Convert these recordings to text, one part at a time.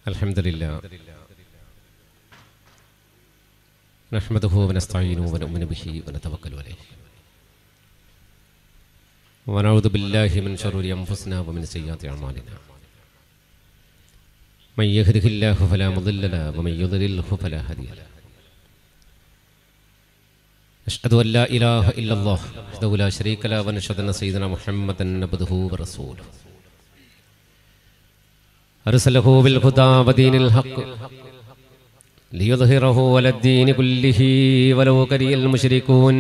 الحمد لله نحمده ونستعينه ونؤمن به ونتوكل عليه ونعوذ بالله من شرور أنفسنا ومن سيئات أعمالنا من يهده الله فلا مضل له ومن يضلله فلا هادي له أشهد أن لا إله إلا الله وحده لا شريك له ونشهد أن سيدنا محمدا عبده ورسوله أرسله بالهدى ودين الحق ليظهره على الدين كله ولو كره المشركون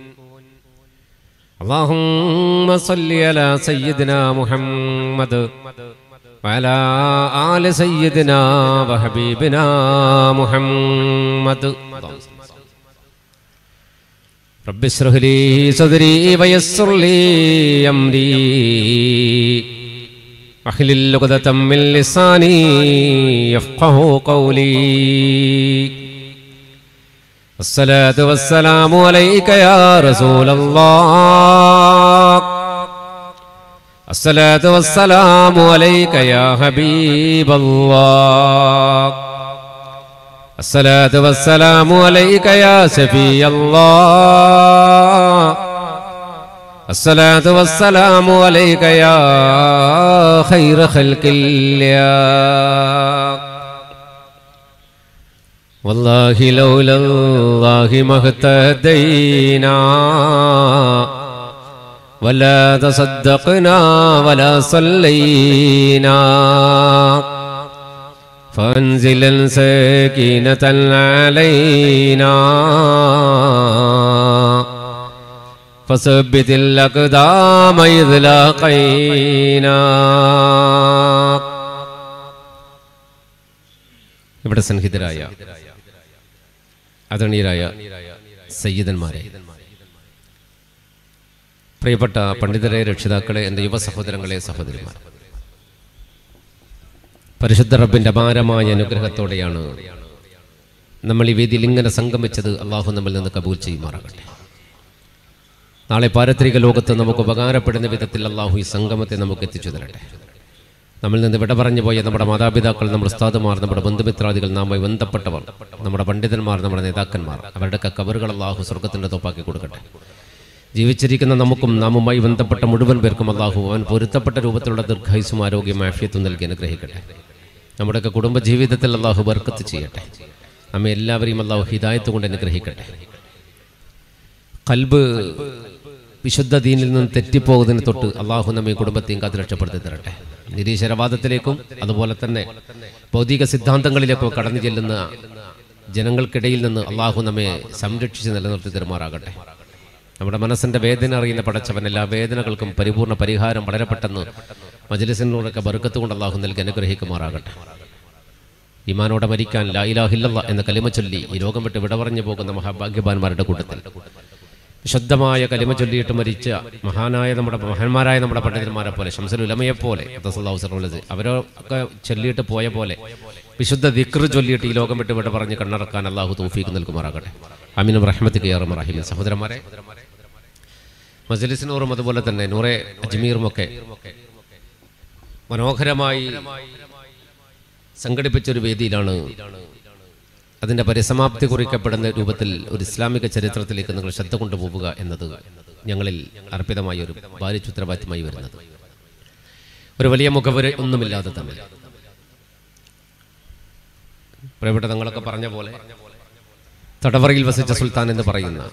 اللهم صل على سيدنا محمد وعلى آل سيدنا وحبيبنا محمد رب اشرح لي صدري ويسر لي أمري واحلل عقدة من لساني يفقه قولي الصلاة والسلام عليك يا رسول الله الصلاة والسلام عليك يا حبيب الله الصلاة والسلام عليك يا سفي الله الصلاة والسلام عليك يا خير خلق الله والله لولا الله ما اهتدينا ولا تصدقنا ولا صلينا فانزلا سكينة علينا فثبت الأقدام إذ لاقينا ഇവിടെ സന്നിഹിതരായ ആദരണീയരായ സയ്യിദന്മാരെ പ്രിയപ്പെട്ട പണ്ഡിതരെ രക്ഷിതാക്കളെ എൻ്റെ യുവ സഹോദരങ്ങളെ സഹോദരിമാർ പരിശുദ്ധ റബ്ബിൻ്റെ അപാരമായ അനുഗ്രഹത്തോടെയാണ് നമ്മൾ ഈ വേദിയിൽ ഇങ്ങനെ സംഗമിച്ചത് അള്ളാഹു നമ്മിൽ നിന്ന് കബൂൽ ചെയ്യുമാറാകട്ടെ നാളെ പാരത്രിക ലോകത്ത് നമുക്ക് ഉപകാരപ്പെടുന്ന വിധത്തിൽ അള്ളാഹു ഈ സംഗമത്തെ നമുക്ക് എത്തിച്ചു തരട്ടെ നമ്മിൽ നിന്ന് വിട പറഞ്ഞു പോയ നമ്മുടെ മാതാപിതാക്കൾ നമ്മുടെ ഉസ്താദുമാർ നമ്മുടെ ബന്ധുമിത്രാദികൾ നാമായി ബന്ധപ്പെട്ടവർ നമ്മുടെ പണ്ഡിതന്മാർ നമ്മുടെ നേതാക്കന്മാർ അവരുടെയൊക്കെ കബറുകൾ അള്ളാഹു സ്വർഗത്തിൻ്റെ തോപ്പാക്കി കൊടുക്കട്ടെ ജീവിച്ചിരിക്കുന്ന നമുക്കും നാമുമായി ബന്ധപ്പെട്ട മുഴുവൻ പേർക്കും അള്ളാഹു അവൻ പൊരുത്തപ്പെട്ട രൂപത്തിലുള്ള ദീർഘായുസും ആരോഗ്യം ആഫ്യത്തും നൽകി അനുഗ്രഹിക്കട്ടെ നമ്മുടെയൊക്കെ കുടുംബ ജീവിതത്തിൽ അള്ളാഹു ബർക്കത്ത് ചെയ്യട്ടെ നമ്മെ എല്ലാവരെയും അള്ളാഹു ഹിദായത്ത് കൊണ്ട് അനുഗ്രഹിക്കട്ടെ കൽബ് വിശുദ്ധ ദീനിൽ നിന്ന് തെറ്റിപ്പോകുന്നതിന് തൊട്ട് അള്ളാഹു നമ്മെ കുടുംബത്തെയും കാത്ത് രക്ഷപ്പെടുത്തി തരട്ടെ നിരീശ്വരവാദത്തിലേക്കും അതുപോലെ തന്നെ ഭൗതിക സിദ്ധാന്തങ്ങളിലേക്കും കടന്നു ചെല്ലുന്ന ജനങ്ങൾക്കിടയിൽ നിന്ന് അള്ളാഹു നമ്മെ സംരക്ഷിച്ച് നിലനിർത്തി തരുമാറാകട്ടെ നമ്മുടെ മനസ്സിന്റെ വേദന അറിയുന്ന പടച്ചവൻ എല്ലാ വേദനകൾക്കും പരിപൂർണ്ണ പരിഹാരം വളരെ പെട്ടെന്ന് മജലിസിനോടൊക്കെ ബറുക്കത്ത് കൊണ്ട് അള്ളാഹു നൽകി അനുഗ്രഹിക്കുമാറാകട്ടെ ഇമാനോടെ മരിക്കാൻ ലാ ഇലാഹില്ല എന്ന കലിമ ചൊല്ലി ഈ ലോകം വിട്ട് വിട പറഞ്ഞു പോകുന്ന മഹാഭാഗ്യവാന്മാരുടെ കൂട്ടത്തിൽ വിശുദ്ധമായ കലിമ ചൊല്ലിയിട്ട് മരിച്ച മഹാനായ നമ്മുടെ മഹാന്മാരായ നമ്മുടെ പണ്ഡിതന്മാരെ പോലെ ഷംസൽ ഉലമയെ പോലെ അവരൊക്കെ ചൊല്ലിയിട്ട് പോയ പോലെ വിശുദ്ധ ദിക്ർ ചൊല്ലിയിട്ട് ഈ ലോകം വിട്ട് വിട പറഞ്ഞ് കണ്ണറക്കാൻ അള്ളാഹു തൗഫീക്ക് നൽകുമാറാകട്ടെ അമീനും റഹ്മത്ത് കയ്യാറും റഹീമിൻ സഹോദരന്മാരെ മജലിസിനൂറും അതുപോലെ തന്നെ നൂറെ അജ്മീറും ഒക്കെ മനോഹരമായി സംഘടിപ്പിച്ചൊരു വേദിയിലാണ് അതിന്റെ പരിസമാപ്തി കുറിക്കപ്പെടുന്ന രൂപത്തിൽ ഒരു ഇസ്ലാമിക ചരിത്രത്തിലേക്ക് നിങ്ങൾ ശ്രദ്ധ കൊണ്ടുപോവുക എന്നത് ഞങ്ങളിൽ അർപ്പിതമായ ഒരു ഭാരിച്ചുത്തരവാദിത്തമായി വരുന്നത് ഒരു വലിയ മുഖവര ഒന്നുമില്ലാതെ തന്നെ പ്രിയപ്പെട്ട തങ്ങളൊക്കെ പറഞ്ഞ പോലെ തടവറയിൽ വസിച്ച സുൽത്താൻ എന്ന് പറയുന്ന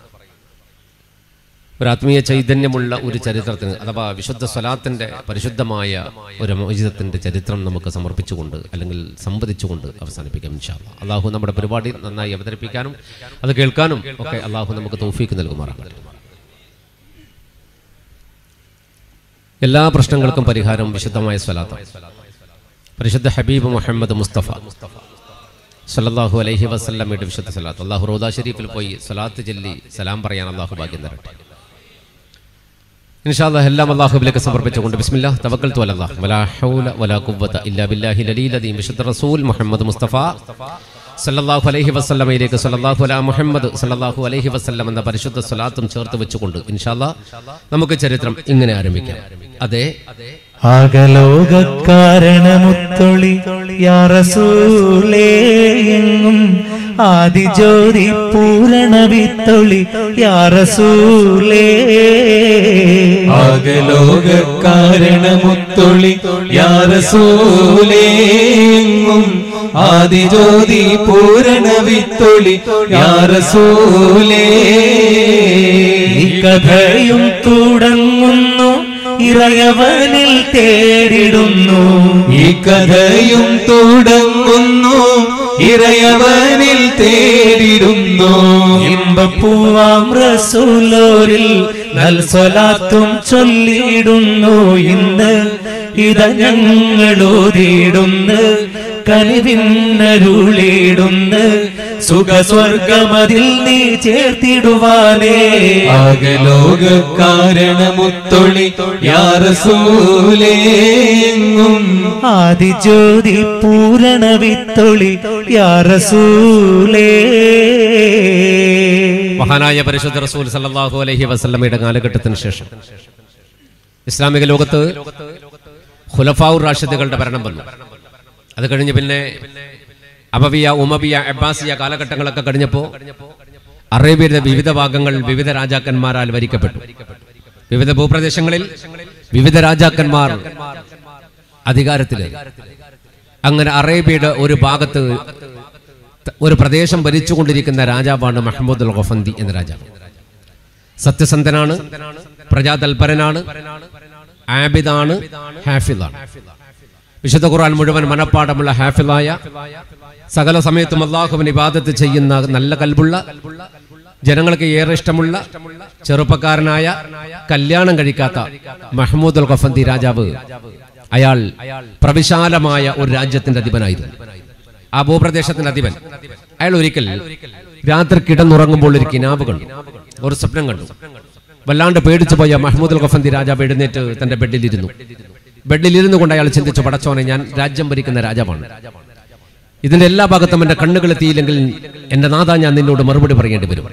ഒരു ആത്മീയ ചൈതന്യമുള്ള ഒരു ചരിത്രത്തിന് അഥവാ വിശുദ്ധ സ്വലാത്തിന്റെ പരിശുദ്ധമായ ഒരു മോചിതത്തിന്റെ ചരിത്രം നമുക്ക് സമർപ്പിച്ചുകൊണ്ട് അല്ലെങ്കിൽ സംവദിച്ചുകൊണ്ട് അവസാനിപ്പിക്കാം ഇൻഷാല്ല അള്ളാഹു നമ്മുടെ പരിപാടി നന്നായി അവതരിപ്പിക്കാനും അത് കേൾക്കാനും ഒക്കെ അള്ളാഹു നമുക്ക് തൗഫീക്ക് നൽകുമാറാകട്ടെ എല്ലാ പ്രശ്നങ്ങൾക്കും പരിഹാരം വിശുദ്ധമായ സ്വലാത്ത് പരിശുദ്ധ ഹബീബ് മുഹമ്മദ് മുസ്തഫ സല്ലല്ലാഹു അലൈഹി വസല്ലമയുടെ വിശുദ്ധ സ്വലാത്ത് അള്ളാഹു റോദാ ഷരീഫിൽ പോയി സ്വലാത്ത് ചൊല്ലി സലാം പറയാൻ അള്ളാഹു ഭാഗ്യം തരട്ടെ ഇൻഷാല്ലാ എല്ലാം അള്ളാഹുബിലേക്ക് സമർപ്പിച്ചുകൊണ്ട് ബിസ്മില്ലാ തവക്കൽത്തു അലല്ലാ വലാ ഹൗല വലാ ഖുവ്വത ഇല്ലാ ബില്ലാഹിൽ അലീൽ അദീം വിശുദ്ധ റസൂൽ മുഹമ്മദ് മുസ്തഫ സല്ലല്ലാഹു അലൈഹി വസല്ലമയിലേക്ക് സല്ലല്ലാഹു അലാ മുഹമ്മദ് സല്ലല്ലാഹു അലൈഹി വസല്ലം എന്ന പരിശുദ്ധ സ്വലാത്തും ചേർത്ത് വെച്ചുകൊണ്ട് ഇൻഷാല്ലാ നമുക്ക് ചരിത്രം ഇങ്ങനെ ആരംഭിക്കാം അതെ ആകലോക കാരണമുത്തൊളി യാ റസൂലേ എങ്ങും ആദിജ്യോതി പൂരണ വിത്തൊളി യാ റസൂലേ ആകലോക കാരണമുത്തൊളി യാറസൂലേങ്ങും ആദിജ്യോതി പൂരണ വിത്തൊളി യാറസൂലേ ഈ കഥയും തുടങ്ങുന്നു ഇറയവനിൽ തേടിടുന്നു ഈ കഥയും തുടങ്ങുന്നു ഇറയവനിൽ തേടിടുന്നു ഇമ്പപ്പൂവാം റസൂലോരിൽ നൽ സ്വലാത്തും ചൊല്ലിയിടുന്നു ഇന്ന് ഇത ഞങ്ങളോതിടുന്ന് കനിവിന്നരുളിടുന്ന് സുഖസ്വർഗമതിൽ നീ ചേർത്തിടുവാനേ ആകലോക കാരണമുത്തൊളി യാറസൂലേങ്ങും ആദിജ്യോതി പൂരണ വിത്തൊളി യാ റസൂലേ മഹാനായ പരിശുദ്ധ റസൂൽ സല്ലല്ലാഹു അലൈഹി വസല്ലമയുടെ കാലഘട്ടത്തിന് ശേഷം ഇസ്ലാമിക ലോകത്ത് ഖുലഫാഉർ റാഷിദുകളുടെ ഭരണം വന്നു അത് കഴിഞ്ഞ് പിന്നെ അബവിയ ഉമബിയ അബ്ബാസിയ കാലഘട്ടങ്ങളൊക്കെ കഴിഞ്ഞപ്പോൾ അറേബ്യയുടെ വിവിധ ഭാഗങ്ങൾ വിവിധ രാജാക്കന്മാരാൽ ഭരിക്കപ്പെട്ടു വിവിധ ഭൂപ്രദേശങ്ങളിൽ വിവിധ രാജാക്കന്മാർ അധികാരത്തിലേറി അങ്ങനെ അറേബ്യയുടെ ഒരു ഭാഗത്ത് ഒരു പ്രദേശം ഭരിച്ചുകൊണ്ടിരിക്കുന്ന രാജാവാണ് മഹമ്മദ് അൽ ഗഫന്തി എന്ന രാജാവ് സത്യസന്ധനാണ് പ്രജാതൽപരനാണ് ആബിദാണ് ഹാഫിദാണ് വിശുദ്ധ ഖുർആൻ മുഴുവൻ മനപ്പാടമുള്ള ഹാഫിദായ സകല സമയത്തും അള്ളാഹുവിന് ഇബാദത്ത് ചെയ്യുന്ന നല്ല കൽബുള്ള ജനങ്ങൾക്ക് ഏറെ ഇഷ്ടമുള്ള ചെറുപ്പക്കാരനായ കല്യാണം കഴിക്കാത്ത മഹമ്മൂദ് അൽ ഗഫന്തി രാജാവ് അയാൾ പ്രവിശാലമായ ഒരു രാജ്യത്തിന്റെ അധിപനായിരുന്നു ആ ഭൂപ്രദേശത്തിന്റെ അധിപൻ അയാൾ ഒരിക്കൽ രാത്രി കിടന്നുറങ്ങുമ്പോൾ ഒരു കിനാവ് കണ്ടു ഒരു സ്വപ്നം കണ്ടു വല്ലാണ്ട് പേടിച്ചു പോയ മഹമ്മൂദ് അൽ ഗഫന്തി രാജാവ് എഴുന്നേറ്റ് തന്റെ ബെഡിലിരുന്നു ബെഡിലിരുന്നു കൊണ്ട് അയാൾ ചിന്തിച്ചു പടച്ചോനെ ഞാൻ രാജ്യം ഭരിക്കുന്ന രാജാവാണ് ഇതിന്റെ എല്ലാ ഭാഗത്തും എന്റെ കണ്ണുകൾ എത്തിയില്ലെങ്കിൽ എന്റെ നാഥ ഞാൻ നിന്നോട് മറുപടി പറയേണ്ടി വരും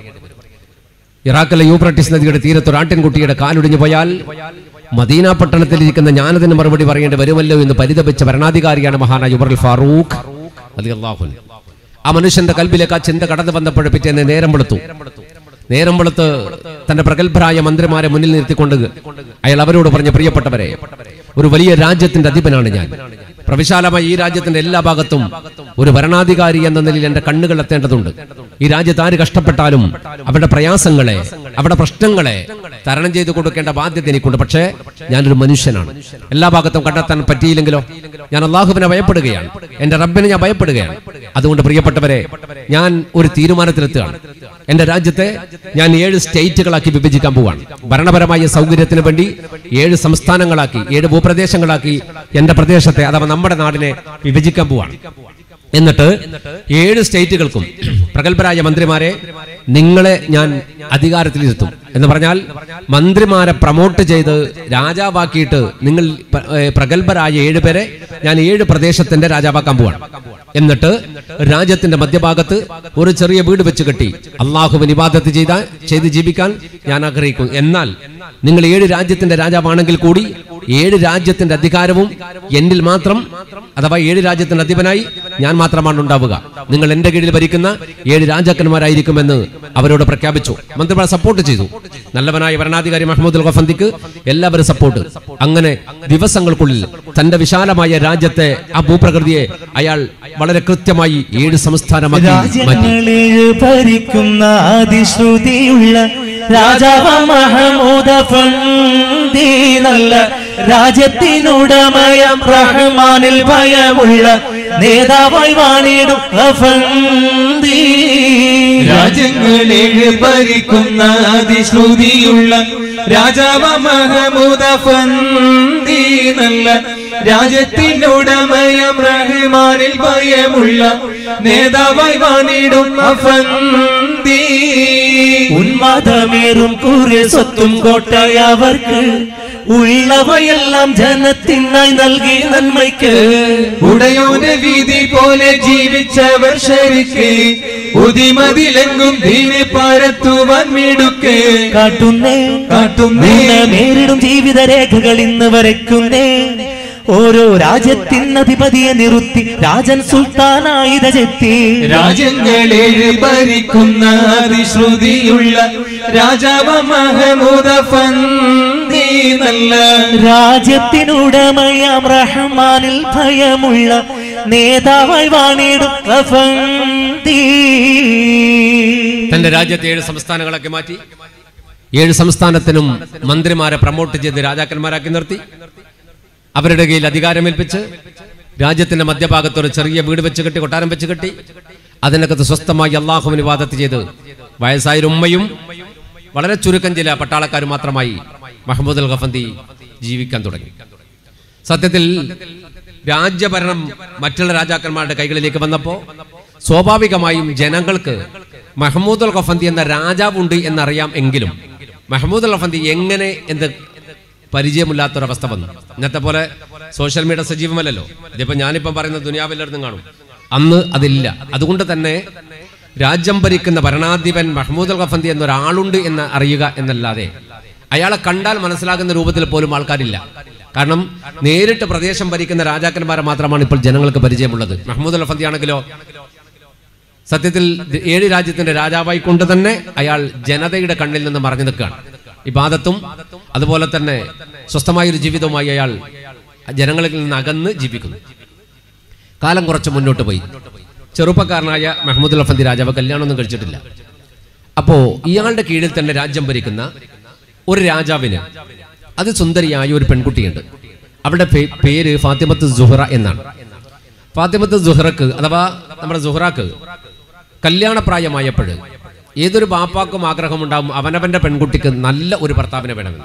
ഇറാഖിലെ യൂപ്രട്ടിസ് നദിയുടെ തീരത്ത് ഒരു ആട്ടിൻകുട്ടിയുടെ കാലൊടിഞ്ഞു പോയാൽ മദീന പട്ടണത്തിലിരിക്കുന്ന ഞാനതിന് മറുപടി പറയേണ്ടി വരുമല്ലോ എന്ന് പരിതപിച്ച ഭരണാധികാരിയാണ് മഹാനായ ഉമർ ഫാറൂഖ് അലി അള്ളാഹുൻ ആ മനുഷ്യന്റെ കൽബിലേക്ക് ആ ചിന്ത കടന്നു വന്നപ്പോൾ പിറ്റേന്ന് നേരം വെളുത്തു നേരം വെളുത്ത് തന്റെ പ്രഗത്ഭരായ മന്ത്രിമാരെ മുന്നിൽ നിർത്തിക്കൊണ്ട് അയാൾ അവരോട് പറഞ്ഞ പ്രിയപ്പെട്ടവരെ ഒരു വലിയ രാജ്യത്തിന്റെ അധിപനാണ് ഞാൻ പ്രവിശാലമായ ഈ രാജ്യത്തിന്റെ എല്ലാ ഭാഗത്തും ഒരു ഭരണാധികാരി എന്ന നിലയിൽ എന്റെ കണ്ണുകൾ എത്തേണ്ടതുണ്ട് ഈ രാജ്യത്ത് ആര് കഷ്ടപ്പെട്ടാലും അവരുടെ പ്രയാസങ്ങളെ അവരുടെ പ്രശ്നങ്ങളെ തരണം ചെയ്തു കൊടുക്കേണ്ട ബാധ്യത എനിക്കുണ്ട് പക്ഷേ ഞാനൊരു മനുഷ്യനാണ് എല്ലാ ഭാഗത്തും കണ്ടെത്താൻ പറ്റിയില്ലെങ്കിലോ ഞാൻ അള്ളാഹുവിനെ ഭയപ്പെടുകയാണ് എന്റെ റബ്ബിനെ ഞാൻ ഭയപ്പെടുകയാണ് അതുകൊണ്ട് പ്രിയപ്പെട്ടവരെ ഞാൻ ഒരു തീരുമാനത്തിലെത്തുകയാണ് എന്റെ രാജ്യത്തെ ഞാൻ ഏഴ് സ്റ്റേറ്റുകളാക്കി വിഭജിക്കാൻ പോവാണ് ഭരണപരമായ സൗകര്യത്തിന് വേണ്ടി ഏഴ് സംസ്ഥാനങ്ങളാക്കി ഏഴ് ഭൂപ്രദേശങ്ങളാക്കി എന്റെ പ്രദേശത്തെ അഥവാ നമ്മുടെ നാടിനെ വിഭജിക്കാൻ പോവാണ് എന്നിട്ട് ഏഴ് സ്റ്റേറ്റുകൾക്കും പ്രഗത്ഭരായ മന്ത്രിമാരെ നിങ്ങളെ ഞാൻ അധികാരത്തിലിരുത്തും എന്ന് പറഞ്ഞാൽ മന്ത്രിമാരെ പ്രൊമോട്ട് ചെയ്ത് രാജാവാക്കിയിട്ട് നിങ്ങൾ പ്ര- ഏ, പ്രഗത്ഭരായ ഏഴുപേരെ ഞാൻ ഏഴ് പ്രദേശത്തിന്റെ രാജാവാക്കാൻ പോവാണ് എന്നിട്ട് രാജ്യത്തിന്റെ മധ്യഭാഗത്ത് ഒരു ചെറിയ വീട് വെച്ച് കെട്ടി അള്ളാഹുവിന് ഇബാദത്ത് ചെയ്ത ചെയ്ത് ജീവിക്കാൻ ഞാൻ ആഗ്രഹിക്കുന്നു എന്നാൽ നിങ്ങൾ ഏഴ് രാജ്യത്തിന്റെ രാജാവാണെങ്കിൽ കൂടി ഏഴ് രാജ്യത്തിന്റെ അധികാരവും എന്നിൽ മാത്രം അഥവാ ഏഴ് രാജ്യത്തിന്റെ അധിപനായി ഞാൻ മാത്രമാണ് ഉണ്ടാവുക നിങ്ങൾ എന്റെ കീഴിൽ ഭരിക്കുന്ന ഏഴ് രാജാക്കന്മാരായിരിക്കുമെന്ന് അവരോട് പ്രഖ്യാപിച്ചു മന്ത്രിമാർ സപ്പോർട്ട് ചെയ്തു നല്ലവനായ ഭരണാധികാരി മഹമ്മദ് അൽ ഗഫന്തിക്ക് എല്ലാവരും സപ്പോർട്ട് അങ്ങനെ ദിവസങ്ങൾക്കുള്ളിൽ തന്റെ വിശാലമായ രാജ്യത്തെ ആ ഭൂപ്രകൃതിയെ അയാൾ വളരെ കൃത്യമായി ഏഴ് സംസ്ഥാനമാക്കി മാറ്റി രാജ്യങ്ങളിൽ ഭരിക്കുന്ന അതിശ്രുതിയുള്ള രാജാവ മഹമൂദ ഫന്തി നല്ല രാജ്യത്തിനുടമയം റഹ്മാനിൽ ഭയമുള്ള നേതാവായി വാണിടും അഫന്തി രാജ്യങ്ങളേഴ് ഭരിക്കുന്ന അതിശ്രുതിയുള്ള രാജാവ മഹമൂദ ഫന്തി നല്ല രാജ്യത്തിനുടമയം റഹ്മാനിൽ ഭയമുള്ള നേതാവായി വാണിടും അഫന്തി ഉന്മാദമേറും കുറെ സ്വത്തും കോട്ടയവർക്ക് ഉള്ളവയെല്ലാം ജനത്തിനായി നൽകി നന്മയ്ക്ക് ഉടയോന്റെ വീതി പോലെ ജീവിച്ചവർ ശരിക്ക് ഉതിമതിലെങ്കും ദീനെ പരത്തുവാൻ മിടുക്ക് കാട്ടുന്നേ കാട്ടുന്നേ നേരിടും ജീവിത രേഖകൾ ഇന്ന് വരയ്ക്കുന്നേ ഓരോ രാജ്യത്തിനധിപതിയെ നിർത്തി രാജൻ സുൽത്താനായുധ ചെത്തി രാജ്യങ്ങളേഴ് ഭരിക്കുന്ന അതിശ്രുതിയുള്ള രാജാവ മഹമൂദ ഫന്തി നല്ല രാജ്യത്തിനുടമയാം റഹ്മാനിൽ ഭയമുള്ള നേതാവായി വാണിടും അഫന്തി. തന്റെ രാജ്യത്തെ ഏഴ് സംസ്ഥാനങ്ങളൊക്കെ മാറ്റി ഏഴ് സംസ്ഥാനത്തിനും മന്ത്രിമാരെ പ്രമോട്ട് ചെയ്ത് രാജാക്കന്മാരാക്കി നിർത്തി അവരുടെ കയ്യിൽ അധികാരമേൽപ്പിച്ച് രാജ്യത്തിന്റെ മധ്യഭാഗത്ത് ഒരു ചെറിയ വീട് വെച്ച് കെട്ടി കൊട്ടാരം വെച്ച് കെട്ടി അതിനകത്ത് സ്വസ്ഥമായി അള്ളാഹുവിന് വാദത്ത് ചെയ്ത് വയസ്സായൊരു ഉമ്മയും വളരെ ചുരുക്കം ചില പട്ടാളക്കാരും മാത്രമായി മഹമ്മദ് അൽ ഖഫന്തി ജീവിക്കാൻ തുടങ്ങി സത്യത്തിൽ രാജ്യഭരണം മറ്റുള്ള രാജാക്കന്മാരുടെ കൈകളിലേക്ക് വന്നപ്പോൾ സ്വാഭാവികമായും ജനങ്ങൾക്ക് മഹമ്മൂദ് അൽ ഖഫന്തി എന്ന രാജാവുണ്ട് എന്നറിയാം എങ്കിലും മഹമ്മൂദ് അൽ ഖഫന്തി എങ്ങനെ എന്ത് പരിചയമില്ലാത്തൊരവസ്ഥ വന്നു ഇന്നത്തെ പോലെ സോഷ്യൽ മീഡിയ സജീവമല്ലല്ലോ ഇതിപ്പോ ഞാനിപ്പം പറയുന്ന ദുനിയാവിലെടുത്തും കാണും അന്ന് അതില്ല അതുകൊണ്ട് തന്നെ രാജ്യം ഭരിക്കുന്ന ഭരണാധിപൻ മഹമ്മൂദ് അൽ ഖഫന്തി എന്നൊരാളുണ്ട് എന്ന് അറിയുക എന്നല്ലാതെ അയാളെ കണ്ടാൽ മനസ്സിലാകുന്ന രൂപത്തിൽ പോലും ആൾക്കാരില്ല കാരണം നേരിട്ട് പ്രദേശം ഭരിക്കുന്ന രാജാക്കന്മാരെ മാത്രമാണ് ഇപ്പോൾ ജനങ്ങൾക്ക് പരിചയമുള്ളത് മഹമ്മൂദ് അൽ ഖഫന്തി ആണെങ്കിലോ സത്യത്തിൽ ഏഴ് രാജ്യത്തിന്റെ രാജാവായി കൊണ്ട് തന്നെ അയാൾ ജനതയുടെ കണ്ണിൽ നിന്ന് മറഞ്ഞു നിൽക്കുകയാണ് ഇബാദത്തും അതുപോലെ തന്നെ സ്വസ്ഥമായ ഒരു ജീവിതവുമായി അയാൾ ജനങ്ങളിൽ നിന്ന് അകന്ന് ജീവിക്കുന്നു കാലം കുറച്ച് മുന്നോട്ട് പോയി ചെറുപ്പക്കാരനായ മെഹമ്മദ് ലഫന്തി രാജാവ് കല്യാണമൊന്നും കഴിച്ചിട്ടില്ല അപ്പോ ഇയാളുടെ കീഴിൽ തന്നെ രാജ്യം ഭരിക്കുന്ന ഒരു രാജാവിന് അതിസുന്ദരിയായ ഒരു പെൺകുട്ടിയുണ്ട് അവളുടെ പേ- പേര് ഫാത്തിമത്ത് സുഹറ എന്നാണ് ഫാത്തിമത്ത് സുഹറക്ക് അഥവാ നമ്മുടെ സുഹറാക്ക് കല്യാണപ്രായമായപ്പോൾ ഏതൊരു ബാപ്പാക്കും ആഗ്രഹമുണ്ടാവും അവനവന്റെ പെൺകുട്ടിക്ക് നല്ല ഒരു ഭർത്താവിനെ വേണമെന്ന്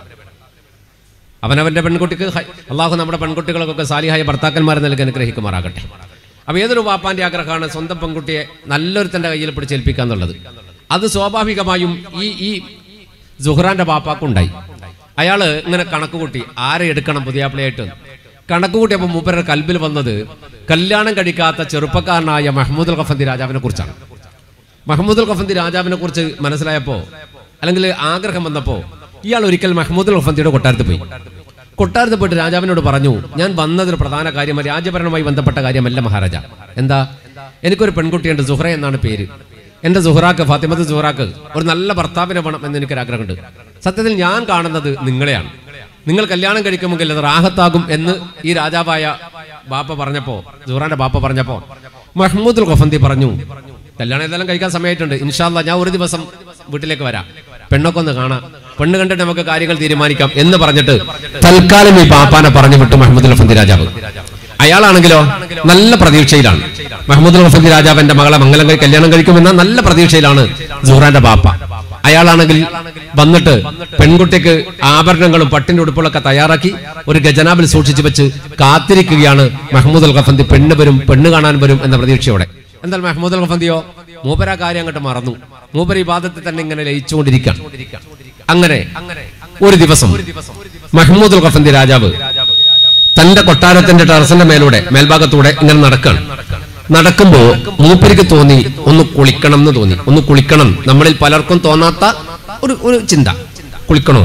അവനവന്റെ പെൺകുട്ടിക്ക് ഹൈ- അള്ളാഹു നമ്മുടെ പെൺകുട്ടികൾക്കൊക്കെ സാലിഹായ ഭർത്താക്കന്മാരെ നൽകി അനുഗ്രഹിക്കുമാറാകട്ടെ അപ്പൊ ഏതൊരു വാപ്പാന്റെ ആഗ്രഹമാണ് സ്വന്തം പെൺകുട്ടിയെ നല്ലൊരുത്തന്റെ കയ്യിൽ പിടിച്ചേൽപ്പിക്കുക എന്നുള്ളത് അത് സ്വാഭാവികമായും ഈ ഈ സുഹ്റാന്റെ ബാപ്പാക്കുണ്ടായി അയാള് ഇങ്ങനെ കണക്ക് കൂട്ടി ആരെ എടുക്കണം പുതിയാപ്പിളയായിട്ട് കണക്ക് കൂട്ടിയപ്പോൾ മൂപ്പരുടെ കൽബിൽ വന്നത് കല്യാണം കഴിക്കാത്ത ചെറുപ്പക്കാരനായ മഹമ്മൂദ് അൽ ഖഫന്തി രാജാവിനെ കുറിച്ചാണ് മഹമ്മൂദ് അൽ ഖഫന്തി രാജാവിനെ കുറിച്ച് മനസ്സിലായപ്പോ അല്ലെങ്കിൽ ആഗ്രഹം വന്നപ്പോ ഇയാൾ ഒരിക്കൽ മഹമ്മൂദ് അൽ ഖഫന്തിയുടെ കൊട്ടാരത്തിൽ പോയി കൊട്ടാരത്തിൽ പോയിട്ട് രാജാവിനോട് പറഞ്ഞു ഞാൻ വന്നതൊരു പ്രധാന കാര്യം രാജ്യഭരണവുമായി ബന്ധപ്പെട്ട കാര്യമല്ല മഹാരാജ എന്താ എനിക്കൊരു പെൺകുട്ടിയുണ്ട് സുഹറ എന്നാണ് പേര് എന്റെ സുഹറാക്ക് ഫാത്തിമത്ത് സുഹറാക്ക് ഒരു നല്ല ഭർത്താവിനെ വേണം എന്ന് എനിക്കൊരു ആഗ്രഹമുണ്ട് സത്യത്തിൽ ഞാൻ കാണുന്നത് നിങ്ങളെയാണ് നിങ്ങൾ കല്യാണം കഴിക്കുമെങ്കിൽ അത് റാഹത്താകും എന്ന് ഈ രാജാവായ ബാപ്പ പറഞ്ഞപ്പോ സുഹറാന്റെ ബാപ്പ പറഞ്ഞപ്പോ മഹ്മൂദ് അൽ ഖഫന്തി പറഞ്ഞു കല്യാണം ഏതായാലും കഴിക്കാൻ സമയമായിട്ടുണ്ട് ഇൻഷാല്ല ഞാൻ ഒരു ദിവസം വീട്ടിലേക്ക് വരാം പെണ്ണൊക്കെ ഒന്ന് കാണാം പെണ്ണ് കണ്ടിട്ട് നമുക്ക് കാര്യങ്ങൾ തീരുമാനിക്കാം എന്ന് പറഞ്ഞിട്ട് തൽക്കാലം ഈ പാപ്പാനെ പറഞ്ഞു വിട്ടു മഹമ്മദ് ലഫന്തി രാജാവ് അയാളാണെങ്കിലോ നല്ല പ്രതീക്ഷയിലാണ് മഹമ്മദ് ലഫന്തി രാജാവിന്റെ മകളെ മംഗലം കഴി കല്യാണം കഴിക്കുമെന്ന നല്ല പ്രതീക്ഷയിലാണ് സുഹ്റാന്റെ ബാപ്പ അയാളാണെങ്കിൽ വന്നിട്ട് പെൺകുട്ടിക്ക് ആഭരണങ്ങളും പട്ടിന്റെ ഉടുപ്പുകളൊക്കെ തയ്യാറാക്കി ഒരു ഖജനാവിൽ സൂക്ഷിച്ചു വെച്ച് കാത്തിരിക്കുകയാണ് മഹമ്മൂദ് അൽ ഖഫന്തി പെണ്ണ് വരും പെണ്ണ് കാണാൻ വരും എന്ന പ്രതീക്ഷയോടെ എന്നാൽ മഹമ്മൂദ് അൽ ഖഫന്തിയോ മൂപ്പര ആ കാര്യം അങ്ങോട്ട് മറന്നു മൂപ്പര ഈ വാദത്തിൽ തന്നെ ഇങ്ങനെ ലയിച്ചുകൊണ്ടിരിക്കുകയാണ് അങ്ങനെ ഒരു ദിവസം മഹമ്മൂദ് അൽ ഖഫന്തി രാജാവ് തന്റെ കൊട്ടാരത്തിന്റെ ടെറസിന്റെ മേലൂടെ മേൽഭാഗത്തൂടെ ഇങ്ങനെ നടക്കുകയാണ് നടക്കുമ്പോ മൂപ്പരിക്ക് തോന്നി ഒന്ന് കുളിക്കണം എന്ന് തോന്നി ഒന്ന് കുളിക്കണം നമ്മളിൽ പലർക്കും തോന്നാത്ത ഒരു ഒരു ചിന്ത കുളിക്കണോ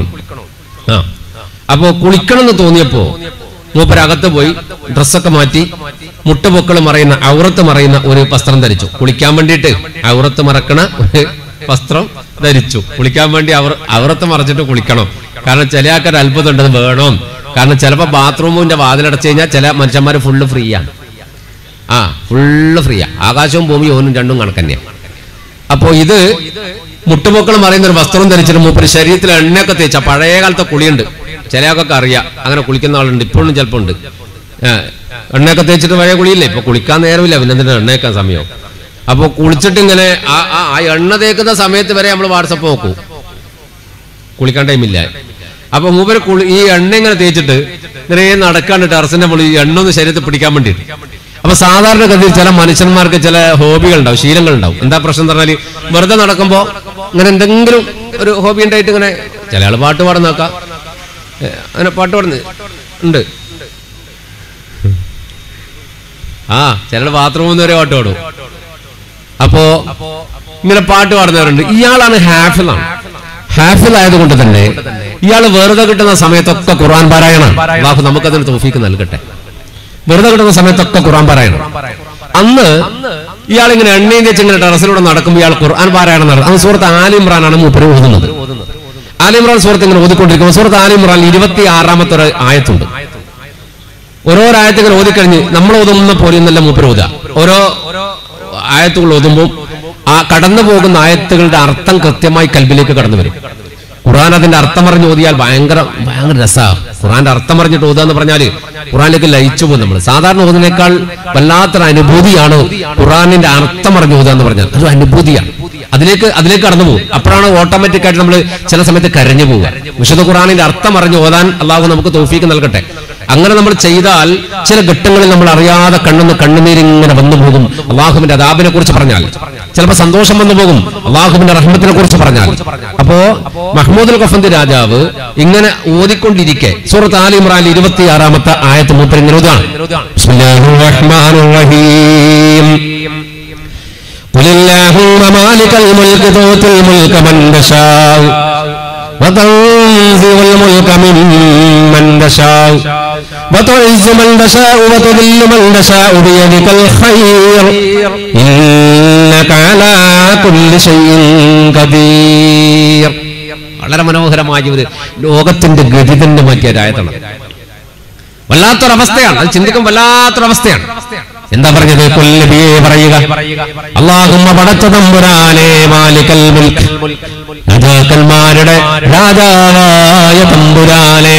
ആ അപ്പോ കുളിക്കണം എന്ന് തോന്നിയപ്പോ മൂപ്പരകത്ത് പോയി ഡ്രസ്സൊക്കെ മാറ്റി മുട്ടുപൊക്കൾ മറയുന്ന ഔറത്ത് മറയുന്ന ഒരു വസ്ത്രം ധരിച്ചു കുളിക്കാൻ വേണ്ടിയിട്ട് ഔറത്ത് മറക്കണ ഒരു വസ്ത്രം ധരിച്ചു കുളിക്കാൻ വേണ്ടി അവർ ഔറത്ത് മറച്ചിട്ട് കുളിക്കണം കാരണം ചില ആൾക്കാർ അത്ഭുതം ഉണ്ടത് വേണം കാരണം ചിലപ്പോ ബാത്റൂമിന്റെ വാതിലടച്ചു കഴിഞ്ഞാൽ ചില മനുഷ്യന്മാർ ഫുള്ള് ഫ്രീ ആണ് ആ ഫുള്ള് ഫ്രീയാ ആകാശവും ഭൂമിയും ഓനും രണ്ടും കണക്കന്നെയാണ് അപ്പോ ഇത് മുട്ടുപൊക്കൾ മറയുന്ന ഒരു വസ്ത്രം ധരിച്ചിട്ട് മൂപ്പര് ശരീരത്തിൽ എണ്ണയൊക്കെ തേച്ച പഴയ കാലത്തെ കുളിയുണ്ട് ചിലയൊക്കെ അറിയാം അങ്ങനെ കുളിക്കുന്ന ആളുണ്ട് ഇപ്പോഴും ചിലപ്പോ ഉണ്ട് ഏ, എണ്ണയൊക്കെ തേച്ചിട്ട് പഴയ കുളിയില്ലേ ഇപ്പൊ കുളിക്കാൻ നേരമില്ല പിന്നെ എന്തിനാ എണ്ണയൊക്കെ സമയം അപ്പൊ കുളിച്ചിട്ട് ഇങ്ങനെ ആ ആ- ആ എണ്ണ തേക്കുന്ന സമയത്ത് വരെ നമ്മൾ വാട്സപ്പ് നോക്കൂ കുളിക്കാൻ ടൈമില്ല അപ്പൊ മൂപ്പര് കുളി ഈ എണ്ണ ഇങ്ങനെ തേച്ചിട്ട് ഇങ്ങനെ നടക്കാണ്ട് ടെറസിന്റെ മുകളിൽ ഈ എണ്ണ ഒന്ന് ശരീരത്തിൽ പിടിക്കാൻ വേണ്ടിയിട്ട് അപ്പൊ സാധാരണഗതിയിൽ ചില മനുഷ്യന്മാർക്ക് ചില ഹോബികൾ ഉണ്ടാവും ശീലങ്ങൾ ഉണ്ടാവും എന്താ പ്രശ്നം എന്ന് പറഞ്ഞാല് വെറുതെ നടക്കുമ്പോ ഇങ്ങനെ എന്തെങ്കിലും ഒരു ഹോബി ഉണ്ടായിട്ട് ഇങ്ങനെ ചില ആള് പാട്ട് പാടുന്ന നോക്കാം ഏ, അങ്ങനെ പാട്ട് പാടുന്നത് ഉണ്ട് ആ ചില ബാത്റൂമിൽ നിന്ന് വരെ പാട്ട് പാടും അപ്പോ ഇങ്ങനെ പാട്ട് പാടുന്നവരുണ്ട് ഇയാളാണ് ഹാഫിലാണ് ഹാഫിൽ ആയതുകൊണ്ട് തന്നെ ഇയാൾ വെറുതെ കിട്ടുന്ന സമയത്തൊക്കെ ഖുർആൻ പാരായണം അള്ളാഹു നമുക്കതിന് തോഫീക്ക് നൽകട്ടെ വെറുതെ കിട്ടുന്ന സമയത്തൊക്കെ ഖുർആൻ പാരായണം അന്ന് ഇയാൾ ഇങ്ങനെ എണ്ണയും തേച്ച് ഇങ്ങനെ ടെറസിലൂടെ നടക്കുമ്പോൾ ഇയാൾ ഖുർആൻ പാരായണം നടത്തും അന്ന് സുഹൃത്ത് ആലിമ്രാനാണ് മൂപ്പര് ഓതുന്നത് ആലിമ്രാൻ സുഹൃത്ത് ഇങ്ങനെ ഓതിക്കൊണ്ടിരിക്കുമ്പോൾ സുഹൃത്ത് ആലിമ്രാൻ ഇരുപത്തി ആറാമത്തെ ഒരു ആയത്തുണ്ട് ഓരോ ആയത്തുകൾ ഓതിക്കഴിഞ്ഞ് നമ്മൾ ഓതുന്ന പോലെ ഒന്നല്ല മൂപ്പര് ഓതുക ഓരോ ആയത്തുകൾ ഓതുമ്പോൾ ആ കടന്നു പോകുന്ന ആയത്തുകളുടെ അർത്ഥം കൃത്യമായി കൽബിലേക്ക് കടന്നു വരും ഖുർആൻ അതിന്റെ അർത്ഥം പറഞ്ഞ് ഓതിയാൽ ഭയങ്കര ഭയങ്കര രസമാണ് ഖുർആന്റെ അർത്ഥം പറഞ്ഞിട്ട് ഓതുക എന്ന് പറഞ്ഞാല് ഖുർആനിലേക്ക് ലയിച്ചു പോകും നമ്മൾ സാധാരണ ഓതുന്നതിനേക്കാൾ വല്ലാത്തൊരു അനുഭൂതിയാണ് ഖുർആനിന്റെ അർത്ഥം പറഞ്ഞു ഓതുക എന്ന് പറഞ്ഞാൽ അതൊരു അനുഭൂതിയാണ് അതിലേക്ക് അതിലേക്ക് കടന്നു പോകും അപ്പോഴാണ് ഓട്ടോമാറ്റിക് ആയിട്ട് നമ്മൾ ചില സമയത്ത് കരഞ്ഞു പോവുക വിശുദ്ധ ഖുർആനിന്റെ അർത്ഥം അറിഞ്ഞു ഓതാൻ അള്ളാഹു നമുക്ക് തോഫീക്ക് നൽകട്ടെ അങ്ങനെ നമ്മൾ ചെയ്താൽ ചില ഘട്ടങ്ങളിൽ നമ്മൾ അറിയാതെ കണ്ണെന്ന് കണ്ണുനീരിങ്ങനെ വന്നു പോകും അള്ളാഹുവിന്റെ അതാബിനെ കുറിച്ച് പറഞ്ഞാൽ ചിലപ്പോൾ സന്തോഷം വന്നു പോകും അള്ളാഹുവിന്റെ റഹ്മത്തിനെ കുറിച്ച് പറഞ്ഞാൽ അപ്പോ മഹ്മൂദുൽ ഖഫന്തി രാജാവ് ഇങ്ങനെ ഓതിക്കൊണ്ടിരിക്കെ സൂറത്ത് ആലി ഇമ്രാൻ ഇരുപത്തി ആറാമത്തെ ആയത്ത് മൂപ്പർ ഇങ്ങനെ ഓതുകയാണ് ബിസ്മില്ലാഹിർ റഹ്മാനിർ റഹീം قل اللهم مالك الملك تؤتي الملك من تشاء وتنزع الملك ممن تشاء وتعز من تشاء وتذل من تشاء بيدك الخير إنك على كل شيء قدير വളരെ മനോഹരമായ ഒരു ലോകത്തിന്റെ ഗതി തന്നെ മാറ്റിയ രായത്താണ് വല്ലാത്തൊരവസ്ഥയാണ് അത് ചിന്തിക്കും വല്ലാത്തൊരവസ്ഥയാണ് എന്താ പറഞ്ഞത് കൊല്ലബിയെ പറയുക അള്ളാഹുമ്മ പടച്ച തമ്പുരാനെ മാലിക്കൽ മുൽക്ക് രാജാക്കന്മാരുടെ രാജാവായ തമ്പുരാനെ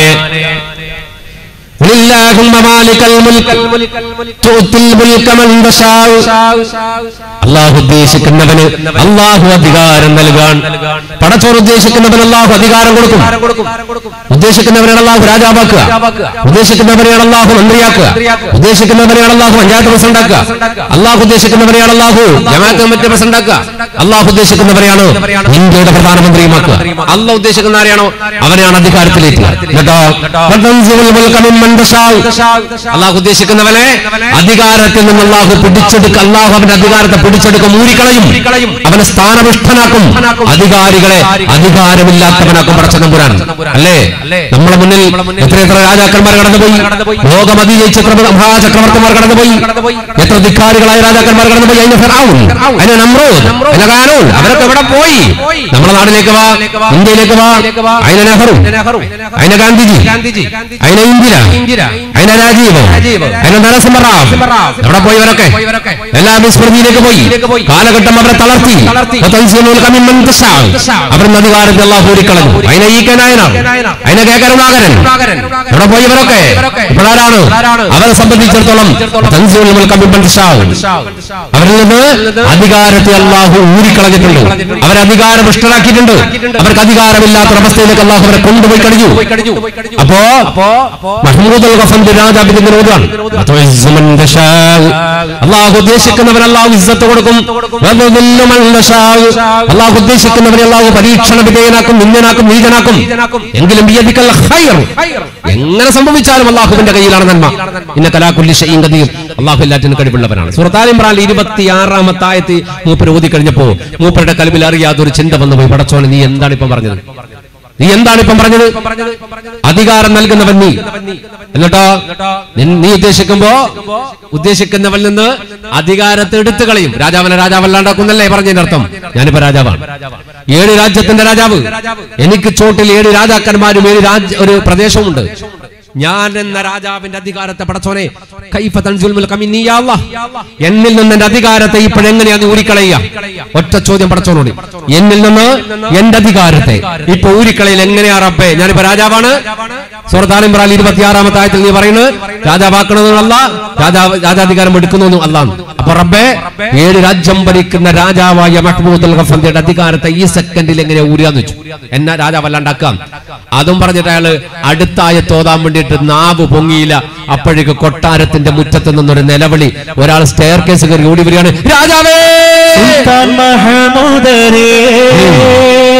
ലില്ലാഹുമ്മ മാലിക്കൽ മുൽക്ക് തുഅത്തിൽ മുൽക മൻ തശാഉ അള്ളാഹു ഉദ്ദേശിക്കുന്നവന് അള്ളാഹു അധികാരം നൽകാൻ പടച്ചോർ ഉദ്ദേശിക്കുന്നവന് അള്ളാഹു അധികാരം കൊടുക്കും ഉദ്ദേശിക്കുന്നവരെയാണ് അള്ളാഹു രാജാവാക്കുക ഉദ്ദേശിക്കുന്നവരെയാണ് അള്ളാഹു മന്ത്രിയാക്കുക ഉദ്ദേശിക്കുന്നവരെയാണ് അള്ളാഹു പഞ്ചായത്ത് പ്രസിഡന്റ് ആക്കുക അള്ളാഹു ഉദ്ദേശിക്കുന്നവരെയാണ് അള്ളാഹു ജമാഅത്ത് കമ്മിറ്റി പ്രസിഡന്റ് ആക്കുക അള്ളാഹു ഉദ്ദേശിക്കുന്നവരെയാണ് ഇന്ത്യയുടെ പ്രധാനമന്ത്രിയുമാക്കുക അള്ളാഹു ഉദ്ദേശിക്കുന്ന ആരെയാണോ അവനെയാണ് അധികാരത്തിലേക്ക് കേട്ടോ വതൻസിഉൽ മുൽക മിമ്മൻ തശാഉ. അള്ളാഹു ഉദ്ദേശിക്കുന്നവനെ അധികാരത്തിൽ നിന്ന് അള്ളാഹു പിടിച്ചെടുക്ക അള്ളാഹു അവന്റെ അധികാരത്തെ പിടിച്ചെടുക്കും ഊരിക്കളയും അവനെ സ്ഥാനഭ്രഷ്ടനാക്കും അധികാരികളെ അധികാരമില്ലാത്തവനാക്കും പടച്ചതമ്പുരാൻ അല്ലേ നമ്മളെ മുന്നിൽ എത്ര എത്ര രാജാക്കന്മാർ കടന്നുപോയി ലോകം അതിജയിച്ച എത്ര മഹാചക്രവർത്തിമാർ കടന്നുപോയി എത്ര ധിക്കാരികളായ രാജാക്കന്മാർ കടന്നുപോയി അതിന് ഫിർഔൻ അതിന് നമ്രൂദ് അതിന് ഖാനൂൻ അവരൊക്കെ എവിടെ പോയി നമ്മുടെ നാടിലേക്ക് വാ ഇന്ത്യയിലേക്ക് വാ അതിന് നെഹ്റു അതിന് ഗാന്ധിജി അതിന് ഇന്ദിര അതിന് രാജീവ് അതിന് നരസിംഹറാവ് എവിടെ പോയി ഇവരൊക്കെ എല്ലാ വിസ്മൃതിയിലേക്ക് പോയി കാലഘട്ടം അവരെ തളർത്തി വതൻസിലുൽ കമിമ്മൻ തശാഉ. അവരുടെ അധികാരത്തെ അള്ളാഹു ഊരിക്കളഞ്ഞു അതിനെ ഈ കനായനാർ അതിനെ കെ കരുണാകരൻ എവിടെ പോയി ഇവരൊക്കെ ഇപ്പോഴാരാണ് അവരെ സംബന്ധിച്ചിടത്തോളം വതൻസിലുൽ കമിമ്മൻ തശാഉ. അവരിൽ നിന്ന് അധികാരത്തെ അള്ളാഹു ഊരിക്കളഞ്ഞിട്ടുണ്ട് അവരെ അധികാരഭ്രഷ്ടരാക്കിയിട്ടുണ്ട് അവർക്ക് അധികാരമില്ലാത്തൊരവസ്ഥയിലേക്ക് അള്ളാഹു അവരെ കൊണ്ടുപോയി കഴിഞ്ഞു അപ്പോ മഹ്മൂദ് അൽ ഗഫന്തി രാജാവിന്റെ വിരോധാണ് അള്ളാഹു ഉദ്ദേശിക്കുന്നവൻ അള്ളാഹു ഇസ്സത്ത് കൊടുക്കും വദുല്ലു മൻ നശാഉ. അള്ളാഹു ഉദ്ദേശിക്കുന്നവനെ അള്ളാഹു പരീക്ഷണ വിധേയനാക്കും നിന്ദനാക്കും നീചനാക്കും എങ്കിലും ബിയദിക്കൽ ഖൈർ. എങ്ങനെ സംഭവിച്ചാലും അള്ളാഹുവിന്റെ കയ്യിലാണ് നന്മ ഇന്ന കലാകുല്ലി ഷൈഇൻ ഖദീർ അള്ളാഹു എല്ലാറ്റിനും കഴിവുള്ളവനാണ് സൂറത്ത് ഇമ്രാൻ ഇരുപത്തിയാറാമത്തെ ആയത്ത് മൂപ്പർ ഓതി കഴിഞ്ഞപ്പോ മൂപ്പരുടെ കൽവിൽ അറിയാതൊരു ചിന്ത വന്നു പോയി പടച്ചോനെ നീ എന്താണ് ഇപ്പം പറഞ്ഞത് നീ എന്താണ് ഇപ്പം പറഞ്ഞത് അധികാരം നൽകുന്നവൻ നീ എന്നിട്ടോ നിൻ- നീ ഉദ്ദേശിക്കുമ്പോ ഉദ്ദേശിക്കുന്നവൻ നിന്ന് അധികാരത്തെ എടുത്തു കളയും രാജാവിനെ രാജാവല്ലാണ്ടാക്കുന്നല്ലേ പറഞ്ഞതിന്റെ അർത്ഥം ഞാനിപ്പോ രാജാവാണ് ഏഴ് രാജ്യത്തിന്റെ രാജാവ് എനിക്ക് ചോട്ടിൽ ഏഴ് രാജാക്കന്മാരും ഏഴ് രാജ്യ ഒരു പ്രദേശമുണ്ട് ഞാൻ എന്ന രാജാവിന്റെ അധികാരത്തെ പടച്ചോനെ കൈഫ തൻസുൽ മുൽക മിന്നീ യാ അല്ലാഹ്. എന്നിൽ നിന്ന് എന്റെ അധികാരത്തെ ഇപ്പോഴെങ്ങനെയാ നീ ഊരിക്കളയുക ഒറ്റ ചോദ്യം പടച്ചോനോട് എന്നിൽ നിന്ന് എന്റെ അധികാരത്തെ ഇപ്പൊ ഊരിക്കളയിൽ എങ്ങനെയാ റബ്ബേ ഞാനിപ്പോ രാജാവാണ് സുഹൃത്താലിമ്രാൽ ഇരുപത്തിയാറാമത്തെ ആയത്തിൽ നീ പറയുന്നത് രാജാവാക്കണമെന്നല്ല രാജാവ് രാജാധികാരം എടുക്കുന്നു അല്ല അപ്പൊ റബ്ബേ ഏഴ് രാജ്യം ഭരിക്കുന്ന രാജാവായ മഹ്മൂദ് അൽ ഗഫന്തിയുടെ അധികാരത്തെ ഈ സെക്കൻഡിൽ എങ്ങനെ ഊരിയാന്ന് വെച്ചു എന്നെ രാജാവല്ലാണ്ടാക്കാം അതും പറഞ്ഞിട്ട് അയാള് അടുത്ത ആയത്ത് ഓതാൻ വേണ്ടിയിട്ട് നാവ് പൊങ്ങിയില്ല അപ്പോഴേക്ക് കൊട്ടാരത്തിന്റെ മുറ്റത്ത് നിന്നൊരു നിലവിളി ഒരാൾ സ്റ്റെയർ കേസ് കയറി ഓടി വരികയാണ് രാജാവേ സുൽത്താൻ മഹമൂദരേ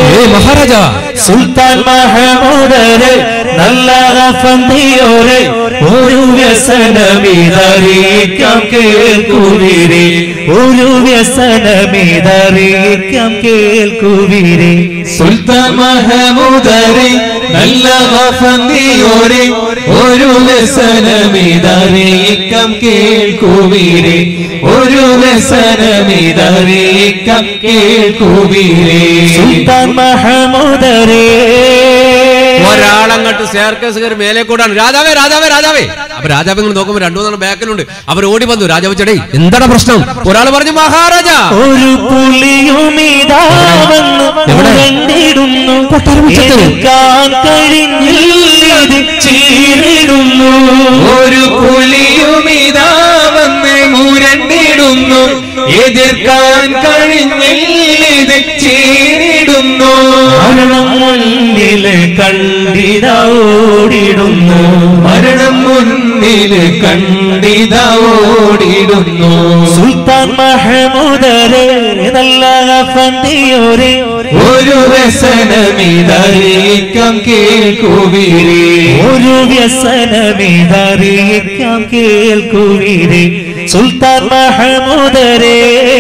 ഏ മഹാരാജ സുൽത്താൻ മഹമൂദരെ നല്ല ഫന്തിയോരെ ഒരു വ്യസനമിതറിയിക്കാം കേൾക്കുവിരെ ഒരു വ്യസനമിതറിയിക്കാം കേൾക്കുവിരെ സുൽത്താൻ മഹമൂദരെ നല്ല വഫന്തിയോരെ ഒരു വ്യസനമിതറിയിക്കം കേൾക്കുവീരെ ഒരു വ്യസനമിതറിയിക്കം കേൾക്കുവീരെ സുൽത്താൻ മഹമൂദരെ ഒരാളങ്ങോട്ട് സ്റ്റെയർകേസ് കയറി മേലെ കൂടാണ് രാജാവേ രാജാവേ രാജാവേ അപ്പൊ രാജാവ് ഇങ്ങനെ നോക്കുമ്പോ രണ്ടു മൂന്നെണ്ണം ബാക്കിലുണ്ട് അവർ ഓടി വന്നു രാജാവ് ചേടേ എന്താണ് പ്രശ്നം ഒരാൾ പറഞ്ഞു മഹാരാജ ഒരു പുലിയുമിതാവെന്ന് എവിടെ? ഉരണ്ടിടുന്നു കൊട്ടാരമുറ്റത്ത്. എതിർക്കാൻ കഴിഞ്ഞില്ലിത് ചീറിടുന്നു ഒരു പുലിയുമിതാ വന്ന് മുരണ്ടിടുന്നു എതിർക്കാൻ കഴിഞ്ഞില്ലിത് ചീരിടുന്നു മരണം മുന്നിൽ കണ്ടിത ഓടിടുന്നു മരണം മുന്നിൽ കണ്ടിത ഓടിടുന്നു സുൽത്താൻ മഹമൂദരെ നല്ല ഫന്തിയോരെ ഒരു വ്യസനമിതറിയിക്കം കേൾക്കുവിരേ ഒരു വ്യസനമിതറിയിക്കാം കേൾക്കുവിരെ സുൽത്താൻ മഹമൂദരെ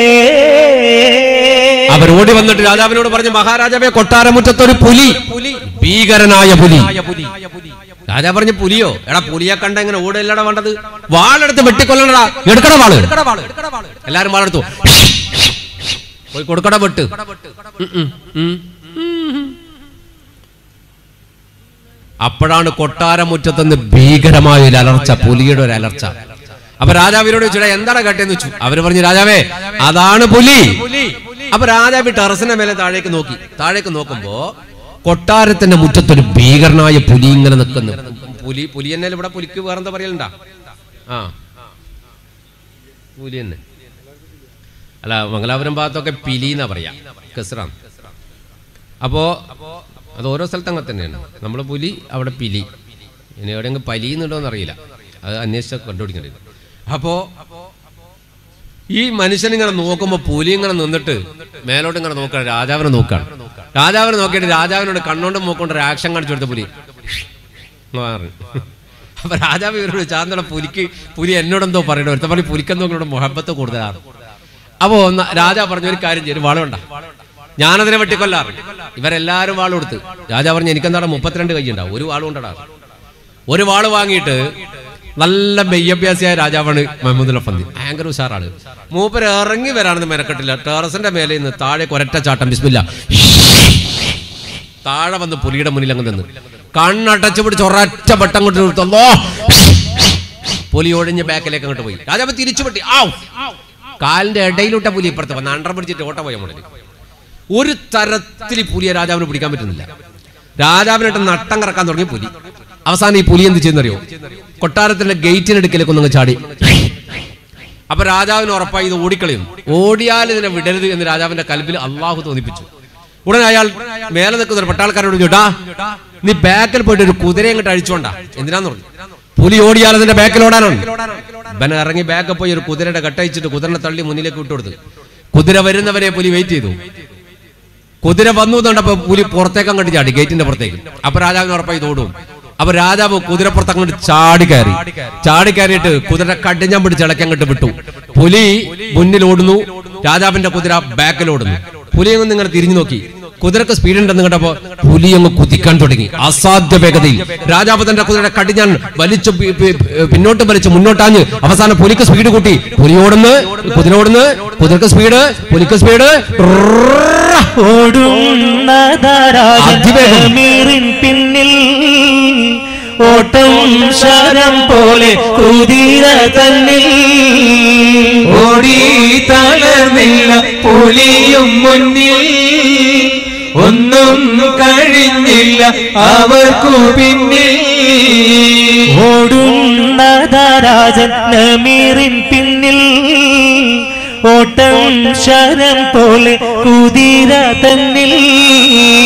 അവർ ഓടി വന്നിട്ട് രാജാവിനോട് പറഞ്ഞു മഹാരാജാവേ കൊട്ടാരമുറ്റത്തൊരു പുലി ഭീകരനായ പുലി രാജാ പറഞ്ഞ പുലിയോ എടാ പുലിയെ കണ്ട ഇങ്ങനെ ഓടല്ലടാ വേണ്ടത് വാളെടുത്ത് വെട്ടിക്കൊല്ലണടാ എടുക്കട വാള് എല്ലാരും വാളെടുത്തു പോയി കൊടുക്കട വെട്ട് ഉം, ഉം, ഉം. അപ്പോഴാണ് കൊട്ടാരമുറ്റത്തുനിന്ന് ഭീകരമായ ഒരു അലർച്ച പുലിയുടെ ഒരു അലർച്ച അപ്പൊ രാജാവിനോട് ചോദിച്ചാ എന്താണ് കേട്ടെന്ന് വെച്ചു അവര് പറഞ്ഞു രാജാവേ അതാണ് പുലി അപ്പൊ രാജാവ് ടെറസിന്റെ മേലെ താഴേക്ക് നോക്കി താഴേക്ക് നോക്കുമ്പോ കൊട്ടാരത്തിന്റെ മുറ്റത്തൊരു ഭീകരനായ പുലി ഇങ്ങനെ നിൽക്കുന്നു പുലി പുലി തന്നെ ഇവിടെ പുലിക്ക് വേറെന്താ പറയലുണ്ടാ ആ പുലി തന്നെ അല്ല മംഗലാപുരം ഭാഗത്തൊക്കെ പിലി എന്നാ പറയാ കെസ്റാം അപ്പോ അത് ഓരോ സ്ഥലത്ത് അങ്ങനെ തന്നെയാണ് നമ്മൾ പുലി അവിടെ പിലി ഇനി എവിടെയെങ്കിലും പലി എന്നുണ്ടോന്ന് അറിയില്ല അത് അന്വേഷിച്ച കണ്ടുപിടിക്കേണ്ടി വരും അപ്പോ ഈ മനുഷ്യൻ ഇങ്ങനെ നോക്കുമ്പോ പുലി ഇങ്ങനെ നിന്നിട്ട് മേലോട്ട് ഇങ്ങനെ നോക്കണം രാജാവിനെ നോക്കാണ് രാജാവിനെ നോക്കിയിട്ട് രാജാവിനോട് കണ്ണോണ്ടും മൂക്കൊണ്ട് ഒരു ആക്ഷൻ കാണിച്ചു കൊടുത്ത പുലി എന്ന് പറഞ്ഞു. അപ്പൊ രാജാവ് ഇവരോട് ചാർന്നോടെ പുലിക്ക് പുലി എന്നോടെന്തോ പറയണോ ഒരുത്ത പറഞ്ഞ് പുലിക്കെന്തോ ഇവിടെ മുഹബത്ത് കൂടുതലാണ് അപ്പോ ഒന്ന് രാജാവ് പറഞ്ഞു ഒരു കാര്യം ചെയ്യും വാളുണ്ട ഞാനതിനെ വെട്ടിക്കൊല്ലാറ് ഇവരെല്ലാരും വാൾ കൊടുത്ത് രാജാവ് പറഞ്ഞു എനിക്കെന്താണ് മുപ്പത്തിരണ്ട് കൈ ഉണ്ടാവും ഒരു വാളും ഉണ്ടടാ ഒരു വാള് വാങ്ങിയിട്ട് നല്ല മെയ്യഭ്യാസിയായ രാജാവാണ് മഹമ്മദ് ലഫന്തി ഭയങ്കര ഉഷാറാണ് മൂപ്പര് ഇറങ്ങി വരാണെന്ന് മെനക്കെട്ടില്ല ടെറസിന്റെ മേലെ നിന്ന് താഴെ കൊരറ്റ ചാട്ടം ബിസ്മില്ല താഴെ വന്ന് പുലിയുടെ മുന്നിൽ അങ്ങ് നിന്ന് കണ്ണടച്ചു പിടിച്ച് ഒരൊറ്റ വട്ടം കൊണ്ട് നിർത്തല്ലോ പുലി ഒഴിഞ്ഞ് ബാക്കിലേക്ക് അങ്ങോട്ട് പോയി രാജാവ് തിരിച്ചു പെട്ടി ആവ് കാലിന്റെ ഇടയിലോട്ട പുലി ഇപ്പുറത്ത് വന്ന് അണ്ടർ പിടിച്ചിട്ട് ഓട്ട പോയ മുടലി ഒരു തരത്തിൽ ഈ പുലിയെ രാജാവിന് പിടിക്കാൻ പറ്റുന്നില്ല രാജാവിനായിട്ട് നട്ടം കറക്കാൻ തുടങ്ങി പുലി അവസാനം ഈ പുലി എന്ത് ചെയ്യുന്നറിയോ കൊട്ടാരത്തിന്റെ ഗേറ്റിനടുക്കലേക്ക് ഒന്നങ്ങ് ചാടി അപ്പൊ രാജാവിന് ഉറപ്പായി ഇത് ഓടിക്കളയും ഓടിയാൽ ഇതിനെ വിടരുത് എന്ന് രാജാവിന്റെ കൽബിൽ അള്ളാഹു തോന്നിപ്പിച്ചു ഉടനെ അയാൾ മേലെ നിൽക്കുന്ന ഒരു പട്ടാൾക്കാരോട് ചോട്ടാ നീ ബാക്കിൽ പോയിട്ട് ഒരു കുതിരയെ അങ്ങോട്ട് അഴിച്ചോണ്ടാ എന്തിനാന്ന് പറഞ്ഞു പുലി ഓടിയാൽ അതിന്റെ ബാക്കിൽ ഓടാനാണ് ബന ഇറങ്ങി ബാക്കിൽ പോയി ഒരു കുതിരയുടെ കട്ടയിച്ചിട്ട് കുതിരനെ തള്ളി മുന്നിലേക്ക് വിട്ടുകൊടുത്തു കുതിര വരുന്നവരെ പുലി വെയിറ്റ് ചെയ്തു കുതിര വന്നു കണ്ടപ്പോ പുലി പുറത്തേക്ക് അങ്ങോട്ട് ചാടി ഗേറ്റിന്റെ പുറത്തേക്ക് അപ്പൊ രാജാവിന് ഉറപ്പായി ഇത് ഓടും അപ്പൊ രാജാവ് കുതിരപ്പുറത്ത് അങ്ങോട്ട് ചാടി കയറി ചാടി കയറിയിട്ട് കുതിര കടിഞ്ഞാൻ പിടിച്ച് ഇളക്കി അങ്ങോട്ട് വിട്ടു പുലി മുന്നിൽ ഓടുന്നു രാജാവിന്റെ കുതിര ബാക്കിൽ ഓടുന്നു പുലി അങ്ങ് ഇങ്ങനെ തിരിഞ്ഞു നോക്കി കുതിരക്ക് സ്പീഡ് ഉണ്ടെന്ന് കണ്ടപ്പോ പുലി അങ്ങ് കുതിക്കാൻ തുടങ്ങി അസാധ്യ വേഗതയിൽ രാജാവ് തന്റെ കുതിരയുടെ കടിഞ്ഞാൻ വലിച്ചു പി- പി- പിന്നോട്ട് വലിച്ച് മുന്നോട്ടാഞ്ഞ് അവസാനം പുലിക്ക് സ്പീഡ് കൂട്ടി പുലി ഓടുന്നു കുതിര ഓടുന്നു കുതിരക്ക് സ്പീഡ് പുലിക്ക് സ്പീഡ് അതിവേഗം. ഓടുന്നതാരാജമീറിൻ പിന്നിൽ ഓട്ടം ശരം പോലെ കുതിര തന്നിൽ ഓടി തളർന്നില്ല പുലിയും മുന്നിൽ ഒന്നും കഴിഞ്ഞില്ല അവർക്കു പിന്നിൽ ഓടുന്നതാരാജൻ നമീറിൻ പിന്നിൽ ഓട്ടം ശരം പോലെ കുതിര തന്നിൽ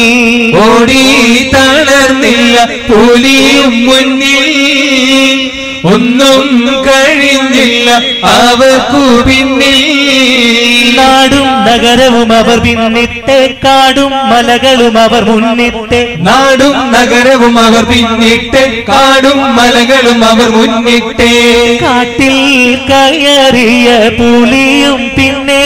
ഓടി തളർന്നില്ല പുലിയും മുന്നിൽ ഒന്നും കഴിഞ്ഞില്ല അവർക്കു പിന്നിൽ നാടും നഗരവും അവർ പിന്നിട്ട് കാടും മലകളും അവർ മുന്നിട്ട് നാടും നഗരവും അവർ പിന്നിട്ട് കാടും മലകളും അവർ മുന്നിട്ട് കാട്ടിൽ കയറിയ പുലിയും പിന്നെ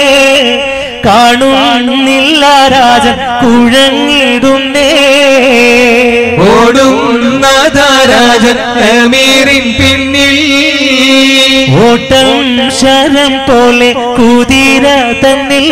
കാണുന്നില്ല രാജൻ കുഴങ്ങിടുന്നേ ഓടുന്ന രാജൻ അമീറിൻ പിന്നിൽ ഓട്ടം ശരം പോലെ കുതിര തന്നിൽ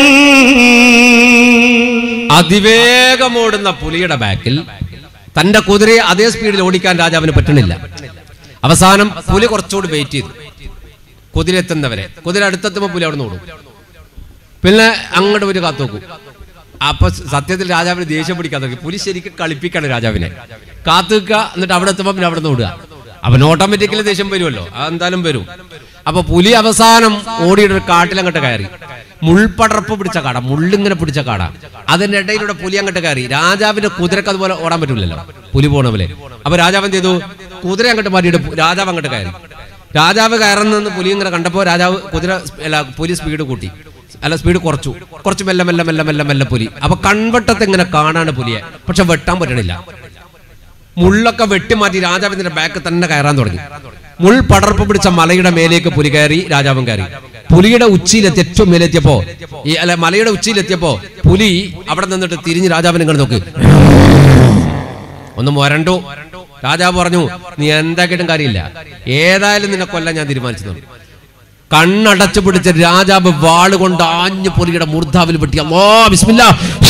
അതിവേഗം ഓടുന്ന പുലിയുടെ ബാക്കിൽ തന്റെ കുതിരയെ അതേ സ്പീഡിൽ ഓടിക്കാൻ രാജാവിന് പറ്റണില്ല അവസാനം പുലി കുറച്ചുകൂടി വെയിറ്റ് ചെയ്തു കുതിര എത്തുന്നവരെ കുതിര അടുത്തെത്തുമ്പോൾ പുലി അവിടെ നിന്ന് ഓടും പിന്നെ അങ്ങോട്ട് ഒരു കാത്തു നോക്കും അപ്പൊ സത്യത്തിൽ രാജാവിന് ദേഷ്യം പിടിക്കാൻ തുടങ്ങി പുലി ശരിക്കും കളിപ്പിക്കാണ് രാജാവിനെ കാത്തു നിൽക്കുക എന്നിട്ട് അവിടെ എത്തുമ്പോൾ പിന്നെ അവിടെ നിന്ന് ഓടുക അവൻ ഓട്ടോമാറ്റിക്കലി ദേഷ്യം വരുമല്ലോ അതെന്തായാലും വരും അപ്പൊ പുലി അവസാനം ഓടിയിട്ട് ഒരു കാട്ടിലങ്ങോട്ട് കയറി മുൾപടർപ്പ് പിടിച്ച കാട മുള്ളിങ്ങനെ പിടിച്ച കാട അതിന്റെ ഇടയിലൂടെ പുലി അങ്ങോട്ട് കയറി രാജാവിന്റെ കുതിരക്ക് അതുപോലെ ഓടാൻ പറ്റില്ലല്ലോ പുലി പോണ പോലെ അപ്പൊ രാജാവ് എന്ത് ചെയ്തു കുതിര അങ്ങോട്ട് മാറ്റിയിട്ട് പു- രാജാവ് അങ്ങോട്ട് കയറി രാജാവ് കയറുന്നെന്ന് പുലി ഇങ്ങനെ കണ്ടപ്പോൾ രാജാവ് കുതിര സ്- അല്ല പുലി സ്പീഡ് കൂട്ടി അല്ല സ്പീഡ് കുറച്ചു കുറച്ച് മെല്ലെ മെല്ലെ മെല്ലെ മെല്ലെ മെല്ലെ പുലി അപ്പൊ കൺവട്ടത്ത് ഇങ്ങനെ കാണാണ് പുലിയെ പക്ഷെ വെട്ടാൻ പറ്റണില്ല മുള്ളൊക്കെ വെട്ടിമാറ്റി രാജാവിന്റെ ബാക്ക് തന്നെ കയറാൻ തുടങ്ങി മുൾ പടർപ്പ് പിടിച്ച മലയുടെ മേലേക്ക് പുലി കയറി രാജാവും കയറി പുലിയുടെ ഉച്ചിയിലെത്തി ഏറ്റവും മേലെത്തിയപ്പോ ഈ അല്ല മലയുടെ ഉച്ചിയിലെത്തിയപ്പോ പുലി അവിടെ നിന്നിട്ട് തിരിഞ്ഞ് രാജാവിനെ കണ്ടു നോക്ക് ഒന്ന് മൊരണ്ടു രാജാവ് പറഞ്ഞു നീ എന്താക്കിയിട്ടും കാര്യമില്ല ഏതായാലും നിന്നെ കൊല്ലാൻ ഞാൻ തീരുമാനിച്ചു കണ്ണടച്ചു പിടിച്ച രാജാവ് വാളുകൊണ്ട് ആഞ്ഞു പുലിയുടെ മൂർധാവിൽ വെട്ടി അല്ലോ ബിസ്മില്ലാ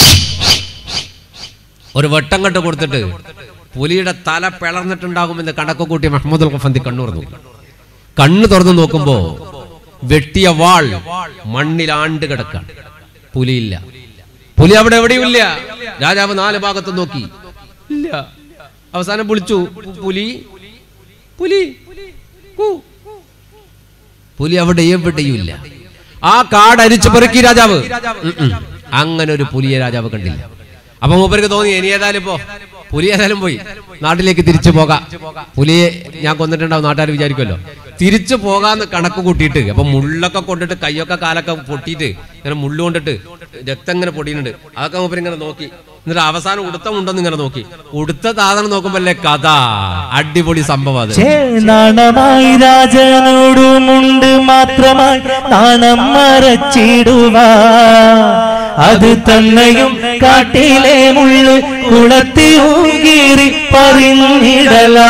ഒരു വെട്ടം കെട്ട് കൊടുത്തിട്ട് പുലിയുടെ തല പിളർന്നിട്ടുണ്ടാകുമെന്ന് കണക്ക് കൂട്ടി മഹമ്മദ് ഖഫന്തി കണ്ണു തുറന്നു കണ്ണു തുറന്നു നോക്കുമ്പോ വെട്ടിയ വാൾ മണ്ണിലാണ്ട് കിടക്കാണ് പുലിയില്ല പുലി അവിടെ എവിടെയുമില്ല രാജാവ് നാല് ഭാഗത്ത് നോക്കി ഇല്ല അവസാനം വിളിച്ചു "പു- പുലി പുലി കൂ." പുലി അവിടെ എവിടെയും ഇല്ല ആ കാട് അരിച്ചു പെറുക്കി രാജാവ് ഉം ഉം. അങ്ങനെ ഒരു പുലിയെ രാജാവ് കണ്ടില്ല അപ്പൊ മൂപ്പർക്ക് തോന്നി ഇനി ഏതായാലും ഇപ്പോ പുലി ഏതായാലും പോയി നാട്ടിലേക്ക് തിരിച്ചു പോകാം പുലിയെ ഞാൻ കൊന്നിട്ടുണ്ടാവും നാട്ടുകാർ വിചാരിക്കുമല്ലോ തിരിച്ചു പോകാന്ന് കണക്ക് കൂട്ടിയിട്ട് അപ്പൊ മുള്ളൊക്കെ കൊണ്ടിട്ട് കൈയൊക്കെ കാലൊക്കെ പൊട്ടിയിട്ട് ഇങ്ങനെ മുള്ളു കൊണ്ടിട്ട് രക്തം ഇങ്ങനെ പൊടിയുന്നുണ്ട് അതൊക്കെ മൂപ്പർ ഇങ്ങനെ നോക്കി എന്നിട്ട് അവസാനം ഉടുത്ത ഉണ്ടെന്ന് ഇങ്ങനെ നോക്കി ഉടുത്ത സാധനം നോക്കുമ്പോഴല്ലേ കഥ അടിപൊളി സംഭവം അത് നാണമായി രാജനോടുമുണ്ട് മാത്രമായി നാണം മറച്ചിടുവാ അത് തന്നെയും കാട്ടിലെ മുള്ളു കുളത്തി ഊകീറി പറഞ്ഞിടലാ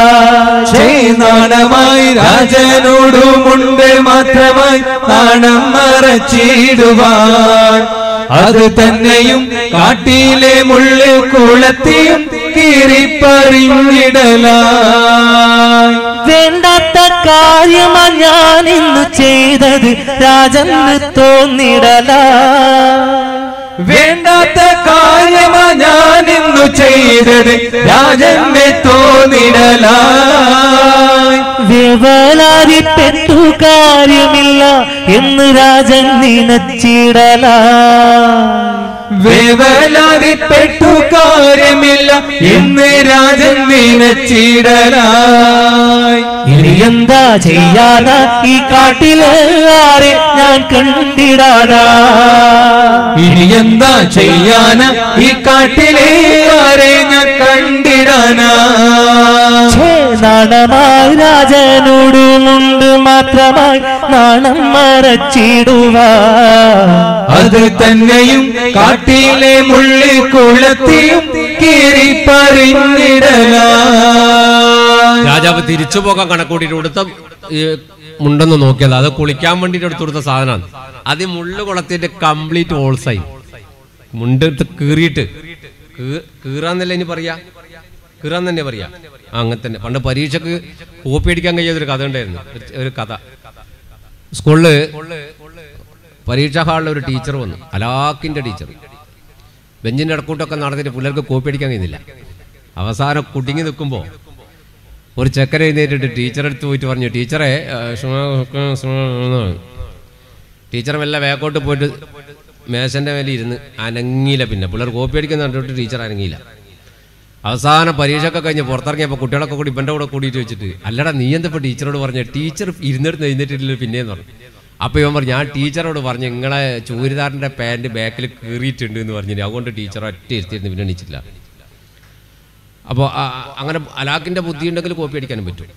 നാണമായി രാജനോടുമുണ്ട് മാത്രമായി നാണം മറച്ചിടുവാൻ അത് തന്നെയും കാട്ടിലെ മുള്ളു കുളത്തിയും കീറിപ്പറിഞ്ഞിടലായി വേണ്ടാത്ത കാര്യമാ ഞാൻ ഇന്ന് ചെയ്തത് രാജന് തോന്നിടലാ വേണ്ടാത്ത കാര്യമാ ഞാൻ ഇന്നു ചെയ്തത് രാജന്റെ തോന്നിടലായി വ്യവലാരിപ്പെട്ടു കാര്യമില്ല എന്ന് രാജൻ നിനച്ചിടലാ വേവലാതിപ്പെട്ടു കാര്യമില്ല എന്ന് രാജൻ നിനച്ചിടലായി ഇനി എന്താ ചെയ്യാനാ ഈ കാട്ടിലെ ആരെ ഞാൻ കണ്ടിടാനാ ഇനി എന്താ ചെയ്യാന ഈ കാട്ടിലെ ആരെ ഞാൻ കണ്ടിടാനാ ഛേ, നാണമായി രാജനോടുമുണ്ട് മാത്രമായി നാണം മറച്ചിടുവാ അത് തന്നെയും കാട്ടിലെ മുള്ളി കുളത്തിയും കീറിപ്പറിഞ്ഞിടലായി രാജാവ് തിരിച്ചു പോകാൻ കണക്കൂട്ടിട്ട് കൊടുത്ത ഈ മുണ്ടെന്ന് നോക്കിയത് അത് കുളിക്കാൻ വേണ്ടിട്ട് എടുത്തു കൊടുത്ത സാധനമാണ് അത് ഈ മുള്ളു കുളത്തിന്റെ കംപ്ലീറ്റ് ഓൾസായി മുണ്ടെടുത്ത് കീറിയിട്ട് കീ- കീറാന്നല്ലേ ഇനി പറയാ കീറാന്ന് തന്നെ പറയാ ആ, അങ്ങനെ തന്നെ പണ്ട് പരീക്ഷക്ക് കോപ്പി അടിക്കാൻ കഴിയാത്ത ഒരു കഥ ഉണ്ടായിരുന്നു ഒരു- ഒരു കഥ സ്കൂളില് പരീക്ഷാ ഹാളിൽ ഒരു ടീച്ചർ വന്നു അലാക്കിന്റെ ടീച്ചർ ബെഞ്ചിന്റെ ഇടക്കൂട്ടൊക്കെ നടന്നിട്ട് പിള്ളേർക്ക് കോപ്പി അടിക്കാൻ കഴിയുന്നില്ല അവസാനം കുടുങ്ങി നിൽക്കുമ്പോൾ ഒരു ചെക്കൻ എഴുന്നേറ്റിട്ട് ടീച്ചറെ അടുത്ത് പോയിട്ട് പറഞ്ഞു ടീച്ചറെ ആ, ക്ഷമ, ഒക്കെ, ക്ഷമ എന്ന് പറഞ്ഞു. ടീച്ചർ മെല്ലെ വേക്കോട്ട് പോയിട്ട് മേശന്റെ മേലെ ഇരുന്ന് അനങ്ങിയില്ല പിന്നെ പിള്ളേർ കോപ്പി അടിക്കുന്ന കണ്ടിട്ട് ടീച്ചർ അനങ്ങിയില്ല അവസാനം പരീക്ഷയൊക്കെ കഴിഞ്ഞ് പുറത്തിറങ്ങിയപ്പോൾ കുട്ടികളൊക്കെ കൂടി ഇവൻ്റെ കൂടെ കൂടിയിട്ട് വെച്ചിട്ട് അല്ലടാ നീ എന്തപ്പോൾ ടീച്ചറോട് പറഞ്ഞ ടീച്ചർ ഇരുന്നിടത്ത് എഴുന്നേറ്റിട്ടില്ല പിന്നെയെന്ന് പറഞ്ഞു അപ്പോൾ ഇവൻ പറഞ്ഞു ഞാൻ ടീച്ചറോട് പറഞ്ഞു നിങ്ങളെ ചൂരിദാറിൻ്റെ പാൻറ് ബാക്കിൽ കീറിയിട്ടുണ്ട് എന്ന് പറഞ്ഞില്ല അതുകൊണ്ട് ടീച്ചർ ഒറ്റ ഇരുത്തിയിരുന്നു പിന്നെ എണീച്ചില്ല അപ്പോൾ അങ്ങനെ അലാക്കിൻ്റെ ബുദ്ധി ഉണ്ടെങ്കിൽ കോപ്പി അടിക്കാനും പറ്റും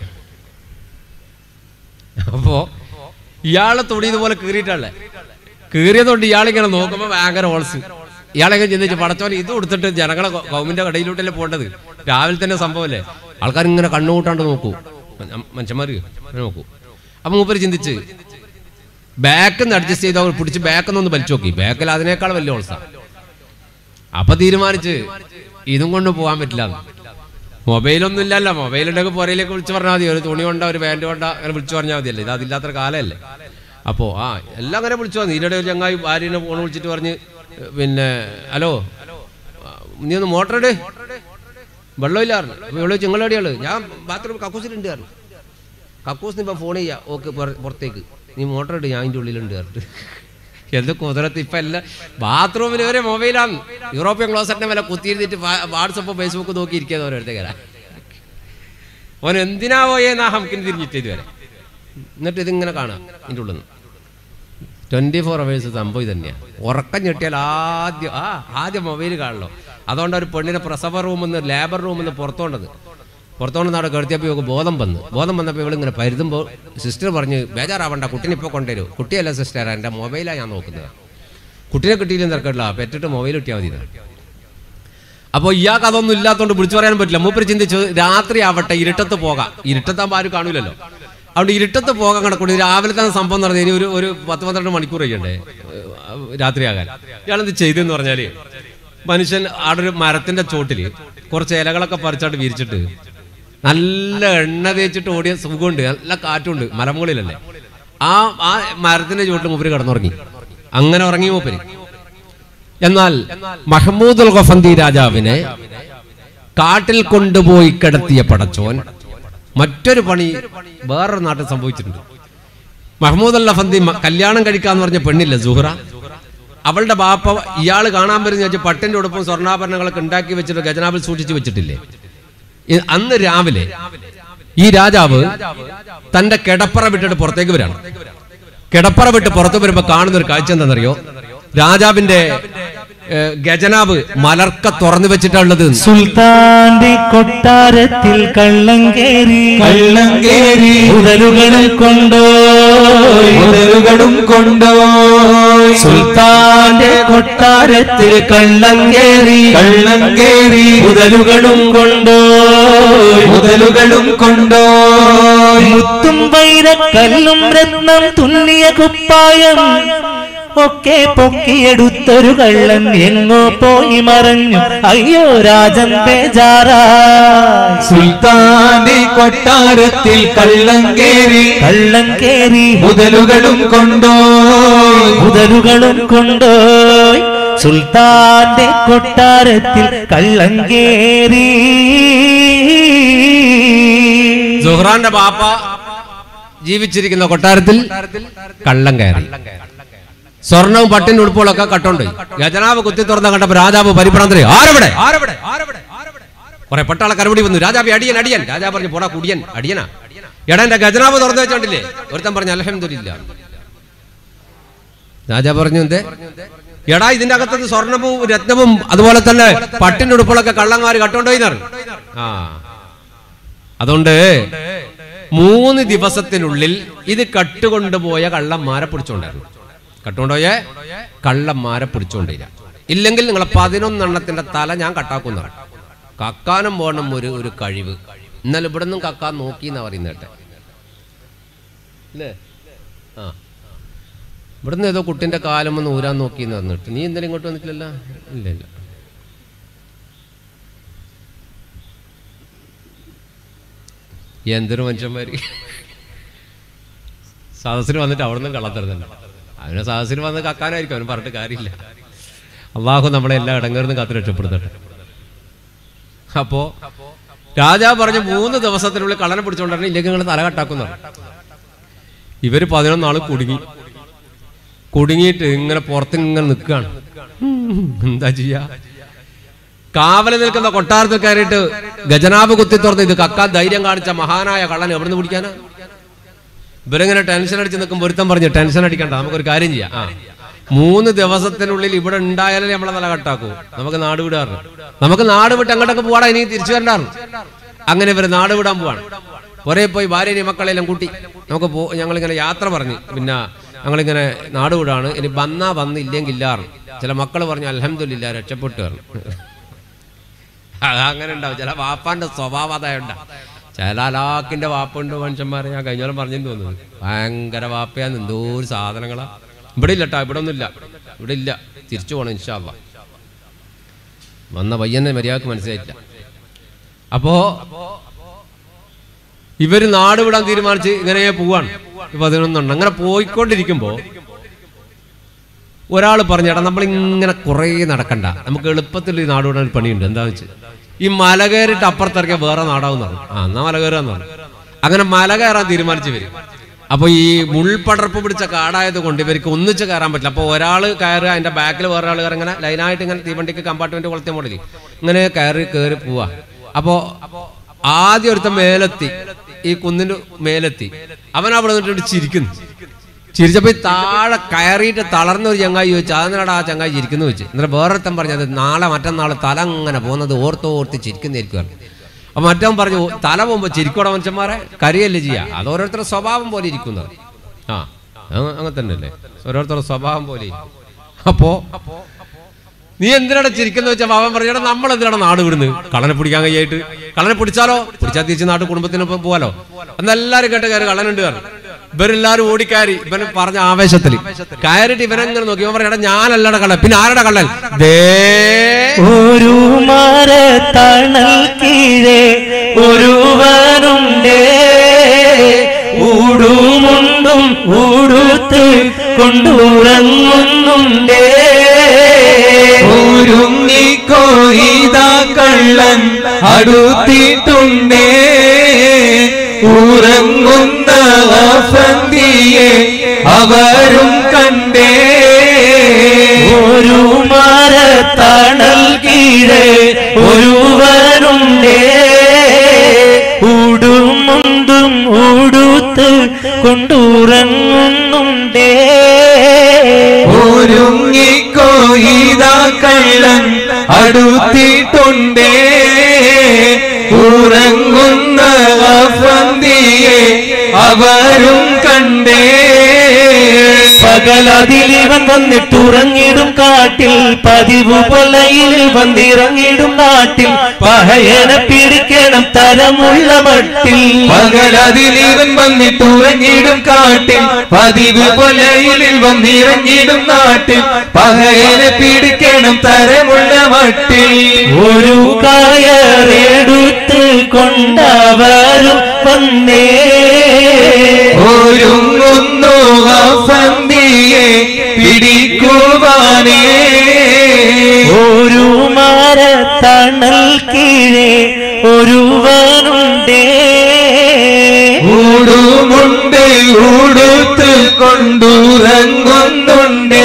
അപ്പോൾ ഇയാളെ തൊടി ഇതുപോലെ കീറിയിട്ടല്ലേ കീറിയതുകൊണ്ട് ഇയാളിങ്ങനെ നോക്കുമ്പോൾ ഭയങ്കര ഓൾസ് ഇയാളെങ്ങനെ ചിന്തിച്ച് പടച്ചോൻ ഇത് കൊടുത്തിട്ട് ജനങ്ങളെ ഗവൺമെന്റ് കടയിലോട്ടല്ലേ പോകേണ്ടത് രാവിലെ തന്നെ സംഭവമല്ലേ ആൾക്കാർ ഇങ്ങനെ കണ്ണുകൂട്ടാണ്ട് നോക്കൂ മനുഷ്യന്മാർ ഇങ്ങനെ നോക്കൂ അപ്പൊ മൂപ്പര് ചിന്തിച്ച് ബാക്കിൽ നിന്ന് അഡ്ജസ്റ്റ് ചെയ്ത് അവർ പിടിച്ച് ബാക്കിൽ നിന്ന് ഒന്ന് വലിച്ചു നോക്കി ബാക്കിൽ അതിനേക്കാൾ വലിയ ഓൾസ അപ്പൊ തീരുമാനിച്ച് ഇതും കൊണ്ട് പോകാൻ പറ്റില്ല മൊബൈലൊന്നും ഇല്ലല്ലോ മൊബൈൽ ഉണ്ടെങ്കിൽ പുറയിലേക്ക് വിളിച്ചു പറഞ്ഞാൽ മതി ഒരു തുണി കൊണ്ട ഒരു പാൻറ് കൊണ്ട അങ്ങനെ വിളിച്ചു പറഞ്ഞാൽ മതിയല്ലേ ഇത് അതില്ലാത്ത കാലമല്ലേ അപ്പോൾ ആ എല്ലാം അങ്ങനെ വിളിച്ചു വന്നു ഇതിനിടെ ഒരു ചങ്ങായി ഭാര്യനെ ഫോൺ വിളിച്ചിട്ട് പറഞ്ഞ് പിന്നെ ഹലോ നീ ഒന്ന് മോട്ടർ ഇട് വെള്ളമില്ലായിരുന്നു അപ്പോൾ ഇവിടെ ചിങ്ങളടിയാള് ഞാൻ ബാത്റൂം കക്കൂസിലുണ്ട് കാരണം കക്കൂസിന് ഇപ്പം ഫോൺ ചെയ്യാം ഓക്കെ പുറത്തേക്ക് നീ മോട്ടർ ഇട്ട് ഞാൻ അതിൻ്റെ ഉള്ളിലുണ്ട് പറഞ്ഞിട്ട് എന്ത് കുതിരത്ത് ഇപ്പം എല്ലാം ബാത്റൂമിൽ വരെ മൊബൈലാണ് യൂറോപ്യൻ ക്ലോസറ്റിനെ വില കുത്തിയിരുന്നിട്ട് വാട്സപ്പ് ഫേസ്ബുക്ക് നോക്കി ഇരിക്കുന്നത് ഓരോരുത്തര ഓൻ എന്തിനാ പോയെന്നാ ഹംക്കിന് തിരിഞ്ഞിട്ട് ഇതുവരെ എന്നിട്ട് ഇതിങ്ങനെ കാണാം ഇതിൻ്റെ ഉള്ളിൽ നിന്ന് ട്വൻറ്റി ഫോർ അവേഴ്സ് സംഭവം ഇത് തന്നെയാണ് ഉറക്കം ഞെട്ടിയാൽ ആദ്യം ആ ആദ്യം മൊബൈൽ കാണല്ലോ അതുകൊണ്ട് ഒരു പെണ്ണിനെ പ്രസവ റൂമിൽ നിന്ന് ലേബർ റൂമിൽ നിന്ന് പുറത്തോണ്ടത് പുറത്തോണ്ട് നാട് കിടത്തിയപ്പോൾ ഇവൾക്ക് ബോധം വന്ന് ബോധം വന്നപ്പോൾ ഇവളിങ്ങനെ പരുതുമ്പോൾ സിസ്റ്റർ പറഞ്ഞ് ബേജാറാവണ്ട കുട്ടീനെ ഇപ്പോൾ കൊണ്ടുവരൂ കുട്ടിയല്ല സിസ്റ്റർ എൻ്റെ മൊബൈലാണ് ഞാൻ നോക്കുന്നത് കുട്ടീനെ കിട്ടിയില്ലെന്ന് തിരക്കില്ല പെറ്റിട്ട് മൊബൈൽ കിട്ടിയാൽ മതി എന്നാണ്. അപ്പോൾ ഇയാൾക്ക് അതൊന്നും ഇല്ലാത്തതുകൊണ്ട് വിളിച്ചു പറയാൻ പറ്റില്ല മൂപ്പര് ചിന്തിച്ചു രാത്രി ആവട്ടെ ഇരുട്ടത്ത് പോകാം ഇരുട്ടത്താകുമ്പോൾ ആരും കാണൂലല്ലോ അതുകൊണ്ട് ഇരുട്ടത്ത് പോകാൻ കണക്കൂടി രാവിലെ തന്നെ സംഭവം നടന്നു ഇനി ഒരു ഒരു പത്ത് പന്ത്രണ്ട് മണിക്കൂർ കഴിയണ്ടേ ഏഹ് രാത്രിയാകാൻ ഇയാളെന്ത് ചെയ്തെന്ന് പറഞ്ഞാല് മനുഷ്യൻ അവിടെ ഒരു മരത്തിന്റെ ചോട്ടില് കുറച്ച് ഇലകളൊക്കെ പറിച്ചാട്ട് വിരിച്ചിട്ട് നല്ല എണ്ണ തേച്ചിട്ട് ഓടിയ സുഖമുണ്ട് നല്ല കാറ്റുണ്ട് മലമുകളിലല്ലേ ആ ആ മരത്തിന്റെ ചുവട്ടിൽ മൂപ്പര് കിടന്നുറങ്ങി അങ്ങനെ ഉറങ്ങി മൂപ്പര് എന്നാൽ മഹമ്മൂദുൽ ഗഫന്തി രാജാവിനെ കാട്ടിൽ കൊണ്ടുപോയി കിടത്തിയ പടച്ചോൻ മറ്റൊരു പണി വേറൊരു നാട്ടിൽ സംഭവിച്ചിട്ടുണ്ട് മഹമ്മൂദ് അൽ ഗഫന്തി മ- കല്യാണം കഴിക്കാന്ന് പറഞ്ഞ പെണ്ണില്ല സുഹറ അവളുടെ ബാപ്പ ഇയാൾ കാണാൻ വരുന്ന വെച്ചാൽ പട്ടിന്റെ ഉടുപ്പും സ്വർണ്ണാഭരണങ്ങളൊക്കെ ഉണ്ടാക്കി വെച്ചിട്ട് ഖജനാവിൽ സൂക്ഷിച്ചു വെച്ചിട്ടില്ലേ ഇ- അന്ന് രാവിലെ ഈ രാജാവ് തന്റെ കിടപ്പറ വിട്ടിട്ട് പുറത്തേക്ക് വരാണ് കിടപ്പറ വിട്ട് പുറത്തു വരുമ്പോ കാണുന്ന ഒരു കാഴ്ച എന്താണെന്നറിയോ രാജാവിന്റെ ഏഹ്, ഖജനാവ് മലർക്ക തുറന്നു വെച്ചിട്ടുള്ളത് സുൽത്താന്റെ കൊട്ടാരത്തിൽ കള്ളം കേറി കള്ളം കേറി മുതലുകളും കൊണ്ടോയി മുതലുകളും കൊണ്ടോയി സുൽത്താന്റെ കൊട്ടാരത്തിൽ കള്ളം കേറി കള്ളം കേറി മുതലുകളും കൊണ്ടോയി മുതലുകളും കൊണ്ടോയി മുത്തും വൈരക്കല്ലും രത്നം തുന്നിയ കുപ്പായം ഒക്കെ പൊക്കിയെടുത്തൊരു കള്ളൻ എങ്ങോ പോയി മറഞ്ഞു അയ്യോ രാജൻ ബേജാറായി സുൽത്താന്റെ കൊട്ടാരത്തിൽ കള്ളം കേറി കള്ളൻ കേറി മുതലുകളും കൊണ്ടോയി മുതലുകളും കൊണ്ടോയി സുൽത്താന്റെ കൊട്ടാരത്തിൽ കള്ളൻ കേറി സുഹ്റാന്റെ ബാപ്പ ജീവിച്ചിരിക്കുന്ന കൊട്ടാരത്തിൽ കള്ളം കയറി സ്വർണവും പട്ടിന്റെ ഉടുപ്പുകളൊക്കെ കട്ടോണ്ട് ഖജനാവ് കുത്തി തുറന്ന കണ്ടപ്പോ രാജാവ് പരിഭ്രാന്തരെ ആരവിടെ ആരവിടെ കുറെ പട്ടാള കരപടി വന്നു രാജാവ് അടിയൻ അടിയൻ രാജാവ് പറഞ്ഞു പോടാ കുടിയൻ അടിയനാ എടാ എന്റെ ഖജനാവ് തുറന്നു വെച്ചോണ്ടില്ലേ ഒരുത്തൻ പറഞ്ഞു അലഹമില്ല രാജാവ് പറഞ്ഞു എന്തേ എടാ ഇതിന്റെ അകത്തത് സ്വർണവും രത്നവും അതുപോലെ തന്നെ പട്ടിന്റെ ഉടുപ്പുകളൊക്കെ കള്ളന്മാര് കട്ടോണ്ടോയി ആ അതുകൊണ്ട് മൂന്ന് ദിവസത്തിനുള്ളിൽ ഇത് കട്ടുകൊണ്ടുപോയ കള്ളന്മാരെ പിടിച്ചോണ്ടായിരുന്നു കട്ടുകൊണ്ടുപോയ കള്ളന്മാരെ പിടിച്ചോണ്ടില്ല ഇല്ലെങ്കിൽ നിങ്ങളെ പതിനൊന്നെണ്ണത്തിന്റെ തല ഞാൻ കട്ടാക്കുന്നതാണ് കക്കാനും പോകണം ഒരു ഒരു കഴിവ് എന്നാൽ ഇവിടെ നിന്നും കക്കാൻ നോക്കി എന്നാ പറയുന്നത് കേട്ടെ അല്ലേ ആ ഇവിടുന്ന് ഏതോ കുട്ടിന്റെ കാലം ഒന്ന് ഊരാൻ നോക്കി എന്ന് പറഞ്ഞിട്ട് നീ എന്തെങ്കിലും ഇങ്ങോട്ട് വന്നിട്ടില്ലല്ലോ ഇല്ല ഇല്ല എന്തൊരു മനുഷ്യന്മാര് സദസ്സിന് വന്നിട്ട് അവിടെ നിന്നും കള്ളത്തരുന്നുണ്ട് അവനെ സദസ്സിന് വന്ന് കക്കാനായിരിക്കും അവന് പറഞ്ഞിട്ട് കാര്യമില്ല അള്ളാഹു നമ്മളെ എല്ലാ ഇടങ്ങേർന്നും കാത്തു രക്ഷപ്പെടുത്തട്ടെ അപ്പോ രാജാവ് പറഞ്ഞു മൂന്ന് ദിവസത്തിനുള്ളിൽ കള്ളനെ പിടിച്ചോണ്ടാണ് ഇല്ലെങ്കിൽ നിങ്ങൾ തല കട്ടാക്കുന്ന ഇവര് പതിനൊന്നാള് കുടുങ്ങി കുടുങ്ങിയിട്ട് ഇങ്ങനെ പുറത്ത് ഇങ്ങനെ നിൽക്കുകയാണ് എന്താ ചെയ്യാ കാവല് നിൽക്കുന്ന കൊട്ടാരത്തിൽ കയറിയിട്ട് ഗജനാവ് കുത്തി തുറന്ന് ഇത് കക്കാൻ ധൈര്യം കാണിച്ച മഹാനായ കള്ളൻ എവിടെ നിന്ന് പിടിക്കാനാ ഇവരിങ്ങനെ ടെൻഷൻ അടിച്ച് നിൽക്കുമ്പോൾ ഒരുത്തം പറഞ്ഞു ടെൻഷൻ അടിക്കണ്ട നമുക്കൊരു കാര്യം ചെയ്യാം ആ മൂന്ന് ദിവസത്തിനുള്ളിൽ ഇവിടെ ഉണ്ടായാലേ നമ്മളെ നില കട്ടാക്കൂ നമുക്ക് നാട് വിടാറ് നമുക്ക് നാട് വിട്ട് അങ്ങോട്ടൊക്കെ പോവാടാ ഇനി തിരിച്ചു വരണ്ടാറ് അങ്ങനെ ഇവര് നാട് വിടാൻ പോവാണ് പുറേ പോയി ഭാര്യനെയും മക്കളെല്ലാം കൂട്ടി നമുക്ക് പോ ഞങ്ങളിങ്ങനെ യാത്ര പറഞ്ഞു പിന്നെ ഞങ്ങളിങ്ങനെ നാട് വിടാണ് ഇനി വന്നാ വന്നില്ലെങ്കിൽ ഇല്ലാറ് ചില മക്കൾ പറഞ്ഞു അലഹമില്ല രക്ഷപ്പെട്ടു പറഞ്ഞു അത് അങ്ങനെ ഉണ്ടാവും ചില വാപ്പാന്റെ സ്വഭാവം അതായുണ്ട ചില അലാക്കിന്റെ വാപ്പുണ്ട് മനുഷ്യന്മാരെ ഞാൻ കഴിഞ്ഞോളം പറഞ്ഞെന്ന് തോന്നുന്നു ഭയങ്കര വാപ്പയാന്ന് എന്തോ ഒരു സാധനങ്ങളാ ഇവിടെ ഇല്ല കേട്ടോ ഇവിടെ ഒന്നുമില്ല ഇവിടെ ഇല്ല തിരിച്ചു പോകണം ഇൻഷാല്ല വന്ന പയ്യനെ മര്യാദക്ക് മനസ്സിലായിട്ടില്ല അപ്പോ ഇവര് നാട് വിടാൻ തീരുമാനിച്ച് ഇങ്ങനെ പോവാണ് പതിനൊന്നുണ്ട് അങ്ങനെ പോയിക്കൊണ്ടിരിക്കുമ്പോ ഒരാൾ പറഞ്ഞേട്ടാ നമ്മൾ ഇങ്ങനെ കുറേ നടക്കണ്ട നമുക്ക് എളുപ്പത്തിൽ ഈ നാട് വിടാൻ ഒരു പണിയുണ്ട് എന്താന്ന് വെച്ച് ഈ മല കയറിയിട്ട് അപ്പുറത്തിറക്കിയ വേറെ നാടാവും പറഞ്ഞു ആ എന്നാ മല കയറാന്ന് പറഞ്ഞു അങ്ങനെ മല കയറാൻ തീരുമാനിച്ചു വരും അപ്പൊ ഈ മുൾപടർപ്പ് പിടിച്ച കാടായത് കൊണ്ട് ഇവർക്ക് ഒന്നിച്ച് കയറാൻ പറ്റില്ല അപ്പൊ ഒരാൾ കയറുക അതിന്റെ ബാക്കിൽ വേറെ ആൾ കയറി ഇങ്ങനെ ലൈനായിട്ട് ഇങ്ങനെ തീവണ്ടിക്ക് കമ്പാർട്ട്മെന്റ് കൊളത്തിയ മോഡല് ഇങ്ങനെ കയറി കയറി പോവാ അപ്പോ ആദ്യം ഒരുത്തൻ മേലെത്തി ഈ കുന്നിന്റെ മേലെത്തി അവൻ അവിടെ നിന്നിട്ട് ചിരിക്കുന്നു ചിരിച്ചപ്പോ ഈ താഴെ കയറിയിട്ട് തളർന്ന ഒരു ചങ്ങായി ചോദിച്ചു അതിനാടാ ആ ചങ്ങായി ചിരിക്കുന്നു വെച്ച് എന്നിട്ട് വേറൊരുത്തൻ പറഞ്ഞത് നാളെ മറ്റന്നാൾ തല അങ്ങനെ പോകുന്നത് ഓർത്ത് ഓർത്ത് ചിരിക്കുന്നതായിരിക്കും പറഞ്ഞു. അപ്പൊ മറ്റവൻ പറഞ്ഞു "ഓ, തല പോകുമ്പോ ചിരിക്കോടെ മനുഷ്യന്മാരെ കരിയല്ലേ ചെയ്യാ അത് ഓരോരുത്തരുടെ സ്വഭാവം പോലെ ഇരിക്കുന്നത് ആ അത് അങ്ങനെ തന്നെയല്ലേ ഓരോരുത്തരുടെ സ്വഭാവം പോലെ ഇരിക്കും. അപ്പോ നീ എന്തിനാണ് ചിരിക്കുന്ന വെച്ചാൽ അവൻ പറഞ്ഞാൽ നമ്മൾ എന്തിനാണ് നാട് വിടുന്നത് കള്ളനെ പിടിക്കാൻ കഴിയായിട്ട് കള്ളനെ പിടിച്ചാലോ പിടിച്ചാൽ തിരിച്ച് നാട് കുടുംബത്തിനൊപ്പം പോവാലോ എന്നെല്ലാരും കേട്ട് കയറി കള്ളനുണ്ട് കാരണം ഇവരെല്ലാരും ഓടിക്കയറി ഇവന് പറഞ്ഞ ആവേശത്തിൽ കയറിയിട്ട് ഇവനെങ്ങനെ നോക്കി ഇവൻ പറഞ്ഞ ഞാനല്ലട കള്ളൻ പിന്നെ ആരുടെ കള്ളൻ ദേ ഒരു മരത്തണൽ കീഴേ ഒരുവനുണ്ടേ ഊടുമുണ്ടും ഊടുത്ത് കൊണ്ടുറങ്ങുന്നുണ്ടേ ഒരുങ്ങിക്കോ ഇതാ കള്ളൻ അടുത്തിട്ടുണ്ടേ ഉറങ്ങുന്ന വസന്തിയെ അവരും കണ്ടേ ഒരു മരത്തണൽ കീഴേ ഒരുവനുണ്ടേ ഊടുമുണ്ടും ഊടുത്ത് കൊണ്ടുറങ്ങുന്നുണ്ടേ ഒരുങ്ങിക്കോ ഇതാ കള്ളൻ അടുത്തിട്ടുണ്ടേ ഉറങ്ങുന്ന വസന്തിയെ അവരും കണ്ടേ പകലതിലിവൻ വന്നിട്ടുറങ്ങിടും കാട്ടിൽ പതിവ് പൊലയിൽ വന്നിറങ്ങിടും നാട്ടിൽ പഹയനെ പിടിക്കണം തരമുള്ള മട്ടിൽ പകലതിലിവൻ വന്നിട്ടുറങ്ങിടും കാട്ടിൽ പതിവ് പൊലയിൽ വന്നിറങ്ങിടും നാട്ടിൽ പകയനെ പിടിക്കണം തരമുള്ള മട്ടിൽ ഒരു കയറെടുത്ത് കൊണ്ടവരും വന്നേ ഒരുങ്ങുന്നു വസന്തിയെ പിടിക്കുവാനേ ഒരു മരത്തണൽ കീഴേ ഒരുവനുണ്ടേ ഊടുമുണ്ട് ഊടുത്ത് കൊണ്ടുറങ്ങുന്നുണ്ടേ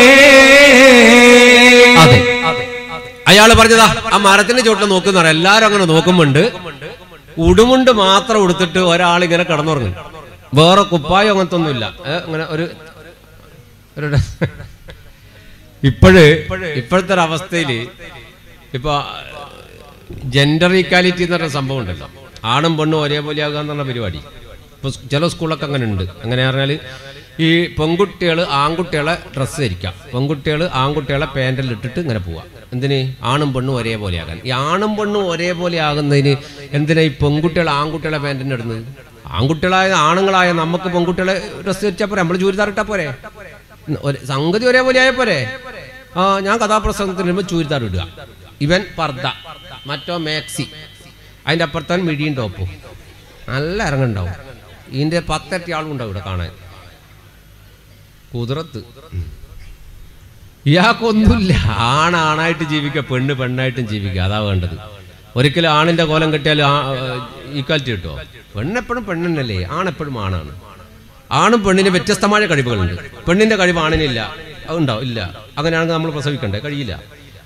അതെ അയാള് പറഞ്ഞതാ ആ മരത്തിന്റെ ചോട്ടിൽ നോക്കുന്ന എല്ലാരും അങ്ങനെ നോക്കുമ്പോണ്ട് ഉടുമുണ്ട് മാത്രം ഉടുത്തിട്ട് ഒരാൾ ഇങ്ങനെ കിടന്നുറങ്ങും വേറെ കുപ്പായം അങ്ങനത്തെ ഒന്നുമില്ല ഏ, അങ്ങനെ ഒരു ഒരു ഇപ്പോഴ് ഇപ്പോഴത്തെ ഒരു അവസ്ഥയില് ഇപ്പൊ ജെൻഡർ ഈക്വാലിറ്റി എന്ന് പറഞ്ഞ സംഭവം ഉണ്ടല്ലോ ആണും പെണ്ണും ഒരേപോലെ ആകുക എന്നുള്ള പരിപാടി ഇപ്പൊ സ് ചില സ്കൂളൊക്കെ അങ്ങനെ ഉണ്ട് അങ്ങനെ പറഞ്ഞാൽ ഈ പെൺകുട്ടികൾ ആൺകുട്ടികളെ ഡ്രസ്സ് ധരിക്കാം പെൺകുട്ടികൾ ആൺകുട്ടികളെ പാൻറ്റിൽ ഇട്ടിട്ട് ഇങ്ങനെ പോവാം എന്തിന് ആണും പെണ്ണും ഒരേപോലെ ആകാൻ ഈ ആണും പെണ്ണും ഒരേപോലെ ആകുന്നതിന് എന്തിനാ ഈ പെൺകുട്ടികൾ ആൺകുട്ടികളെ പാൻറ്റിന് ഇടുന്നത് ആൺകുട്ടികളായ ആണുങ്ങളായ നമുക്ക് പെൺകുട്ടികളെ ഡ്രസ്സ് ധരിച്ചാൽ പോരെ നമ്മൾ ചൂരിദാർ ഇട്ടാൽ പോരെ ഒരു സംഗതി ഒരേപോലെ ആയ പോരെ ആ ഞാൻ കഥാപ്രസംഗത്തിന് വരുമ്പോൾ ചൂരിദാർ ഇടുക ഇവൻ പർദ്ദ മറ്റോ മാക്സി അതിൻ്റെ അപ്പുറത്താൻ മിടിയും ടോപ്പും നല്ല ഇറങ്ങുണ്ടാവും ഇതിൻ്റെ പത്തരട്ടി ആളും ഉണ്ടാവും ഇവിടെ കാണാൻ കുതിരത്ത് ഇയാൾക്കൊന്നുമില്ല ആണാണായിട്ട് ജീവിക്കുക പെണ്ണ് പെണ്ണായിട്ടും ജീവിക്കുക അതാ വേണ്ടത് ഒരിക്കലും ആണിന്റെ കോലം കെട്ടിയാൽ ഈക്വാലിറ്റി കിട്ടുമോ പെണ്ണെപ്പോഴും പെണ്ണെന്നല്ലേ ആണെപ്പോഴും ആണാണ് ആണും പെണ്ണിന് വ്യത്യസ്തമായ കഴിവുകളുണ്ട് പെണ്ണിന്റെ കഴിവ് ആണിനില്ല അതുണ്ടാവും ഇല്ല അങ്ങനെയാണെങ്കിൽ നമ്മൾ പ്രസവിക്കണ്ടേ കഴിയില്ല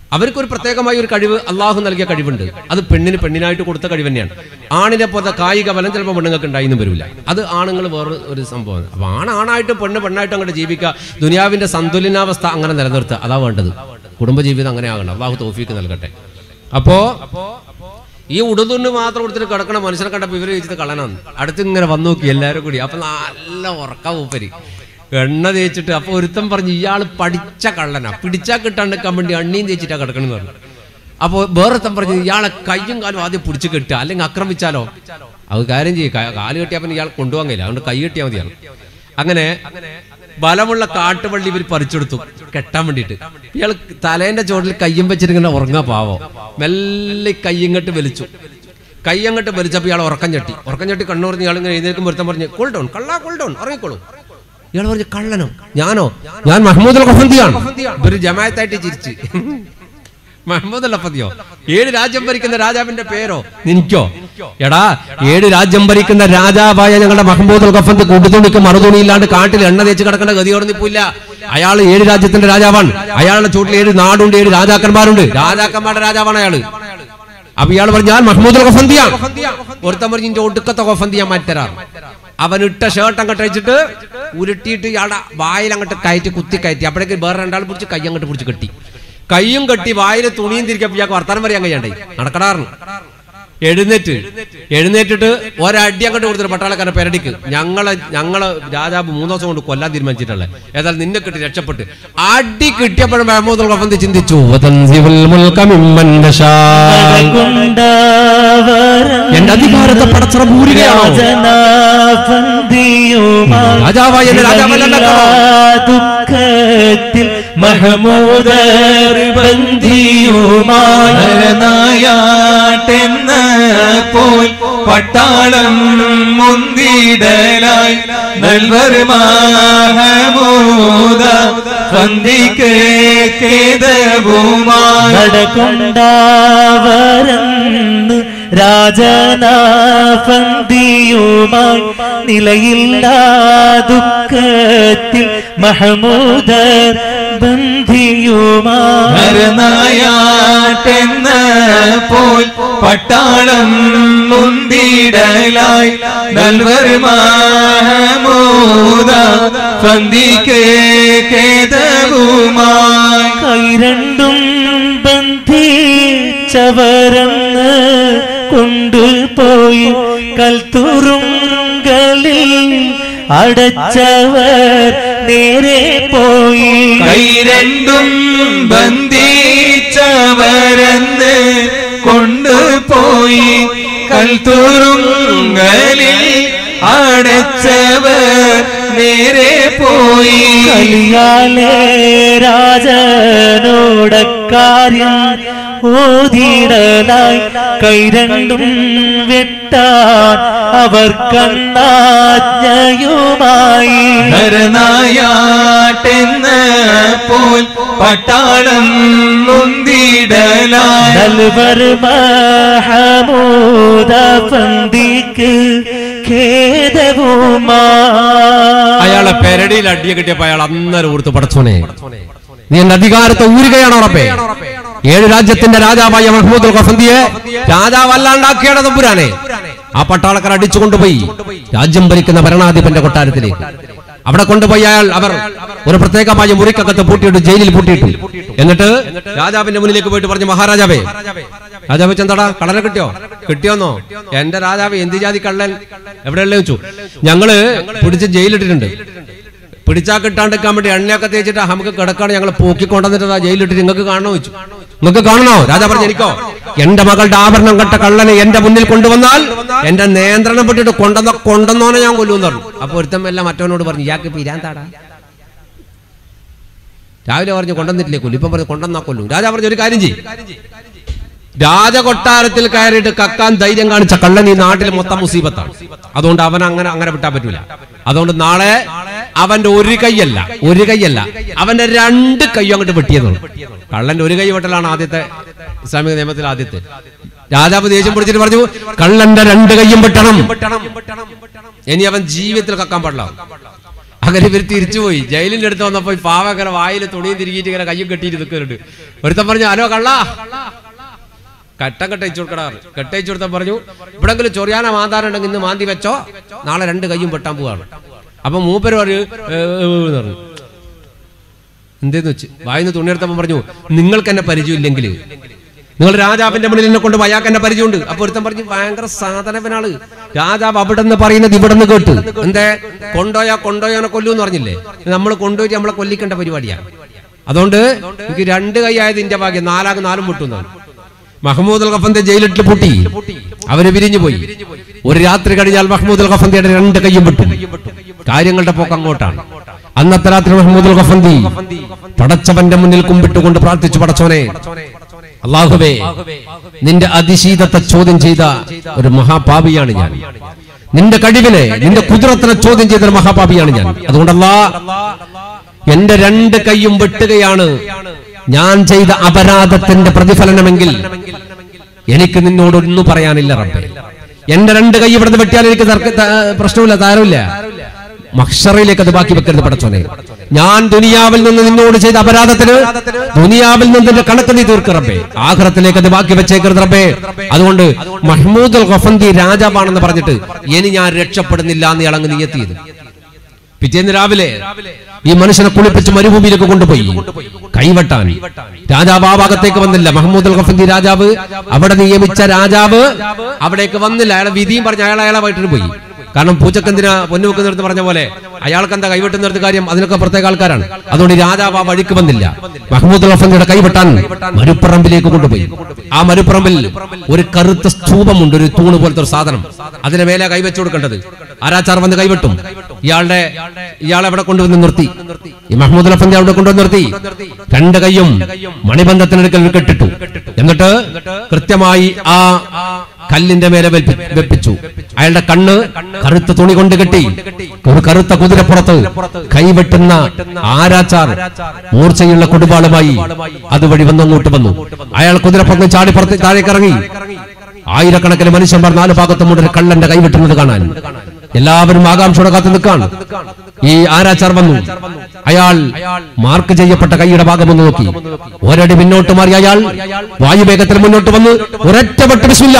അവർക്കൊരു പ്രത്യേകമായ ഒരു കഴിവ് അള്ളാഹു നൽകിയ കഴിവുണ്ട് അത് പെണ്ണിന് പെണ്ണിനായിട്ട് കൊടുത്ത കഴിവ് തന്നെയാണ് ആണിനെ പോലെ കായിക ബലം ചിലപ്പോൾ പെണ്ണുങ്ങൾക്ക് ഉണ്ടായിന്നും വരില്ല അത് ആണുങ്ങൾ വേറെ ഒരു സംഭവമാണ് അപ്പൊ ആണ് ആണായിട്ട് പെണ്ണ് പെണ്ണായിട്ട് അങ്ങോട്ട് ജീവിക്കുക ദുനിയാവിന്റെ സന്തുലനാവസ്ഥ അങ്ങനെ നിലനിർത്തുക അതാ വേണ്ടത് കുടുംബജീവിതം അങ്ങനെ ആകണം അള്ളാഹു തോഫീക്ക് നൽകട്ടെ അപ്പോ ഈ ഉടുതുണ്ട് മാത്രം കൊടുത്തിട്ട് കിടക്കണ മനുഷ്യനെ കണ്ടപ്പോൾ ഇവര് ചോദിച്ചത് കള്ളനാണ് അടുത്ത് ഇങ്ങനെ വന്നു നോക്കി എല്ലാവരും കൂടി അപ്പൊ നല്ല ഉറക്ക മൂപ്പര് എണ്ണ തേച്ചിട്ട് അപ്പൊ ഒരുത്തൻ പറഞ്ഞു ഇയാൾ പഠിച്ച കള്ളനാ പിടിച്ചാ കിട്ടാണ്ടിക്കാൻ വേണ്ടി എണ്ണയും തേച്ചിട്ടാ കിടക്കണെന്ന് പറഞ്ഞു അപ്പോൾ വേറൊരുത്തൻ പറഞ്ഞു ഇയാളെ കയ്യും കാലും ആദ്യം പിടിച്ച് കെട്ടുക അല്ലെങ്കിൽ ആക്രമിച്ചാലോ അത് കാര്യം ചെയ്യും കാല് കെട്ടിയാൽ പിന്നെ ഇയാൾ കൊണ്ടുപോകാൻ കഴിയില്ല അതുകൊണ്ട് കൈ കെട്ടിയാൽ മതിയാണ് അങ്ങനെ ബലമുള്ള കാട്ടുവള്ളി ഇവർ പറിച്ചെടുത്തു കെട്ടാൻ വേണ്ടിയിട്ട് ഇയാൾ തലേന്റെ ചോട്ടിൽ കയ്യും വെച്ചിട്ട് ഇങ്ങനെ ഉറങ്ങാ പാവോ മെല്ലെ കയ്യങ്ങട്ട് വലിച്ചു കൈ അങ്ങോട്ട് വലിച്ചപ്പോൾ ഇയാൾ ഉറക്കം ചട്ടി ഉറക്കം ചട്ടി കണ്ണുറഞ്ഞ് ഇയാൾ ഇങ്ങനെ എഴുന്നേൽക്കും ഒരുത്തൻ പറഞ്ഞു കൂൾ ഡൗൺ കള്ളാ കൂൾ ഡൗൺ ഉറങ്ങിക്കോളൂ ഇയാൾ പറഞ്ഞു കള്ളനോ ഞാനോ ഞാൻ മഹ്മൂദ് ഖഫന്തിയാണ് ഒരു ജമായത്തായിട്ട് ചിരിച്ച് മഹമ്മദ് ലഫദിയോ ഏഴ് രാജ്യം ഭരിക്കുന്ന രാജാവിന്റെ പേരോ നിനിക്കോ എടാ ഏഴ് രാജ്യം ഭരിക്കുന്ന രാജാവായ ഞങ്ങളുടെ മഹമ്മൂദ് ഖഫന്ത് കൂട്ടുതുണിക്ക് മറുതുണിയില്ലാണ്ട് കാട്ടിൽ എണ്ണ തേച്ച് കിടക്കേണ്ട ഗതിയോടെ നിൽപ്പില്ല അയാൾ ഏഴ് രാജ്യത്തിന്റെ രാജാവാണ് അയാളുടെ ചൂട്ടിൽ ഏഴ് നാടുണ്ട് ഏഴ് രാജാക്കന്മാരുണ്ട് രാജാക്കന്മാരുടെ രാജാവാണ് അയാള് അപ്പൊ ഇയാൾ പറഞ്ഞു ഞാൻ മഹ്മൂദ് ഖഫന്തിയാണ് ഒരുത്തൻ പറഞ്ഞു ഇന്റെ ഒടുക്കത്തെ ഖഫന്തി ഞാൻ മാറ്റരാറ് അവൻ ഇട്ട ഷർട്ട് അങ്ങോട്ട് അഴിച്ചിട്ട് ഉരുട്ടിയിട്ട് ഇയാളുടെ വായിൽ അങ്ങോട്ട് കയറ്റി കുത്തി കയറ്റി അപ്പോഴേക്ക് വേറെ രണ്ടാൾ പിടിച്ച് കൈ അങ്ങോട്ട് പിടിച്ച് കെട്ടി കൈയും കെട്ടി വായിൽ തുണിയും തിരിക്കപ്പോ ഇയാൾക്ക് വർത്താനം പറയാൻ കഴിയണ്ടേ നടക്കടാറുണ്ട് എഴുന്നേറ്റ് എഴുന്നേറ്റിട്ട് ഒരടി അങ്ങോട്ട് കൊടുത്തിട്ട് പട്ടാളക്കാരെ പെരടിക്ക് ഞങ്ങളെ ഞങ്ങളെ രാജാവ് മൂന്ന് ദിവസം കൊണ്ട് കൊല്ലാൻ തീരുമാനിച്ചിട്ടുള്ളത് ഏതായാലും നിന്നെ കിട്ടി രക്ഷപ്പെട്ട് അടി കിട്ടിയപ്പോഴും മഹമ്മൂദ് ഖഫന്തി ചിന്തിച്ചു "വതൻസിഉൽ മുൽക മിമ്മൻ തശാ." എന്റെ അധികാരത്തെ പടച്ചറ ഭൂരികയാണോ രാജാവായ എന്നെ രാജാവല്ലല്ലോ. ദുഃഖത്തിൽ മഹമൂദർ ബന്ധിയുമായി നായാട്ടെന്ന പോൽ പട്ടാളം മുന്തിടലായി നൽവർ മഹമൂദ പന്തിക്ക് കേതവുമായി നടകൊണ്ടാവരന്ന് രാജനാഫന്തിയുമായി നിലയില്ലാ ദുഃഖത്തിൽ മഹമൂദർ ബന്ധിയുമായി നരനായാട്ടെന്ന പോൽ പട്ടാളം മുന്തിടലായി നൽവർ മഹമൂദ പന്തിക്ക് കേതവുമായി കൈരണ്ടും ബന്ധിച്ചവരെന്ന് കൊണ്ടുപോയി കൽത്തുറുങ്കലിൽ അടച്ചവർ നേരെ പോയി കൈ രണ്ടും ബന്ധിച്ചവരെന്ന് കൊണ്ടുപോയി കൽത്തുറുങ്ങലിൽ അടച്ചവർ നേരെ പോയി കലിയാലേ രാജനോടക്കാര്യം ഓതിടലായി കൈരണ്ടും വെട്ടാൻ അവർ കണ്ണാജ്ഞയുമായി നരനായാട്ടെന്ന പോൽ പട്ടാളം മുന്തിടലായി നൽവർ മഹമൂദ പന്തിക്ക് ഖേദവുമായി അയാളെ പെരടിയിൽ അടിയെ കിട്ടിയപ്പോ അയാൾ അന്നേരം ഓർത്ത് പടച്ചോനെ നീ എന്റെ അധികാരത്തെ ഊരുകയാണോ ഉറപ്പേ ഏഴ് രാജ്യത്തിന്റെ രാജാവായ മഹ്മൂദ് ഖഫന്തിയെ രാജാവല്ലാണ്ടാക്കിയാണ് തമ്പുരാനെ ആ പട്ടാളക്കാർ അടിച്ചു കൊണ്ടുപോയി രാജ്യം ഭരിക്കുന്ന ഭരണാധിപന്റെ കൊട്ടാരത്തിലേക്ക് അവിടെ കൊണ്ടുപോയി അയാൾ അവർ ഒരു പ്രത്യേകമായ മുറിക്കകത്ത് പൂട്ടിയിട്ട് ജയിലിൽ പൂട്ടിയിട്ടു എന്നിട്ട് രാജാവിന്റെ മുന്നിലേക്ക് പോയിട്ട് പറഞ്ഞു മഹാരാജാവേ രാജാവ് ചെന്തടാ കള്ളനെ കിട്ടിയോ കിട്ടിയോന്നോ എന്റെ രാജാവ് എന്ത് ജാതി കള്ളൻ എവിടെയുള്ള വെച്ചു ഞങ്ങള് പിടിച്ച് ജയിലിട്ടിട്ടുണ്ട് പിടിച്ചാ കിട്ടാണ്ടിരിക്കാൻ വേണ്ടി എണ്ണയൊക്കെ തേച്ചിട്ട് നമുക്ക് കിടക്കാണ് ഞങ്ങൾ പോക്കിക്കൊണ്ടുവന്നിട്ട് ആ ജയിലിട്ടിട്ട് നിങ്ങൾക്ക് കാണണോ വെച്ചു നിങ്ങൾക്ക് കാണണോ രാജാ പറഞ്ഞു എനിക്കോ എന്റെ മകളുടെ ആഭരണം കെട്ട കള്ളനെ എന്റെ മുന്നിൽ കൊണ്ടുവന്നാൽ എന്റെ നിയന്ത്രണം പെട്ടിട്ട് കൊണ്ടുവന്ന കൊണ്ടുവന്നോനെ ഞാൻ കൊല്ലുമെന്ന് പറഞ്ഞു അപ്പൊ ഒരുത്തം എല്ലാം മറ്റവനോട് പറഞ്ഞു ഇയാൾക്ക് പിരാന്താടാ രാവിലെ പറഞ്ഞു കൊണ്ടുവന്നിട്ടില്ലേ കൊല്ലു ഇപ്പം പറഞ്ഞു കൊണ്ടുവന്നാ കൊല്ലും രാജാ പറഞ്ഞു ഒരു കാര്യം ചെയ്യും രാജകൊട്ടാരത്തിൽ കയറിയിട്ട് കക്കാൻ ധൈര്യം കാണിച്ച കള്ളൻ ഈ നാട്ടിൽ മൊത്തം മുസീബത്താണ് അതുകൊണ്ട് അവൻ അങ്ങനെ അങ്ങനെ വിട്ടാൻ പറ്റൂല അതുകൊണ്ട് നാളെ അവന്റെ ഒരു കൈയല്ല ഒരു കൈയല്ല അവന്റെ രണ്ട് കൈയും അങ്ങോട്ട് വെട്ടിയതാണ് കള്ളന്റെ ഒരു കൈ വെട്ടലാണ് ആദ്യത്തെ ഇസ്ലാമിക നിയമത്തിൽ ആദ്യത്തെ രാജാവ് ദേഷ്യം പിടിച്ചിട്ട് പറഞ്ഞു കള്ളന്റെ രണ്ട് കൈയും വെട്ടണം ഇനി അവൻ ജീവിതത്തിൽ കക്കാൻ പാടില്ല അങ്ങനെ ഇവർ തിരിച്ചുപോയി ജയിലിന്റെ അടുത്ത് വന്നപ്പോ ഈ പാവ ഇങ്ങനെ വായിൽ തുണിയും തിരികിയിട്ട് ഇങ്ങനെ കയ്യും കെട്ടിയിട്ട് നിൽക്കുന്നുണ്ട് ഒരുത്തൻ പറഞ്ഞു ഹലോ കള്ള കട്ടം കെട്ടയച്ചു കൊടുക്കടാറ് കെട്ടയച്ചു കൊടുത്താൽ പറഞ്ഞു ഇവിടെങ്കിലും ചൊറിയാന മാന്താനുണ്ടെങ്കിൽ ഇന്ന് മാന്തി വെച്ചോ നാളെ രണ്ട് കയ്യും വെട്ടാൻ പോവാണ് അപ്പൊ മൂപ്പര് പറഞ്ഞു "ഏ, ഏ, ഏ" എന്ന് പറഞ്ഞു എന്തേന്ന് വെച്ച് വായിന്ന് തുണിയെടുത്തപ്പോൾ പറഞ്ഞു നിങ്ങൾക്ക് എന്നെ പരിചയമില്ലെങ്കിൽ നിങ്ങൾ രാജാവിന്റെ മുന്നിൽ എന്നെ കൊണ്ട് വയാക്ക് എന്നെ പരിചയമുണ്ട് അപ്പൊ ഒരുത്തൻ പറഞ്ഞു ഭയങ്കര സാധനവനാള് രാജാവ് അവിടെ നിന്ന് പറയുന്നത് ഇവിടെ നിന്ന് കേട്ട് എന്തേ കൊണ്ടോയാ കൊണ്ടോയാനെ കൊല്ലൂ എന്ന് പറഞ്ഞില്ലേ നമ്മൾ കൊണ്ടുപോയിട്ട് നമ്മളെ കൊല്ലിക്കേണ്ട പരിപാടിയാണ് അതുകൊണ്ട് എനിക്ക് രണ്ട് കൈ ആയത് ഇന്റെ ഭാഗ്യം നാലാകെ നാലും പൊട്ടുന്നതാണ് മഹമ്മൂദ് അൽ ഖഫന്റെ ജയിലിട്ട് പൂട്ടി അവര് പിരിഞ്ഞു പോയി ഒരു രാത്രി കഴിഞ്ഞാൽ മഹമ്മൂദ് അൽ ഖഫന്തിയുടെ രണ്ട് കൈയും വിട്ടു കാര്യങ്ങളുടെ പോക്ക് അങ്ങോട്ടാണ് അന്നത്തെ രാത്രി മഹമ്മൂദ് അൽ ഖഫന്തി പടച്ചവന്റെ മുന്നിൽ കുമ്പിട്ടുകൊണ്ട് പ്രാർത്ഥിച്ചു പടച്ചോനെ അള്ളാഹുവേ നിന്റെ അതിശീതത്തെ ചോദ്യം ചെയ്ത ഒരു മഹാപാപിയാണ് ഞാൻ നിന്റെ കഴിവിനെ നിന്റെ കുതിരത്തിനെ ചോദ്യം ചെയ്ത ഒരു മഹാപാപിയാണ് ഞാൻ അതുകൊണ്ടല്ലാ എന്റെ രണ്ട് കൈയും വെട്ടുകയാണ് ഞാൻ ചെയ്ത അപരാധത്തിന്റെ പ്രതിഫലനമെങ്കിൽ എനിക്ക് നിന്നോടൊന്നും പറയാനില്ല റബ്ബേ എന്റെ രണ്ട് കൈ ഇവിടുന്ന് വെട്ടിയാൽ എനിക്ക് തർക്ക- ത- പ്രശ്നമില്ല താരമില്ല മക്ഷറയിലേക്ക് അത് ബാക്കി വെക്കരുത് പടച്ചോനെ ഞാൻ ദുനിയാവിൽ നിന്ന് നിന്നോട് ചെയ്ത അപരാധത്തിന് ദുനിയാവിൽ നിന്നിന്റെ കണക്ക് നീ തീർക്ക് റബ്ബേ ആഖിറത്തിലേക്ക് അത് ബാക്കി വെച്ചേക്കരുത് റബ്ബേ അതുകൊണ്ട് മഹ്മൂദ് അൽ ഖഫന്തി രാജാവാണെന്ന് പറഞ്ഞിട്ട് ഇനി ഞാൻ രക്ഷപ്പെടുന്നില്ല എന്ന് ഇളങ്ങ് നീയെത്തിയത് പിറ്റേന്ന് രാവിലെ ഈ മനുഷ്യനെ കുളിപ്പിച്ച് മരുഭൂമിയിലേക്ക് കൊണ്ടുപോയി കൈവട്ടാൻ രാജാവ് ആ ഭാഗത്തേക്ക് വന്നില്ല മഹമ്മൂദ് അൽ ഖഫന്തി രാജാവ് അവിടെ നിയമിച്ച രാജാവ് അവിടേക്ക് വന്നില്ല അയാളെ വിധിയും പറഞ്ഞ് അയാൾ അയാളെ വയറ്റിന് പോയി കാരണം പൂച്ചക്കെന്തിനാ പൊന്നു വെക്കുന്നിടത്ത് പറഞ്ഞ പോലെ അയാൾക്ക് എന്താ കൈവെട്ടുന്നിടത്ത് കാര്യം അതിനൊക്കെ പ്രത്യേക ആൾക്കാരാണ് അതുകൊണ്ട് ഈ രാജാവ് ആ വഴിക്ക് വന്നില്ല മഹമ്മൂദ് അൽ ഖഫന്തിയുടെ കൈവെട്ടാൻ മരുപ്പറമ്പിലേക്ക് കൊണ്ടുപോയി ആ മരുപ്പറമ്പിൽ ഒരു കറുത്ത സ്തൂപമുണ്ട് ഒരു തൂണ് പോലത്തെ ഒരു സാധനം അതിന് മേലെ കൈവച്ചു കൊടുക്കേണ്ടത് ആരാച്ചാർ വന്ന് കൈവെട്ടും ഇയാളുടെ ഇയാളെ അവിടെ കൊണ്ടുവന്ന് നിർത്തി ഈ മഹമ്മൂദ് അലഫന്തി അവിടെ കൊണ്ടുവന്ന് നിർത്തി രണ്ട് കൈയും മണിബന്ധത്തിനടുക്കൽ കെട്ടിട്ടു എന്നിട്ട് കൃത്യമായി ആ കല്ലിന്റെ മേലെ വെൽപ്പി- വെപ്പിച്ചു അയാളുടെ കണ്ണ് കറുത്ത തുണി കൊണ്ട് കെട്ടി ഒരു കറുത്ത കുതിരപ്പുറത്ത് കൈവെട്ടുന്ന ആരാച്ചാർ മൂർച്ചയുള്ള കുടുംബാളുമായി അതുവഴി വന്ന് അങ്ങോട്ട് വന്നു അയാൾ കുതിരപ്പുറത്ത് ചാടിപ്പുറത്ത് താഴേക്ക് ഇറങ്ങി ആയിരക്കണക്കിന് മനുഷ്യന്മാർ നാല് ഭാഗത്തും മുതൽ കള്ളന്റെ കൈവിട്ടുന്നത് കാണാൻ എല്ലാവരും ആകാംക്ഷയോടെ കാത്തു നിൽക്കാണ് ഈ ആരാച്ചാർ വന്നു അയാൾ മാർക്ക് ചെയ്യപ്പെട്ട കൈയുടെ ഭാഗം ഒന്ന് നോക്കി ഒരടി മുന്നോട്ട് മാറി അയാൾ വായുവേഗത്തിൽ മുന്നോട്ട് വന്ന് ഒരൊറ്റ വെട്ട് ബിസ്മില്ലാ.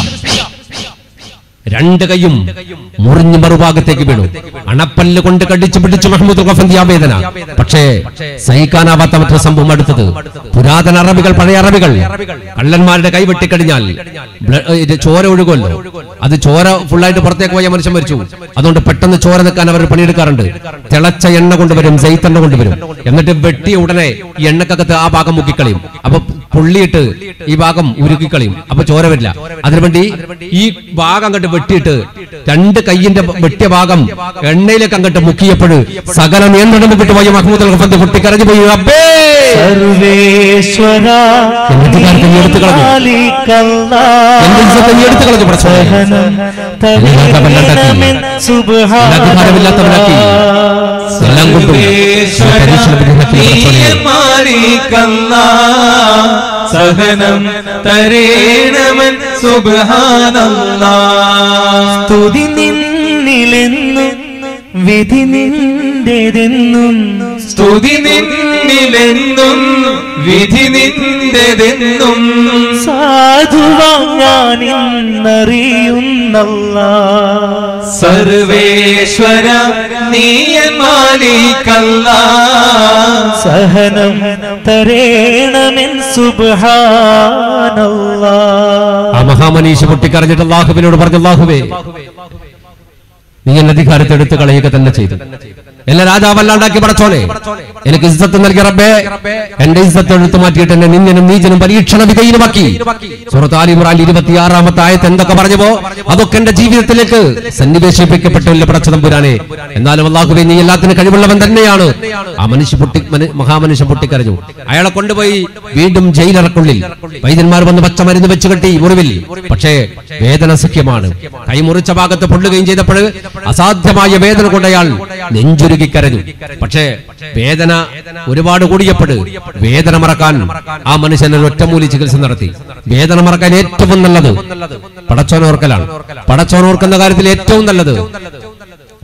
രണ്ട് കൈയും മുറിഞ്ഞ് മറുഭാഗത്തേക്ക് വീണു അണപ്പല്ല് കൊണ്ട് കടിച്ചു പിടിച്ചു മഹമ്മൂദ് ഖഫന്തി ആ വേദന പക്ഷേ സഹിക്കാനാവാത്ത മറ്റൊരു സംഭവം അടുത്തത് പുരാതന അറബികൾ പഴയ അറബികൾ കള്ളന്മാരുടെ കൈ വെട്ടിക്കഴിഞ്ഞാൽ ബ്ല- ഏ, ഇത് ചോര ഒഴുകുമല്ലോ അത് ചോര ഫുള്ളായിട്ട് പുറത്തേക്ക് പോയ മനുഷ്യൻ മരിച്ചു അതുകൊണ്ട് പെട്ടെന്ന് ചോര നിൽക്കാൻ അവർ പണിയെടുക്കാറുണ്ട് തിളച്ച എണ്ണ കൊണ്ടുവരും ജയ്ത്തെണ്ണ കൊണ്ടുവരും എന്നിട്ട് വെട്ടിയ ഉടനെ ഈ എണ്ണക്കകത്ത് ആ ഭാഗം മുക്കിക്കളയും അപ്പൊ പുള്ളിയിട്ട് ഈ ഭാഗം ഉരുക്കിക്കളയും അപ്പൊ ചോര വരില്ല അതിനുവേണ്ടി ഈ ഭാഗം അങ്ങോട്ട് വെട്ടിയിട്ട് രണ്ട് കൈയിന്റെ വെട്ടിയ ഭാഗം എണ്ണയിലേക്ക് അങ്ങോട്ട് മുക്കിയപ്പോൾ സകല നിയന്ത്രണം വിട്ടു പോയ മഹമ്മൂദ് അൽ ഖഫന്തി പൊട്ടിക്കരഞ്ഞു പോയി റബ്ബേ സർവേശ്വര എന്നിട്ട് കാലത്ത് നീ എടുത്തു കളഞ്ഞു. മാലിക്കല്ലാ. എന്റെ ഇജ്ജത്ത് നീ എടുത്തു കളഞ്ഞു പടച്ചോനെ. സഹനം എല്ലാവർക്കും തവീനമെൻ സുബ്ഹാന അധികാരമില്ലാത്തവനാക്കി എല്ലാം കൊണ്ടും പരീക്ഷണ വിഗ്രഹത്തിൽ പടച്ചോനെ മാറിക്കല്ല സഹനം തരേണമൻ സുബ്ഹാനല്ലാ സ്തുതി നിന്നിലെന്നും വിധി നിന്റേതെന്നും സ്തുതി നിന്നിലെന്നും വിധി നിന്റെതെന്നും സാധുവാം ഞാൻ ഇന്നറിയുന്നല്ല സർവേശ്വര നീയൻ മാലിക്കല്ല സഹനം തരേണമെൻ സുബ്ഹാനല്ല ആ മഹാമനീഷ് പൊട്ടിക്കരഞ്ഞിട്ട് അള്ളാഹുവിനോട് പറഞ്ഞു അള്ളാഹുവേ നീ എന്നെ അധികാരത്തെ എടുത്തു കളയുക തന്നെ ചെയ്തു എന്നെ രാജാവല്ലാണ്ടാക്കി പടച്ചോനെ എനിക്ക് ഇസ്സത്ത് നൽകിയ റബ്ബേ എന്റെ ഇസ്സത്ത് എടുത്തു മാറ്റിയിട്ട് എന്നെ നിന്യനും നീചനും പരീക്ഷണ വിധേയനുമാക്കി സുഹൃത്ത് ആലിമുറാൻ ഇരുപത്തിയാറാമത്തെ ആയത്ത് എന്തൊക്കെ പറഞ്ഞപ്പോ അതൊക്കെ എന്റെ ജീവിതത്തിലേക്ക് സന്നിവേശിപ്പിക്കപ്പെട്ടില്ല പടച്ചതമ്പുരാനെ എന്നാലും അള്ളാഹുവെ നീ എല്ലാത്തിനും കഴിവുള്ളവൻ തന്നെയാണ് ആ മനുഷ്യ പൊട്ടി മന- മഹാമനുഷ്യൻ പൊട്ടിക്കരഞ്ഞു അയാളെ കൊണ്ടുപോയി വീണ്ടും ജയിലറക്കുള്ളിൽ വൈദ്യന്മാർ വന്ന് പച്ച മരുന്ന് വെച്ച് കെട്ടി മുറിവിൽ പക്ഷേ വേദന സഖ്യമാണ് കൈ മുറിച്ച ഭാഗത്ത് പൊള്ളുകയും ചെയ്തപ്പോൾ അസാധ്യമായ വേദന കൊണ്ട് അയാൾ നെഞ്ചുരുകി കരഞ്ഞു പക്ഷേ വേദന ഒരുപാട് കൂടിയപ്പോൾ വേദന മറക്കാൻ ആ മനുഷ്യൻ ഒരു ഒറ്റമൂലി ചികിത്സ നടത്തി വേദന മറക്കാൻ ഏറ്റവും നല്ലത് പടച്ചോനോർക്കലാണ് പടച്ചോനോർക്കുന്ന കാര്യത്തിൽ ഏറ്റവും നല്ലത്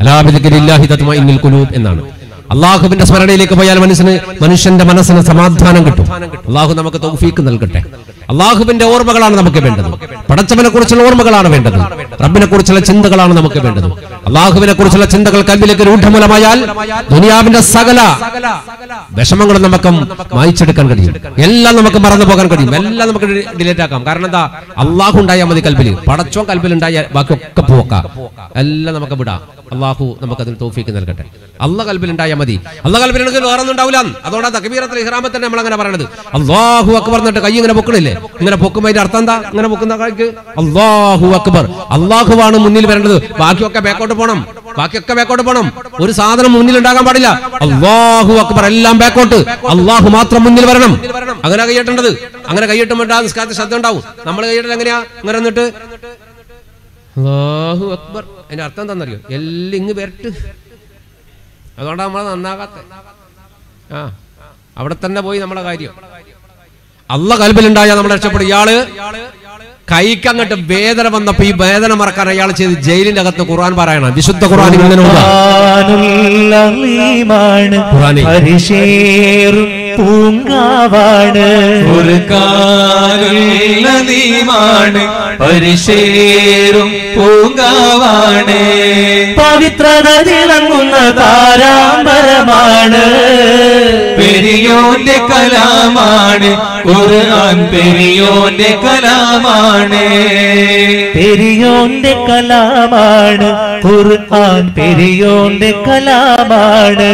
അലാബിദിക്രില്ലാഹി തത്മഇന്നുൽ ഖുലൂബ് എന്നാണ് അള്ളാഹുവിന്റെ സ്മരണയിലേക്ക് പോയാൽ മനുഷ്യന് മനുഷ്യന്റെ മനസ്സിന് സമാധാനം കിട്ടും അള്ളാഹു നമുക്ക് തൗഫീക്ക് നൽകട്ടെ അള്ളാഹുവിന്റെ ഓർമ്മകളാണ് നമുക്ക് വേണ്ടത് പടച്ചവനെ കുറിച്ചുള്ള ഓർമ്മകളാണ് വേണ്ടത് റബ്ബിനെ കുറിച്ചുള്ള ചിന്തകളാണ് നമുക്ക് വേണ്ടത് അള്ളാഹുവിനെ കുറിച്ചുള്ള ചിന്തകൾ കൽബിലേക്ക് രൂഢമൂലമായാൽ ദുനിയാവിന്റെ സകല വിഷമങ്ങളും നമുക്ക് മായിച്ചെടുക്കാൻ കഴിയും എല്ലാം നമുക്ക് മറന്നു പോകാൻ കഴിയും എല്ലാം നമുക്ക് ഡിലേറ്റ് ആക്കാം കാരണം എന്താ അള്ളാഹു ഉണ്ടായാൽ മതി കൽബിൽ പടച്ചോൻ കൽബിൽ ഉണ്ടായാൽ ബാക്കിയൊക്കെ പോക്കാം എല്ലാം നമുക്ക് വിടാം അള്ളാഹു നമുക്ക് അതിന് തോഫിക്ക് നൽകട്ടെ അള്ള കൽബിൽ ഉണ്ടായാൽ മതി അള്ള കൽബിലുണ്ടെങ്കിൽ വേറെ ഒന്നും ഉണ്ടാവില്ല അതുകൊണ്ടാണ് തക്ബീറത്തിൽ ഇഹ്റാമത്തിൽ നമ്മൾ അങ്ങനെ പറയണത് അള്ളാഹു അക്ബർ എന്നിട്ട് കൈ ഇങ്ങനെ പൊക്കണില്ലേ ഇങ്ങനെ പൊക്കുമ്പോൾ അതിന്റെ അർത്ഥം എന്താ ഇങ്ങനെ പൊക്കുന്ന കൈക്ക് അള്ളാഹു അക്ബർ അള്ളാഹുവാണ് മുന്നിൽ വരേണ്ടത് ബാക്കിയൊക്കെ ബാക്കോട്ട് പോകണം ബാക്കിയൊക്കെ ബാക്കോട്ട് പോകണം ഒരു സാധനം മുന്നിൽ ഉണ്ടാകാൻ പാടില്ല അള്ളാഹു അക്ബർ എല്ലാം ബാക്കോട്ട് അള്ളാഹു മാത്രം മുന്നിൽ വരണം അങ്ങനെ കൈയിട്ടേണ്ടത് അങ്ങനെ കൈയിട്ടുമ്പോൾ നിസ്കാരത്തിൽ ശ്രദ്ധ ഉണ്ടാവും നമ്മൾ കൈയിട്ടത് എങ്ങനെയാ ഇങ്ങനെ എന്നിട്ട് അല്ലാഹു അക്ബർ അതിന്റെ അർത്ഥം എന്താണെന്നറിയോ എല്ലാം ഇങ്ങ് വരട്ട് അതുകൊണ്ടാണ് നമ്മൾ നന്നാകാത്ത ആ അവിടെ തന്നെ പോയി നമ്മളെ കാര്യം അല്ല കൽബിലുണ്ടായാൽ നമ്മൾ രക്ഷപ്പെടും ഇയാള് കൈക്ക് അങ്ങോട്ട് വേദന വന്നപ്പോ ഈ വേദന മറക്കാൻ അയാൾ ചെയ്ത് ജയിലിന്റെ അകത്ത് ഖുർആൻ പറയണം വിശുദ്ധ ഖുർആൻ ഇങ്ങനെ ഓതാ. ഖുർആനുള്ളീമാണ് ഖുർആനെ. പരിശേറും പൂങ്കാവാണ് ഒരുക്കാനുള്ള നീമാണ് പരിശേറും പൂങ്കാവാണ് പവിത്രത തിളങ്ങുന്ന താരാമ്പരമാണ് പെരിയോന്റെ കലാമാണ് ഖുർആൻ പെരിയോന്റെ കലാമാണ് പെരിയോന്റെ കലാമാണ് ഖുർആൻ പെരിയോന്റെ കലാമാണ്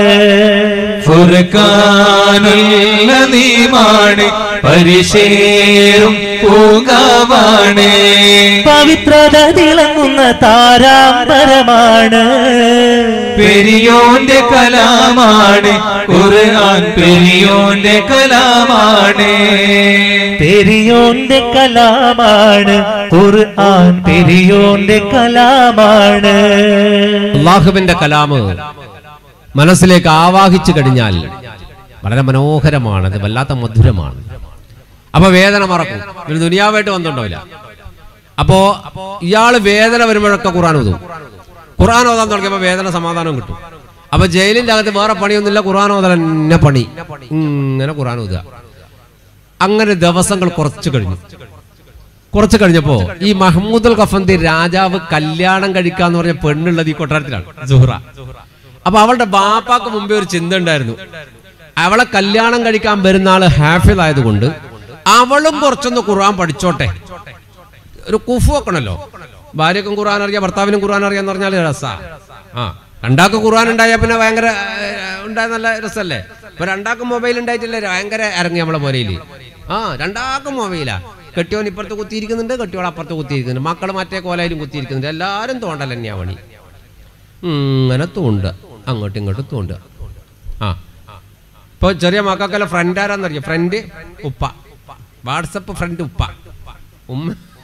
ഫുർഖാനുള്ള നീമാണ് പരിശേറും പൂങ്കാവാണ് പവിത്രത തിളങ്ങുന്ന താരാമ്പരമാണ് പെരിയോന്റെ കലാമാണ് ഖുർആൻ പെരിയോന്റെ കലാമാണ് പെരിയോന്റെ കലാമാണ് ഖുർആൻ പെരിയോന്റെ കലാമാണ് അള്ളാഹുവിന്റെ കലാമ് മനസ്സിലേക്ക് ആവാഹിച്ചു കഴിഞ്ഞാൽ വളരെ മനോഹരമാണ് അത് വല്ലാത്ത മധുരമാണ് അപ്പൊ വേദന മറക്കും ഒരു ദുനിയാവായിട്ട് ബന്ധമുണ്ടാവില്ല അപ്പോ ഇയാള് വേദന വരുമ്പോഴൊക്കെ ഖുർആൻ ഓതും ഖുർആൻ ഓതാൻ തുടങ്ങിയപ്പോ വേദന സമാധാനം കിട്ടും അപ്പൊ ജയിലിന്റെ അകത്ത് വേറെ പണിയൊന്നുമില്ല ഖുർആൻ ഓതാൻ തന്നെ പണി ഇങ്ങനെ ഖുർആൻ ഓതുക അങ്ങനെ ദിവസങ്ങൾ കുറച്ച് കഴിഞ്ഞു കുറച്ച് കഴിഞ്ഞപ്പോ ഈ മഹമ്മൂദുൽ ഖഫന്തി രാജാവ് കല്യാണം കഴിക്കാന്ന് പറഞ്ഞ പെണ്ണുള്ളത് ഈ കൊട്ടാരത്തിലാണ് സുഹ്റ അപ്പൊ അവളുടെ ബാപ്പാക്ക് മുമ്പേ ഒരു ചിന്ത ഉണ്ടായിരുന്നു അവളെ കല്യാണം കഴിക്കാൻ വരുന്ന ആള് ഹാഫിൽ ആയതുകൊണ്ട് അവളും കുറച്ചൊന്ന് ഖുർആൻ പഠിച്ചോട്ടെ ഒരു കുഫു വെക്കണല്ലോ ഭാര്യക്കും ഖുർആൻ അറിയാം ഭർത്താവിനും ഖുർആൻ അറിയാന്ന് പറഞ്ഞാൽ രസാ ആ രണ്ടാൾക്ക് ഖുർആൻ ഉണ്ടായാൽ പിന്നെ ഭയങ്കര ഏഹ്, ഉണ്ടായ നല്ല രസല്ലേ ഇപ്പൊ രണ്ടാൾക്കും മൊബൈൽ ഉണ്ടായിട്ടില്ലേ ഭയങ്കര ഇറങ്ങി നമ്മളെ പോരയില് ആ രണ്ടാൾക്കും മൊബൈലാ കെട്ടിയോൻ ഇപ്പുറത്ത് കുത്തിയിരിക്കുന്നുണ്ട് കെട്ടിയോൾ അപ്പുറത്ത് കുത്തിയിരിക്കുന്നുണ്ട് മക്കൾ മറ്റേ കോലായാലും കുത്തിയിരിക്കുന്നുണ്ട് എല്ലാവരും തോണ്ടൽ തന്നെയാ പണി ഇങ്ങനെ തോണ്ടുക അങ്ങോട്ടും ഇങ്ങോട്ടും തോണ്ടുക ആ ഇപ്പൊ ചെറിയ മക്കൾക്കല്ല ഫ്രണ്ട് ആരാന്നറിയോ ഫ്രണ്ട് ഉപ്പ വാട്സപ്പ് ഫ്രണ്ട് ഉപ്പ ഉമ്മ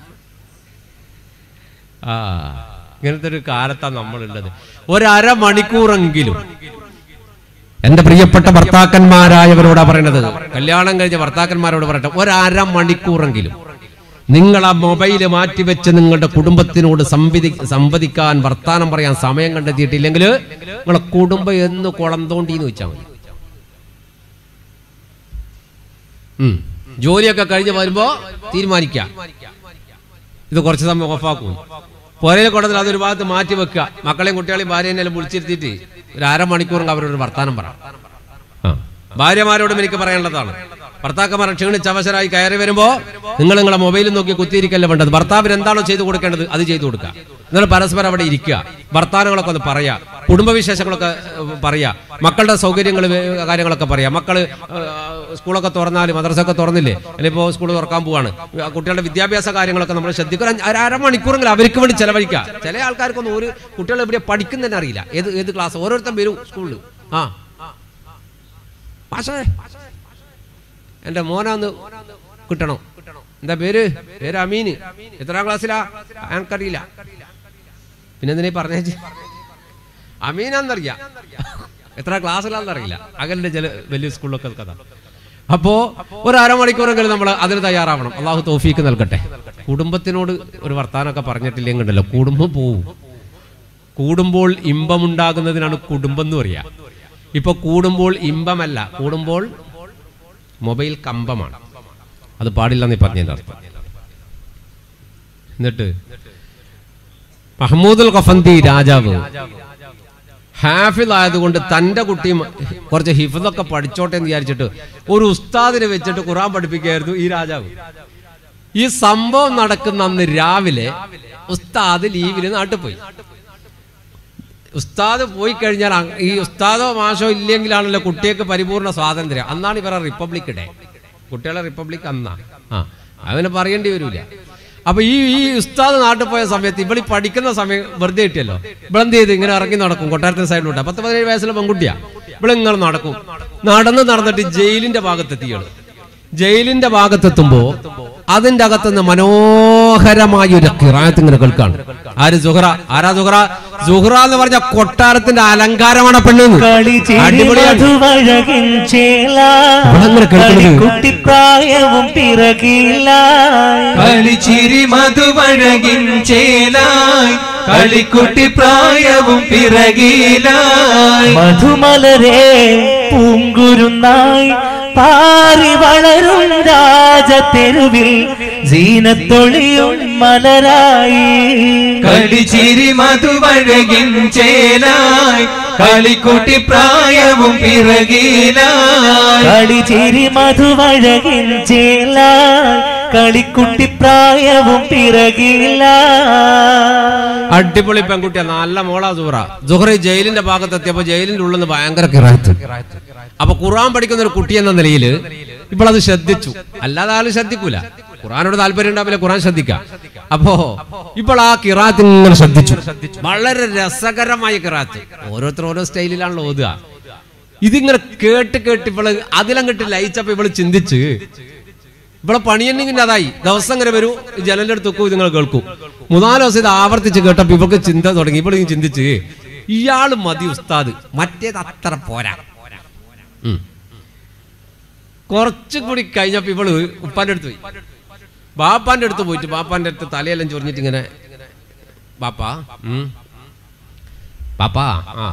ആ ഇങ്ങനത്തെ ഒരു കാലത്താണ് നമ്മളുള്ളത് ഒരര മണിക്കൂറെങ്കിലും എന്റെ പ്രിയപ്പെട്ട ഭർത്താക്കന്മാരായവരോടാ പറയണത് കല്യാണം കഴിഞ്ഞ ഭർത്താക്കന്മാരോട് പറയട്ടെ ഒരര മണിക്കൂറെങ്കിലും നിങ്ങൾ ആ മൊബൈല് മാറ്റിവെച്ച് നിങ്ങളുടെ കുടുംബത്തിനോട് സംവദി സംവദിക്കാൻ വർത്താനം പറയാൻ സമയം കണ്ടെത്തിയിട്ടില്ലെങ്കിൽ നിങ്ങളെ കുടുംബം എന്ന് കുളം തോണ്ടിന്ന് വെച്ചാൽ മതി ഉം. ജോലിയൊക്കെ കഴിഞ്ഞ് വരുമ്പോ തീരുമാനിക്കാം ഇത് കുറച്ച് സമയം ഓഫാക്കും പുരയിൽ കൊണ്ടതിൽ അതൊരു ഭാഗത്ത് മാറ്റി വെക്കുക മക്കളെയും കുട്ടികളെയും ഭാര്യനെ എല്ലാം വിളിച്ചിരുത്തിയിട്ട് ഒരു അരമണിക്കൂറും അവരോട് വർത്താനം പറ ആ. ഭാര്യമാരോടും എനിക്ക് പറയാനുള്ളതാണ് ഭർത്താക്കന്മാർ ക്ഷീണിച്ച് അവശരായി കയറി വരുമ്പോ നിങ്ങൾ നിങ്ങളെ മൊബൈലിൽ നോക്കി കുത്തിയിരിക്കല്ലേ വേണ്ടത് ഭർത്താവിന് എന്താണോ ചെയ്തു കൊടുക്കേണ്ടത് അത് ചെയ്തു കൊടുക്കുക നിങ്ങൾ പരസ്പരം അവിടെ ഇരിക്കുക വർത്താനങ്ങളൊക്കെ ഒന്ന് പറയാ കുടുംബവിശേഷങ്ങളൊക്കെ ഏഹ്, പറയാ മക്കളുടെ സൗകര്യങ്ങൾ കാര്യങ്ങളൊക്കെ പറയാ മക്കള് ഏഹ്, സ്കൂളൊക്കെ തുറന്നാൽ മദ്രസൊക്കെ തുറന്നില്ലേ അല്ലെങ്കിൽ സ്കൂൾ തുറക്കാൻ പോവാണ് ആ കുട്ടികളുടെ വിദ്യാഭ്യാസ കാര്യങ്ങളൊക്കെ നമ്മൾ ശ്രദ്ധിക്കുക ഒരു അര- അരമണിക്കൂറെങ്കിലും അവർക്ക് വേണ്ടി ചെലവഴിക്കുക ചില ആൾക്കാർക്കൊന്നും ഒരു കുട്ടികൾ എവിടെ പഠിക്കുന്നതന്നെ അറിയില്ല ഏത് ഏത് ക്ലാസ് ഓരോരുത്തർ വരും സ്കൂളിൽ ആ മാഷേ എന്റെ മോനാന്ന് കിട്ടണം എന്താ പേര് പേര് അമീന് എത്രാം ക്ലാസ്സിലാ എനിക്കറിയില്ല പിന്നെ എന്തിനാ പറഞ്ഞേച്ച് അമീനാന്നറിയാം എത്ര ക്ലാസ്സിലാന്നറിയില്ല അകലിന്റെ ചില വലിയ സ്കൂളിലൊക്കെ കഥ അപ്പോ ഒരു അരമണിക്കൂറെങ്കിലും നമ്മൾ അതിന് തയ്യാറാവണം അള്ളാഹു തോഫീക്ക് നൽകട്ടെ കുടുംബത്തിനോട് ഒരു വർത്താനമൊക്കെ പറഞ്ഞിട്ടില്ലെങ്കിൽ ഉണ്ടല്ലോ കുടുംബം പോവും കൂടുമ്പോൾ ഇമ്പമുണ്ടാകുന്നതിനാണ് കുടുംബം എന്ന് പറയാ ഇപ്പൊ കൂടുമ്പോൾ ഇമ്പമല്ല കൂടുമ്പോൾ മൊബൈൽ കമ്പമാണ് അത് പാടില്ലെന്ന് പറഞ്ഞതിന്റെ അർത്ഥം എന്നിട്ട് മഹമ്മൂദുൽ ഖഫന്തി രാജാവ് ഹാഫിൽ ആയതുകൊണ്ട് തന്റെ കുട്ടിയും കുറച്ച് ഹിഫിലൊക്കെ പഠിച്ചോട്ടെ എന്ന് വിചാരിച്ചിട്ട് ഒരു ഉസ്താദിനെ വെച്ചിട്ട് ഖുറാൻ പഠിപ്പിക്കുകയായിരുന്നു ഈ രാജാവ് ഈ സംഭവം നടക്കുന്ന അന്ന് രാവിലെ ഉസ്താദ് ലീവിന് നാട്ടിൽ പോയി ഉസ്താദ് പോയി കഴിഞ്ഞാൽ അ- ഈ ഉസ്താദോ മാഷോ ഇല്ലെങ്കിലാണല്ലോ കുട്ടികൾക്ക് പരിപൂർണ സ്വാതന്ത്ര്യം അന്നാണ് ഇവരെ റിപ്പബ്ലിക് ഡേ കുട്ടികളെ റിപ്പബ്ലിക് അന്നാ ആ അവന് പറയേണ്ടി വരൂല അപ്പൊ ഈ ഈ ഉസ്താദ് നാട്ടിൽ പോയ സമയത്ത് ഇവളി പഠിക്കുന്ന സമയം വെറുതെ കിട്ടിയല്ലോ ഇവളെന്ത് ചെയ്ത് ഇങ്ങനെ ഇറങ്ങി നടക്കും കൊട്ടാരത്തിന് സൈഡിലോട്ട് പത്ത് പതിനേഴ് വയസ്സുള്ള പെൺകുട്ടിയാ ഇവളിങ്ങനെ നടക്കും നടന്ന് നടന്നിട്ട് ജയിലിന്റെ ഭാഗത്തെത്തിയാണ് ജയിലിന്റെ ഭാഗത്തെത്തുമ്പോ അതിന്റെ അകത്തുനിന്ന് മനോഹരമായ ഒരു കിറായത്ത് ഇങ്ങനെ കേൾക്കാണ് ആര് സുഹറ ആരാ സുഹറ സുഹറ എന്ന് പറഞ്ഞ കൊട്ടാരത്തിന്റെ അലങ്കാരമാണ് പെണ്ണെന്ന് കളിച്ചിരി അടിപൊളിയാണ് മധുവഴകിൻ ചേല അവളങ്ങനെ കേൾക്കുന്നത്. കുട്ടിപ്രായവും പിറകില്ല കളിച്ചിരി മധുവഴകിൻ ചേലായി കളിക്കുട്ടി പ്രായവും പിറകിലായി മധുമലരെ പൂങ്കുരുന്നായി പാറി വളരും രാജത്തെരുവിൽ ജീനത്തൊളിയും മലരായി കളിച്ചിരി മധുവഴകിൻ ചേലായി കളിക്കുട്ടി പ്രായവും പിറകിലായി കളിച്ചിരി മധുവഴകിൻ ചേല കളിക്കുട്ടി പ്രായവും പിറകില്ല അടിപൊളി പെൺകുട്ടിയാ നല്ല മോളാ സുഹറ സുഹറ ഈ ജയിലിന്റെ ഭാഗത്തെത്തിയപ്പോ ജയിലിന്റെ ഉള്ളിൽ നിന്ന് ഭയങ്കര കിറായത്ത് അപ്പൊ ഖുറാൻ പഠിക്കുന്ന ഒരു കുട്ടി എന്ന നിലയിൽ ഇപ്പോൾ അത് ശ്രദ്ധിച്ചു അല്ലാതെ ആള് ശ്രദ്ധിക്കൂല ഖുറാനോട് താല്പര്യം ഉണ്ടാവില്ല ഖുറാൻ ശ്രദ്ധിക്കാം അപ്പോ ഇപ്പോൾ ആ കിറാത്ത് ഇങ്ങനെ ശ്രദ്ധിച്ചു വളരെ രസകരമായ കിറാത്ത് ഓരോരുത്തർ ഓരോ സ്റ്റൈലിലാണല്ലോ ഓതുക ഇതിങ്ങനെ കേട്ട് കേട്ട് ഇവള് അതിലങ്ങട്ട് ലയിച്ചപ്പോ ഇവള് ചിന്തിച്ച് ഇവിടെ പണിയെന്നെങ്കിൽ അതായി ദിവസം ഇങ്ങനെ വരൂ ജനലിന്റെ അടുത്ത് വെക്കൂ നിങ്ങൾ കേൾക്കും മൂന്നാല് ദിവസം ഇത് ആവർത്തിച്ച് കേട്ടപ്പോ ഇവർക്ക് ചിന്ത തുടങ്ങി ഇപ്പോൾ ചിന്തിച്ച് ഇയാള് മതി ഉസ്താദ് മറ്റേത് അത്ര പോരാ ഉം. കുറച്ചും കൂടി കഴിഞ്ഞപ്പോ ഇവള് ഉപ്പാന്റെ അടുത്ത് പോയി ബാപ്പാന്റെ അടുത്ത് പോയിട്ട് ബാപ്പാന്റെ അടുത്ത് തലയെല്ലാം ചൊറിഞ്ഞിട്ട് ഇങ്ങനെ ബാപ്പാ ഉം. ബാപ്പാ ആ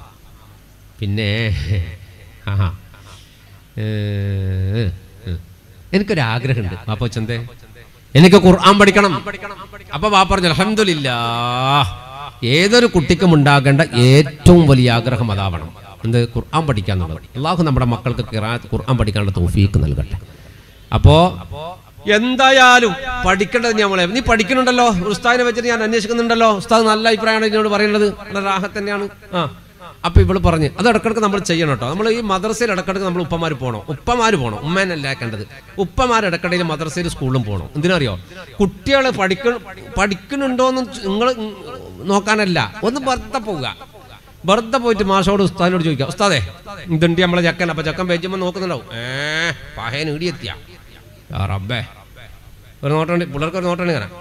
പിന്നെ ആഹാ ഏ, ഏ. എനിക്കൊരു ആഗ്രഹമുണ്ട് ബാപ്പ ചന്തേ എനിക്ക് ഖുർആൻ പഠിക്കണം അപ്പൊ ബാപ്പ പറഞ്ഞു അൽഹംദുലില്ലാ ഏതൊരു കുട്ടിക്കും ഉണ്ടാകേണ്ട ഏറ്റവും വലിയ ആഗ്രഹം അതാവണം എന്ത് ഖുർആൻ പഠിക്കാന്നുള്ളത് അള്ളാഹു നമ്മുടെ മക്കൾക്ക് ഖിറാ- ഖുർആൻ പഠിക്കാനുള്ള തോഫീക്ക് നൽകട്ടെ അപ്പോ എന്തായാലും പഠിക്കേണ്ടത് നമ്മളെ നീ പഠിക്കുന്നുണ്ടല്ലോ ഉസ്താദിനെ വെച്ചിട്ട് ഞാൻ അന്വേഷിക്കുന്നുണ്ടല്ലോ ഉസ്താദ് നല്ല അഭിപ്രായമാണ് ഇതിനോട് പറയുന്നത് നല്ല റാഹത്ത് തന്നെയാണ് ആ അപ്പൊ ഇവള് പറഞ്ഞ് അത് ഇടക്കിടക്ക് നമ്മൾ ചെയ്യണം കേട്ടോ നമ്മൾ ഈ മദ്രസയിൽ ഇടക്കിടക്ക് നമ്മൾ ഉപ്പമാര് പോകണം ഉപ്പമാര് പോകണം ഉമ്മേനല്ലാക്കേണ്ടത് ഉപ്പമാർ ഇടക്കിടയിൽ മദ്രസയിൽ സ്കൂളിലും പോകണം എന്തിനറിയോ കുട്ടികളെ പഠിക്ക പഠിക്കുന്നുണ്ടോന്ന് നിങ്ങൾ നോക്കാനല്ല ഒന്ന് വെറുതെ പോവുക വെറുതെ പോയിട്ട് മാഷോട് ഉസ്താദിനോട് ചോദിക്കാം ഉസ്താദേ ഇതുണ്ട് നമ്മളെ ചക്കൻ അപ്പൊ ചക്കൻ പേജുമ്പോൾ നോക്കുന്നുണ്ടാവും ഏ പഹയൻ ഇടിയെത്തിയ റബ്ബേ ഒരു നോട്ടുണ്ട് പിള്ളേർക്ക് ഒരു നോട്ടുണ്ട് ഇങ്ങനെ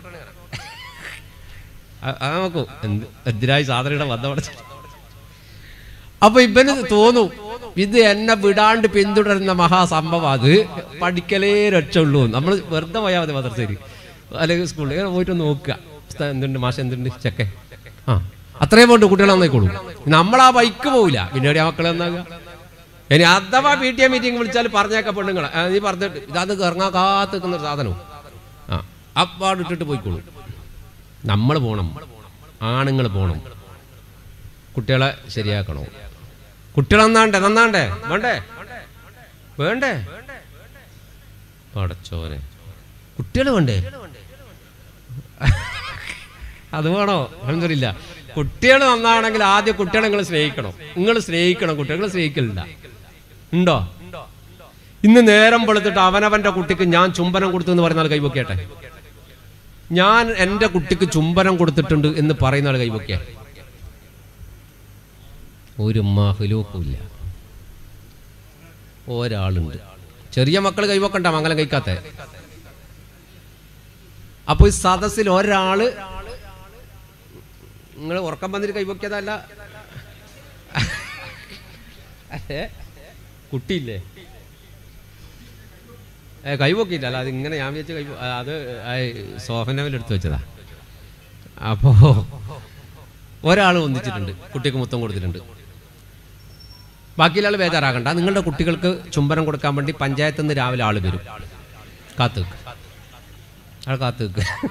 ആ- ആ നോക്കൂ എന്ത് എതിരായി സാധനയുടെ വന്നവിടെ അപ്പൊ ഇവന് തോന്നും ഇത് എന്നെ വിടാണ്ട് പിന്തുടരുന്ന മഹാസംഭവം അത് പഠിക്കലേ രക്ഷയുള്ളൂ നമ്മൾ വെറുതെ പോയാൽ മതി മദ്രസയിൽ അല്ലെങ്കിൽ സ്കൂളിൽ ഇങ്ങനെ പോയിട്ട് ഒന്ന് നോക്കുക ഉസ്താദ് എന്തുണ്ട് മാഷ എന്തുണ്ട് ചെക്കെ ആ അത്രയും പോണ്ട് കുട്ടികളെ നന്നായിക്കോളൂ നമ്മൾ ആ ബൈക്ക് പോവില്ല പിന്നെ എവിടെയാ മക്കളെ നന്നാകുക ഇനി അഥവാ പി ടി എ മീറ്റിംഗ് വിളിച്ചാൽ പറഞ്ഞേക്ക പെണ്ണുങ്ങളെ ആ, നീ പറഞ്ഞിട്ട് ഇതാത് ഇറങ്ങാൻ കാത്ത് നിൽക്കുന്ന ഒരു സാധനവും ആ അപ്പാട് ഇട്ടിട്ട് പോയിക്കോളൂ നമ്മൾ പോണം ആണുങ്ങൾ പോണം കുട്ടികളെ ശരിയാക്കണം കുട്ടികൾ നന്നാണ്ടേ നന്നാണ്ടേ വേണ്ടേ വേണ്ടേ പടച്ചോനെ കുട്ടികൾ വേണ്ടേ അത് വേണോ അലഹമില്ല കുട്ടികൾ നന്നാണെങ്കിൽ ആദ്യം കുട്ടികളെ നിങ്ങൾ സ്നേഹിക്കണം നിങ്ങൾ സ്നേഹിക്കണം കുട്ടികളെ സ്നേഹിക്കലില്ല ഉണ്ടോ ഇന്ന് നേരം വെളുത്തിട്ട് അവനവന്റെ കുട്ടിക്ക് ഞാൻ ചുംബനം കൊടുത്തു എന്ന് പറയുന്ന ആൾ കൈവക്കേട്ടെ ഞാൻ എൻ്റെ കുട്ടിക്ക് ചുംബനം കൊടുത്തിട്ടുണ്ട് എന്ന് പറയുന്ന ആൾ കൈവക്കേ ഒരു മഹലൂക്കുമില്ല ഒരാളുണ്ട് ചെറിയ മക്കൾ കൈവക്കണ്ട മംഗലം കഴിക്കാത്ത അപ്പൊ ഈ സദസ്സിൽ ഒരാള് നിങ്ങൾ ഉറക്കം വന്നിട്ട് കൈവക്കിയതല്ല അല്ലേ കുട്ടിയില്ലേ ഏ കൈവക്കിയില്ല അല്ല അത് ഇങ്ങനെ ഞാൻ വിചാരിച്ച കൈ അത് സോഫന്റെ മേലെ എടുത്ത് വെച്ചതാ അപ്പോ ഒരാൾ ഒന്നിച്ചിട്ടുണ്ട് കുട്ടിക്ക് മുത്തം കൊടുത്തിട്ടുണ്ട് ബാക്കിയുള്ള ബേജാറാകണ്ട നിങ്ങളുടെ കുട്ടികൾക്ക് ചുംബനം കൊടുക്കാൻ വേണ്ടി പഞ്ചായത്തിൽ നിന്ന് രാവിലെ ആൾ വരും കാത്തു ആൾ കാത്തു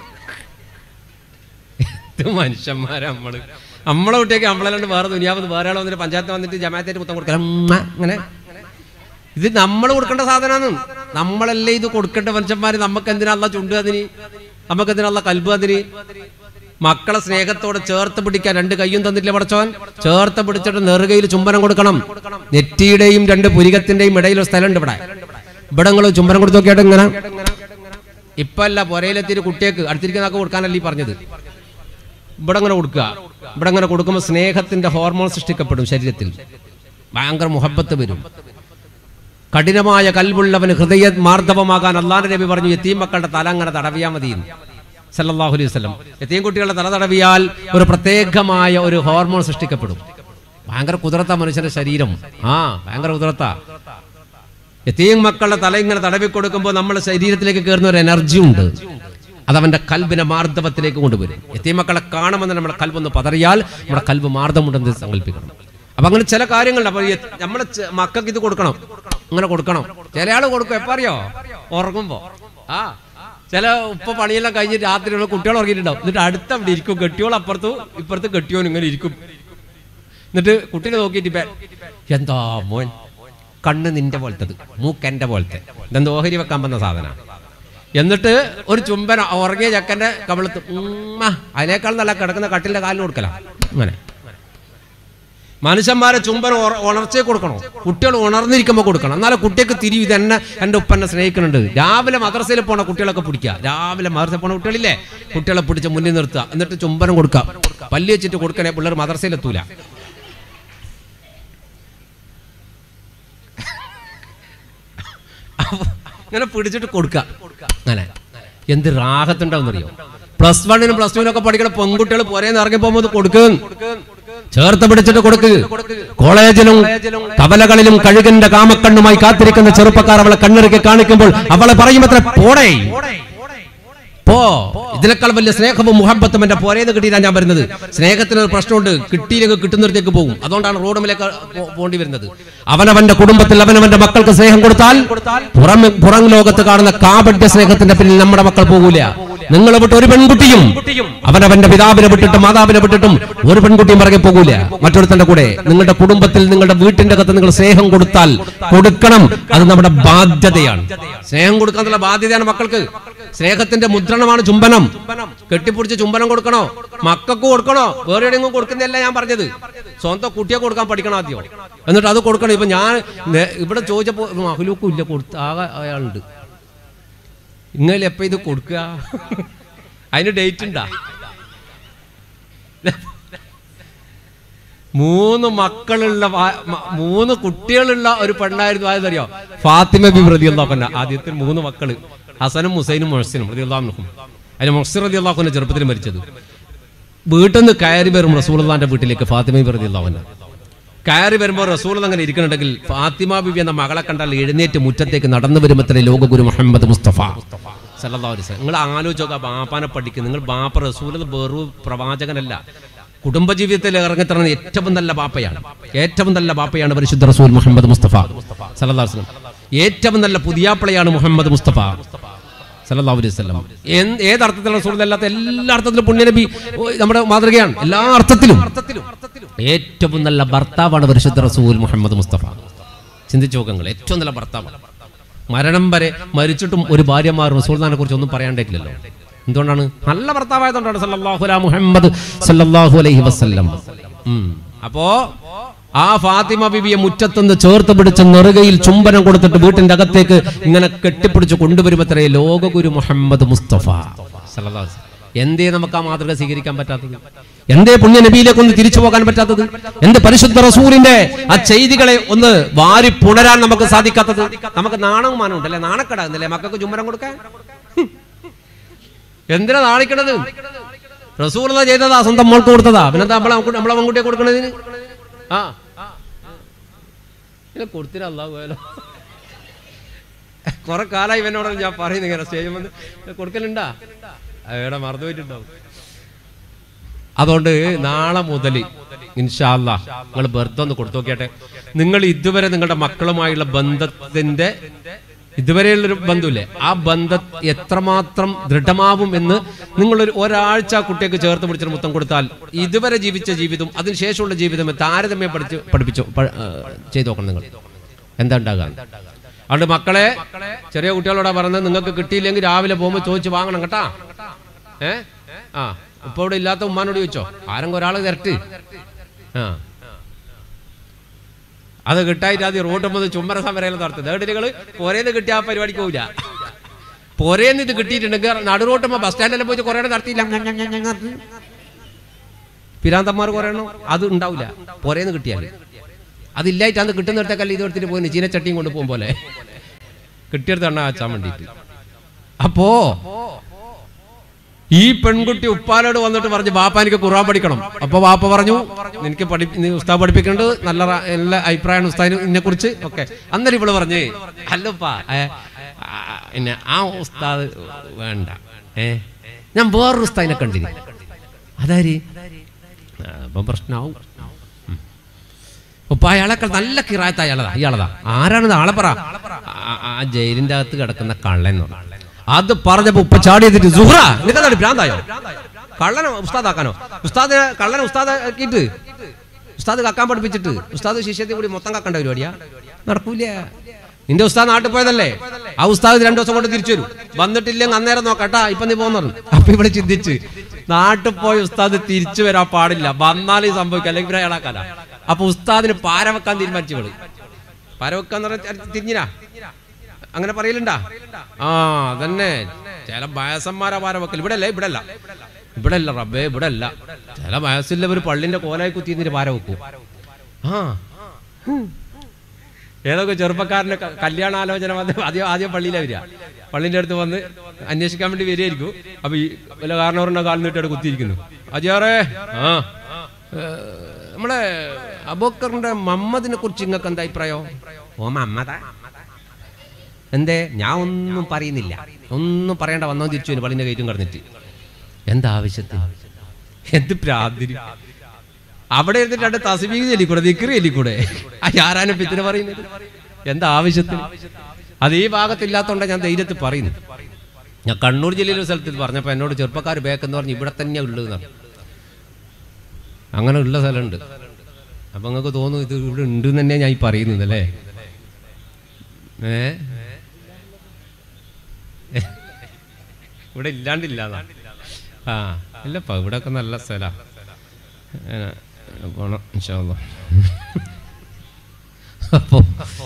ഇത് മനുഷ്യന്മാരാ നമ്മള് നമ്മളെ കുട്ടിയൊക്കെ നമ്മളല്ലാണ്ട് വേറെ ദുനിയാവ് വേറെ ആൾ വന്നിട്ട് പഞ്ചായത്ത് വന്നിട്ട് ജമാഅത്തായിട്ട് മുത്തം കൊടുക്കല അങ്ങനെ ഇത് നമ്മൾ കൊടുക്കേണ്ട സാധനമാണ് നമ്മളല്ലേ ഇത് കൊടുക്കേണ്ട മനുഷ്യന്മാര് നമുക്ക് എന്തിനാള്ള ചുണ്ട് അതിന് നമുക്ക് എന്തിനാള്ള കൽബ് അതിന് മക്കളെ സ്നേഹത്തോടെ ചേർത്ത് പിടിക്കാൻ രണ്ട് കയ്യും തന്നിട്ടില്ല പടച്ചോൻ ചേർത്ത് പിടിച്ചിട്ട് നെറുകയിൽ ചുംബനം കൊടുക്കണം നെറ്റിയുടെയും രണ്ട് പുരികത്തിന്റെയും ഇടയിൽ ഒരു സ്ഥലമുണ്ട് ഇവിടെ ഇവിടെ നിങ്ങൾ ചുംബനം കൊടുത്തു നോക്കിയിട്ട് ഇങ്ങനെ ഇപ്പൊ അല്ല പുരയിലെത്തിയിട്ട് കുട്ടിയേക്ക് അടുത്തിരിക്കുന്നതൊക്കെ കൊടുക്കാനല്ലേ ഈ പറഞ്ഞത് ഇവിടെ അങ്ങനെ കൊടുക്കുക ഇവിടെ അങ്ങനെ കൊടുക്കുമ്പോൾ സ്നേഹത്തിന്റെ ഹോർമോൺ സൃഷ്ടിക്കപ്പെടും ശരീരത്തിൽ ഭയങ്കര മുഹബത്ത് വരും കഠിനമായ കൽവുള്ളവന് ഹൃദയ മാർദ്ദവമാകാൻ അള്ളാന്റെ നബി പറഞ്ഞു എത്തീം മക്കളുടെ തല അങ്ങനെ തടവിയാൽ മതി സല്ലല്ലാഹു അലൈഹി വസല്ലം എത്തീം കുട്ടികളുടെ തല തടവിയാൽ ഒരു പ്രത്യേകമായ ഒരു ഹോർമോൺ സൃഷ്ടിക്കപ്പെടും ഭയങ്കര കുതിരത്ത മനുഷ്യന്റെ ശരീരം ആ ഭയങ്കര കുതിരത്ത എത്തീം മക്കളുടെ തല ഇങ്ങനെ തടവി കൊടുക്കുമ്പോൾ നമ്മുടെ ശരീരത്തിലേക്ക് കയറുന്ന ഒരു എനർജി ഉണ്ട് അത് അവന്റെ കൽബിനെ മാർദ്ദവത്തിലേക്ക് കൊണ്ടുവരും എത്തീം മക്കളെ കാണുമെന്ന് നമ്മുടെ കൽബൊന്ന് പതറിയാൽ നമ്മുടെ കൽബ് മാർദ്ദമുണ്ടെന്ന് സങ്കല്പിക്കണം അപ്പൊ അങ്ങനെ ചില കാര്യങ്ങളുണ്ട് അപ്പൊ ഈ- നമ്മളെ ചെ- മക്കൾക്ക് ഇത് കൊടുക്കണം ഇങ്ങനെ കൊടുക്കണം ചില ആള് കൊടുക്കും എപ്പോ അറിയോ ഉറങ്ങുമ്പോ ആ ചില ഉപ്പ പണിയെല്ലാം കഴിഞ്ഞ് രാത്രി ഉള്ള കുട്ടികൾ ഉറങ്ങിയിട്ടുണ്ടാവും എന്നിട്ട് അടുത്ത അവിടെ ഇരിക്കും കെട്ടിയോൾ അപ്പുറത്തും ഇപ്പുറത്ത് കെട്ടിയോൻ ഇങ്ങനെ ഇരിക്കും എന്നിട്ട് കുട്ടീനെ നോക്കിയിട്ട് ഇപ്പൊ എന്താ മോൻ കണ്ണ് നിന്റെ പോലത്തത് മൂക്കെന്റെ പോലത്തെ ഇതെന്ത് ഓഹരി വെക്കാൻ വന്ന സാധന എന്നിട്ട് ഒരു ചുംബന ഉറങ്ങിയ ചക്കന്റെ കവിളത്ത് ഉമ്മ അതിനേക്കാൾ നല്ല കിടക്കുന്ന കട്ടിലിന്റെ കാലിന് കൊടുക്കല അങ്ങനെ മനുഷ്യന്മാരെ ചുംബനം ഉറ- ഉണർച്ചയെ കൊടുക്കണോ കുട്ടികൾ ഉണർന്നിരിക്കുമ്പോൾ കൊടുക്കണം എന്നാലേ കുട്ടിക്ക് തിരിവ് ഇത് എന്നെ എൻ്റെ ഉപ്പന്നെ സ്നേഹിക്കുന്നുണ്ട് രാവിലെ മദ്രസയിൽ പോണ കുട്ടികളൊക്കെ പിടിക്കുക രാവിലെ മദ്രസയിൽ പോണ കുട്ടികളില്ലേ കുട്ടികളെ പിടിച്ച് മുന്നിൽ നിർത്തുക എന്നിട്ട് ചുംബനം കൊടുക്കുക പല്ലി വെച്ചിട്ട് കൊടുക്കണേ പിള്ളേർ മദ്രസയിൽ എത്തൂല അപ്പൊ ഇങ്ങനെ പിടിച്ചിട്ട് കൊടുക്കുക അങ്ങനെ എന്ത് റാഹത്തുണ്ടാവുന്നറിയോ പ്ലസ് വണ്ണിനും പ്ലസ് ടുവിനൊക്കെ പഠിക്കുന്ന പെൺകുട്ടികൾ പുരേന്ന് ഇറങ്ങി പോകുമ്പോൾ ഇത് കൊടുക്കും ചേർത്ത് പിടിച്ചിട്ട് കൊടുക്ക് കോളേജിലും കവലകളിലും കഴുകന്റെ കാമക്കണ്ണുമായി കാത്തിരിക്കുന്ന ചെറുപ്പക്കാർ അവളെ കണ്ണിറുക്കി കാണിക്കുമ്പോൾ അവളെ പറയുമത്ര പോടേ പോ ഇതിനേക്കാൾ വലിയ സ്നേഹവും മുഹബത്തും എന്റെ പോരേന്ന് കിട്ടിയിട്ടാണ് ഞാൻ വരുന്നത് സ്നേഹത്തിന് ഒരു പ്രശ്നമുണ്ട് കിട്ടിയില്ലെങ്കിൽ കിട്ടുന്നിടത്തേക്ക് പോകും അതുകൊണ്ടാണ് റോഡുമിലേക്ക് പോ- പോണ്ടി വരുന്നത് അവനവന്റെ കുടുംബത്തിൽ അവനവന്റെ മക്കൾക്ക് സ്നേഹം കൊടുത്താൽ പുറം പുറം ലോകത്ത് കാണുന്ന കാപട്യ സ്നേഹത്തിന്റെ പിന്നിൽ നമ്മുടെ മക്കൾ പോകൂല നിങ്ങളെ വിട്ട് ഒരു പെൺകുട്ടിയും അവനവന്റെ പിതാവിനെ വിട്ടിട്ടും മാതാവിനെ വിട്ടിട്ടും ഒരു പെൺകുട്ടിയും പിറകെ പോകൂല മറ്റൊരുത്തന്റെ കൂടെ നിങ്ങളുടെ കുടുംബത്തിൽ നിങ്ങളുടെ വീട്ടിന്റെ അകത്ത് നിങ്ങൾ സ്നേഹം കൊടുത്താൽ കൊടുക്കണം അത് നമ്മുടെ ബാധ്യതയാണ് സ്നേഹം കൊടുക്കാന്നുള്ള ബാധ്യതയാണ് മക്കൾക്ക് സ്നേഹത്തിന്റെ മുദ്രണമാണ് ചുംബനം കെട്ടിപ്പിടിച്ച് ചുംബനം കൊടുക്കണോ മക്കൾക്ക് കൊടുക്കണോ വേറെ എവിടെയെങ്കിലും കൊടുക്കുന്നതല്ല ഞാൻ പറഞ്ഞത് സ്വന്തം കുട്ടിയെ കൊടുക്കാൻ പഠിക്കണം ആദ്യം എന്നിട്ട് അത് കൊടുക്കണം ഇപ്പൊ ഞാൻ നേ- ഇവിടെ ചോദിച്ചപ്പോ മഹലൂക്കും ഇല്ല കൊടുത്ത ആകെ അയാളുണ്ട് ഇങ്ങനെ എപ്പ ഇത് കൊടുക്കുക അതിന് ഡേറ്റ് ഉണ്ടാ മൂന്ന് മക്കളുള്ള വാ- മ- മൂന്ന് കുട്ടികളുള്ള ഒരു പെണ്ണായിരുന്നു ആയതറിയോ ഫാത്തിമ ബി പ്രതി അള്ളാഹുന ആദ്യത്തിൽ മൂന്ന് മക്കള് ഹസനും മുസൈനും മൊഹസിനും പ്രതി അള്ളാഹുനും അതിന് മൊഹസിൻ റതി അള്ളാഹുന്റെ ചെറുപ്പത്തിൽ മരിച്ചത് വീട്ടിൽ നിന്ന് കയറി വരും റസൂൽന്റെ വീട്ടിലേക്ക് ഫാത്തിമ ബി പ്രതി അള്ളാഹുന കയറി വരുമ്പോൾ റസൂൽ അങ്ങനെ ഇരിക്കുന്നുണ്ടെങ്കിൽ ഫാത്തിമ ബിബി എന്ന മകളെ കണ്ടാൽ എഴുന്നേറ്റ് മുറ്റത്തേക്ക് നടന്നു വരുമ്പത്തേ ലോകഗുരു മുഹമ്മദ് മുസ്തഫ സല്ലല്ലാഹു അലൈഹി വസല്ലം നിങ്ങൾ ആലോചിച്ച് നോക്കുക ബാപ്പാനെ പഠിക്കും നിങ്ങൾ ബാപ്പ റസൂൽ വെറു പ്രവാചകനല്ല കുടുംബജീവിതത്തിൽ ഇറങ്ങിത്തറുന്ന ഏറ്റവും നല്ല ബാപ്പയാണ് ഏറ്റവും നല്ല ബാപ്പയാണ് പരിശുദ്ധ റസൂൽ മുഹമ്മദ് മുസ്തഫ സല്ലല്ലാഹു അലൈഹി വസല്ലം ഏറ്റവും നല്ല പുതിയാപ്പിളയാണ് മുഹമ്മദ് മുസ്തഫ സല്ലല്ലാഹു അലൈഹി വസല്ലം എന്ത് ഏത് അർത്ഥത്തിലും റസൂൽ അല്ലാത്ത എല്ലാ അർത്ഥത്തിലും പുണ്യനബി ഓ, നമ്മുടെ മാതൃകയാണ് എല്ലാ അർത്ഥത്തിലും ഏറ്റവും നല്ല ഭർത്താവാണ് പരിശുദ്ധ റസൂൽ മുഹമ്മദ് മുസ്തഫ ചിന്തിച്ചു നോക്കങ്ങൾ ഏറ്റവും നല്ല ഭർത്താവാണ് മരണം വരെ മരിച്ചിട്ടും ഒരു ഭാര്യമാർ റസൂൽദാനെ കുറിച്ച് ഒന്നും പറയാണ്ടില്ലല്ലോ എന്തുകൊണ്ടാണ് നല്ല ഭർത്താവായതുകൊണ്ടാണ് സല്ലല്ലാഹു അലാ മുഹമ്മദ് സല്ലല്ലാഹു അലൈഹി വസല്ലം ഉം. അപ്പോ ആ ഫാത്തിമ ബിബിയെ മുറ്റത്തുനിന്ന് ചേർത്ത് പിടിച്ച് നെറുകയിൽ ചുംബനം കൊടുത്തിട്ട് വീട്ടിന്റെ അകത്തേക്ക് ഇങ്ങനെ കെട്ടിപ്പിടിച്ച് കൊണ്ടുവരുമ്പത്രേ ലോകഗുരു മുഹമ്മദ് മുസ്തഫ സല്ലല്ലാഹു അലൈഹി വസല്ലം. എന്തേ നമുക്ക് ആ മാതൃക സ്വീകരിക്കാൻ പറ്റാത്തത് എന്തേ പുണ്യ നബിയിലേക്ക് ഒന്ന് തിരിച്ചു പോകാൻ പറ്റാത്തത് എന്ത് പരിശുദ്ധ റസൂലിന്റെ ആ ചെയ്തികളെ ഒന്ന് വാരി പുണരാൻ നമുക്ക് സാധിക്കാത്തത് നമുക്ക് നാണവും മാനം ഉണ്ടല്ലേ നാണക്കെടാകുന്നല്ലേ മക്കൾക്ക് ചുമരം കൊടുക്കാൻ ഹും. എന്തിനാ നാണിക്കണത് റസൂൽ ചെയ്തതാ സ്വന്തം മോൾക്ക് കൊടുത്തതാ പിന്നെന്താ നമ്മളെ നമ്മളെ പെൺകുട്ടിയെ കൊടുക്കണതിന് ആ ഇങ്ങനെ കൊടുത്തില്ല അല്ലാഹു പോയാലോ കുറെ കാലമായി ഇവനോട് ഞാൻ പറയുന്നു ഇങ്ങനെ സ്റ്റേജ് വന്ന് കൊടുക്കലുണ്ടാ അയാളെ മറന്നു പോയിട്ടുണ്ടാവും അതുകൊണ്ട് നാളെ മുതൽ ഇൻഷാല്ല നിങ്ങൾ ബർത്ത് ഒന്ന് കൊടുത്തു നോക്കിയാട്ടെ നിങ്ങൾ ഇതുവരെ നിങ്ങളുടെ മക്കളുമായുള്ള ബന്ധത്തിന്റെ ഇതുവരെയുള്ളൊരു ബന്ധമില്ലേ ആ ബന്ധം എത്രമാത്രം ദൃഢമാവും എന്ന് നിങ്ങളൊരു ഒരാഴ്ച ആ കുട്ടിയൊക്കെ ചേർത്ത് പിടിച്ചൊരു മുത്തം കൊടുത്താൽ ഇതുവരെ ജീവിച്ച ജീവിതം അതിനുശേഷമുള്ള ജീവിതം താരതമ്യം പഠിച്ച് പഠിപ്പിച്ചു പ- ആ, ചെയ്തു നോക്കണം നിങ്ങൾ എന്താ ഉണ്ടാകാൻ അതുകൊണ്ട് മക്കളെ ചെറിയ കുട്ടികളോടാ പറഞ്ഞത് നിങ്ങൾക്ക് കിട്ടിയില്ലെങ്കിൽ രാവിലെ പോകുമ്പോൾ ചോദിച്ച് വാങ്ങണം കേട്ടാ ഏ ആ ഇപ്പൊ ഇവിടെ ഇല്ലാത്ത ഉമ്മാനോട് ചോദിച്ചോ ആരെങ്കിലും ഒരാൾ തരട്ട് ആ അത് കിട്ടായിട്ട് ആദ്യം റോഡ് മുതൽ ചുമര സമരം നടത്തും തേടിലുകൾ പോരേന്ന് കിട്ടിയ ആ പരിപാടിക്ക് പോവില്ല പോരേന്ന് ഇത് കിട്ടിയിട്ടുണ്ടെങ്കിൽ നടുറോട്ടുമ്പോ ബസ് സ്റ്റാൻഡിലെല്ലാം പോയിട്ട് കുറേ നടത്തിയില്ല ഞ, ഞ, ഞ, ഞ, ഞ. പിരാന്തന്മാർ കുറേ എണ്ണം അത് ഉണ്ടാവില്ല പോരേന്ന് കിട്ടിയാൽ അതില്ലായിട്ട് അന്ന് കിട്ടുന്നിടത്തേക്കല്ല ഇത് എടുത്തിട്ട് പോകുന്നു ചീനച്ചട്ടിയും കൊണ്ട് പോകും പോലെ കിട്ടിയെടുത്ത് എണ്ണ വെച്ചാൻ വേണ്ടിയിട്ട് അപ്പോ ഈ പെൺകുട്ടി ഉപ്പാലോട് വന്നിട്ട് പറഞ്ഞു ബാപ്പ എനിക്ക് ഖുർആൻ പഠിക്കണം അപ്പൊ ബാപ്പ പറഞ്ഞു എനിക്ക് പഠി നീ ഉസ്താദ് പഠിപ്പിക്കുന്നുണ്ട് നല്ല റ- നല്ല അഭിപ്രായമാണ് ഉസ്താദിന് ഇതിനെ കുറിച്ച് ഒക്കെ അന്നേരം ഇവള് പറഞ്ഞേ അല്ലപ്പാ ഏ, ആ, പിന്നെ ആ ഉസ്താദ് വേണ്ട ഏ ഞാൻ വേറൊരു ഉസ്താദിനെ കണ്ടിന് അതാര് ആ, അപ്പൊ പ്രശ്നമാവും ഉപ്പ അയാളൊക്കെ നല്ല കിറാത്ത അയാളതാ ഇയാളതാ ആരാണിത് ആളെ പറ ആ- ആ ജയിലിന്റെ അകത്ത് കിടക്കുന്ന കള്ളൻ എന്ന് പറഞ്ഞു. അത് പറഞ്ഞപ്പോ ഉപ്പ ചാടി എത്തിട്ട് സുഹ്റ നിനക്കെന്താണ് ഭ്രാന്തായോ കള്ളനെ ഉസ്താദാക്കാനോ ഉസ്താദ് കള്ളനെ ഉസ്താദാക്കിയിട്ട് ഉസ്താദ് കക്കാൻ പഠിപ്പിച്ചിട്ട് ഉസ്താദ് ശിഷ്യത്തെ കൂടി മൊത്തം കക്കണ്ട പരിപാടിയാ നടക്കൂല നിന്റെ ഉസ്താദ് നാട്ടിൽ പോയതല്ലേ ആ ഉസ്താദ് രണ്ടു ദിവസം കൊണ്ട് തിരിച്ചു വരും വന്നിട്ടില്ലെങ്കിൽ അന്നേരം നോക്കട്ടാ ഇപ്പൊ നീ പോന്നു അപ്പൊ ഇവിടെ ചിന്തിച്ച് നാട്ടിൽ പോയ ഉസ്താദ് തിരിച്ചു വരാൻ പാടില്ല വന്നാലേ സംഭവിക്കാം അല്ലെങ്കിൽ പിന്നെ അയാളാക്കാല അപ്പൊ ഉസ്താദിന് പാര വെക്കാൻ തീരുമാനിച്ചു ഇവള് പാര വെക്കാന്ന് പറഞ്ഞാൽ തിരിഞ്ഞിനാ അങ്ങനെ പറയലുണ്ടാ ആ അതന്നെ ചില വയസ്സന്മാരാ പാര വെക്കൽ ഇവിടെ അല്ല ഇവിടെ അല്ല ഇവിടെ അല്ല റബ്ബേ ഇവിടെ അല്ല ചില വയസ്സില്ലവർ പള്ളിന്റെ കോലായി കുത്തിന്നിട്ട് പാര വെക്കും ആ ഹും. ഏതൊക്കെ ചെറുപ്പക്കാരന്റെ ക- കല്യാണാലോചന വന്ന് ആദ്യം ആദ്യം പള്ളിയിലെ വരിക പള്ളിന്റെ അടുത്ത് വന്ന് അന്വേഷിക്കാൻ വേണ്ടി വരികയായിരിക്കും അപ്പൊ ഈ വല്ല കാരണവരുടെ കാലിൽ നീട്ടി കുത്തിയിരിക്കുന്നു അജിയാറേ ആ ഏ, നമ്മളെ അബോക്കറിന്റെ മമ്മദിനെ കുറിച്ച് നിങ്ങൾക്ക് എന്താ അഭിപ്രായം ഓ മമ്മദാ എന്തേ ഞാൻ ഒന്നും പറയുന്നില്ല ഒന്നും പറയണ്ട വന്നോ തിരിച്ചു വരും പള്ളിന്റെ കയറ്റും കടന്നിട്ട് എന്താ ആവശ്യത്തിന് എന്ത് പ്രാന്തിന് അവിടെ ഇരുന്നിട്ട് രണ്ട് തസ്ബീഹ് ചൊല്ലിക്കൂടെ ദിക്റ് ചൊല്ലിക്കൂടെ ആ ആരാനും പിത്തിന് പറയുന്നത് എന്താ ആവശ്യത്തിന് അത് ഈ ഭാഗത്തില്ലാത്തോണ്ടാ ഞാൻ ധൈര്യത്തിൽ പറയുന്നു ഞാൻ കണ്ണൂർ ജില്ലയിലെ ഒരു സ്ഥലത്ത് പറഞ്ഞപ്പോ എന്നോട് ചെറുപ്പക്കാർ ബേക്കെന്ന് പറഞ്ഞ് ഇവിടെ തന്നെയാ ഉള്ളത് അങ്ങനെ ഉള്ള സ്ഥലമുണ്ട് അപ്പൊ നിങ്ങൾക്ക് തോന്നുന്നു ഇത് ഇവിടെ ഉണ്ട് തന്നെ ഞാൻ ഈ പറയുന്നത് അല്ലേ ഏ ഇവിടെ ഇല്ലാണ്ടില്ല ആ ഇല്ലപ്പാ ഇവിടെ ഒക്കെ നല്ല സ്ഥലാ ഏ, പോണം ഇൻഷാല്ലാ. അപ്പൊ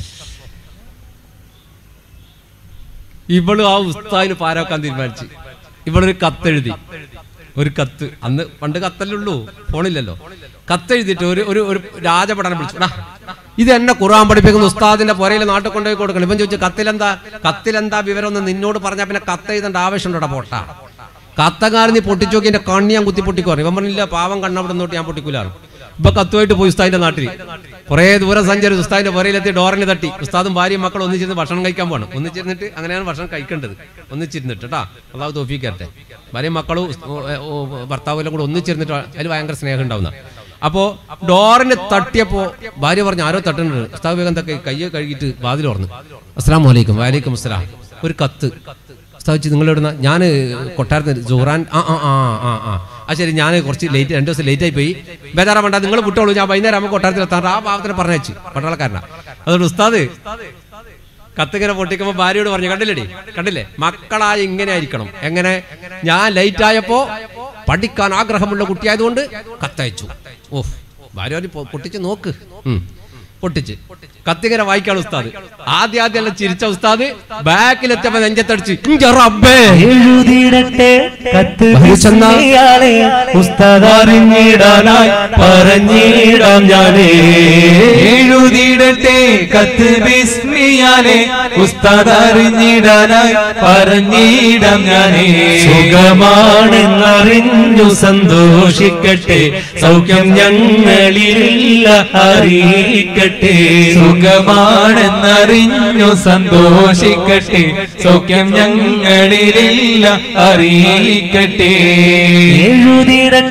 ഇവള് ആ ഉസ്താദിന് പാരാക്കാൻ തീരുമാനിച്ചു ഇവളൊരു കത്തെഴുതി ഒരു കത്ത് അന്ന് പണ്ട് കത്തല്ലുള്ളൂ ഫോണില്ലല്ലോ കത്തെഴുതിയിട്ട് ഒരു ഒരു ഒരു രാജപടനം വിളിച്ചു "എടാ, ഇത് എന്നെ ഖുർആൻ പഠിപ്പിക്കുന്ന ഉസ്താദിന്റെ പുരയിൽ നാട്ടിൽ കൊണ്ടുപോയി കൊടുക്കണം ഇവൻ ചോദിച്ചു കത്തിലെന്താ കത്തിലെന്താ വിവരം ഒന്ന് നിന്നോട് പറഞ്ഞാൽ പിന്നെ കത്ത് എഴുതേണ്ട ആവശ്യമുണ്ടോ പോട്ടാ കത്തകാരൻ നീ പൊട്ടിച്ചു നോക്കി എന്റെ കണ്ണി ഞാൻ കുത്തി പൊട്ടിക്കോ ഇവൻ പറഞ്ഞില്ല പാവം കണ്ണവിടെ നോട്ട് ഞാൻ പൊട്ടിക്കൂലാണ് ഇപ്പൊ കത്തുമായിട്ട് പോയി ഉസ്താദിന്റെ നാട്ടിൽ കുറെ ദൂരം സഞ്ചരിച്ച് ഉസ്താദിന്റെ പുരയിലെത്തി ഡോറിന് തട്ടി ഉസ്താദും ഭാര്യയും മക്കളും ഒന്നിച്ചിരുന്ന് ഭക്ഷണം കഴിക്കാൻ പോകണം ഒന്നിച്ചിരുന്നിട്ട് അങ്ങനെയാണ് ഭക്ഷണം കഴിക്കേണ്ടത് ഒന്നിച്ചിരുന്നിട്ട് കേട്ടാ അള്ളാഹു തോഫിക്കട്ടെ ഭാര്യയും മക്കളും ഉസ്- ഓ, ഏ, ഓ, ഭർത്താവും എല്ലാം കൂടെ ഒന്നിച്ചിരുന്നിട്ട് അതിൽ ഭയങ്കര സ്നേഹം ഉണ്ടാവുന്ന അപ്പോ ഡോറിന് തട്ടിയപ്പോ ഭാര്യ പറഞ്ഞു ആരോ തട്ടുന്നുണ്ട് ഉസ്താദ് വേഗം എന്തൊക്കെ കയ്യെ കഴുകിയിട്ട് വാതിൽ തുറന്നു അസ്സാം വലൈക്കും വലൈക്കും അസ്സലാം ഒരു കത്ത് സ്ഥാപിച്ച് നിങ്ങൾ ഇവിടുന്ന് ഞാൻ കൊട്ടാരത്തിന് ജോറാൻ ആ ആ ആ ആ ആ ആ ശരി ഞാൻ കുറച്ച് ലേറ്റ് രണ്ട് ദിവസം ലേറ്റ് ആയി പോയി ബേജാറാ വേണ്ട നിങ്ങൾ വിട്ടോളൂ ഞാൻ വൈകുന്നേരം ആകുമ്പോൾ കൊട്ടാരത്തിൽ എത്താറ് ആ ഭാഗത്തിന് പറഞ്ഞയച്ചു പട്ടാളക്കാരനാ അതുകൊണ്ട് ഉസ്താദ് കത്തിങ്ങനെ പൊട്ടിക്കുമ്പോ ഭാര്യയോട് പറഞ്ഞു കണ്ടില്ലേടി കണ്ടില്ലേ മക്കളായ ഇങ്ങനെ ആയിരിക്കണം എങ്ങനെ ഞാൻ ലേറ്റ് ആയപ്പോ പഠിക്കാൻ ആഗ്രഹമുള്ള കുട്ടിയായതുകൊണ്ട് കത്തയച്ചു ഓഹ് ഭാര്യ പറഞ്ഞു, "പൊ- പൊട്ടിച്ച് നോക്ക് ഉം. പൊട്ടിച്ച് കത്തിങ്ങനെ വായിക്കാണ് ഉസ്താദ് ആദ്യ ആദ്യം എല്ലാം ചിരിച്ച ഉസ്താദ് ബാക്കിലെത്തിയപ്പോ നെഞ്ചത്തടിച്ച് "ഇഞ്ച റബ്ബേ എഴുതിയിടട്ടെ കത്ത് ചെന്ന വിസ്മയാളെ ഉസ്താദ് അറിഞ്ഞിടാനായി പറഞ്ഞിടാം ഞാനേ എഴുതിയിടട്ടെ കത്ത് ബിസ്മിയാലെ ഉസ്താദ് അറിഞ്ഞിടാനായി പറഞ്ഞിടാം ഞാനേ സുഖമാണെന്നറിഞ്ഞു സന്തോഷിക്കട്ടെ സൗഖ്യം ഞങ്ങളിലില്ല അറിയിക്കട്ടെ സുഖമാണെന്നറിഞ്ഞു സന്തോഷിക്കട്ടെ സൗഖ്യം ഞങ്ങളിലില്ല അറിയിക്കട്ടെ എഴുതിയിടട്ടെ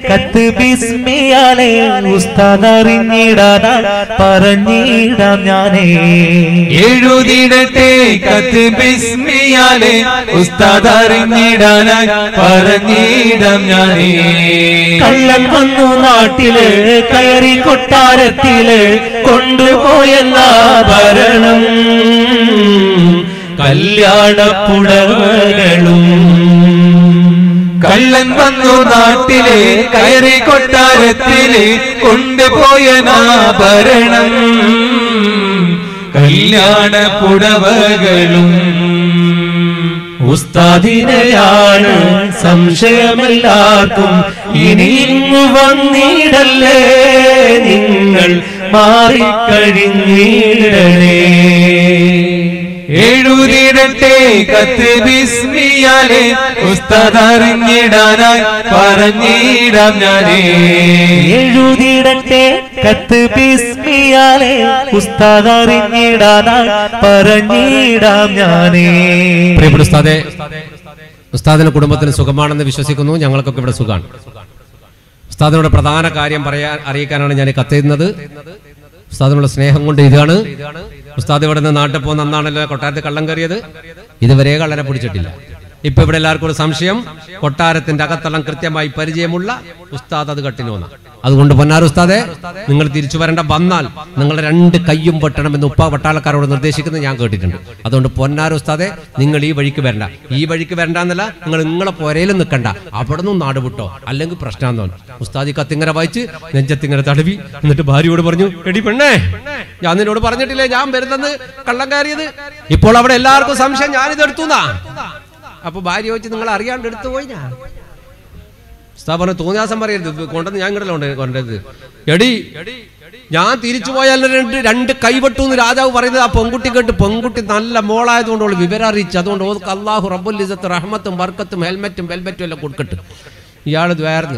കത്ത് ബിസ്മിയാലെ ഉസ്താദ് അറിഞ്ഞിടാനായി പറഞ്ഞിടാം ഞാനേ എഴുതിടട്ടെ കത്ത് ബിസ്മിയാലെ ഉസ്താദ് അറിഞ്ഞിടാനായി പറഞ്ഞിടം ഞാനേ കള്ളൻ വന്നു നാട്ടില് കയറി കൊട്ടാരത്തില് കൊണ്ടുപോയെന്നാഭരണം കല്യാണപ്പുടവകളും കള്ളൻ വന്നു നാട്ടിലെ കയറി കൊട്ടാരത്തില് കൊണ്ടുപോയ നാഭരണം കല്യാണ പുടവകളും ഉസ്താദിനെയാണ് സംശയമെല്ലാവർക്കും ഇനി ഇങ്ങു വന്നിടല്ലേ നിങ്ങൾ മാറിക്കഴിഞ്ഞിടണേ എഴുതിടട്ടെ കത്ത് ബിസ്മിയാലെ ഉസ്താദ് അറിഞ്ഞിടാനായി പറഞ്ഞിടാം ഞാനേ എഴുതിടട്ടെ കത്ത് ബിസ്മിയാലെ ഉസ്താദ് അറിഞ്ഞിടാനായി പറഞ്ഞിടാം ഞാനേ പ്രിയപ്പെട്ട ഉസ്താദെ ഉസ്താദിന്റെ കുടുംബത്തിന് സുഖമാണെന്ന് വിശ്വസിക്കുന്നു ഞങ്ങൾക്കൊക്കെ ഇവിടെ സുഖമാണ് ഉസ്താദിനോട് പ്രധാന കാര്യം പറയാൻ അറിയിക്കാനാണ് ഞാൻ ഈ കത്തെഴുതുന്നത് ഉസ്താദിനുള്ള സ്നേഹം കൊണ്ട് ഇതാണ് ഉസ്താദ് ഇവിടെ നിന്ന് നാട്ടിൽ പോകുന്ന അന്നാണല്ലോ കൊട്ടാരത്തിൽ കള്ളം കയറിയത് ഇതുവരെ കള്ളനെ പിടിച്ചിട്ടില്ല ഇപ്പൊ ഇവിടെ എല്ലാവർക്കും ഒരു സംശയം കൊട്ടാരത്തിന്റെ അകത്തളം കൃത്യമായി പരിചയമുള്ള ഉസ്താദ് അത് കട്ടിനോന്ന അതുകൊണ്ട് പൊന്നാർ ഉസ്താദെ നിങ്ങൾ തിരിച്ചു വരേണ്ട വന്നാൽ നിങ്ങളുടെ രണ്ട് കയ്യും വെട്ടണമെന്ന് ഉപ്പ പട്ടാളക്കാരോട് നിർദ്ദേശിക്കുന്നത് ഞാൻ കേട്ടിട്ടുണ്ട് അതുകൊണ്ട് പൊന്നാർ ഉസ്താദെ നിങ്ങൾ ഈ വഴിക്ക് വരണ്ട ഈ വഴിക്ക് വരണ്ട എന്നല്ല നിങ്ങൾ നിങ്ങളെ പുരയിലും നിൽക്കണ്ട അവിടെ നിന്നും നാട് വിട്ടോ അല്ലെങ്കിൽ പ്രശ്നം തോന്നും ഉസ്താദി കത്തിങ്ങനെ വായിച്ച് നെഞ്ചത്തിങ്ങനെ തടവി എന്നിട്ട് ഭാര്യയോട് പറഞ്ഞു എടി പെണ്ണേ ഞാൻ നിന്നോട് പറഞ്ഞിട്ടില്ലേ ഞാൻ വരുന്നത് കള്ളം കയറിയത് ഇപ്പോൾ അവിടെ എല്ലാവർക്കും സംശയം ഞാനിത് എടുത്തുന്നാ അപ്പൊ ഭാര്യ ചോദിച്ച് നിങ്ങൾ അറിയാണ്ട് എടുത്തു പോയി ഞാൻ സ്ഥാപനം തോന്നിയാസം പറയരുത് ഇത് കൊണ്ടുവന്ന് ഞാൻ ഇങ്ങടല്ലോ കൊണ്ടത് എടി ഞാൻ തിരിച്ചു പോയാൽ രണ്ട് രണ്ട് കൈവട്ടു എന്ന് രാജാവ് പറയുന്നത് ആ പെൺകുട്ടി കേട്ട് പെൺകുട്ടി നല്ല മോളായതുകൊണ്ട് അവൾ വിവരം അറിയിച്ചു അതുകൊണ്ട് ഓർക്ക് അള്ളാഹു റബ്ബുൽ ഇസത്ത് റഹ്മത്തും ബർക്കത്തും ഹെൽമറ്റും വെൽമറ്റും എല്ലാം കൊടുക്കട്ട് ഇയാൾ ദ്വാർന്ന്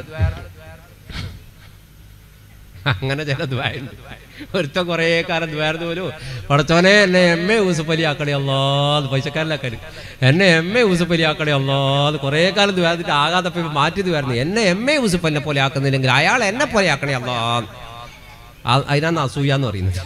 അങ്ങനെ ചില ദ്വാരുണ്ട് ഒരുത്ത കുറേ കാലം ദ്വാരുന്നു പോലും പടച്ചോനെ എന്നെ എം എ യൂസഫലി ആക്കണേ അല്ലാത് പൈസക്കാരിലാക്കാൻ എന്നെ എം എ യൂസഫലി ആക്കണേ അല്ലാത് കുറേ കാലം ദ്വാരത്തിട്ട് ആകാതെ ഇപ്പൊ മാറ്റി ദ്വാരുന്നു എന്നെ എം എ യൂസഫലിനെ പോലെ ആക്കുന്നില്ലെങ്കിൽ അയാൾ എന്നെ പോലെ ആക്കണേ അല്ലാ അതിനാണ് അസൂയ എന്ന് പറയുന്നത്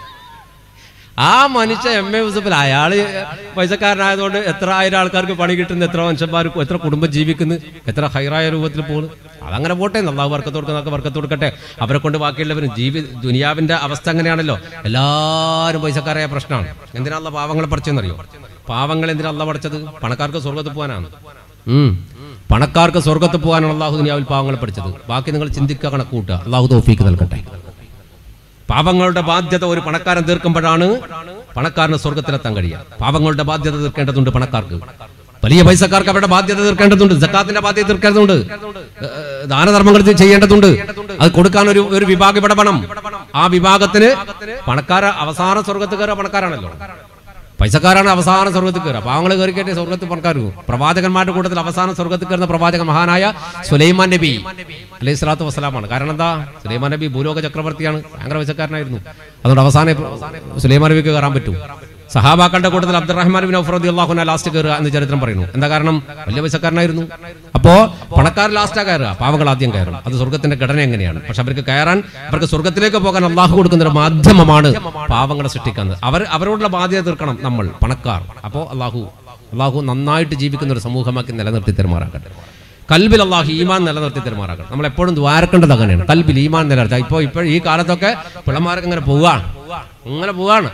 ആ മനുഷ്യ എം എ യൂസഫിൽ അയാള് പൈസക്കാരനായതുകൊണ്ട് എത്ര ആയിരം ആൾക്കാർക്ക് പണി കിട്ടുന്നു എത്ര മനുഷ്യന്മാർക്ക് എത്ര കുടുംബം ജീവിക്കുന്നു എത്ര ഹൈറായ രൂപത്തിൽ പോകുന്നു അതങ്ങനെ പോട്ടെ നല്ലാവ് വർക്കത്ത് കൊടുക്കുന്നതൊക്കെ വർക്കത്ത് കൊടുക്കട്ടെ അവരെ കൊണ്ട് ബാക്കിയുള്ളവരും ജീവി ദുനിയാവിന്റെ അവസ്ഥ അങ്ങനെയാണല്ലോ എല്ലാവരും പൈസക്കാരായ പ്രശ്നമാണ് എന്തിനാള്ള പാവങ്ങളെ പഠിച്ചെന്നറിയോ പാവങ്ങൾ എന്തിനാള്ള പഠിച്ചത് പണക്കാർക്ക് സ്വർഗത്ത് പോകാനാണ് ഉം. പണക്കാർക്ക് സ്വർഗത്ത് പോകാനാണ് അള്ളാഹു ദുനിയാവിൽ പാവങ്ങളെ പഠിച്ചത് ബാക്കി നിങ്ങൾ ചിന്തിക്കുക കണക്ക് കൂട്ടുക അള്ളാഹു തോഫീക്ക് നൽകട്ടെ പാപങ്ങളുടെ ബാധ്യത ഒരു പണക്കാരൻ തീർക്കുമ്പോഴാണ് പണക്കാരന് സ്വർഗത്തിലെത്താൻ കഴിയുക പാപങ്ങളുടെ ബാധ്യത തീർക്കേണ്ടതുണ്ട് പണക്കാർക്ക് വലിയ പൈസക്കാർക്ക് അവരുടെ ബാധ്യത തീർക്കേണ്ടതുണ്ട് ജക്കാത്തിന്റെ ബാധ്യത തീർക്കേണ്ടതുണ്ട് ഏഹ് ദാനധർമ്മങ്ങൾ ചെയ്യേണ്ടതുണ്ട് അത് കൊടുക്കാൻ ഒരു ഒരു വിഭാഗം ഇവിടെ വേണം ആ വിഭാഗത്തിന് പണക്കാര അവസാന സ്വർഗത്ത് കയറുക പണക്കാരാണല്ലോ പൈസക്കാരാണ് അവസാന സ്വർഗത്തിൽ കയറുക പാവങ്ങൾ കയറിക്കട്ടെ സ്വർഗത്തിൽ പണക്കാർ പ്രവാചകന്മാരുടെ കൂട്ടത്തിൽ അവസാന സ്വർഗത്തിൽ കയറുന്ന പ്രവാചകൻ മഹാനായ സുലൈമാൻ നബി അലൈഹി സ്വലാത്തു വസ്സലാമാണ് കാരണം എന്താ സുലൈമാൻ നബി ഭൂലോക ചക്രവർത്തിയാണ് ഭയങ്കര പൈസക്കാരനായിരുന്നു അതുകൊണ്ട് അവസാനം സുലൈമാൻ നബിക്ക് കയറാൻ പറ്റും സഹാബാക്കളുടെ കൂട്ടത്തിൽ അബ്ദുറഹ്മാൻ ബിൻ ഔഫ് റതി അള്ളാഹുന ലാസ്റ്റ് കയറുക എന്ന് ചരിത്രം പറയുന്നു എന്താ കാരണം വലിയ പൈസക്കാരനായിരുന്നു അപ്പോ പണക്കാർ ലാസ്റ്റാ കയറുക പാവങ്ങൾ ആദ്യം കയറും അത് സ്വർഗത്തിന്റെ ഘടന എങ്ങനെയാണ് പക്ഷെ അവർക്ക് കയറാൻ അവർക്ക് സ്വർഗത്തിലേക്ക് പോകാൻ അള്ളാഹു കൊടുക്കുന്ന ഒരു മാധ്യമമാണ് പാവങ്ങളെ സൃഷ്ടിക്കുന്നത് അവർ അവരോടുള്ള ബാധ്യത തീർക്കണം നമ്മൾ പണക്കാർ അപ്പോൾ അള്ളാഹു അള്ളാഹു നന്നായിട്ട് ജീവിക്കുന്ന ഒരു സമൂഹമാക്കി നിലനിർത്തി തെരുമാറാക്കട്ടെ കൽബിൽ അള്ളാഹു ഈമാൻ നിലനിർത്തി തെരുമാറാക്കണം നമ്മൾ എപ്പോഴും ദ്വാരക്കേണ്ടത് അങ്ങനെയാണ് കൽബിൽ ഈമാൻ നിലനിർത്തുക ഇപ്പോൾ ഇപ്പോൾ ഈ കാലത്തൊക്കെ പിള്ളമാരൊക്കെ ഇങ്ങനെ പോവുകയാണ് ഇങ്ങനെ പോവുകയാണ്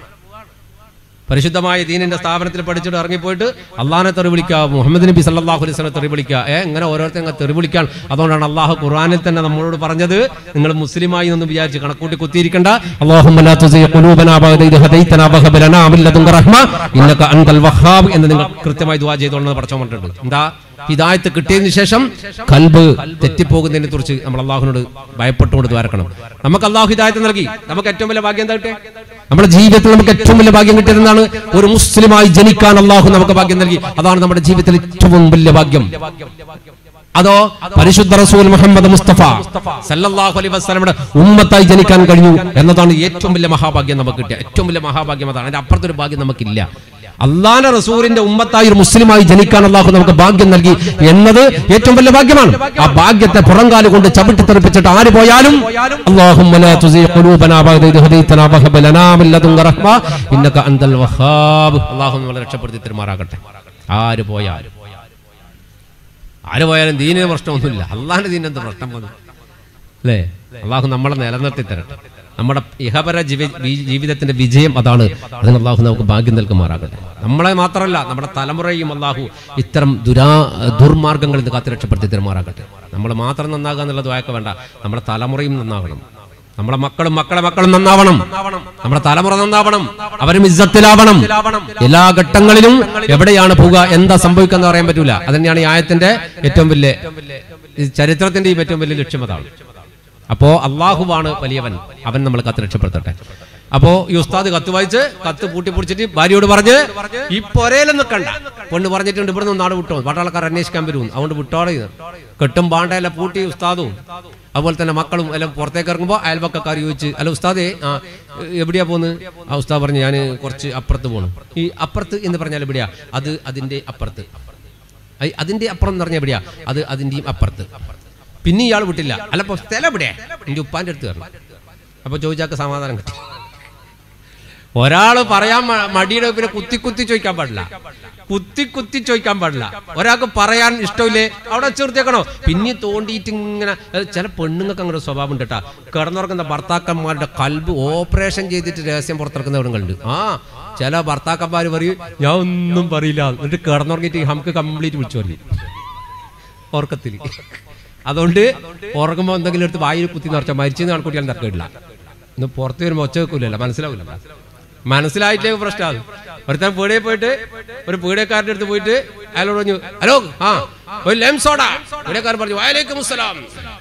പരിശുദ്ധമായ ദീനിന്റെ സ്ഥാപനത്തിൽ പഠിച്ചിട്ട് ഇറങ്ങിപ്പോയിട്ട് അള്ളാഹിനെ തെറി വിളിക്കുക മുഹമ്മദ് നബി സല്ലാഹു അലൈഹി തെറി വിളിക്കുക ഏ ഇങ്ങനെ ഓരോരുത്തരും അങ്ങ് തെറി വിളിക്കാൻ അതുകൊണ്ടാണ് അള്ളാഹു ഖുറാനിൽ തന്നെ നമ്മളോട് പറഞ്ഞത് നിങ്ങൾ മുസ്ലിമായി എന്ന് വിചാരിച്ച് കണക്കൂട്ടി കുത്തിയിരിക്കണ്ട അല്ലാഹുമ്മ ലാ തുസിഗ ഖുലൂബനാ ബഅദ ഇദ് ഹദൈതനാ വഹബ് ലനാ മിൻ ലദുൻക റഹ്മ ഇന്നക അൻതൽ വഹാബ് എന്ന് നിങ്ങൾ കൃത്യമായി ദുആ ചെയ്തോളെന്ന് പറഞ്ഞു പറഞ്ഞിട്ടുണ്ട് എന്താ ഹിദായത്ത് കിട്ടിയതിനു ശേഷം കൽബ് തെറ്റിപ്പോകുന്നതിനെ കുറിച്ച് നമ്മൾ അള്ളാഹുവിനോട് ഭയപ്പെട്ടുകൊണ്ട് ദ്വാരക്കണം നമുക്ക് അള്ളാഹു ഹിദായത്ത് നൽകി നമുക്ക് ഏറ്റവും വലിയ ഭാഗ്യം എന്താ കിട്ടിയ നമ്മുടെ ജീവിതത്തിൽ നമുക്ക് ഏറ്റവും വലിയ ഭാഗ്യം കിട്ടിയത് എന്താണ് ഒരു മുസ്ലിമായി ജനിക്കാൻ അള്ളാഹു നമുക്ക് ഭാഗ്യം നൽകി അതാണ് നമ്മുടെ ജീവിതത്തിൽ ഏറ്റവും വലിയ ഭാഗ്യം അതോ പരിശുദ്ധ റസൂൽ മുഹമ്മദ് മുസ്തഫ സല്ലല്ലാഹു അലൈഹി വസല്ലമയുടെ ഉമ്മത്തായി ജനിക്കാൻ കഴിഞ്ഞു എന്നതാണ് ഏറ്റവും വലിയ മഹാഭാഗ്യം നമുക്ക് കിട്ടിയ ഏറ്റവും വലിയ മഹാഭാഗ്യം അതാണ് അതിന്റെ അപ്പുറത്തൊരു ഭാഗ്യം നമുക്കില്ല അള്ളാന്റെ റസൂലിന്റെ ഉമ്മത്തായി ഒരു മുസ്ലിമായി ജനിക്കാൻ അള്ളാഹു നമുക്ക് ഭാഗ്യം നൽകി എന്നത് ഏറ്റവും വലിയ ഭാഗ്യമാണ് ആ ഭാഗ്യത്തെ പുറങ്കാല് കൊണ്ട് ചവിട്ടി തെറിപ്പിച്ചിട്ട് ആര് പോയാലും അല്ലാഹുമ്മ ലാ തുസീ ഖുലൂബനാ ബഅദ ഇദ് ഹദൈതനാ വഹബ് ലനാ മിൻ ലദുൻക റഹ്മ ഇന്നക അൻതൽ വഹാബ് അല്ലാഹു നമ്മളെ രക്ഷപ്പെടുത്തി തരുമാറാകട്ടെ ആര് പോയാലും ആര് പോയാലും ദീനിന് പ്രശ്നമൊന്നുമില്ല അള്ളാഹിന്റെ ദീനിന് എന്ത് പ്രശ്നം വന്നു അല്ലേ അള്ളാഹു നമ്മളെ നിലനിർത്തി തരട്ടെ നമ്മുടെ ഇഹപര ജീവി വി- ജീവിതത്തിന്റെ വിജയം അതാണ് അതിന് അള്ളാഹു നമുക്ക് ഭാഗ്യം നൽകുമാറാകട്ടെ നമ്മളെ മാത്രമല്ല നമ്മുടെ തലമുറയും അള്ളാഹു ഇത്തരം ദുരാ ദുർമാർഗങ്ങളിൽ നിന്ന് കാത്തു രക്ഷപ്പെടുത്തി തരുമാറാകട്ടെ നമ്മൾ മാത്രം നന്നാകുക എന്നുള്ളത് വായക്ക വേണ്ട നമ്മുടെ തലമുറയും നന്നാകണം നമ്മുടെ മക്കളും മക്കളെ മക്കളും നന്നാവണം നമ്മുടെ തലമുറ നന്നാവണം അവരും ഇജ്ജത്തിലാവണം എല്ലാ ഘട്ടങ്ങളിലും എവിടെയാണ് പോവുക എന്താ സംഭവിക്കുക എന്ന് പറയാൻ പറ്റൂല അത് തന്നെയാണ് ഈ ആയത്തിന്റെ ഏറ്റവും വലിയ ഈ ചരിത്രത്തിന്റെയും ഏറ്റവും വലിയ ലക്ഷ്യം അതാണ് അപ്പോ അള്ളാഹുവാണ് വലിയവൻ അവൻ നമ്മൾ കത്ത് രക്ഷപ്പെടുത്തട്ടെ അപ്പോ ഈ ഉസ്താദ് കത്ത് വായിച്ച് കത്ത് പൂട്ടി പിടിച്ചിട്ട് ഭാര്യയോട് പറഞ്ഞ് ഈ പൊരയിലും നിൽക്കണ്ട പെണ്ണ് പറഞ്ഞിട്ടുണ്ട് ഇവിടുന്ന് നാട് വിട്ടോ പട്ടാളക്കാർ അന്വേഷിക്കാൻ വരും അതുകൊണ്ട് വിട്ടോടെ ഇത്. കെട്ടും പാണ്ടയല്ല പൂട്ടി ഉസ്താദും അതുപോലെ തന്നെ മക്കളും എല്ലാം പുറത്തേക്ക് ഇറങ്ങുമ്പോൾ അയൽപക്കക്കാർ ചോദിച്ച് അല്ല ഉസ്താദേ ആ എവിടെയാ പോകുന്നത് ആ ഉസ്താദ് പറഞ്ഞു ഞാൻ കുറച്ച് അപ്പുറത്ത് പോകണം ഈ അപ്പുറത്ത് എന്ന് പറഞ്ഞാൽ എവിടെയാ അത് അതിന്റെ അപ്പുറത്ത് ഐ- അതിന്റെ അപ്പുറം എന്ന് പറഞ്ഞാൽ എവിടെയാ അത് അതിന്റെയും അപ്പുറത്ത് പിന്നെ ഇയാൾ വിട്ടില്ല അല്ല ഇപ്പൊ സ്ഥലം എവിടെ എന്റെ ഉപ്പാന്റെ അടുത്ത് കയറണം അപ്പൊ ചോദിച്ചാക്ക് സമാധാനം കിട്ടി ഒരാള് പറയാൻ മ- മടിയുടെ പിന്നെ കുത്തി കുത്തി ചോദിക്കാൻ പാടില്ല കുത്തി കുത്തി ചോദിക്കാൻ പാടില്ല ഒരാൾക്ക് പറയാൻ ഇഷ്ടമില്ലേ അവിടെ ചേർത്തേക്കണോ പിന്നെ തോണ്ടിയിട്ട് ഇങ്ങനെ അത് ചില പെണ്ണുങ്ങൾക്ക് അങ്ങനെ ഒരു സ്വഭാവം ഉണ്ട് കേട്ടാ കിടന്നുറങ്ങുന്ന ഭർത്താക്കന്മാരുടെ കൽബ് ഓപ്പറേഷൻ ചെയ്തിട്ട് രഹസ്യം പുറത്തിറക്കുന്ന പെണ്ണുങ്ങളുണ്ട് ആ ചില ഭർത്താക്കന്മാർ പറയും ഞാൻ ഒന്നും പറയില്ല എന്നിട്ട് കിടന്നുറങ്ങിയിട്ട് നമുക്ക് കംപ്ലീറ്റ് വിളിച്ചു പറയും ഉറക്കത്തിൽ അതുകൊണ്ട് ഉറങ്ങുമ്പോൾ എന്തെങ്കിലും എടുത്ത് വായിൽ കുത്തി നിറച്ചാൽ മരിച്ചെന്ന് കണക്കൂട്ടിയാൽ തർക്കമില്ല ഇന്ന് പുറത്ത് വരുമ്പോൾ ഒച്ച വെക്കൂലല്ലോ മനസ്സിലാവില്ല മനസ്സിലായിട്ടേ പ്രശ്നമാണ് ഒരുത്തൻ പീടിയെ പോയിട്ട് ഒരു പീടിയക്കാരൻ്റെ അടുത്ത് പോയിട്ട് അയാളോട് പറഞ്ഞു ഹലോ ആ ഒരു ലെം സോഡ പീടിയക്കാരൻ പറഞ്ഞു വയലേക്കും സലാം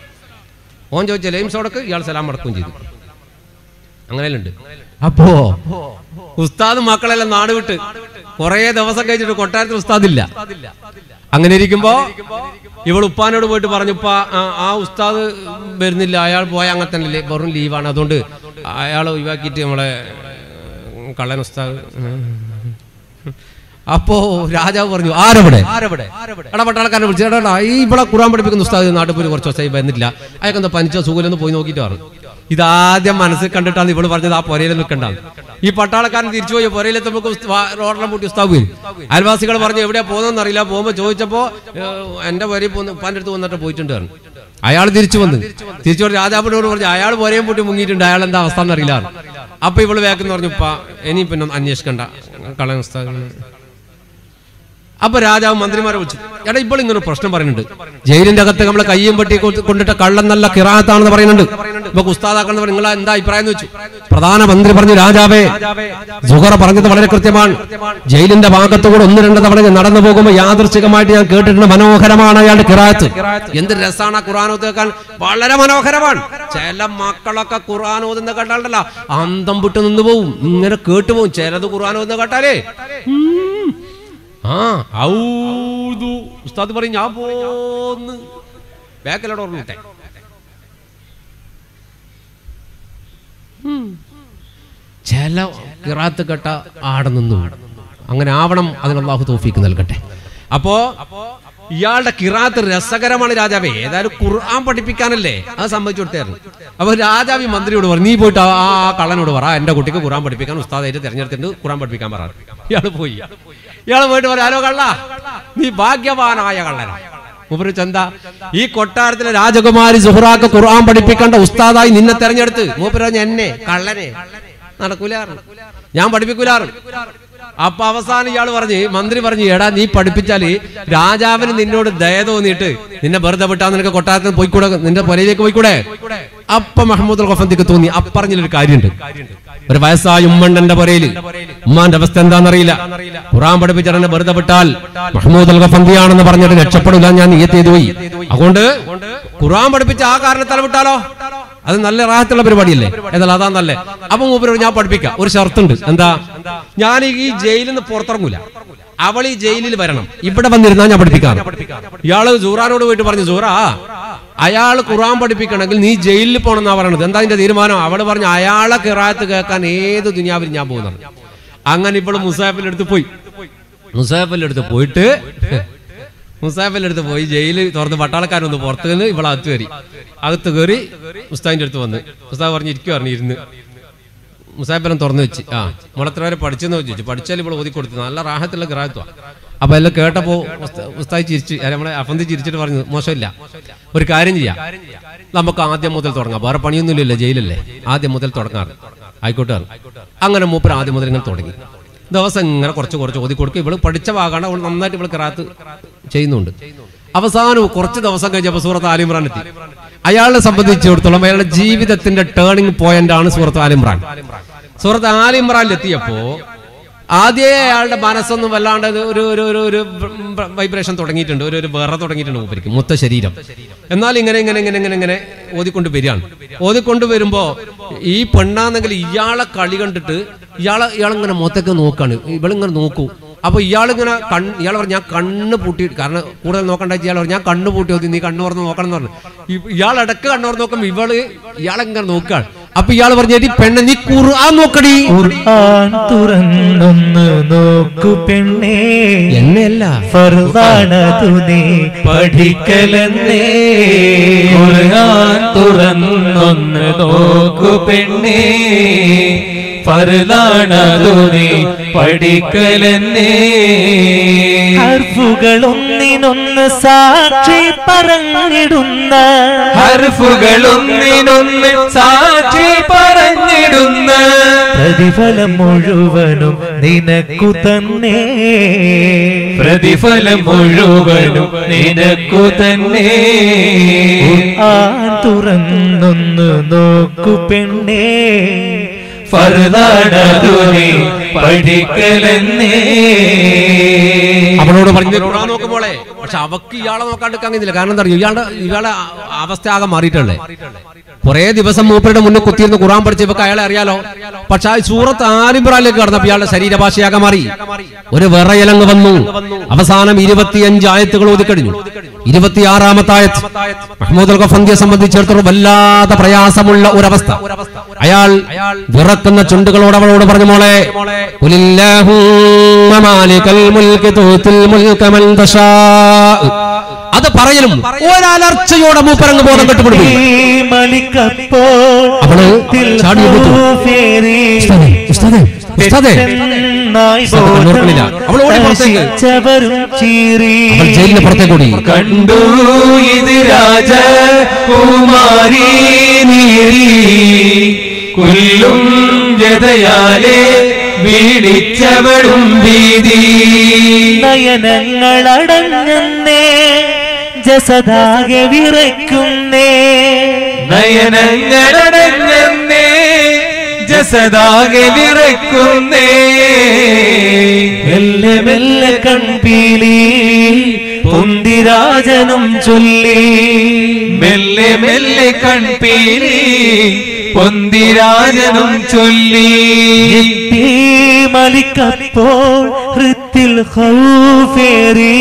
ഓൻ ചോദിച്ച ലെയിം സോഡക്ക് ഇയാൾ സലാം മടക്കുകയും ചെയ്തു അങ്ങനെയുണ്ട് അപ്പോ ഉസ്താദ് മക്കളെല്ലാം നാട് വിട്ട് കുറേ ദിവസം കഴിച്ചിട്ട് കൊട്ടാരത്തിൽ ഉസ്താദ് ഇല്ല അങ്ങനെ ഇരിക്കുമ്പോ ഇവൾ ഉപ്പാനോട് പോയിട്ട് പറഞ്ഞു ഉപ്പ ആ- ആ ഉസ്താദ് വരുന്നില്ല അയാൾ പോയ അങ്ങനെ തന്നെ വെറും ലീവാണ് അതുകൊണ്ട് അയാൾ ഒഴിവാക്കിയിട്ട് നമ്മളെ ഉം, കള്ളൻ ഉസ്താദ് ഉം. അപ്പോ രാജാവ് പറഞ്ഞു ആരവിടെ എടാ പട്ടാളക്കാരനെ വിളിച്ചു എടാ എടാ, ഈ ഇവിടെ ഖുറാൻ പഠിപ്പിക്കുന്ന ഉസ്താദ് നാട്ടിൽ പോയി കുറച്ച് ദിവസമായി വന്നിട്ടില്ല അയാൾക്ക് എന്താ പനിച്ചോ സുഖമില്ലെന്ന് പോയി നോക്കിയിട്ട് പറഞ്ഞു ഇതാദ്യം മനസ്സിൽ കണ്ടിട്ടാണ് ഇവള് പറഞ്ഞത് ആ പൊരയിൽ നിൽക്കണ്ടാണ് ഈ പട്ടാളക്കാരൻ തിരിച്ചു പോയി പൊരയിലെത്തുമ്പോൾ റോഡെല്ലാം പൂട്ടി ഉസ്താവ് പോയി അയൽവാസികൾ പറഞ്ഞു എവിടെയാ പോകുന്നതെന്ന് അറിയില്ല പോകുമ്പോൾ ചോദിച്ചപ്പോ ഏഹ്, എന്റെ പൊരയിൽ പോകുന്ന ഉപ്പാന്റെ അടുത്ത് വന്നിട്ട് പോയിട്ടുണ്ട് പറഞ്ഞു അയാൾ തിരിച്ചു വന്ന് തിരിച്ചു വന്ന് രാജാവിനോട് പറഞ്ഞു അയാൾ പൊരയും പൂട്ടി മുങ്ങിയിട്ടുണ്ട് അയാൾ എന്താ അവസ്ഥ എന്നറിയില്ല അപ്പൊ ഇവള് വേക്കെന്ന് പറഞ്ഞു ഉപ്പ ഇനി പിന്നെ ഒന്ന് അന്വേഷിക്കണ്ട കളൻ ഉസ്താദ് അപ്പൊ രാജാവ് മന്ത്രിമാരെ വിളിച്ചു എടാ ഇപ്പോൾ ഇങ്ങനെ ഒരു പ്രശ്നം പറയുന്നുണ്ട് ജയിലിന്റെ അകത്ത് നമ്മളെ കയ്യും പെട്ടി കൊ- കൊണ്ടിട്ട കള്ളൻ നല്ല കിറാത്താണെന്ന് പറയുന്നുണ്ട് ഇപ്പൊ ഉസ്താദാക്കണം നിങ്ങൾ എന്താ അഭിപ്രായം എന്ന് വെച്ചു പ്രധാനമന്ത്രി പറഞ്ഞു രാജാവേ സുഹറ പറഞ്ഞത് വളരെ കൃത്യമാണ് ജയിലിന്റെ ഭാഗത്തുകൂടെ ഒന്ന് രണ്ട് തവണ ഞാൻ നടന്നു പോകുമ്പോൾ യാദൃശികമായിട്ട് ഞാൻ കേട്ടിട്ടുണ്ട് മനോഹരമാണ് അയാളുടെ കിറാത്ത് എന്ത് രസാണ് ആ ഖുർആൻ ഓത്ത് കേൾക്കാൻ വളരെ മനോഹരമാണ് ചില മക്കളൊക്കെ ഖുർആൻ ഓതുന്ന കേട്ടാണ്ടല്ലോ അന്തം വിട്ട് നിന്ന് പോവും ഇങ്ങനെ കേട്ടുപോകും ചിലത് ഖുർആൻ ഓതുന്ന കേട്ടാലേ ഉം. ആ ഔദു ഉസ്താദ് പറയും ഞാൻ പോന്ന് ബാക്കിലോട്ട് ഓർമ്മിട്ടെ ചില കിറാത്ത് കെട്ട ആടെ നിന്നു അങ്ങനെ ആവണം അതിന് അള്ളാഹു തോഫീക്ക് നൽകട്ടെ അപ്പോ ഇയാളുടെ കിറാത്ത് രസകരമാണ് രാജാവേ ഏതായാലും ഖുർആൻ പഠിപ്പിക്കാനല്ലേ അത് സമ്മതിച്ചു കൊടുത്തായിരുന്നു അപ്പൊ രാജാവ് ഈ മന്ത്രിയോട് പറഞ്ഞു നീ പോയിട്ട് ആ ആ കള്ളനോട് പറ എന്റെ കുട്ടിക്ക് ഖുർആൻ പഠിപ്പിക്കാൻ ഉസ്താദായിട്ട് തിരഞ്ഞെടുത്തിട്ട് ഖുർആൻ പഠിപ്പിക്കാൻ പറ ഇയാള് പോയി ഇയാള് പോയിട്ട് പറയാ ഹലോ കള്ള നീ ഭാഗ്യവാനായ കള്ളനാ മൂപ്പര് ചന്ത ഈ കൊട്ടാരത്തിലെ രാജകുമാരി സുഹറാക്ക് ഖുർആൻ പഠിപ്പിക്കേണ്ട ഉസ്താദായി നിന്നെ തെരഞ്ഞെടുത്ത് മൂപ്പര് പറഞ്ഞു എന്നെ കള്ളനെ നടക്കൂലാറ് ഞാൻ പഠിപ്പിക്കൂലാറ് അപ്പൊ അവസാനം ഇയാൾ പറഞ്ഞു മന്ത്രി പറഞ്ഞു എടാ നീ പഠിപ്പിച്ചാല് രാജാവിന് നിന്നോട് ദയ തോന്നിയിട്ട് നിന്നെ വെറുതെ വിട്ടാ നിനക്ക് കൊട്ടാരത്തിന് പോയിക്കൂടെ നിന്റെ പുരയിലേക്ക് പോയിക്കൂടെ അപ്പൊ മഹമ്മൂദ് ഖഫന്തിക്ക് തോന്നി അപ്പറഞ്ഞൊരു കാര്യമുണ്ട് ഒരു വയസ്സായ ഉമ്മണ്ടന്റെ പുരയില് ഉമ്മാന്റെ അവസ്ഥ എന്താണെന്നറിയില്ല ഖുറാൻ പഠിപ്പിച്ചവനെ വെറുതെ വിട്ടാൽ മഹമ്മൂദ് അൽ ഖഫന്തിയാണെന്ന് പറഞ്ഞിട്ട് രക്ഷപ്പെടില്ല ഞാൻ നിയത്ത് ചെയ്തു പോയി അതുകൊണ്ട് ഖുറാൻ പഠിപ്പിച്ച ആ കാരണത്താൽ വിട്ടാലോ അത് നല്ല റാഹത്തുള്ള പരിപാടിയല്ലേ എന്നാൽ അതാ നല്ലേ അപ്പൊ മൂപ്പരോട് ഞാൻ പഠിപ്പിക്കാം ഒരു ഷർത്തുണ്ട് എന്താ ഞാൻ ഈ ജയിലിൽ നിന്ന് പുറത്തിറങ്ങൂല അവൾ ഈ ജയിലിൽ വരണം ഇവിടെ വന്നിരുന്നാ ഞാൻ പഠിപ്പിക്കാം ഇയാള് സൂറാനോട് പോയിട്ട് പറഞ്ഞു സൂറ അയാൾ ഖുറാൻ പഠിപ്പിക്കണമെങ്കിൽ നീ ജയിലിൽ പോകണമെന്നാ പറയണത് എന്താ അതിന്റെ തീരുമാനം അവള് പറഞ്ഞു അയാളെ കിറാത്ത് കേൾക്കാൻ ഏത് ദുനിയാവിൽ ഞാൻ പോകുന്നത് അങ്ങനെ ഇപ്പോൾ മുസാഫിൽ എടുത്ത് പോയി മുസാഫിന്റെ അടുത്ത് പോയിട്ട് മുസാഫിന്റെ അടുത്ത് പോയി ജയിലിൽ തുറന്ന് പട്ടാളക്കാരൊന്ന് പുറത്ത് നിന്ന് ഇവിടെ അകത്ത് കയറി അകത്ത് കയറി മുസ്താഫിന്റെ അടുത്ത് വന്ന് മുസ്താഫ് പറഞ്ഞ് ഇരിക്കും പറഞ്ഞു ഇരുന്ന് മുസാഫെല്ലാം തുറന്നു വെച്ച് ആ നമ്മളെത്ര വരെ പഠിച്ചെന്ന് ചോദിച്ചു പഠിച്ചാൽ ഇവിടെ ഓതി കൊടുത്തു നല്ല റാഹത്തുള്ള ഗ്രാഹത്വ അപ്പൊ എല്ലാം കേട്ടപ്പോ ഉസ്ത- ഉസ്താദ് ചിരിച്ച് അല്ല, നമ്മളെ അഫന്തി ചിരിച്ചിട്ട് പറഞ്ഞു മോശമില്ല ഒരു കാര്യം ചെയ്യാം നമുക്ക് ആദ്യം മുതൽ തുടങ്ങാം വേറെ പണിയൊന്നുമില്ലല്ലോ ജയിലല്ലേ ആദ്യം മുതൽ തുടങ്ങാറ് ആയിക്കോട്ടെ അങ്ങനെ മൂപ്പർ ആദ്യം മുതൽ ഇങ്ങനെ തുടങ്ങി ദിവസം ഇങ്ങനെ കുറച്ച് കുറച്ച് ഓതി കൊടുക്കും ഇവള് പഠിച്ച ഭാഗമാണ് അവൾ നന്നായിട്ട് ഇവള് കറാത്ത് ചെയ്യുന്നുണ്ട് അവസാനം കുറച്ച് ദിവസം കഴിഞ്ഞപ്പോൾ സൂറത്ത് ആലിമ്രാൻ എത്തി അയാളെ സംബന്ധിച്ചിടത്തോളം അയാളുടെ ജീവിതത്തിന്റെ ടേണിംഗ് പോയിന്റ് ആണ് സൂറത്ത് ആലിമ്രാൻ സൂറത്ത് ആലിമ്രാനിൽ എത്തിയപ്പോ ആദ്യമേ അയാളുടെ മനസ്സൊന്നും വല്ലാണ്ട് ഇത് ഒരു ഒരു ഒരു ഒരു വൈബ്രേഷൻ തുടങ്ങിയിട്ടുണ്ട് ഒരു ഒരു വിറ തുടങ്ങിയിട്ടുണ്ട് മൂപ്പരിക്ക് മൊത്ത ശരീരം എന്നാൽ ഇങ്ങനെ ഇങ്ങനെ ഇങ്ങനെ ഇങ്ങനെ ഇങ്ങനെ ഓതിക്കൊണ്ട് വരികയാണ് ഓതിക്കൊണ്ട് വരുമ്പോ ഈ പെണ്ണാന്നെങ്കിൽ ഇയാളെ കളി കണ്ടിട്ട് ഇയാളെ ഇയാളിങ്ങനെ മൊത്തൊക്കെ നോക്കാണ് ഇവളിങ്ങനെ നോക്കൂ അപ്പൊ ഇയാളിങ്ങനെ കണ്ണ് ഇയാൾ പറഞ്ഞു ഞാൻ കണ്ണ് പൂട്ടി കാരണം കൂടുതൽ നോക്കണ്ട ഇയാൾ പറഞ്ഞു ഞാൻ കണ്ണ് പൂട്ടി ഓതി നീ കണ്ണ് തുറന്ന് നോക്കണം എന്ന് പറഞ്ഞു ഇ- ഇയാൾ ഇടക്ക് കണ്ണ് തുറന്ന് നോക്കുമ്പോ ഇവള് ഇയാളെങ്ങനെ നോക്കുകയാണ് അപ്പൊ ഇയാൾ പറഞ്ഞു "എടി പെണ്ണെ നീ ഖുർആൻ നോക്കടി ഖുർആൻ തുറന്നൊന്ന് നോക്കു പെണ്ണേ എന്നെയല്ല ഫർദാണതു നീ പഠിക്കലെന്നേ ഖുർആൻ തുറന്നൊന്ന് നോക്കു പെണ്ണേ ഫർദാണതു നീ പഠിക്കലെന്നേ ഹർഫുകളൊന്നിനൊന്ന് സാക്ഷി പറഞ്ഞിടുന്ന ഹർഫുകളൊന്നിനൊന്ന് സാക്ഷി പറഞ്ഞിടുന്ന പ്രതിഫലം മുഴുവനും നിനക്കു തന്നെ പ്രതിഫലം മുഴുവനും നിനക്കു തന്നെ ഖുർആൻ തുറന്നൊന്ന് നോക്കു പെണ്ണേ ഫർദാണതു നീ പഠിക്കലെന്നേ അവളോട് പറഞ്ഞു ഖുർആൻ നോക്കുമ്പോളെ പക്ഷെ അവക്ക് ഇയാളെ നോക്കാണ്ടിരിക്കാൻ കഴിയുന്നില്ല കാരണം എന്താ അറിയോ ഇയാളുടെ ഇയാളുടെ അവസ്ഥ ആകെ മാറിയിട്ടല്ലേ കുറെ ദിവസം മൂപ്പരുടെ മുന്നിൽ കുത്തിയിരുന്ന് ഖുറാൻ പഠിച്ച ഇവക്ക് അയാളെ അറിയാലോ പക്ഷെ ആ സൂറത്ത് ആലിബ്രാനിലേക്ക് കടന്നപ്പോ ഇയാളുടെ ശരീരഭാഷയാകെ മാറി ഒരു വിറയലങ്ങ് വന്നു അവസാനം ഇരുപത്തിയഞ്ച് ആയത്തുകൾ ഒതുക്കഴിഞ്ഞു ഇരുപത്തിയാറാമത്തെ ആയത്ത് മഹ്മൂദ് അൽ ഖഫന്തിയെ സംബന്ധിച്ചിടത്തോളം വല്ലാത്ത പ്രയാസമുള്ള ഒരവസ്ഥ അയാൾ വിറക്കുന്ന ചുണ്ടുകളോട് അവളോട് പറഞ്ഞു മോളെ ഖുലില്ലാഹുമ്മ മാലികൽ മുൽക്കി തൂത്തിൽ മുൽക മൻ തശാ അത് പറയലും ഒരലർച്ചയോടെ മൂപ്പരങ്ങ് ബോധം കെട്ടുപിടിക്കും ഈ മലിക്കപ്പോൾ അവള് ചാടി എഴുന്നേറ്റു. ഫേറി ഉസ്താദേ, ഉസ്താദേ, ഉസ്താദേ. തെറ്റെന്നായി ഉസ്താദ് കണ്ണുറക്കണില്ല. അവൾ ഓടി പുറത്തേക്ക്. നശിച്ചവരും ചീറി അവൾ ജയിലിന് പുറത്തേക്ക് ഓടി കണ്ടു ഇത് രാജ കുമാരി നീരി കൊല്ലും ജതയാലെ വീടിച്ചവളും ഭീതി നയനങ്ങളടങ്ങുന്നേ ജസദാകെ വിറയ്ക്കുന്നേ നയനങ്ങളടങ്ങന്നേ ജസദാകെ വിറക്കുന്നേ മെല്ലെ മെല്ലെ കൺപീലി പൊന്തിരാജനും ചൊല്ലി മെല്ലെ മെല്ലെ കൺപീലി പൊന്തിരാജനും ചൊല്ലി ഈ മലിക്കപ്പോൾ ഹൃത്തിൽ ഹൗഫേറി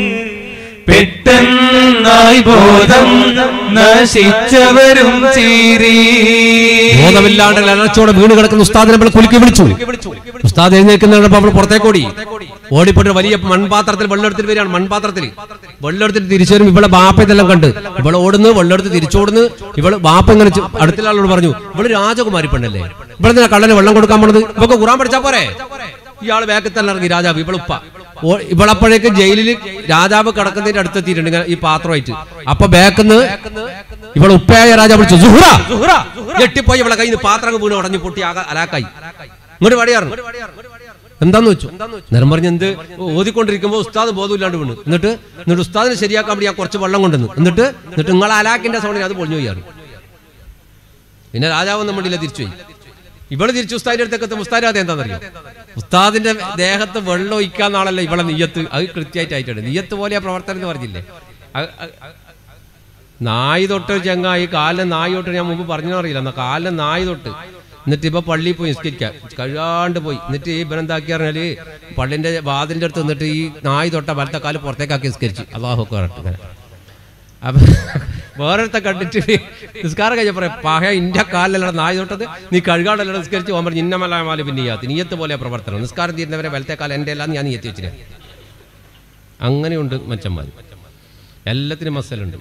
പെട്ടെന്നായി ബോധം നശിച്ചവരും ചീറി ബോധമില്ലാണ്ട് അലർച്ചയോടെ വീണ് കിടക്കുന്ന ഉസ്താദിനെ നമ്മൾ കുലുക്കി വിളിച്ചു ഉസ്താദ് എഴുന്നേൽക്കുന്നപ്പോൾ അവൾ പുറത്തേക്ക് ഓടി ഓടിപ്പോയിട്ട് വലിയ മൺപാത്രത്തിൽ വെള്ളമെടുത്തിട്ട് വരികയാണ് മൺപാത്രത്തിൽ വെള്ളമെടുത്തിട്ട് തിരിച്ചു വരും ഇവളെ ബാപ്പ ഇതെല്ലാം കണ്ട് ഇവളെ ഓടുന്നു വെള്ളമെടുത്ത് തിരിച്ചോടുന്നു ഇവള് ബാപ്പ ഇങ്ങനെ ചു- അടുത്തുള്ള ആളോട് പറഞ്ഞു ഇവള് രാജകുമാരി പെണ്ണല്ലേ ഇവിടെ തന്നെ കള്ളന് വെള്ളം കൊടുക്കാൻ പോണത് ഇവക്ക് കുറാൻ പഠിച്ചാ പോരെ ഇയാൾ ബാക്കിൽ തന്നെ ഇറങ്ങി രാജാവ് ഇവളുപ്പ ഓ- ഇവളപ്പോഴേക്ക് ജയിലിൽ രാജാവ് കിടക്കുന്നതിന്റെ അടുത്തെത്തിയിട്ടുണ്ട് ഇങ്ങനെ ഈ പാത്രമായിട്ട് അപ്പൊ ബാക്കിന്ന് ഇവളെ ഉപ്പയായ രാജാവ് വിളിച്ചു സുഹ്റ സുഹ്റ ഞെട്ടിപ്പോയി ഇവളെ കയ്യിൽ നിന്ന് പാത്രം വീണ് ഉടഞ്ഞു പൊട്ടി ആകെ അലാക്കായി ഇങ്ങോട്ട് വടിയാറുണ്ട് എന്താന്ന് വെച്ചു നേരം പറഞ്ഞ് എന്ത് ഓതിക്കൊണ്ടിരിക്കുമ്പോൾ ഉസ്താദ് ബോധമില്ലാണ്ട് വീണ് എന്നിട്ട് എന്നിട്ട് ഉസ്താദിനെ ശരിയാക്കാൻ വേണ്ടി ഞാൻ കുറച്ച് വെള്ളം കൊണ്ടുവന്നു എന്നിട്ട് എന്നിട്ട് നിങ്ങൾ അലാക്കിന്റെ സൗണ്ടിന് അത് പൊളിഞ്ഞു പോയാണ് പിന്നെ രാജാവ് നമ്മളില്ല തിരിച്ചുപോയി ഇവള് തിരിച്ചു ഉസ്താദിന്റെ അടുത്തേക്ക് എത്തും ഉസ്താദ് അത് എന്താണെന്നറിയോ ഉസ്താദിന്റെ ദേഹത്ത് വെള്ളം ഒഴിക്കാന്നാണല്ലോ ഇവളെ നീയത്ത് അത് കൃത്യമായിട്ട് ആയിട്ടുണ്ട് നീയത്ത് പോലെ ആ പ്രവർത്തനം എന്ന് പറഞ്ഞില്ലേ അത്- അത്- നായി തൊട്ട് ചങ്ങായി കാലിലെ നായി തൊട്ട് ഞാൻ മുമ്പ് പറഞ്ഞു അറിയില്ല എന്നാ കാലിലെ നായി തൊട്ട് എന്നിട്ട് ഇപ്പൊ പള്ളിയിൽ പോയി നിസ്കരിക്കാം കഴിയാണ്ട് പോയി എന്നിട്ട് ഈ ഇവനെന്താക്കി പറഞ്ഞാല് പള്ളിന്റെ വാതിലിന്റെ അടുത്ത് നിന്നിട്ട് ഈ നായി തൊട്ട വലത്തെ കാല് പുറത്തേക്കാക്കി നിസ്കരിച്ചു അള്ളാഹു ഇങ്ങനെ അപ്പൊ വേറൊരുത്ത കണ്ടിട്ട് നിസ്കാരം കഴിഞ്ഞ പറയാം പഹ ഇന്റെ കാലിലല്ല നായി തൊട്ടത് നീ കഴുകാടല്ല നിസ്കരിച്ച് പോകാൻ പറഞ്ഞു ഇന്നമല മാല് പിന്നെ നീയത്ത് പോലെ പ്രവർത്തനം നിസ്കാരം തീരുന്നവരെ വലത്തെ കാലം എൻ്റെ അല്ല ഞാൻ നീയത്തി വെച്ചിന് അങ്ങനെയുണ്ട് മച്ചന്മാർ എല്ലാത്തിനും മസലുണ്ട്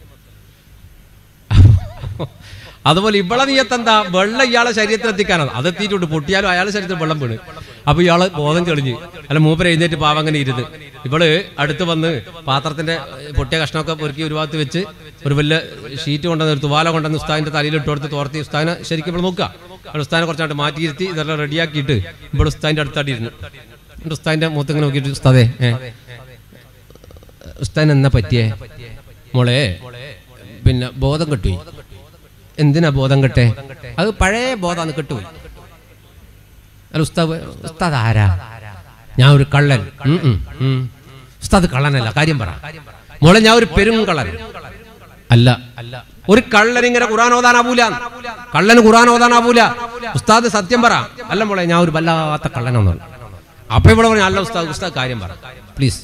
അതുപോലെ ഇവളെ നീയത്തെന്താ വെള്ളം ഇയാളെ ശരീരത്തിൽ എത്തിക്കാനാണ് അത് എത്തിയിട്ടുണ്ട് പൊട്ടിയാലും അയാളുടെ ശരീരത്തിൽ വെള്ളം വീണ് അപ്പൊ ഇയാള് ബോധം തെളിഞ്ഞ് അല്ല മൂപ്പര് എഴുന്നേറ്റ് പാവം അങ്ങനെ ഇരുന്ന് ഇവള് അടുത്ത് വന്ന് പാത്രത്തിന്റെ ഏഹ്, പൊട്ടിയ കഷ്ണമൊക്കെ പൊറുക്കി ഒരു ഭാഗത്ത് വെച്ച് ഒരു വലിയ ഷീറ്റ് കൊണ്ടുവന്ന് ഒരു തുവാല കൊണ്ടുവന്ന് ഉസ്താദിന്റെ തലയിൽ ഇട്ട് കൊടുത്ത് തോർത്തി ഉസ്താദിനെ ശരിക്കും ഇവിടെ നോക്കുക അവിടെ ഉസ്താദിനെ കുറച്ചായിട്ട് മാറ്റിയിരുത്തി ഇതെല്ലാം റെഡിയാക്കിയിട്ട് ഇവിടെ ഉസ്താദിന്റെ അടുത്തായിട്ട് ഇരുന്നു എന്നിട്ട് ഉസ്താദിന്റെ മുഖത്ത് ഇങ്ങനെ നോക്കിയിട്ട് ഉസ്താദേ ഏഹ് ഉസ്താൻ എന്നാ പറ്റിയേ മോളെ പിന്നെ ബോധം കെട്ടുപോയി എന്തിനാ ബോധം കെട്ടേ അത് പഴയ ബോധാന്ന് കെട്ടുപോയി അല്ല ഉസ്താദ് ഉസ്താദ് ആരാ ഞാൻ ഒരു കള്ളൻ ഉം, ഉം, ഉം. ഉസ്താദ് കള്ളനല്ല കാര്യം പറ മോളെ ഞാൻ ഒരു പെരും കള്ളൻ അല്ല അല്ല ഒരു കള്ളൻ ഇങ്ങനെ ഖുറാൻ ഓതാനാവൂല കള്ളന് ഖുറാൻ ഓതാനാവൂല ഉസ്താദ് സത്യം പറ അല്ല മോളെ ഞാൻ ഒരു വല്ലാത്ത കള്ളനാന്ന് അപ്പൊ ഇവിടെ പറഞ്ഞു അല്ല ഉസ്താദ് ഉസ്താദ് കാര്യം പറ പ്ലീസ്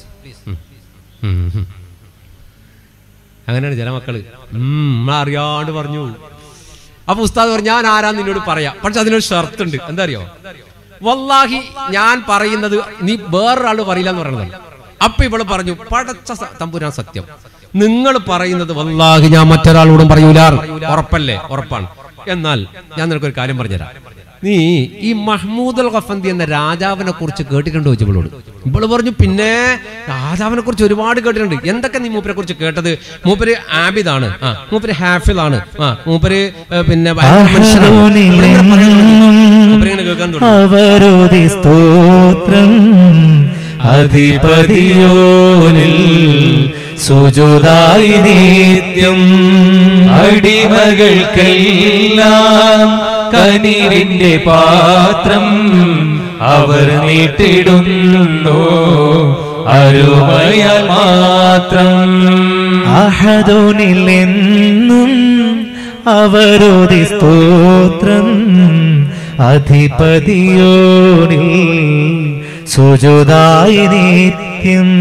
അങ്ങനെയാണ് ചില മക്കള് ഉം അറിയാണ്ട് പറഞ്ഞു അപ്പൊ ഉസ്താദ് പറഞ്ഞു ഞാൻ ആരാന്ന് നിന്നോട് പറയാം പക്ഷെ അതിനൊരു ഷർത്ത് ഉണ്ട് എന്താ അറിയോ വല്ലാഹി ഞാൻ പറയുന്നത് നീ വേറൊരാള് പറയില്ല എന്ന് പറയുന്നത് അപ്പൊ ഇവള് പറഞ്ഞു പടച്ച സ- തമ്പുരാൻ സത്യം നിങ്ങൾ പറയുന്നത് വല്ലാഹി ഞാൻ മറ്റൊരാളോടും പറയൂല ഉറപ്പല്ലേ ഉറപ്പാണ് എന്നാൽ ഞാൻ നിനക്കൊരു കാര്യം പറഞ്ഞുതരാം നീ ഈ മഹ്മൂദ് അൽ ഖഫന്തി എന്ന രാജാവിനെ കുറിച്ച് കേട്ടിട്ടുണ്ടോ ചോദിച്ചു ഇവളോട് ഇവള് പറഞ്ഞു പിന്നെ രാജാവിനെ കുറിച്ച് ഒരുപാട് കേട്ടിട്ടുണ്ട് എന്തൊക്കെ നീ മൂപ്പരെ കുറിച്ച് കേട്ടത് മൂപ്പര് ആബിദാണ് ആ മൂപ്പര് ഹാഫിദാണ് ആ മൂപ്പര് ഏ, പിന്നെ ഭയങ്കര മനുഷ്യനാണ്. ഇവളിങ്ങനെ പറയാൻ തുടങ്ങി. മൂപ്പരിങ്ങനെ കേൾക്കാൻ തുടങ്ങി അവരോധി സ്തോത്രം അധിപതിയോനിൽ സുജുതായി നിത്യം അടിമകൾക്കെല്ലാം കനീരിന്റെ പാത്രം അവർ നീട്ടിടുന്നു അരുമയാൽ മാത്രം അഹദോനിൽ എന്നും അവരോധി സ്തോത്രം അധിപതിയോനിൽ സുജുതായി നിത്യം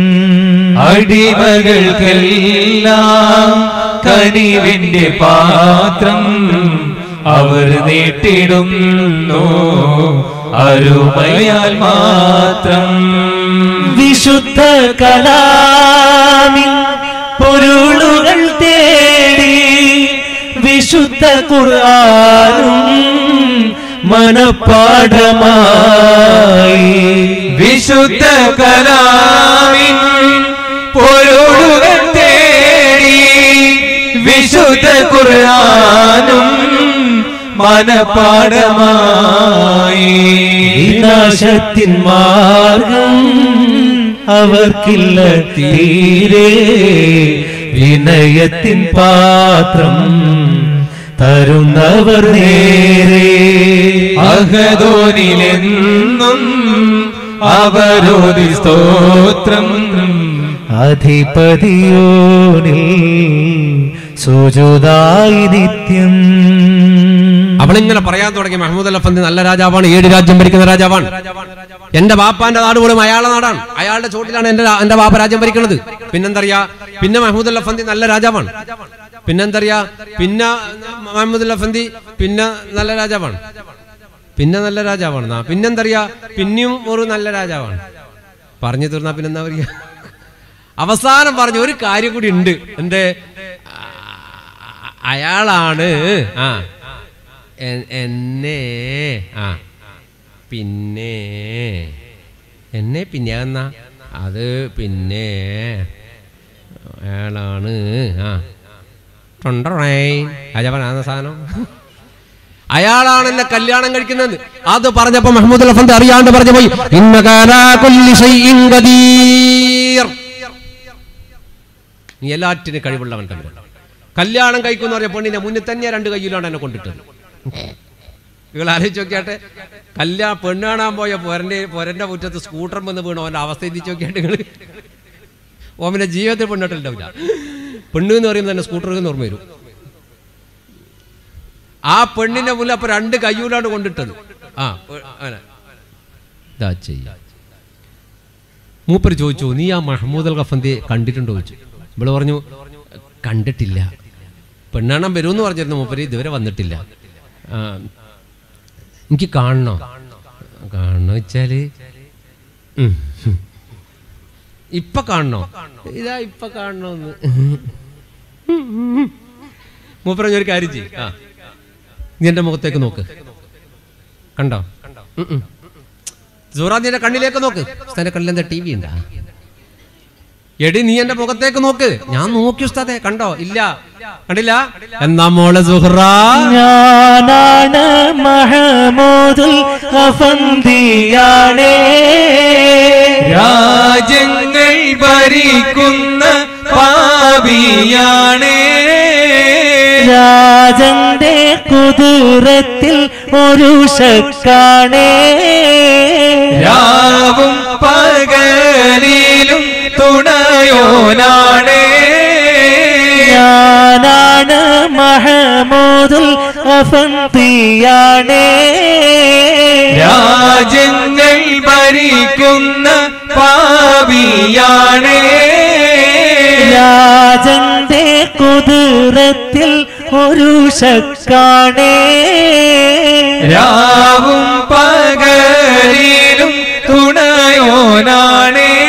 അടിമകൾക്കെല്ലാം കനിവിന്റെ പാത്രം അവർ നീട്ടിടുന്നു അരുമയാൽ മാത്രം വിശുദ്ധ കലാമിൻ പൊരുളുകൾ തേടി വിശുദ്ധ ഖുർആനും മനപ്പാഠമായി വിശുദ്ധ കലാമിൻ പൊരുളുകൾ തേടി വിശുദ്ധ ഖുർആനും മനപാഠമായി വിനാശത്തിൻ മാർഗം അവർക്കില്ല തീരെ വിനയത്തിൻ പാത്രം തരുന്നവർ നേരെ അഹദോനിലെന്നും അവരോധി സ്തോത്രം അധിപതിയോനിൽ സുജുതായി നിത്യം അവളിങ്ങനെ പറയാൻ തുടങ്ങി മഹമ്മൂദ് അലഫന്തി നല്ല രാജാവാണ് ഏഴ് രാജ്യം ഭരിക്കുന്ന രാജാവാണ് എന്റെ ബാപ്പാന്റെ നാട് പോലും അയാളുടെ നാടാണ് അയാളുടെ ചോട്ടിലാണ് എന്റെ രാ- എന്റെ ബാപ്പ രാജ്യം ഭരിക്കുന്നത് പിന്നെന്തറിയാ പിന്നെ മഹമ്മൂദ് അലഫന്തി നല്ല രാജാവാണ് പിന്നെന്തറിയാ പിന്നെ മഹമ്മദ് അലഫന്തി പിന്നെ നല്ല രാജാവാണ് പിന്നെ നല്ല രാജാവാണ് നാ. പിന്നെന്തറിയാ പിന്നെയും ഒരു നല്ല രാജാവാണ് പറഞ്ഞു തീർന്നാ പിന്നെന്താ പറയുക അവസാനം പറഞ്ഞു ഒരു കാര്യം കൂടി ഉണ്ട് എന്റെ ആ, അയാളാണ് ആ എ- എന്നെ ആ പിന്നെ എന്നെ പിന്നെ എന്നാ അത് പിന്നെ അയാളാണ് ആ തൊണ്ടറേ രാജാവനാന്ന സാധനം അയാളാണ് എന്നെ കല്യാണം കഴിക്കുന്നത് അത് പറഞ്ഞപ്പോ മഹമ്മദ് അലഫന്ത് അറിയാണ്ട് പറഞ്ഞു പോയി ഇന്നക അലാ കുല്ലി ശൈഇൻ ഖദീർ. നീ എല്ലാറ്റിനും കഴിവുള്ളവൻ തന്നെ കല്യാണം കഴിക്കുന്ന പറഞ്ഞ പെണ്ണിനെ മുന്നിൽ തന്നെ രണ്ട് കയ്യിലാണ് എന്നെ കൊണ്ടിട്ടത് നിങ്ങൾ ആലോചിച്ച് നോക്കിയാട്ടെ കല്യാ പെണ്ണ് കാണാൻ പോയ പൊരന്റെ പൊരന്റെ മുറ്റത്ത് സ്കൂട്ടർ വന്ന് വീണു അവന്റെ അവസ്ഥ എത്തിച്ച് നോക്കിയാട്ട് നിങ്ങൾ ഓമന്റെ ജീവിതത്തിൽ പെണ്ണിട്ടുണ്ടാവില്ല പെണ്ണ് എന്ന് പറയുമ്പോൾ തന്നെ സ്കൂട്ടർ എന്ന് ഓർമ്മ വരും ആ പെണ്ണിന്റെ മുന്നിൽ അപ്പൊ രണ്ട് കയ്യൂലാണ് കൊണ്ടിട്ടത് ആ പെ- അങ്ങനെ ഇതാ ചെയ്യ മൂപ്പര് ചോദിച്ചു നീ ആ മഹമ്മൂദ് അൽ ഖഫന്തിയെ കണ്ടിട്ടുണ്ടോ ചോദിച്ചു ഇവള് പറഞ്ഞു കണ്ടിട്ടില്ല പെണ്ണാണം വരുമെന്ന് പറഞ്ഞിരുന്നു മൂപ്പര് ഇതുവരെ വന്നിട്ടില്ല ആ, എനിക്ക് കാണണോ കാണണോ വെച്ചാല് ഉം. ഇപ്പൊ കാണണോ ഇതാ ഇപ്പൊ കാണണോന്ന് മൂപ്പറഞ്ഞ ഒരു കാര്യം ചെയ്യും ആ നീ എന്റെ മുഖത്തേക്ക് നോക്ക് കണ്ടോ ഉം, ഉം. സൂറാ നീ എന്റെ കണ്ണിലേക്ക് നോക്ക് ഉസ്താന്റെ കണ്ണിൽ എന്താ ടി വി ഉണ്ടാ എടി നീ എന്റെ മുഖത്തേക്ക് നോക്ക് ഞാൻ നോക്കി ഉസ്താദെ കണ്ടോ ഇല്ല കണ്ടില്ല എന്നാ മോളെ സുഹ്റ ഞാനാണ് മഹമൂദുൽ അഫന്തിയാണേ രാജ്യങ്ങൾ ഭരിക്കുന്ന പാപിയാണേ രാജന്റെ കുതിരത്തിൽ ഒരു ശക്കാണേ രാവും പകലിലും തുണയോനാണേ ഞാനാണ് മഹമൂദുൽ അഫന്തിയാണേ രാജ്യങ്ങൾ ഭരിക്കുന്ന പാപിയാണേ രാജന്റെ കുതിരത്തിൽ ഒരു ശക്കാണേ രാവും പകലിലും തുണയോനാണേ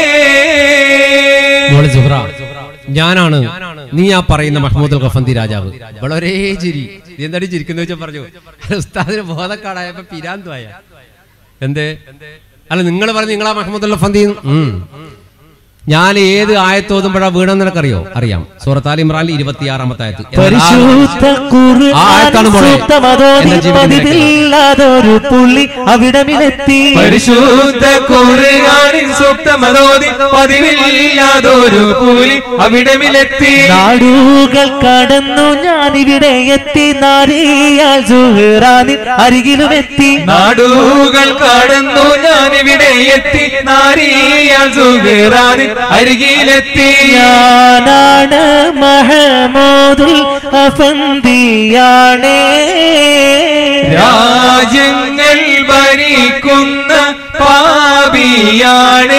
മോളെ സുഹ്റ ഞാനാണ് നീ ആ പറയുന്ന മഹ്മൂദ് ഖഫന്തി രാജാവ് വളരെ ചിരി നീ എന്താടി ചിരിക്കുന്ന വെച്ചാൽ പറഞ്ഞു അല്ല, ഉസ്താദിന് ബോധക്കാടായപ്പോ പിരാന്തുമായ എന്തേ അല്ല നിങ്ങൾ പറഞ്ഞു നിങ്ങളാ മഹ്മൂദ് ഖഫന്തി ഉം. ഞാൻ ഏത് ആയത്തോതുമ്പോഴാ വീണെന്ന് നിനക്കറിയോ അറിയാം സൂറത്ത് ആൽ ഇമ്രാനിൽ ഇരുപത്തിയാറാമത്തെ ആയത്ത് പരിശുദ്ധ ആ ആയത്താണ് മോളെ. എന്റെ ജീവിതം ഖുർആാനില്ലാതൊരു പുള്ളി അവിടമിലെത്തി പരിശുദ്ധ കുറുകാനിൻ സുപ്തമതോതി പതിവില്ലാതൊരു കൂലി അവിടമിലെത്തി നാടുകൾ കടന്നു ഞാൻ ഇവിടെ എത്തി നാരിയാൽ സുഹറാനിൽ അരികിലുമെത്തി നാടുകൾ കടന്നു ഞാൻ ഇവിടെ എത്തി നാരിയാൽ സുഹറാനിൽ അരികിലെത്തി ഞാനാണ് മഹമൂദുൽ അഫന്തിയാണേ രാജ്യങ്ങൾ ഭരിക്കുന്ന പാപിയാണേ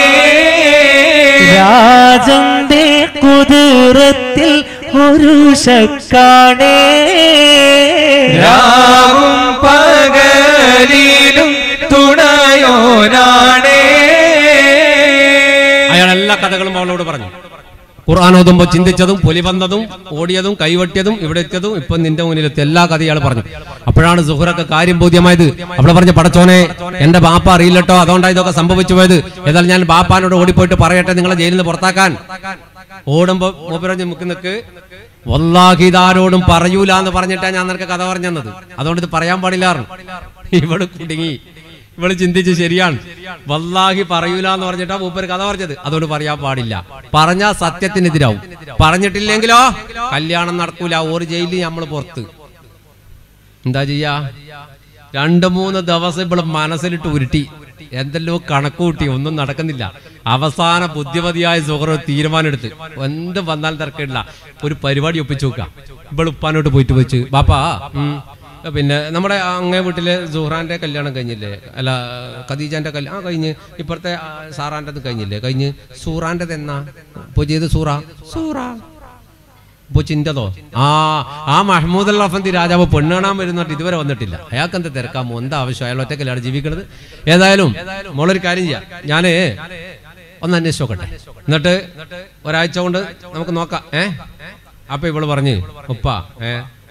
രാജന്റെ കുതിരത്തിൽ ഒരു ശക്കാണേ രാവും പകലിലും തുണയോനാണേ അയാൾ എല്ലാ കഥകളും അവളോട് പറഞ്ഞു ഖുർആൻ ഓതുമ്പോ ചിന്തിച്ചതും പുലി വന്നതും ഓടിയതും കൈവട്ടിയതും ഇവിടെ എത്തിയതും ഇപ്പൊ നിന്റെ മുന്നിലെത്തി എല്ലാ കഥ ഇയാൾ പറഞ്ഞു അപ്പോഴാണ് സുഹറക്ക് കാര്യം ബോധ്യമായത് അവളെ പറഞ്ഞ പടച്ചോനെ എന്റെ ബാപ്പ അറിയില്ലട്ടോ അതുകൊണ്ടാണ് ഇതൊക്കെ സംഭവിച്ചു പോയത് ഏതായാലും ഞാൻ ബാപ്പാനോട് ഓടിപ്പോയിട്ട് പറയട്ടെ നിങ്ങളെ ജയിലിൽ നിന്ന് പുറത്താക്കാൻ ഓടുമ്പോ മൂപ്പരഞ്ഞ് മുക്കുന്നക്ക് വല്ലാഹി ഇതാരോടും പറയൂല എന്ന് പറഞ്ഞിട്ടാ ഞാൻ നിനക്ക് കഥ പറഞ്ഞു തന്നത് അതുകൊണ്ട് ഇത് പറയാൻ പാടില്ലാറും ഇവള് കുടുങ്ങി ഇവള് ചിന്തിച്ച് ശരിയാണ് വല്ലാഹി പറയൂല എന്ന് പറഞ്ഞിട്ടാ മൂപ്പര് കഥ പറഞ്ഞത് അതുകൊണ്ട് പറയാൻ പാടില്ല പറഞ്ഞാ സത്യത്തിനെതിരാവും പറഞ്ഞിട്ടില്ലെങ്കിലോ കല്യാണം നടക്കൂല ഒരു ജയിലിൽ നമ്മൾ പുറത്ത് എന്താ ചെയ്യാ രണ്ട് മൂന്ന് ദിവസം ഇവിടെ മനസ്സിലിട്ട് ഉരുട്ടി എന്തെല്ലോ കണക്ക് കൂട്ടി ഒന്നും നടക്കുന്നില്ല അവസാന ബുദ്ധിമതിയായ സുഹൃ തീരുമാനമെടുത്ത് എന്ത് വന്നാലും തിരക്കില്ല ഒരു പരിപാടി ഒപ്പിച്ചു നോക്കാം ഇവിടെ ഉപ്പാനോട്ട് പോയിട്ട് വെച്ച് ബാപ്പാ ഉം, പിന്നെ നമ്മുടെ അങ്ങേ വീട്ടിലെ സുഹ്റാന്റെ കല്യാണം കഴിഞ്ഞില്ലേ അല്ല ഖദീജാന്റെ കല്യാണം ആ കഴിഞ്ഞ് ഇപ്പുറത്തെ ആ, സാറാന്റെ കഴിഞ്ഞില്ലേ കഴിഞ്ഞ് സൂറാന്റെ എന്നാ ഇപ്പൊ ചെയ്ത് സൂറ സൂറ ഇപ്പൊ ചിന്തതോ ആ ആ മഹമ്മൂദ് അൽ റഫന്തി രാജാവ് പെണ്ണ് കാണാൻ വരുന്നിട്ട് ഇതുവരെ വന്നിട്ടില്ല അയാൾക്ക് എന്താ തിരക്കാമോ എന്താ ആവശ്യം അയാൾ ഒറ്റക്കല്ലാണ് ജീവിക്കുന്നത് ഏതായാലും മോളൊരു കാര്യം ചെയ്യാം ഞാനേ ഒന്ന് അന്വേഷിച്ച് നോക്കട്ടെ എന്നിട്ട് ഒരാഴ്ച കൊണ്ട് നമുക്ക് നോക്കാം ഏ അപ്പൊ ഇവള് പറഞ്ഞ് ഉപ്പ ഏ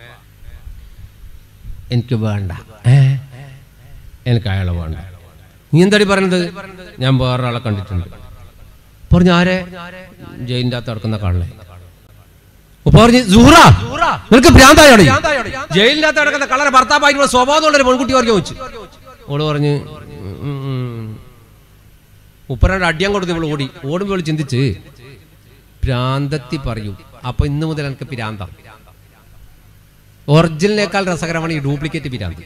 എനിക്ക് വേണ്ട ഏ എനിക്ക് അയാളെ വേണ്ട നീ എന്താടി പറഞ്ഞത് ഞാൻ വേറൊരാളെ കണ്ടിട്ടുണ്ട് പറഞ്ഞു ആരെ ജയിലിൻ്റെ അകത്ത് നടക്കുന്ന കള്ളേ ഉപ്പ പറഞ്ഞു സൂറ നിനക്ക് ഭ്രാന്തായോടെ ജയിലിൻ്റെ അകത്ത് നടക്കുന്ന കള്ളരെ ഭർത്താവായിട്ടുള്ള സ്വഭാവമുള്ള ഒരു പെൺകുട്ടി പറഞ്ഞു ചോദിച്ചു ഓള് പറഞ്ഞ് ഉം, ഉം. ഉപ്പരണ്ട് അടിയാൻ കൊടുത്ത് ഇവള് ഓടി ഓടുമ്പോൾ ഇവള് ചിന്തിച്ച് ഭ്രാന്തത്തി പറയൂ അപ്പൊ ഇന്ന് മുതൽ എനിക്ക് ഭ്രാന്ത ഒറിജിനലിനേക്കാൾ രസകരമാണ് ഈ ഡ്യൂപ്ലിക്കേറ്റ് ഭ്രാന്ത്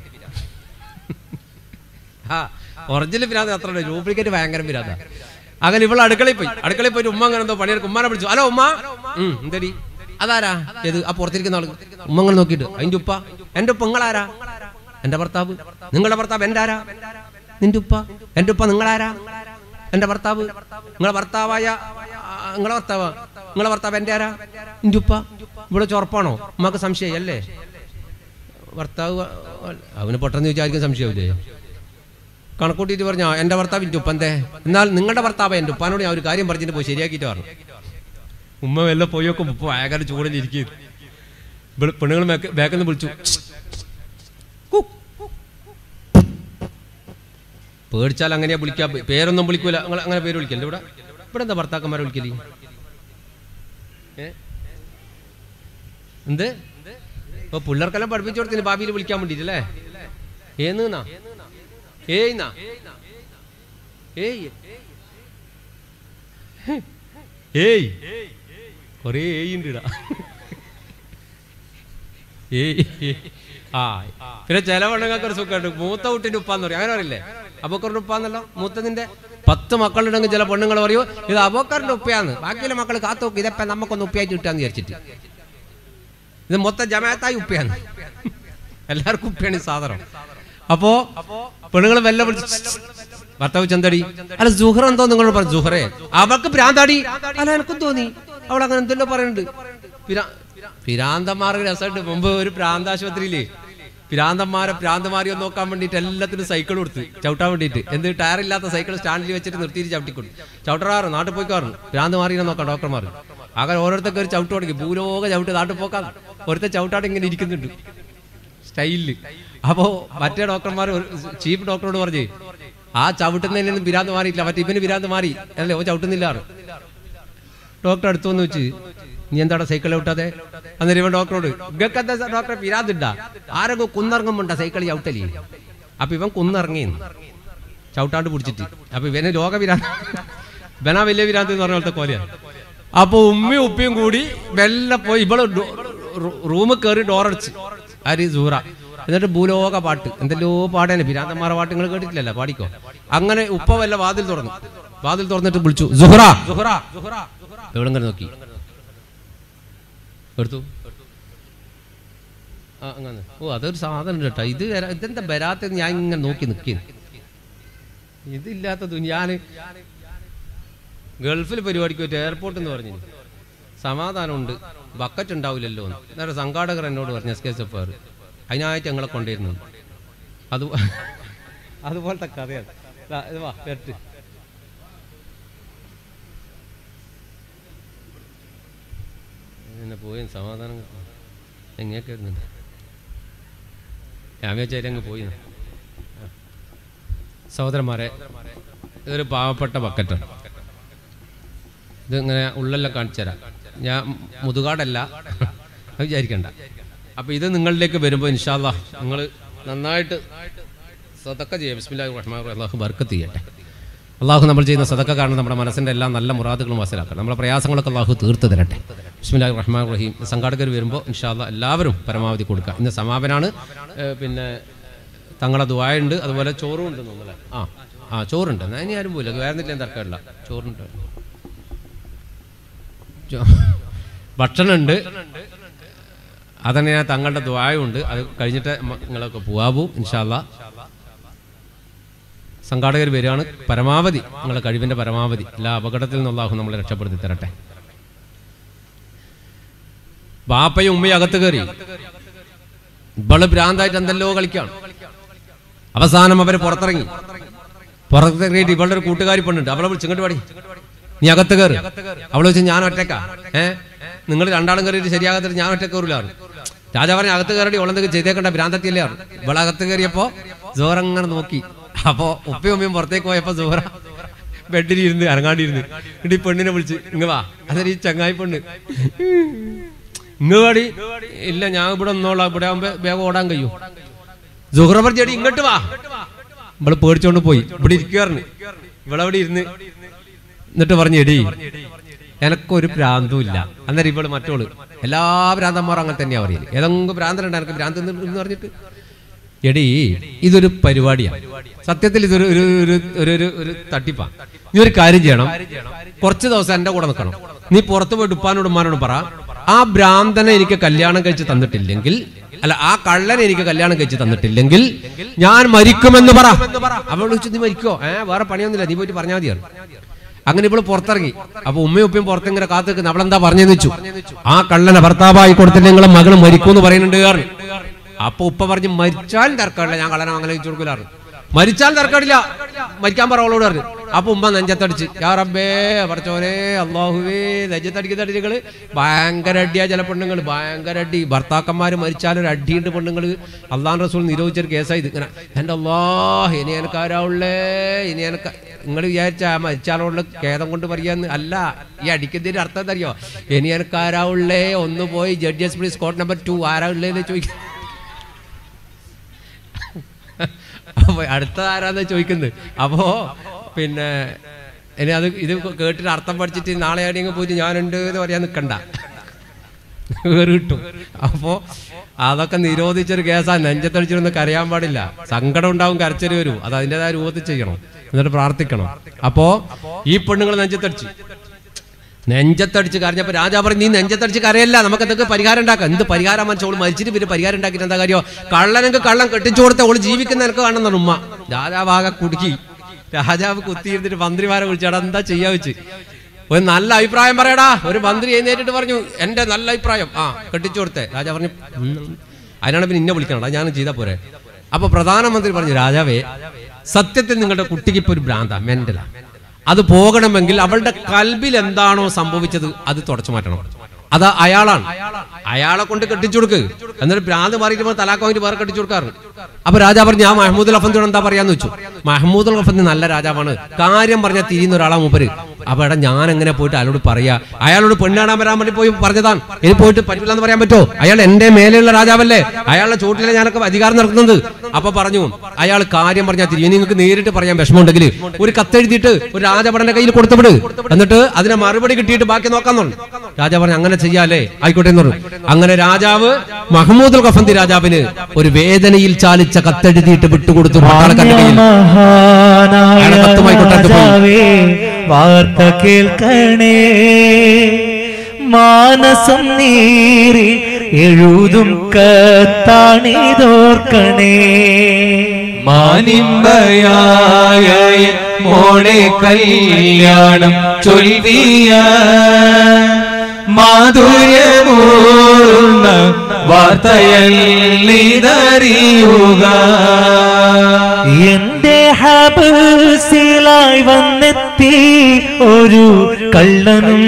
ആ ഒറിജിനൽ ഭ്രാന്ത് അത്ര ഡ്യൂപ്ലിക്കേറ്റ് ഭയങ്കര ഭ്രാന്ത അങ്ങനെ ഇവള് അടുക്കളയിൽ പോയി അടുക്കളയിൽ പോയിട്ട് ഉമ്മ അങ്ങനെ എന്തോ പണിയെടുക്കും ഉമ്മാനെ വിളിച്ചു ഹലോ ഉമ്മ ഉം, എന്തടി അതാരാ ഏത് ആ പുറത്തിരിക്കുന്ന ആള് ഉമ്മ അങ്ങനെ നോക്കിയിട്ട് അതിന്റെ ഉപ്പ എന്റെ ഉപ്പ നിങ്ങളാരാ എന്റെ ഭർത്താവ് നിങ്ങളുടെ ഭർത്താവ് എന്റെ ആരാ നിന്റെ ഉപ്പ എന്റെ ഉപ്പ നിങ്ങളാരാ എന്റെ ഭർത്താവ് നിങ്ങളെ ഭർത്താവായ ആ, നിങ്ങളെ ഭർത്താവ് നിങ്ങളെ ഭർത്താവ് എന്റെ ആരാ നിന്റെ ഉപ്പ ഇവിടെ ചുറപ്പാണോ ഉമ്മക്ക് സംശയം അല്ലേ ഭർത്താവ് അവന് പെട്ടെന്ന് വിചാരിക്കും സംശയമില്ലേ കണക്കൂട്ടിയിട്ട് പറഞ്ഞു "ആ, എൻ്റെ ഭർത്താവ് എൻ്റെ ഉപ്പ എന്തേ എന്നാൽ നിങ്ങളുടെ ഭർത്താവ് എൻ്റെ ഉപ്പാനോട് ഞാൻ ഒരു കാര്യം പറഞ്ഞിട്ട് പോയി ശരിയാക്കിയിട്ട് പറഞ്ഞു ഉമ്മ വല്ല പോയി നോക്കും ഉപ്പ ഭയങ്കര ചൂടിലിരിക്കും പെണ്ണുങ്ങൾ ബാക്കിൽ നിന്ന് വിളിച്ചു കു. പേടിച്ചാൽ അങ്ങനെയാ വിളിക്കാ പേരൊന്നും വിളിക്കൂല നിങ്ങൾ അങ്ങനെ പേര് വിളിക്കല്ലേ ഇവിടെ ഇവിടെ എന്താ ഭർത്താക്കന്മാരെ വിളിക്കല് ഏ? എന്ത് ഇപ്പൊ പിള്ളേർക്കെല്ലാം പഠിപ്പിച്ചു കൊടുത്തിന് ഭാവിയിൽ വിളിക്കാൻ വേണ്ടിട്ടല്ലേ ഏന്നാ ഏയ്ന്നാ ഏയ് ഏയ് കൊറേ ഏയ് ഉണ്ട് ഇടാ ഏയ് ആ പിന്നെ ചില പെണ്ണുങ്ങൾക്ക് ഒരു സുഖമുണ്ട് മൂത്ത കുട്ടിന്റെ ഉപ്പാന്ന് പറയും അങ്ങനെ പറയില്ലേ അബോക്കറിന്റെ ഉപ്പാന്നല്ലോ മൂത്തതിന്റെ പത്ത് മക്കളുണ്ടെങ്കിൽ ചില പെണ്ണുങ്ങൾ പറയൂ ഇത് അബോക്കറിന്റെ ഉപ്പയാന്ന് ബാക്കിയുള്ള മക്കൾ കാത്തു നോക്കി ഇതെപ്പ നമുക്കൊന്ന് ഉപ്പയായിട്ട് കിട്ടാന്ന് വിചാരിച്ചിട്ട് ഇത് മൊത്തം ജമാഅത്തായി ഉപ്പയാണ് എല്ലാവർക്കും ഉപ്പയാണ് ഈ സാധനം അപ്പോ പെണ്ണുങ്ങൾ വെല്ല വിളിച്ച് ഭർത്താവ് ചന്തടി അല്ല ജുഹർ എന്തോ നിങ്ങൾ പറഞ്ഞു ജുഹറേ അവൾക്ക് ഭ്രാന്താടി അല്ല എനിക്കും തോന്നി അവൾ അങ്ങനെ എന്തെല്ലോ പറയുന്നുണ്ട് പിരാ- പിരാന്തന്മാർക്ക് രസമുണ്ട് മുമ്പ് ഒരു പ്രാന്താശുപത്രിയില് പിരാന്തന്മാരെ പ്രാന്തമാരിയോ നോക്കാൻ വേണ്ടിയിട്ട് എല്ലാത്തിനും സൈക്കിൾ കൊടുത്ത് ചവിട്ടാൻ വേണ്ടിയിട്ട് എന്ത് ടയർ ഇല്ലാത്ത സൈക്കിൾ സ്റ്റാൻഡിൽ വെച്ചിട്ട് നിർത്തിയിട്ട് ചവിട്ടിക്കൊടുത്തു ചവിട്ടറാറ് നാട്ടിൽ പോയിക്കാറുണ്ട് ഭ്രാന്ത് മാറിയെ നോക്കാം ഡോക്ടർമാർ അങ്ങനെ ഓരോരുത്തർക്ക് ഒരു ചവിട്ട് തുടങ്ങി ഭൂലോക ചവിട്ട് നാട്ടിൽ പോക്കാൻ ഒരുത്ത ചവിട്ടാട് ഇങ്ങനെ ഇരിക്കുന്നുണ്ട് സ്റ്റൈലില് അപ്പോ മറ്റേ ഡോക്ടർമാർ ചീഫ് ഡോക്ടറോട് പറഞ്ഞു ആ ചവിട്ടുന്നതിനൊന്നും പിരാന്ത് മാറിയില്ല മറ്റേ ഇവന് പിരാന്ത് മാറി അല്ലേ ഓ ചവിട്ടുന്നില്ല ഡോക്ടർ അടുത്ത് വന്ന് വെച്ച് നീ എന്താണ് സൈക്കിൾ ചവിട്ടാതെ അന്നേരം ഇവൻ ഡോക്ടറോട് ഇതൊക്കെ എന്താ ഡോക്ടറെ പിരാന്തുണ്ടാ ആരെങ്കിലും കുന്നിറങ്ങുമ്പോണ്ടാ സൈക്കിൾ ചവിട്ടലി അപ്പൊ ഇവൻ കുന്നിറങ്ങി ചവിട്ടാണ്ട് പിടിച്ചിട്ട് അപ്പൊ ഇവന് ലോക പിരാന്ത് ഇവനാ വലിയ പിരാന്ത് എന്ന് പറഞ്ഞ പോലത്തെ കോലയാണ് അപ്പൊ ഉമ്മയും ഉപ്പയും കൂടി മെല്ലെ പോയി ഇവള് റൂമിൽ കയറി ഡോറടിച്ച് ആര് സൂറ എന്നിട്ട് ഭൂലോക പാട്ട് എന്തെല്ലോ പാടേനെ പിരാന്തന്മാരെ പാട്ട് നിങ്ങൾ കേട്ടിട്ടില്ലല്ലോ പാടിക്കോ അങ്ങനെ ഉപ്പ വല്ല വാതിൽ തുറന്നു വാതിൽ തുറന്നിട്ട് വിളിച്ചു സുഹറ സുഹറ എവിടെ നോക്കി എടുത്തു ആ അങ്ങനെ ഓ അതൊരു സാധനം കേട്ടോ ഇത് വരാ- ഇതെന്താ വരാത്തത് ഞാൻ ഇങ്ങനെ നോക്കി നിൽക്കുന്നു ഇതില്ലാത്തത് ഞാൻ ഗൾഫിൽ പരിപാടിക്ക് പറ്റും എയർപോർട്ട് എന്ന് പറഞ്ഞു സമാധാനമുണ്ട് ബക്കറ്റ് ഉണ്ടാവില്ലല്ലോ എന്ന് അന്നേരം സംഘാടകർ എന്നോട് പറഞ്ഞു S K S F R അതിനായിട്ട് ഞങ്ങളെ കൊണ്ടുവരുന്നു അത് അതുപോലത്തെ കഥയാണ് ദാ, ഇത് വാ വരട്ട് എന്നെ പോയി സമാധാനം എങ്ങനെയൊക്കെ വരുന്നുണ്ട് ഞാൻ വിചാരിച്ചു അങ്ങ് പോയി എന്ന്. സഹോദരന്മാരെ ഇതൊരു പാവപ്പെട്ട ബക്കറ്റാണ് ഇത് ഇങ്ങനെ ഉള്ളെല്ലാം കാണിച്ചു തരാം ഞാൻ മുതുകാടല്ല അത് വിചാരിക്കണ്ട അപ്പൊ ഇത് നിങ്ങളിലേക്ക് വരുമ്പോൾ ഇൻഷാല്ല നിങ്ങൾ നന്നായിട്ട് സതക്ക ചെയ്യാം ബിസ്മില്ലാഹി റഹ്മാൻ റഹീം. അള്ളാഹു ബർക്കത്ത് ചെയ്യട്ടെ അള്ളാഹു നമ്മൾ ചെയ്യുന്ന സതക്ക കാരണം നമ്മുടെ മനസ്സിന്റെ എല്ലാ നല്ല മുറാദുകളും വസലാക്കണം നമ്മുടെ പ്രയാസങ്ങളൊക്കെ അള്ളാഹു തീർത്ത് തരട്ടെ ബിസ്മില്ലാഹി റഹ്മാൻ റഹീം സംഘാടകർ വരുമ്പോൾ ഇൻഷാല്ല എല്ലാവരും പരമാവധി കൊടുക്കുക ഇന്ന് സമാപനാണ് ഏഹ് പിന്നെ തങ്ങളെ ദുവായുണ്ട് അതുപോലെ ചോറും ഉണ്ട് തോന്നുന്നല്ലേ ആ ആ ചോറുണ്ട് എന്നാ ഇനി ആരും പോയില്ല വേറെ എന്തെങ്കിലും തർക്കമില്ല ചോറുണ്ട് ചോ- ഭക്ഷണമുണ്ട് അതന്നെ ഞാൻ തങ്ങളുടെ ദ്വായമുണ്ട് അത് കഴിഞ്ഞിട്ട് മ- നിങ്ങളൊക്കെ പോവാവൂ ഇൻഷാല്ല സംഘാടകർ വരികയാണ് പരമാവധി നിങ്ങളുടെ കഴിവിന്റെ പരമാവധി എല്ലാ അപകടത്തിൽ നിന്നുള്ളാഹു നമ്മളെ രക്ഷപ്പെടുത്തി തരട്ടെ ബാപ്പയും ഉമ്മയും അകത്ത് കയറി ഇവള് ഭ്രാന്തായിട്ട് എന്തെല്ലോ കളിക്കാണ് അവസാനം അവര് പുറത്തിറങ്ങി പുറത്തിറങ്ങിയിട്ട് ഇവളുടെ ഒരു കൂട്ടുകാരി പെണ്ണുണ്ട് അവളെ വിളിച്ച് ഇങ്ങോട്ട് പാടി നീ അകത്ത് കയറി അവള് വെച്ച് ഞാൻ ഒറ്റക്ക ഏ നിങ്ങൾ രണ്ടാളും കയറിയിട്ട് ശരിയാകത്തിട്ട് ഞാൻ ഒറ്റ കയറില്ലാറ് രാജാ പറഞ്ഞ അകത്ത് കയറി ഓളെന്തൊക്കെ ചെയ്തേക്കണ്ട ഭ്രാന്തത്തിയല്ലേ ഇവളെ അകത്ത് കയറിയപ്പോ ജോറങ്ങനെ നോക്കി അപ്പോ ഉപ്പയും ഉമ്മയും പുറത്തേക്ക് പോയപ്പോ ജോറ ബെഡിലിരുന്ന് ഇറങ്ങാണ്ടിരുന്ന് എന്നിട്ട് ഈ പെണ്ണിനെ വിളിച്ച് ഇങ്ങ് വാ അതൊരു ഈ ചങ്ങായി പെണ്ണ് ഇങ്ങ് പാടി ഇല്ല ഞാൻ ഇവിടെ ഒന്നോളാം ഇവിടെ ആകുമ്പോ വേഗം ഓടാൻ കഴിയും ജുഹ്റ പറഞ്ഞടി ഇങ്ങോട്ട് വാ ഇവള് പേടിച്ചോണ്ട് പോയി ഇവിടെ ഇരിക്കാറുണ്ട് ഇവളവിടെ ഇരുന്ന് എന്നിട്ട് പറഞ്ഞു എടി എനക്കൊരു ഭ്രാന്തും ഇല്ല അന്നേരം ഇവള് മറ്റോള് എല്ലാ ഭ്രാന്തന്മാരും അങ്ങനെ തന്നെയാ പറയുന്നത് ഏതെങ്കിലും ഭ്രാന്തനുണ്ട് എനിക്ക് ഭ്രാന്ത് എന്ന് പറഞ്ഞിട്ട് എടി ഇതൊരു പരിപാടിയാണ് സത്യത്തിൽ ഇതൊരു ഒരു ഒരു ഒരു ഒരു ഒരു തട്ടിപ്പാ നീ ഒരു കാര്യം ചെയ്യണം കുറച്ച് ദിവസം എന്റെ കൂടെ നിൽക്കണം നീ പുറത്തു പോയിട്ട് ഉപ്പാനോട് ഉമ്മാനോടും പറ ആ ഭ്രാന്തനെ എനിക്ക് കല്യാണം കഴിച്ച് തന്നിട്ടില്ലെങ്കിൽ അല്ല ആ കള്ളനെ എനിക്ക് കല്യാണം കഴിച്ച് തന്നിട്ടില്ലെങ്കിൽ ഞാൻ മരിക്കുമെന്ന് പറ അവൾ വിളിച്ചു നീ മരിക്കോ ഏ വേറെ പണിയൊന്നുമില്ല നീ പോയിട്ട് പറഞ്ഞാൽ മതിയാണ് അങ്ങനെ ഇപ്പോൾ പുറത്തിറങ്ങി അപ്പൊ ഉമ്മയും ഉപ്പയും പുറത്തിങ്ങനെ കാത്തു നിൽക്കുന്നു അവളെന്താ പറഞ്ഞെന്ന് വെച്ചു ആ കള്ളനെ ഭർത്താവായി കൊടുത്തില്ല നിങ്ങളെ മകള് മരിക്കൂന്ന് പറയുന്നുണ്ട് കാരണം അപ്പൊ ഉപ്പ പറഞ്ഞ് മരിച്ചാൽ തർക്കമില്ല ഞാൻ കള്ളനെ അങ്ങനെ വെച്ചു കൊടുക്കലാറ് മരിച്ചാൽ തർക്കമില്ല മരിക്കാൻ പറ അവളോട് പറഞ്ഞു അപ്പൊ ഉമ്മ നെഞ്ചത്തടിച്ച് യാ റബ്ബേ പറച്ചോനെ അള്ളാഹുവേ നെഞ്ചത്തടിക്കുന്ന അടികള് ഭയങ്കര അടിയാ ചില പെണ്ണുങ്ങൾ ഭയങ്കര അടി ഭർത്താക്കന്മാര് മരിച്ചാൽ ഒരു അടിയുണ്ട് പെണ്ണുങ്ങൾ അള്ളാൻ റസൂൽ നിരോധിച്ചൊരു കേസായത് ഇങ്ങനെ എൻ്റെ അള്ളാഹ് ഇനി എനക്കാരാവുള്ളേ ഇനി എനക്ക് നിങ്ങൾ വിചാരിച്ച ആ മരിച്ചാലോടുള്ള ഖേദം കൊണ്ട് പറയാന്ന് അല്ല ഈ അടിക്കുന്നതിന്റെ അർത്ഥം എന്തറിയോ ഇനി എനക്കാരാവുള്ളേ ഒന്ന് പോയി judges please quote number two ആരാ ഉള്ളേന്ന് ചോദിക്കും അപ്പൊ അടുത്ത ആരാന്ന് ചോദിക്കുന്നത് അപ്പോ പിന്നെ ഇനി അത് ഇത് കേട്ടിട്ട് അർത്ഥം പഠിച്ചിട്ട് നാളെ എവിടെയെങ്കിലും പോയിട്ട് ഞാനുണ്ട് എന്ന് പറയാൻ നിൽക്കണ്ട വേറെ കിട്ടും അപ്പോ അതൊക്കെ നിരോധിച്ചൊരു കേസാ നെഞ്ചത്തടിച്ചിരുന്ന് കരയാൻ പാടില്ല സങ്കടം ഉണ്ടാവും കരച്ചല് വരും അത് അതിൻ്റെതായ രൂപത്തിൽ ചെയ്യണം എന്നിട്ട് പ്രാർത്ഥിക്കണം അപ്പോ ഈ പെണ്ണുങ്ങൾ നെഞ്ചത്തടിച്ച് നെഞ്ചത്തടിച്ച് കരഞ്ഞപ്പോ രാജാ പറഞ്ഞു നീ നെഞ്ചത്തടിച്ച് കരയല്ല നമുക്ക് എന്തൊക്കെ പരിഹാരം ഉണ്ടാക്കാം എന്ത് പരിഹാരം മനസ്സിൽ ഓള് മരിച്ചിട്ട് പിന്നെ പരിഹാരം ഉണ്ടാക്കിയിട്ട് എന്താ കാര്യോ കള്ളനെങ്കിൽ കള്ളം കെട്ടിച്ചു കൊടുത്ത ഓള് ജീവിക്കുന്ന എനിക്ക് കാണുന്ന ഉമ്മ രാജാവാകെ കുടുക്കി രാജാവ് കുത്തിയിരുന്നിട്ട് മന്ത്രിമാരെ വിളിച്ചാടാ എന്താ ചെയ്യാ വെച്ച് ഒരു നല്ല അഭിപ്രായം പറയടാ ഒരു മന്ത്രി എഴുന്നേറ്റിട്ട് പറഞ്ഞു എന്റെ നല്ല അഭിപ്രായം ആ കെട്ടിച്ചു കൊടുത്തേ രാജാ പറഞ്ഞു "ഉം." അതിനാണ് പിന്നെ ഇന്നെ വിളിക്കണടാ ഞാൻ ചെയ്താ പോരെ അപ്പൊ പ്രധാനമന്ത്രി പറഞ്ഞു രാജാവേ സത്യത്തിൽ നിങ്ങളുടെ കുട്ടിക്ക് ഇപ്പൊ ഒരു ഭ്രാന്ത മെന്റലാ അത് പോകണമെങ്കിൽ അവളുടെ കൽബിൽ എന്താണോ സംഭവിച്ചത് അത് തുടച്ചു മാറ്റണം അത് അയാളാണ് അയാളെ കൊണ്ട് കെട്ടിച്ചു കൊടുക്ക് എന്നിട്ട് ഭ്രാന്ത് മാറിയിട്ട് തലാക്ക് വാങ്ങിട്ട് വേറെ കെട്ടിച്ചു കൊടുക്കാറ് അപ്പൊ രാജാ പറഞ്ഞു ഞാൻ മഹമ്മൂദ് അഫന്തിയോട് എന്താ പറയാന്ന് വെച്ചു മഹമ്മൂദ് അഫന്തി നല്ല രാജാവാണ് കാര്യം പറഞ്ഞാൽ തിരിയുന്ന ഒരാളാ മൂപ്പര് അപ്പൊ എടാ ഞാൻ എങ്ങനെ പോയിട്ട് അയാളോട് പറയാ അയാളോട് പെണ്ണ് കാണാൻ വരാൻ വേണ്ടി പോയി പറഞ്ഞതാണ് ഇനി പോയിട്ട് പറ്റില്ല എന്ന് പറയാൻ പറ്റുമോ അയാൾ എന്റെ മേലെയുള്ള രാജാവല്ലേ അയാളുടെ ചോട്ടിലെ ഞാനൊക്കെ അധികാരം നടത്തുന്നത് അപ്പൊ പറഞ്ഞു അയാൾ കാര്യം പറഞ്ഞാൽ തിരിയും നിങ്ങൾക്ക് നേരിട്ട് പറയാൻ വിഷമമുണ്ടെങ്കിൽ ഒരു കത്തെഴുതിയിട്ട് ഒരു രാജഭടന്റെ കയ്യിൽ കൊടുത്തുവിട് എന്നിട്ട് അതിനെ മറുപടി കിട്ടിയിട്ട് ബാക്കി നോക്കാൻ പറഞ്ഞു രാജാ പറഞ്ഞു അങ്ങനെ ചെയ്യാലേ ആയിക്കോട്ടെ എന്ന് പറഞ്ഞു അങ്ങനെ രാജാവ് മഹമ്മൂദ് അൽ ഖഫന്തി രാജാവിന് ഒരു വേദനയിൽ ചാലിച്ച കത്തെഴുതിയിട്ട് വിട്ടുകൊടുത്തു പട്ടാളക്കാരുടെ കയ്യിൽ മഹാനായ അയാളെ കത്തുമായി കൊണ്ടുവന്നിട്ട് പോയി. രാജാവേ, വാർത്ത കേൾക്കണേ മാനസം നീറി എഴുതും കത്താണിതോർക്കണേ മാനിമ്പയായ എൻ മോളെ കല്യാണം ചൊൽവിയ മാധുര്യമൂർന്ന വാർത്തയല്ലിതറിയുക എന്റെ ഹബസിലായി വന്നെത്തി ഒരു കള്ളനും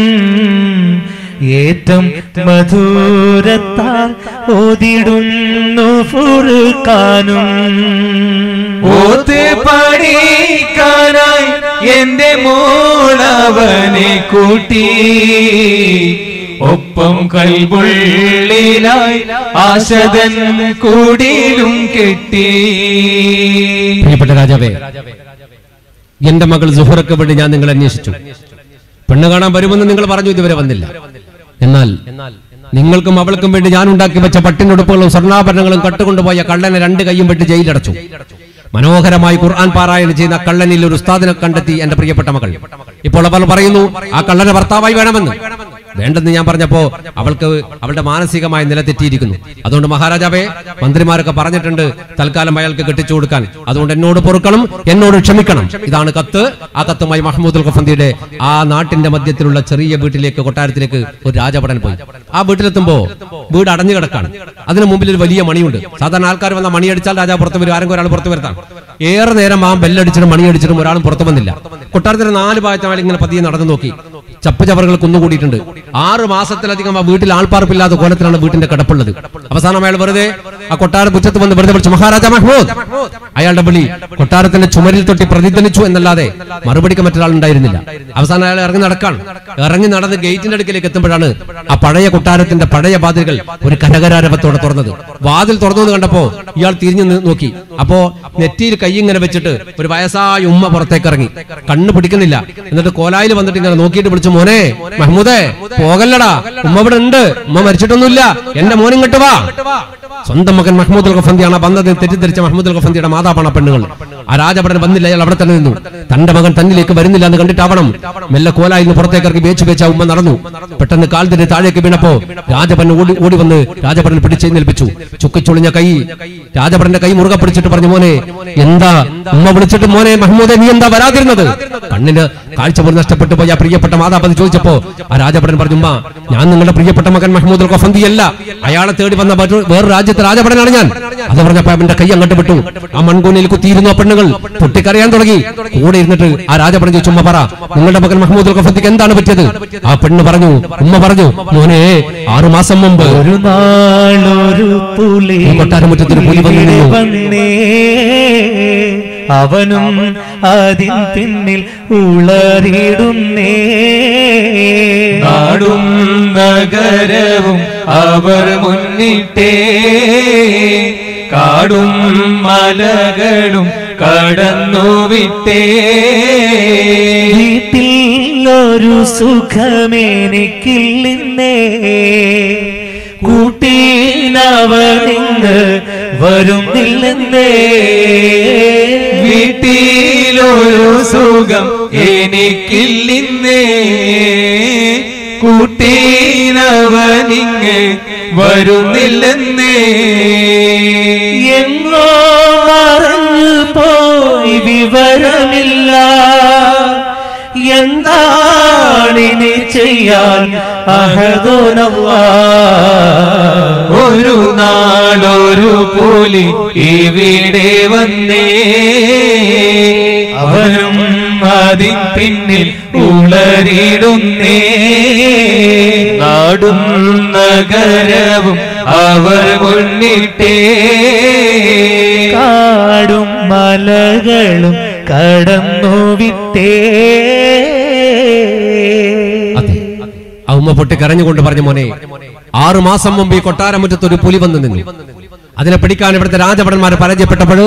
ഏറ്റം മധുരത്താൽ ഓതിടുന്നു ഫുർഖാനും ഓത്ത് പഠിക്കാനായി എന്റെ മോളവനെ കൂട്ടി ഒപ്പം കൈപുള്ളിലായി ആശതൻ കൂടിയിലും കെട്ടി പ്രിയപ്പെട്ട രാജാവേ എന്റെ മകൾ സുഹറക്ക് വേണ്ടി ഞാൻ നിങ്ങളെ അന്വേഷിച്ചു പെണ്ണ് കാണാൻ വരുമെന്ന് നിങ്ങൾ പറഞ്ഞു ഇതുവരെ വന്നില്ല എന്നാൽ നിങ്ങൾക്കും അവൾക്കും വേണ്ടി ഞാൻ ഉണ്ടാക്കി വെച്ച പട്ടിനുടുപ്പുകളും സ്വർണ്ണാഭരണങ്ങളും കട്ടുകൊണ്ടുപോയ കള്ളനെ രണ്ട് കൈയും വെട്ടി ജയിലടച്ചു മനോഹരമായി ഖുർആൻ പാരായണം ചെയ്യുന്ന കള്ളനിൽ ഒരു ഉസ്താദിനെ കണ്ടെത്തി എന്റെ പ്രിയപ്പെട്ട മകൾ ഇപ്പോൾ അവൾ പറയുന്നു ആ കള്ളനെ ഭർത്താവായി വേണമെന്ന് വേണ്ടെന്ന് ഞാൻ പറഞ്ഞപ്പോ അവൾക്ക് അവളുടെ മാനസികമായ നില തെറ്റിയിരിക്കുന്നു അതുകൊണ്ട് മഹാരാജാവേ മന്ത്രിമാരൊക്കെ പറഞ്ഞിട്ടുണ്ട് തൽക്കാലം അയാൾക്ക് കെട്ടിച്ചു കൊടുക്കാൻ അതുകൊണ്ട് എന്നോട് പൊറുക്കണം എന്നോട് ക്ഷമിക്കണം ഇതാണ് കത്ത് ആ കത്തുമായി മഹമ്മൂദ് അൽ ഖഫന്തിയുടെ ആ നാട്ടിന്റെ മധ്യത്തിലുള്ള ചെറിയ വീട്ടിലേക്ക് കൊട്ടാരത്തിലേക്ക് ഒരു രാജപടൻ പോയി ആ വീട്ടിലെത്തുമ്പോ വീട് അടഞ്ഞു കിടക്കാണ് അതിന് മുമ്പിൽ ഒരു വലിയ മണിയുണ്ട് സാധാരണ ആൾക്കാർ വന്ന മണിയടിച്ചാൽ രാജാവ് പുറത്ത് വരും ആരെങ്കിലും ഒരാൾ പുറത്ത് വരുത്താം ഏറെ നേരം ആ ബെല്ലടിച്ചിട്ടും മണിയടിച്ചിട്ടും ഒരാളും പുറത്തു വന്നില്ല കൊട്ടാരത്തിന് നാല് ഭാഗത്താൾ ഇങ്ങനെ പതിയെ നടന്നു നോക്കി ചപ്പുചവറുകൾ കുന്നുകൂടിയിട്ടുണ്ട് ആറ് മാസത്തിലധികം ആ വീട്ടിൽ ആൾപ്പാർപ്പില്ലാത്ത കോലത്തിലാണ് വീട്ടിന്റെ കിടപ്പുള്ളത് അവസാനം അയാൾ വെറുതെ ആ കൊട്ടാര മുറ്റത്ത് വന്ന് വെറുതെ വിളിച്ചു മഹാരാജ മഹ്മൂദ് അയാളുടെ വിളി കൊട്ടാരത്തിന്റെ ചുമരിൽ തൊട്ടി പ്രതിധ്വനിച്ചു എന്നല്ലാതെ മറുപടിക്ക് മറ്റൊരാൾ ഉണ്ടായിരുന്നില്ല അവസാനം അയാൾ ഇറങ്ങി നടക്കാണ് ഇറങ്ങി നടന്ന് ഗേറ്റിന്റെ അടുക്കിലേക്ക് എത്തുമ്പോഴാണ് ആ പഴയ കൊട്ടാരത്തിന്റെ പഴയ വാതിലുകൾ ഒരു കനകരാരവത്തോടെ തുറന്നത് വാതിൽ തുറന്നു എന്ന് കണ്ടപ്പോ ഇയാൾ തിരിഞ്ഞു നിന്ന് നോക്കി അപ്പോ നെറ്റിയിൽ കൈ ഇങ്ങനെ വെച്ചിട്ട് ഒരു വയസ്സായ ഉമ്മ പുറത്തേക്ക് ഇറങ്ങി കണ്ണ് പിടിക്കുന്നില്ല എന്നിട്ട് കോലായിൽ വന്നിട്ട് ഇങ്ങനെ നോക്കിയിട്ട് വിളിച്ചു മോനെ മഹ്മൂദേ പോകല്ലടാ ഉമ്മ ഇവിടെ ഉണ്ട് ഉമ്മ മരിച്ചിട്ടൊന്നുമില്ല എന്റെ മോനും ഇങ്ങോട്ട് വാ സ്വന്തം മകൻ മഹ്മൂദ് അൽ ഖഫന്തിയാണ് ആ ബന്ധത്തെ തെറ്റിദ്ധരിച്ച മഹ്മൂദ് അൽ ഖഫന്തിയുടെ മാതാപാണ് ആ പെണ്ണുങ്ങൾ ആ രാജഭടൻ വന്നില്ല അയാൾ അവിടെ തന്നെ നിന്നു തന്റെ മകൻ തന്നിലേക്ക് വരുന്നില്ല എന്ന് കണ്ടിട്ടാവണം മെല്ലെ കോലായിൽ നിന്ന് പുറത്തേക്ക് ഇറങ്ങി വേച്ച് വേച്ച് ആ ഉമ്മ നടന്നു പെട്ടെന്ന് കാൽ തന്നെ താഴേക്ക് വീണപ്പോ രാജഭടൻ ഓടി ഓടി വന്ന് രാജഭടൻ പിടിച്ചെഴുന്നേൽപ്പിച്ചു ചുക്കിച്ചൊളിഞ്ഞ കൈ രാജഭടന്റെ കൈ മുറുകെ പിടിച്ചിട്ട് പറഞ്ഞു മോനെ എന്താ ഉമ്മ വിളിച്ചിട്ട് മോനെ മഹമ്മൂദെ നീ എന്താ വരാതിരുന്നത് കണ്ണിന് കാഴ്ച പോലും നഷ്ടപ്പെട്ടു പോയി ആ പ്രിയപ്പെട്ട മാതാപതി ചോദിച്ചപ്പോ ആ രാജഭടൻ പറഞ്ഞു ഉമ്മ ഞാൻ നിങ്ങളുടെ പ്രിയപ്പെട്ട മകൻ മഹമ്മൂദ് ഖഫന്തി അല്ല അയാളെ തേടി വന്ന മറ്റൊരു വേറെ രാജ്യത്തെ രാജഭടനാണ് ഞാൻ അത് പറഞ്ഞപ്പോ അവന്റെ കൈ അങ്ങോട്ട് വിട്ടു ആ മൺകൂനയിൽ കുത്തിയിരുന്നു ആ പെണ്ണുകൾ പൊട്ടിക്കറിയാൻ തുടങ്ങി കൂടെ ഇരുന്നിട്ട് ആ രാജഭടൻ ചോദിച്ചു ഉമ്മ പറ നിങ്ങളുടെ മകൻ മഹമ്മൂദ് ഖഫന്തിക്ക് എന്താണ് പറ്റിയത് ആ പെണ്ണ് പറഞ്ഞു ഉമ്മ പറഞ്ഞു മോനെ ആറു മാസം മുമ്പ് ഒരു നാളൊരു പുലി ഈ കൊട്ടാരമുറ്റത്തൊരു പുലി വന്നു നിന്നു. വന്നേ അവനും അതിൻ പിന്നിൽ ഉളറിടുന്നേ നാടും നഗരവും അവർ മുന്നിട്ടേ കാടും മലകളും കടന്നു വിട്ടേ വീട്ടിൽ ഒരു സുഖമേനിക്കില്ലിന്നേ കൂട്ടീനവനിന്ന് വരുന്നില്ലെന്നേ വീട്ടിലൊരു സുഖം എനിക്കില്ലിന്നേ കൂട്ടീനവനിങ്ങ് വരുന്നില്ലെന്നേ എങ്ങോ മറഞ്ഞു പോയി വിവരമില്ല എന്താണിനി ചെയ്യാൻ അഹദോനവ ഒരു നാളൊരു പുലി ഇവിടെ വന്നേ അവനും അതിൻ പിന്നിൽ ഉളരിടുന്നേ നാടും നഗരവും അവർ മുന്നിട്ടേ കാടും മലകളും കടന്നു വിട്ടേ അതെ ആ ഉമ്മ പൊട്ടി കരഞ്ഞുകൊണ്ട് പറഞ്ഞു മോനെ ആറു മാസം മുമ്പ് ഈ കൊട്ടാരമുറ്റത്ത് ഒരു പുലി വന്നു നിന്നു അതിനെ പിടിക്കാൻ ഇവിടുത്തെ രാജഭടന്മാരെ പരാജയപ്പെട്ടപ്പോൾ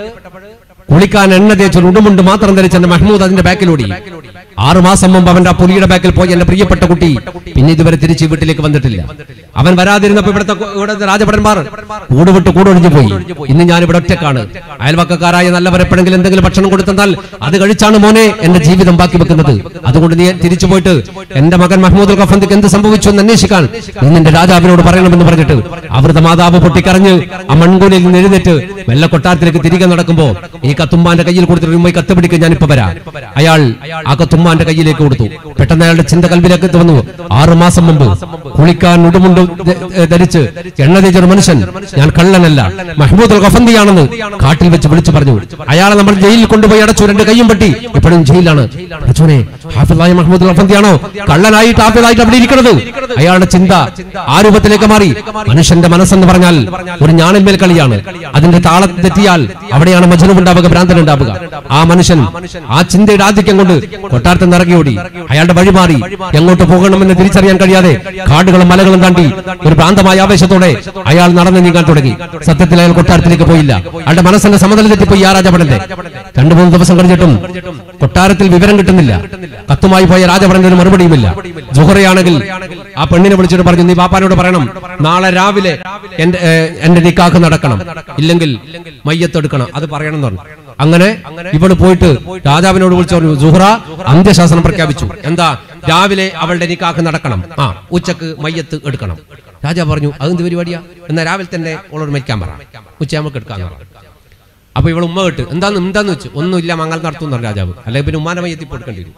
കുളിക്കാൻ എണ്ണ തേച്ച് ഒരു ഉടുമുണ്ട് മാത്രം ധരിച്ച എന്റെ മഹ്മൂദ് അതിന്റെ ബാക്കിലോടി ആറു മാസം മുമ്പ് അവന്റെ ആ പുലിയുടെ ബാക്കിൽ പോയി എന്റെ പ്രിയപ്പെട്ട കുട്ടി പിന്നെ ഇതുവരെ തിരിച്ച് വീട്ടിലേക്ക് വന്നിട്ടില്ല അവൻ വരാതിരുന്നപ്പോ ഇവിടുത്തെ ഇവിടുത്തെ രാജഭടന്മാർ കൂട് വിട്ട് കൂടൊഴിഞ്ഞു പോയി ഇന്ന് ഞാൻ ഇവിടെ ഒറ്റക്കാണ് അയൽവക്കക്കാരായ നല്ലവരെപ്പോഴെങ്കിലും എന്തെങ്കിലും ഭക്ഷണം കൊടുത്തെന്നാൽ അത് കഴിച്ചാണ് മോനെ എന്റെ ജീവിതം ബാക്കി വെക്കുന്നത് അതുകൊണ്ട് നീ തിരിച്ചു പോയിട്ട് എന്റെ മകൻ മഹ്മൂദ് ഖഫന്തിക്ക് എന്ത് സംഭവിച്ചു എന്ന് അന്വേഷിക്കാൻ നീ നിന്റെ രാജാവിനോട് പറയണമെന്ന് പറഞ്ഞിട്ട് അവരുടെ മാതാവ് പൊട്ടിക്കരഞ്ഞ് ആ മൺകൂലിൽ നിന്ന് എഴുന്നേറ്റ് മെല്ലെ കൊട്ടാരത്തിലേക്ക് തിരികെ നടക്കുമ്പോ ഈ കത്തുമ്മാന്റെ കയ്യിൽ കൊടുത്തിട്ട് ഉമ്മ ഈ കത്ത് പിടിക്കാൻ ഞാനിപ്പോ വരാം അയാൾ ആ കത്തുമ്മാന്റെ കയ്യിലേക്ക് കൊടുത്തു പെട്ടെന്ന് അയാളുടെ ചിന്ത കൽവിലേക്ക് എത്തി വന്നു ആറു മാസം മുമ്പ് കുളിക്കാൻ ഉടുമുണ്ട് ധ- ഏ, ധരിച്ച് എണ്ണ തേച്ച ഒരു മനുഷ്യൻ ഞാൻ കള്ളനല്ല മഹ്മൂദ് ഖഫന്തിയാണെന്ന് കാട്ടിൽ വെച്ച് വിളിച്ചു പറഞ്ഞു അയാളെ നമ്മൾ ജയിലിൽ കൊണ്ടുപോയി അടച്ചു രണ്ട് കൈയും പറ്റി ഇപ്പോഴും ജയിലിലാണ് അടച്ചോനെ ഹാഫിദായ മഹ്മൂദ് ഖഫന്തിയാണോ കള്ളനായിട്ട് ഹാഫിദായിട്ട് അവിടെ ഇരിക്കുന്നത് അയാളുടെ ചിന്ത ആ രൂപത്തിലേക്ക് മാറി മനുഷ്യന്റെ മനസ്സെന്ന് പറഞ്ഞാൽ ഒരു ഞാണിന്മേൽ കളിയാണ് അതിന്റെ താളം തെറ്റിയാൽ അവിടെയാണ് മജനു ഉണ്ടാവുക ഭ്രാന്തൻ ഉണ്ടാവുക ആ മനുഷ്യൻ ആ ചിന്തയുടെ ആധിക്യം കൊണ്ട് കൊട്ടാരത്തിൽ നിന്ന് ഇറങ്ങിയോടി അയാളുടെ വഴി മാറി എങ്ങോട്ട് പോകണമെന്ന് തിരിച്ചറിയാൻ കഴിയാതെ കാടുകളും മലകളും താണ്ടി ഒരു ഭ്രാന്തമായ ആവേശത്തോടെ അയാൾ നടന്നു നീങ്ങാൻ തുടങ്ങി സത്യത്തിൽ അയാൾ കൊട്ടാരത്തിലേക്ക് പോയില്ല അയാളുടെ മനസ്സിന്റെ സമതലം തെറ്റിപ്പോയി ആ രാജഭടന്റെ രണ്ടു മൂന്ന് ദിവസം കഴിഞ്ഞിട്ടും കൊട്ടാരത്തിൽ വിവരം കിട്ടുന്നില്ല കത്തുമായി പോയ രാജഭടന്റെ ഒരു മറുപടിയുമില്ല ജുഹറയാണെങ്കിൽ ആ പെണ്ണിനെ വിളിച്ചിട്ട് പറഞ്ഞു നീ പാപ്പാനോട് പറയണം നാളെ രാവിലെ എന്റെ ഏ, എന്റെ നിക്കാക്ക് നടക്കണം ഇല്ലെങ്കിൽ മയ്യത്തെടുക്കണം അത് പറയണം എന്ന് പറഞ്ഞു അങ്ങനെ ഇവള് പോയിട്ട് രാജാവിനോട് വിളിച്ചു പറഞ്ഞു സുഹറ അന്ത്യശാസനം പ്രഖ്യാപിച്ചു എന്താ രാവിലെ അവളുടെ നിക്കാക്ക് നടക്കണം ആ ഉച്ചക്ക് മയ്യത്ത് എടുക്കണം രാജാവ് പറഞ്ഞു അതെന്ത് പരിപാടിയാ എന്നാ രാവിലെ തന്നെ അവളോട് മരിക്കാൻ പറ ഉച്ചയാകുമ്പോൾ എടുക്കാന്ന് പറഞ്ഞു അപ്പൊ ഇവൾ ഉമ്മ കേട്ട് എന്താന്ന് എന്താന്ന് വെച്ചു ഒന്നുമില്ല മംഗൾ നടത്തും പറഞ്ഞു രാജാവ് അല്ലെങ്കിൽ പിന്നെ ഉമ്മാന്റെ മയ്യത്തിൽ കൊടുക്കേണ്ടി വരും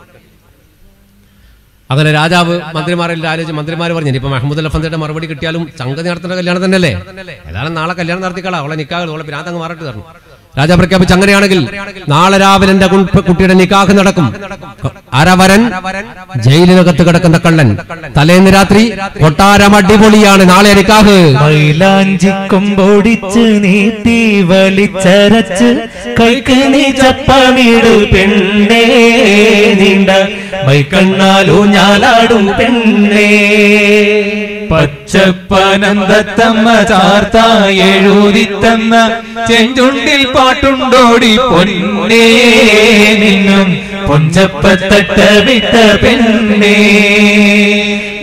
അങ്ങനെ രാജാവ് മന്ത്രിമാരെല്ലാം ആലോചിച്ച് മന്ത്രിമാർ പറഞ്ഞു ഇപ്പൊ മഹമ്മദ് അലഫന്തിയുടെ മറുപടി കിട്ടിയാലും സംഗതി നടത്തേണ്ട കല്യാണം തന്നെയല്ലേ ഏതായാലും നാളെ കല്യാണം നടത്തിക്കളാം അവളെ നിക്കാഹ് അവളെ ഭ്രാന്തങ്ങ് മാറട്ട് തരണം രാജാവ് പ്രഖ്യാപിച്ച് അങ്ങനെയാണെങ്കിൽ നാളെ രാവിലെ എന്റെ കുൺ- കുട്ടിയുടെ നിക്കാഹ് നടക്കും ആരാ വരൻ ജയിലിനകത്ത് കിടക്കുന്ന കള്ളൻ തലേന്ന് രാത്രി കൊട്ടാരം അടിപൊളിയാണ് നാളെ നിക്കാഹ് മൈലാഞ്ചിക്കൊമ്പൊടിച്ച് നീട്ടി വലിച്ചരച്ച് കൈക്ക് നീ ചപ്പമിടു പെണ്ണേ നീണ്ട മൈക്കണ്ണാലോ ഞാലാടും പെണ്ണേ പച്ചപ്പനന്തത്തമ്മ ചാർത്ത എഴുതിത്തന്ന ചെഞ്ചുണ്ടിൽ പാട്ടുണ്ടോടി പൊന്നേ നിന്നും പൊഞ്ചപ്പത്തട്ട വിട്ട പെണ്ണേ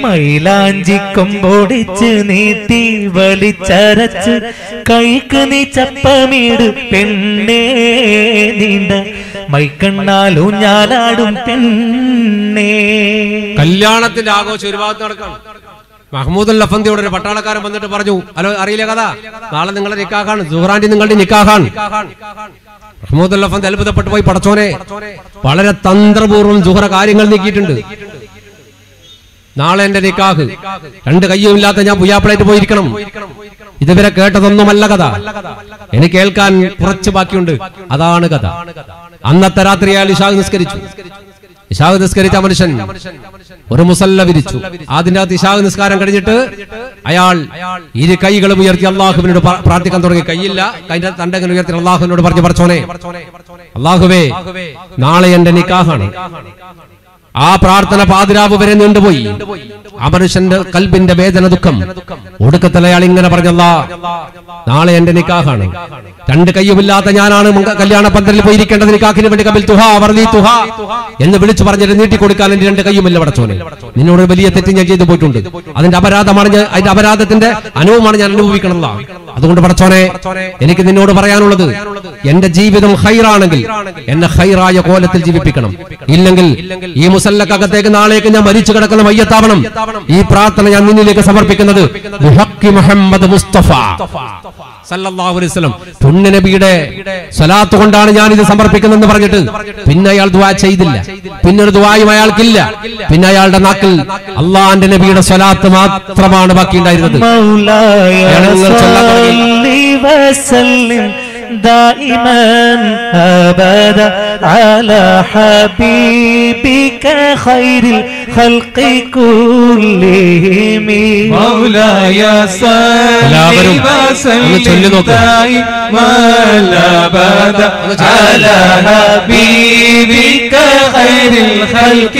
മൈലാഞ്ചി കൊമ്പൊടിച്ച് നീട്ടി വലിച്ചരച്ച് കൈക്ക് നീ ചപ്പമീട് പെണ്ണേ നീണ്ട മൈക്കണ്ണാലു ഞാലാടും പെണ്ണേ കല്യാണത്തിന്റെ ആഘോഷം ഒരു ഭാഗത്ത് നടക്കണം മഹമ്മൂദ് അൽ ലഫന്തിയോട് ഒരു പട്ടാളക്കാരൻ വന്നിട്ട് പറഞ്ഞു ഹലോ അറിയില്ല കഥ നാളെ നിങ്ങളുടെ നിക്കാഹാണ് സുഹറാന്റി നിങ്ങളുടെ നിക്കാഹാണ് മഹമ്മൂദ് അൽ ലഫന്തി അത്ഭുതപ്പെട്ടു പോയി പടച്ചോനെ വളരെ തന്ത്രപൂർവ്വം സുഹറ കാര്യങ്ങൾ നീക്കിയിട്ടുണ്ട് നാളെ എന്റെ നിക്കാഹ് രണ്ട് കയ്യും ഇല്ലാത്ത ഞാൻ പുയ്യാപ്പിളായിട്ട് പോയിരിക്കണം ഇതുവരെ കേട്ടതൊന്നുമല്ല കഥ എനിക്ക് കേൾക്കാൻ കുറച്ച് ബാക്കിയുണ്ട് അതാണ് കഥ അന്നത്തെ രാത്രി അയാൾ ഇഷാഖ് നിസ്കരിച്ചു ഇഷാഖ് നിസ്കരിച്ച മനുഷ്യൻ ഒരു മുസല്ല വിരിച്ചു അതിന്റെ അകത്ത് ഇഷാഖ് നിസ്കാരം കഴിഞ്ഞിട്ട് അയാൾ ഇരു കൈകളും ഉയർത്തി അള്ളാഹുവിനോട് പ്ര- പ്രാർത്ഥിക്കാൻ തുടങ്ങി കൈയില്ല കൈന്റെ തണ്ടങ്ങനെ ഉയർത്തി അള്ളാഹുവിനോട് പറഞ്ഞു പറച്ചോനെ അള്ളാഹുവേ നാളെ എന്റെ നിക്കാഹാണ് ആ പ്രാർത്ഥന പാതിരാവ് വരെ നീണ്ടുപോയി ആ മനുഷ്യന്റെ കൽബിന്റെ വേദന ദുഃഖം ഒടുക്കത്തിൽ അയാൾ ഇങ്ങനെ പറഞ്ഞല്ല നാളെ എന്റെ നിക്കാഹാണ് രണ്ട് കയ്യുമില്ലാത്ത ഞാനാണ് മംഗ- കല്യാണ പന്തലിൽ പോയിരിക്കേണ്ടത് നിക്കാഹിന് വേണ്ടി കബിൽ തുഹ വർലി തുഹ എന്ന് വിളിച്ചു പറഞ്ഞിട്ട് നീട്ടി കൊടുക്കാൻ എന്റെ രണ്ട് കയ്യുമില്ല പടച്ചോനെ നിന്നോട് വലിയ തെറ്റ് ഞാൻ ചെയ്തു പോയിട്ടുണ്ട് അതിന്റെ അപരാധമാണ് ഞാൻ അതിന്റെ അപരാധത്തിന്റെ അനുഭവമാണ് ഞാൻ അനുഭവിക്കണമല്ല അതുകൊണ്ട് പടച്ചോനെ എനിക്ക് നിന്നോട് പറയാനുള്ളത് എന്റെ ജീവിതം ഹൈറാണെങ്കിൽ എന്നെ ഹൈറായ കോലത്തിൽ ജീവിപ്പിക്കണം ഇല്ലെങ്കിൽ ഈ മുസല്ലക്കകത്തേക്ക് നാളേക്ക് ഞാൻ മരിച്ചു കിടക്കുന്ന മയ്യത്താവണം ഈ പ്രാർത്ഥന ഞാൻ നിന്നിലേക്ക് സമർപ്പിക്കുന്നത് ബിഹഖി മുഹമ്മദ് മുസ്തഫ സല്ലല്ലാഹു അലൈഹി വസല്ലം പുണ്യ നബിയുടെ സ്വലാത്ത് കൊണ്ടാണ് ഞാൻ ഇത് സമർപ്പിക്കുന്നതെന്ന് പറഞ്ഞിട്ട് പിന്നെ അയാൾ ദുആ ചെയ്തില്ല പിന്നെ ഒരു ദുആയും അയാൾക്കില്ല പിന്നെ അയാളുടെ നാക്കിൽ അള്ളാന്റെ നബിയുടെ സ്വലാത്ത് മാത്രമാണ് ബാക്കിയുണ്ടായിരുന്നത് مولاي ഞങ്ങൾ ചൊല്ലാൻ തുടങ്ങി. صل وسلم دائما ابدا على حبيبك خير الخلق كلهم مولاي എല്ലാവരും ഒന്ന് ചൊല്ലി നോക്ക്. على حبيبك خير الخلق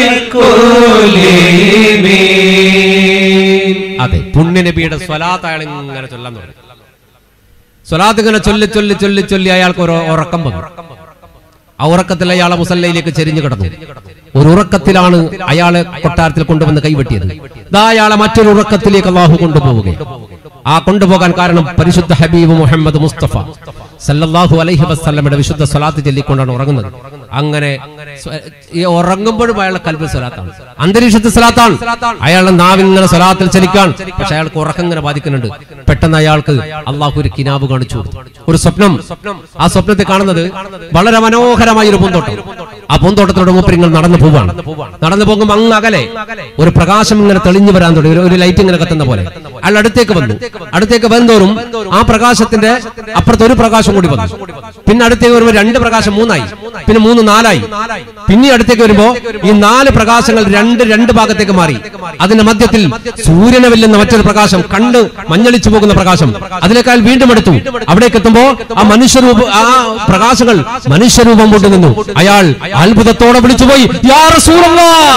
كلهم അതെ പുണ്യ നബിയുടെ സ്വലാത്ത് അയാൾ ഇങ്ങനെ ചൊല്ലാൻ തുടങ്ങി സ്വലാത്ത് ഇങ്ങനെ ചൊല്ലി ചൊല്ലി ചൊല്ലി ചൊല്ലി അയാൾക്ക് ഒരു ഉറക്കം വന്നു ആ ഉറക്കത്തിൽ അയാളെ മുസല്ലയിലേക്ക് ചെരിഞ്ഞു കിടന്നു ഒരു ഉറക്കത്തിലാണ് അയാളെ കൊട്ടാരത്തിൽ കൊണ്ടുവന്ന് കൈവെട്ടിയത് ദാ അയാളെ മറ്റൊരു ഉറക്കത്തിലേക്ക് അള്ളാഹു കൊണ്ടുപോവുകയും ആ കൊണ്ടുപോകാൻ കാരണം പരിശുദ്ധ ഹബീബ് മുഹമ്മദ് മുസ്തഫ സല്ലല്ലാഹു അലൈഹി വസല്ലമയുടെ വിശുദ്ധ സ്വലാത്ത് ചൊല്ലിക്കൊണ്ടാണ് ഉറങ്ങുന്നത് അങ്ങനെ സ്വ- ഈ ഉറങ്ങുമ്പോഴും അയാളുടെ കൽബ് സ്വലാത്താണ് അന്തരീക്ഷത്തിൽ സ്വലാത്താണ് അയാളുടെ നാവിങ്ങനെ സ്വലാത്തിൽ ചലിക്കാൻ പക്ഷെ അയാൾക്ക് ഉറക്കം ഇങ്ങനെ ബാധിക്കുന്നുണ്ട് പെട്ടെന്ന് അയാൾക്ക് അള്ളാഹു ഒരു കിനാബ് കാണിച്ചു കൊടുത്തു. ഒരു സ്വപ്നം ആ സ്വപ്നത്തിൽ കാണുന്നത് വളരെ മനോഹരമായ ഒരു പൂന്തോട്ടം ആ പൂന്തോട്ടത്തിലൂടെ മൂപ്പരിങ്ങൾ നടന്നു പോവാണ് നടന്നു പോകുമ്പോൾ അങ്ങ് അകലെ ഒരു പ്രകാശം ഇങ്ങനെ തെളിഞ്ഞു വരാൻ തുടങ്ങി ഒരു- ഒരു ലൈറ്റ് ഇങ്ങനെ കത്തുന്ന പോലെ അയാൾ അടുത്തേക്ക് വന്നു അടുത്തേക്ക് വന്നോറും ആ പ്രകാശത്തിന്റെ അപ്പുറത്ത് ഒരു പ്രകാശം കൂടി വന്നു പിന്നെ അടുത്തേക്ക് വരുമ്പോൾ രണ്ട് പ്രകാശം മൂന്നായി പിന്നെ മൂന്ന് നാലായി പിന്നെ അടുത്തേക്ക് വരുമ്പോ ഈ നാല് പ്രകാശങ്ങൾ രണ്ട് രണ്ട് ഭാഗത്തേക്ക് മാറി അതിന്റെ മധ്യത്തിൽ സൂര്യനെ വെല്ലുന്ന മറ്റൊരു പ്രകാശം കണ്ട് മഞ്ഞളിച്ചു പോകുന്ന പ്രകാശം അതിനേക്കാൾ വീണ്ടും എടുത്തു അവിടേക്ക് എത്തുമ്പോ ആ മനുഷ്യരൂപ ആ പ്രകാശങ്ങൾ മനുഷ്യരൂപം കൊണ്ടു നിന്നു അയാൾ അത്ഭുതത്തോടെ വിളിച്ചുപോയി യാ റസൂലല്ലാഹ്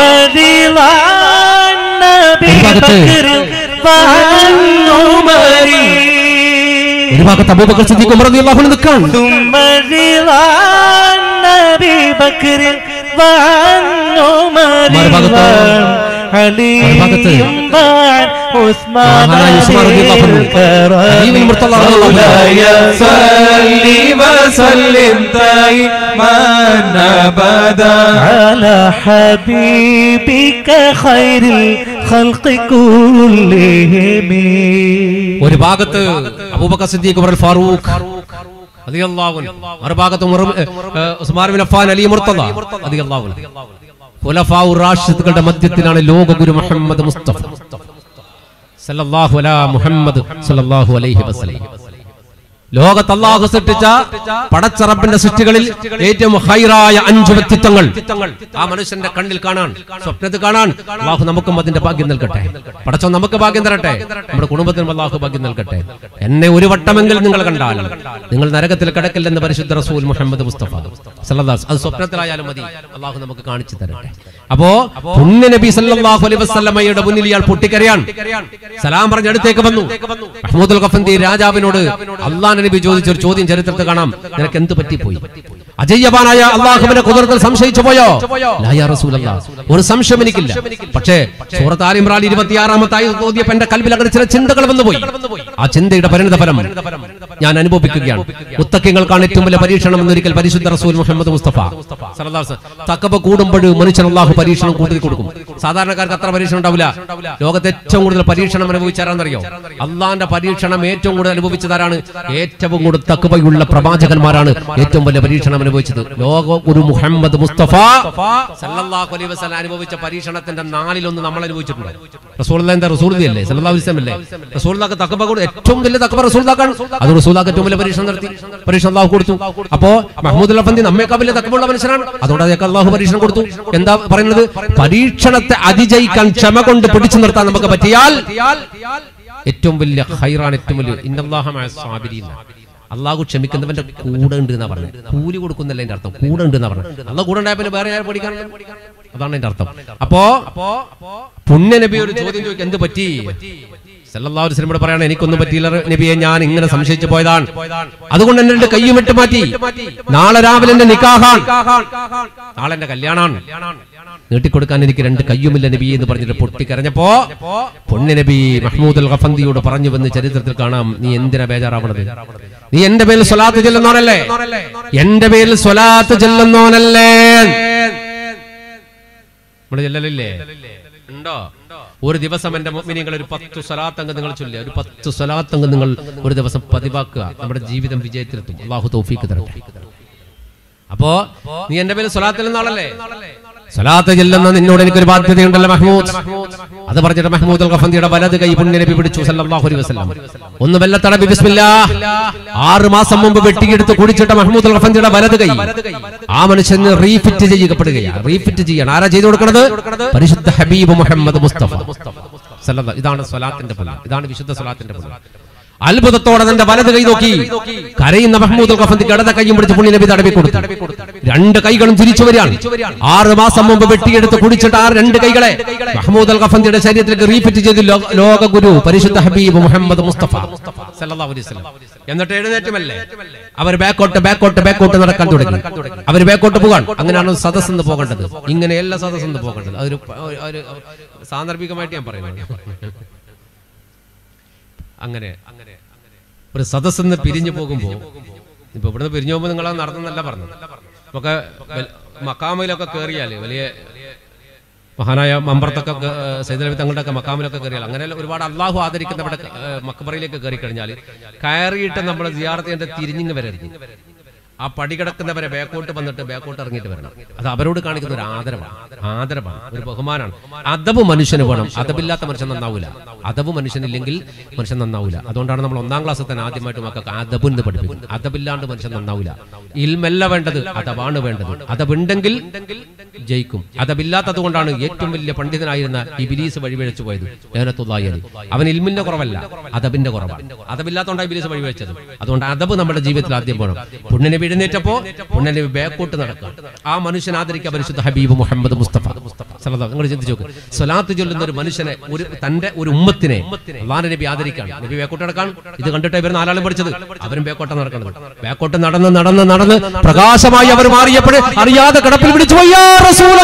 مديلان نبي الباقي. بكر وعن عمر ഒരു ഭാഗത്ത് അബൂബക്കർ സിദ്ദീഖ് ഉമർ റളിയല്ലാഹു അൻഹു നിൽക്കാണ് ثم رضوان نبي بكر وعن عمر മറുഭാഗത്ത്. وعن علي മറുഭാഗത്ത്. وعن عثمان മഹാനായ ഉസ്മാൻ റളിയല്ലാഹു അൻഹു. ഹബീബുൽ മുർത്തള റളിയല്ലാഹു അൻഹു. مولاي صل وسلم دائما ابدا على حبيبك خير الخلق كلهم ഒരു ഭാഗത്ത് അബൂബക്കർ സിദ്ദീഖ് ഉമർ ഫാറൂഖ് റളിയല്ലാഹു അൻഹു. മറുഭാഗത്ത് ഉമർ ഏ, ഏ, ഉസ്മാൻ ബിൻ അഫ്ഫാൻ അലി മുർത്തദ റളിയല്ലാഹു അൻഹു. ഖുലഫാഉ റാഷിദുകളുടെ മധ്യത്തിലാണ് ലോക ഗുരു മുഹമ്മദ് മുസ്തഫ സല്ലല്ലാഹു അലാ മുഹമ്മദ് സല്ലല്ലാഹു അലൈഹി വസല്ലം ലോകത്ത് അള്ളാഹു സൃഷ്ടിച്ച പടച്ചറപ്പിന്റെ സൃഷ്ടികളിൽ ഏറ്റവും ഹൈറായ അഞ്ചു വ്യക്തിത്വങ്ങൾ ആ മനുഷ്യന്റെ കണ്ണിൽ കാണാൻ സ്വപ്നത്തിൽ കാണാൻ അള്ളാഹു നമുക്കും അതിന്റെ ഭാഗ്യം നൽകട്ടെ പടച്ചോ നമുക്ക് ഭാഗ്യം തരട്ടെ നമ്മുടെ കുടുംബത്തിനും അള്ളാഹു ഭാഗ്യം നൽകട്ടെ എന്നെ ഒരു വട്ടമെങ്കിൽ നിങ്ങൾ കണ്ടാൽ നിങ്ങൾ നരകത്തിൽ കിടക്കില്ലെന്ന് പരിശുദ്ധ റസൂൽ മുഹമ്മദ് മുസ്തഫ സല്ലല്ലാഹു അത് സ്വപ്നത്തിലായാലും മതി അള്ളാഹു നമുക്ക് കാണിച്ചു തരട്ടെ അപ്പോ പുണ്യ നബി സല്ലല്ലാഹു അലൈഹി വസല്ലമയുടെ മുന്നിൽ ഇയാൾ പൊട്ടിക്കരയാൻ സലാം പറഞ്ഞ് അടുത്തേക്ക് വന്നു മഹ്മൂദുൽ ഖഫന്തി രാജാവിനോട് അള്ളാഹ് നബി ചോദിച്ച ഒരു ചോദ്യം ചരിത്രത്തിൽ കാണാം നിനക്ക് എന്ത് പറ്റിപ്പോയി അജയ്യവാനായ അള്ളാഹുവിന്റെ കുതിരത്തിൽ സംശയിച്ചു പോയോ ലാ യാ റസൂലല്ലാ. ഒരു സംശയം എനിക്കില്ല പക്ഷേ സൂറത്ത് ആൽ ഇമ്രാൻ ഇരുപത്തിയാറാമത്തെ ആയത് തോന്നിയപ്പോ എന്റെ കൽവിൽ അങ്ങനെ ചില ചിന്തകൾ വന്നുപോയി ആ ചിന്തയുടെ പരിണിത ഫലം ഞാൻ അനുഭവിക്കുകയാണ് മുത്തക്കിങ്ങൾക്കാണ് ഏറ്റവും വലിയ പരീക്ഷണം എന്നൊരിക്കൽ പരിശുദ്ധ റസൂൽ മുഹമ്മദ് മുസ്തഫ സല്ലല്ലാഹു അലൈഹി വസല്ലം. തക്കവ കൂടുമ്പോൾ മനുഷ്യൻ അള്ളാഹു പരീക്ഷണം കൂടുതൽ കൊടുക്കും സാധാരണക്കാർക്ക് അത്ര പരീക്ഷണം ഉണ്ടാവില്ല ലോകത്തെ ഏറ്റവും കൂടുതൽ പരീക്ഷണം അനുഭവിച്ചാരാന്നറിയോ അള്ളാന്റെ പരീക്ഷണം ഏറ്റവും കൂടുതൽ അനുഭവിച്ചതാരാണ് ഏറ്റവും കൂടുതൽ തക്കവയുള്ള പ്രവാചകന്മാരാണ് ഏറ്റവും വലിയ പരീക്ഷണം അനുഭവിച്ചത് ലോക ഗുരു മുഹമ്മദ് മുസ്തഫ സല്ലല്ലാഹു അലൈഹി വസല്ലം അനുഭവിച്ച പരീക്ഷണത്തിന്റെ നാലിലൊന്ന് നമ്മൾ അനുഭവിച്ചിട്ടുണ്ട് റസൂലുള്ള എന്താ റസൂലുള്ളയല്ലേ സല്ലല്ലാഹു അലൈഹി വസല്ലം അല്ലേ റസൂലുള്ളാക്ക് തക്കവ കൊടു- ഏറ്റവും വലിയ തക്കവ റസൂലുള്ളാക്കാണ് അത് റസൂലുള്ളാക്ക് ഏറ്റവും വലിയ പരീക്ഷണം നടത്തി പരീക്ഷണം അള്ളാഹു കൊടുത്തു അപ്പോ മഹ്മൂദ് അഫന്തി നമ്മേക്കാൾ വലിയ തക്കവുള്ള മനുഷ്യനാണ് അതുകൊണ്ട് അദ്ദേഹം അള്ളാഹു പരീക്ഷണം കൊടുത്തു എന്താ പറയുന്നത് പരീക്ഷണത്തെ അതിജയിക്കാൻ ക്ഷമ കൊണ്ട് പിടിച്ചു നിർത്താൻ നമുക്ക് പറ്റിയാൽ ഏറ്റവും വലിയ ഹൈറാണ് ഏറ്റവും വലിയ ഇന്നല്ലാഹമായ സാബിരീന അള്ളാഹു ക്ഷമിക്കുന്നവന്റെ കൂടെ ഉണ്ട് എന്നാ പറഞ്ഞത് കൂലി കൊടുക്കുന്നല്ല എന്റെ അർത്ഥം കൂടെ ഉണ്ട് എന്നാ പറഞ്ഞത് അള്ളാഹ് കൂടെ ഉണ്ടായ പിന്നെ വേറെ ആരും പഠിക്കാനുണ്ട് അതാണ് എന്റെ അർത്ഥം അപ്പോ പുണ്യ നബി ഒരു ചോദ്യം ചോദിക്കും എന്ത് പറ്റി സല്ലല്ലാഹു അലൈഹി വസല്ലം പറയാണ് എനിക്കൊന്നും പറ്റിയില്ല നബിയെ ഞാൻ ഇങ്ങനെ സംശയിച്ചു പോയതാണ് അതുകൊണ്ട് എന്നെ രണ്ട് കയ്യും ഇട്ട് മാറ്റി നാളെ രാവിലെ എന്റെ നിക്കാഹാണ് നാളെ എന്റെ കല്യാണാണ് നീട്ടിക്കൊടുക്കാൻ എനിക്ക് രണ്ട് കയ്യുമില്ല നബി എന്ന് പറഞ്ഞിട്ട് പൊട്ടിക്കരഞ്ഞപ്പോ പൊണ്ണി നബി മഹ്മൂദ് അൽ ഖഫന്തിയോട് പറഞ്ഞു വന്ന് ചരിത്രത്തിൽ കാണാം നീ എന്തിനാ ബേജാറാവണത് നീ എന്റെ പേരിൽ സ്വലാത്ത് ചെല്ലുന്നോനല്ലേ എന്റെ പേരിൽ സ്വലാത്ത് ചെല്ലുന്നോനല്ലേ നമ്മള് ചെല്ലലില്ലേ ഉണ്ടോ ഒരു ദിവസം എന്റെ മുഅ്മിനീങ്ങൾ ഒരു പത്ത് സ്വലാത്തങ്ക നിങ്ങൾ ചൊല്ലുക ഒരു പത്ത് സ്വലാത്തങ്ക നിങ്ങൾ ഒരു ദിവസം പതിവാക്കുക നമ്മുടെ ജീവിതം വിജയത്തിലെത്തും അള്ളാഹു തൗഫീക്ക് തരട്ടെ അപ്പോ നീ എന്റെ പേര് സ്വലാത്തിൽ നിന്നാളല്ലേ സ്വലാത്ത് ചെല്ലുന്ന നിന്നോട് എനിക്കൊരു ബാധ്യതയുണ്ടല്ലോ മഹ്മൂദ് അത് പറഞ്ഞിട്ട് മഹ്മൂദ് അൽ ഖഫന്തിയുടെ വലത് കൈ പുണ്യനബി പിടിച്ചു സല്ലല്ലാഹു അലൈഹി വസല്ലം ഒന്ന് വെല്ലത്തടബി ബിസ്മില്ലാ ആറ് മാസം മുമ്പ് വെട്ടിയെടുത്ത് കുടിച്ചിട്ട മഹ്മൂദ് അൽ ഖഫന്തിയുടെ വലത് കൈ ആ മനുഷ്യന് റീഫിറ്റ് ചെയ്യപ്പെടുകയാണ് റീഫിറ്റ് ചെയ്യണം ആരാ ചെയ്തു കൊടുക്കുന്നത് പരിശുദ്ധ ഹബീബ് മുഹമ്മദ് മുസ്തഫ സല്ലല്ലാഹു ഇതാണ് സ്വലാത്തിന്റെ ഫലം ഇതാണ് വിശുദ്ധ സ്വലാത്തിന്റെ ഫലം അത്ഭുതത്തോടെ തന്റെ വലത് കൈ നോക്കി കരയുന്ന മഹ്മൂദ് അൽ ഖഫന്തി ഇടത കൈയും പിടിച്ച് പുണ്യ നബി തടവി കൊടുത്തു രണ്ട് കൈകളും തിരിച്ചു വരികയാണ് ആറ് മാസം മുമ്പ് വെട്ടിയെടുത്ത് കുടിച്ചിട്ട് ആ രണ്ട് കൈകളെ മഹ്മൂദ് അൽ ഖഫന്തിയുടെ ശരീരത്തിലേക്ക് റീഫിറ്റ് ചെയ്ത് ലോ- ലോക ഗുരു പരിശുദ്ധ ഹബീബ് മുഹമ്മദ് മുസ്തഫ സല്ലല്ലാഹു അലൈഹി വസല്ലം എന്നിട്ട് എഴുന്നേറ്റുമല്ലേ അവർ ബാക്കോട്ട് ബാക്കോട്ട് ബാക്കോട്ട് നടക്കാൻ തുടങ്ങി അവർ ബാക്കോട്ട് പോകാൻ അങ്ങനെയാണ് സദസ്സ് എന്ന് പോകേണ്ടത് ഇങ്ങനെ എല്ലാ സദസ്സ് എന്ന് പോകേണ്ടത് അതൊരു ഒരു- ഒരു സാന്ദർഭികമായിട്ട് ഞാൻ പറയുന്നത് അങ്ങനെ അങ്ങനെ ഒരു സദസ്സെന്ന് പിരിഞ്ഞു പോകുമ്പോ ഇപ്പൊ ഇവിടുന്ന് പിരിഞ്ഞു പോകുമ്പോൾ നിങ്ങൾ നടന്നല്ല പറഞ്ഞത് നമുക്ക് വൽ- മക്കാമയിലൊക്കെ കയറിയാല് വലിയ മഹാനായ മമ്പറത്തൊക്കെ സൈദലവി തങ്ങളുടെ ഒക്കെ മക്കാമിലൊക്കെ കയറിയാൽ അങ്ങനെ ഒരുപാട് അള്ളാഹു ആദരിക്കുന്ന അവിടെ മക്കബറയിലേക്ക് കയറി കഴിഞ്ഞാൽ കയറിയിട്ട് നമ്മൾ സിയാർത്ത് ചെയ്യേണ്ട തിരിഞ്ഞിങ്ങ് വരരുത് ആ പടി കിടക്കുന്നവരെ ബാക്കോട്ട് വന്നിട്ട് ബാക്കോട്ട് ഇറങ്ങിയിട്ട് വരണം അത് അവരോട് കാണിക്കുന്ന ഒരു ആദരവാണ് ആദരവാണ് ഒരു ബഹുമാനാണ് അതബ് മനുഷ്യന് വേണം അതബില്ലാത്ത മനുഷ്യൻ നന്നാവൂല അതബ് മനുഷ്യനില്ലെങ്കിൽ മനുഷ്യൻ നന്നാവൂല അതുകൊണ്ടാണ് നമ്മൾ ഒന്നാം ക്ലാസ്സിൽ തന്നെ ആദ്യമായിട്ട് മക്കൾക്ക് അതബ് എന്ന് പഠിപ്പിക്കുന്നത് അതബില്ലാണ്ട് മനുഷ്യൻ നന്നാവൂല ഇൽമല്ല വേണ്ടത് അതബാണ് വേണ്ടത് അതബുണ്ടെങ്കിൽ ജയിക്കും അതബില്ലാത്തത് കൊണ്ടാണ് ഏറ്റവും വലിയ പണ്ഡിതനായിരുന്ന ഇബിലീസ് വഴിവഴിച്ചു പോയത് ഏനത്തുള്ളായി അലി അവൻ ഇൽമിന്റെ കുറവല്ല അതബിന്റെ കുറവാണ് അതബില്ലാത്തോണ്ടാണ് ഇബിലീസ് വഴിവഴിച്ചത് അതുകൊണ്ട് അതബ് നമ്മുടെ ജീവിതത്തിൽ ആദ്യം വേണം പുണ്യനെ എഴുന്നേറ്റപ്പോ പുണ്യനെ ബാക്കോട്ട് നടക്കുക ആ മനുഷ്യൻ ആദരിക്കുക പരിശുദ്ധ ഹബീബ് മുഹമ്മദ് മുസ്തഫ സല്ലല്ലാഹു നിങ്ങൾ ചിന്തിച്ചു നോക്ക് സ്വലാത്ത് ചൊല്ലുന്ന ഒരു മനുഷ്യനെ ഒരു തന്റെ ഒരു ഉമ്മത്തിനെ അള്ളാഹ് നബി ആദരിക്കാൻ നബി ബാക്കോട്ട് നടക്കാൻ ഇത് കണ്ടിട്ട് ഇവർ നാലാളും പഠിച്ചത് അവരും ബാക്കോട്ട് നടക്കുന്നത് ബാക്കോട്ട് നടന്ന് നടന്ന് നടന്ന് പ്രകാശമായി അവർ മാറിയപ്പോൾ അറിയാതെ കിടപ്പിൽ പിടിച്ചു പോയി യാ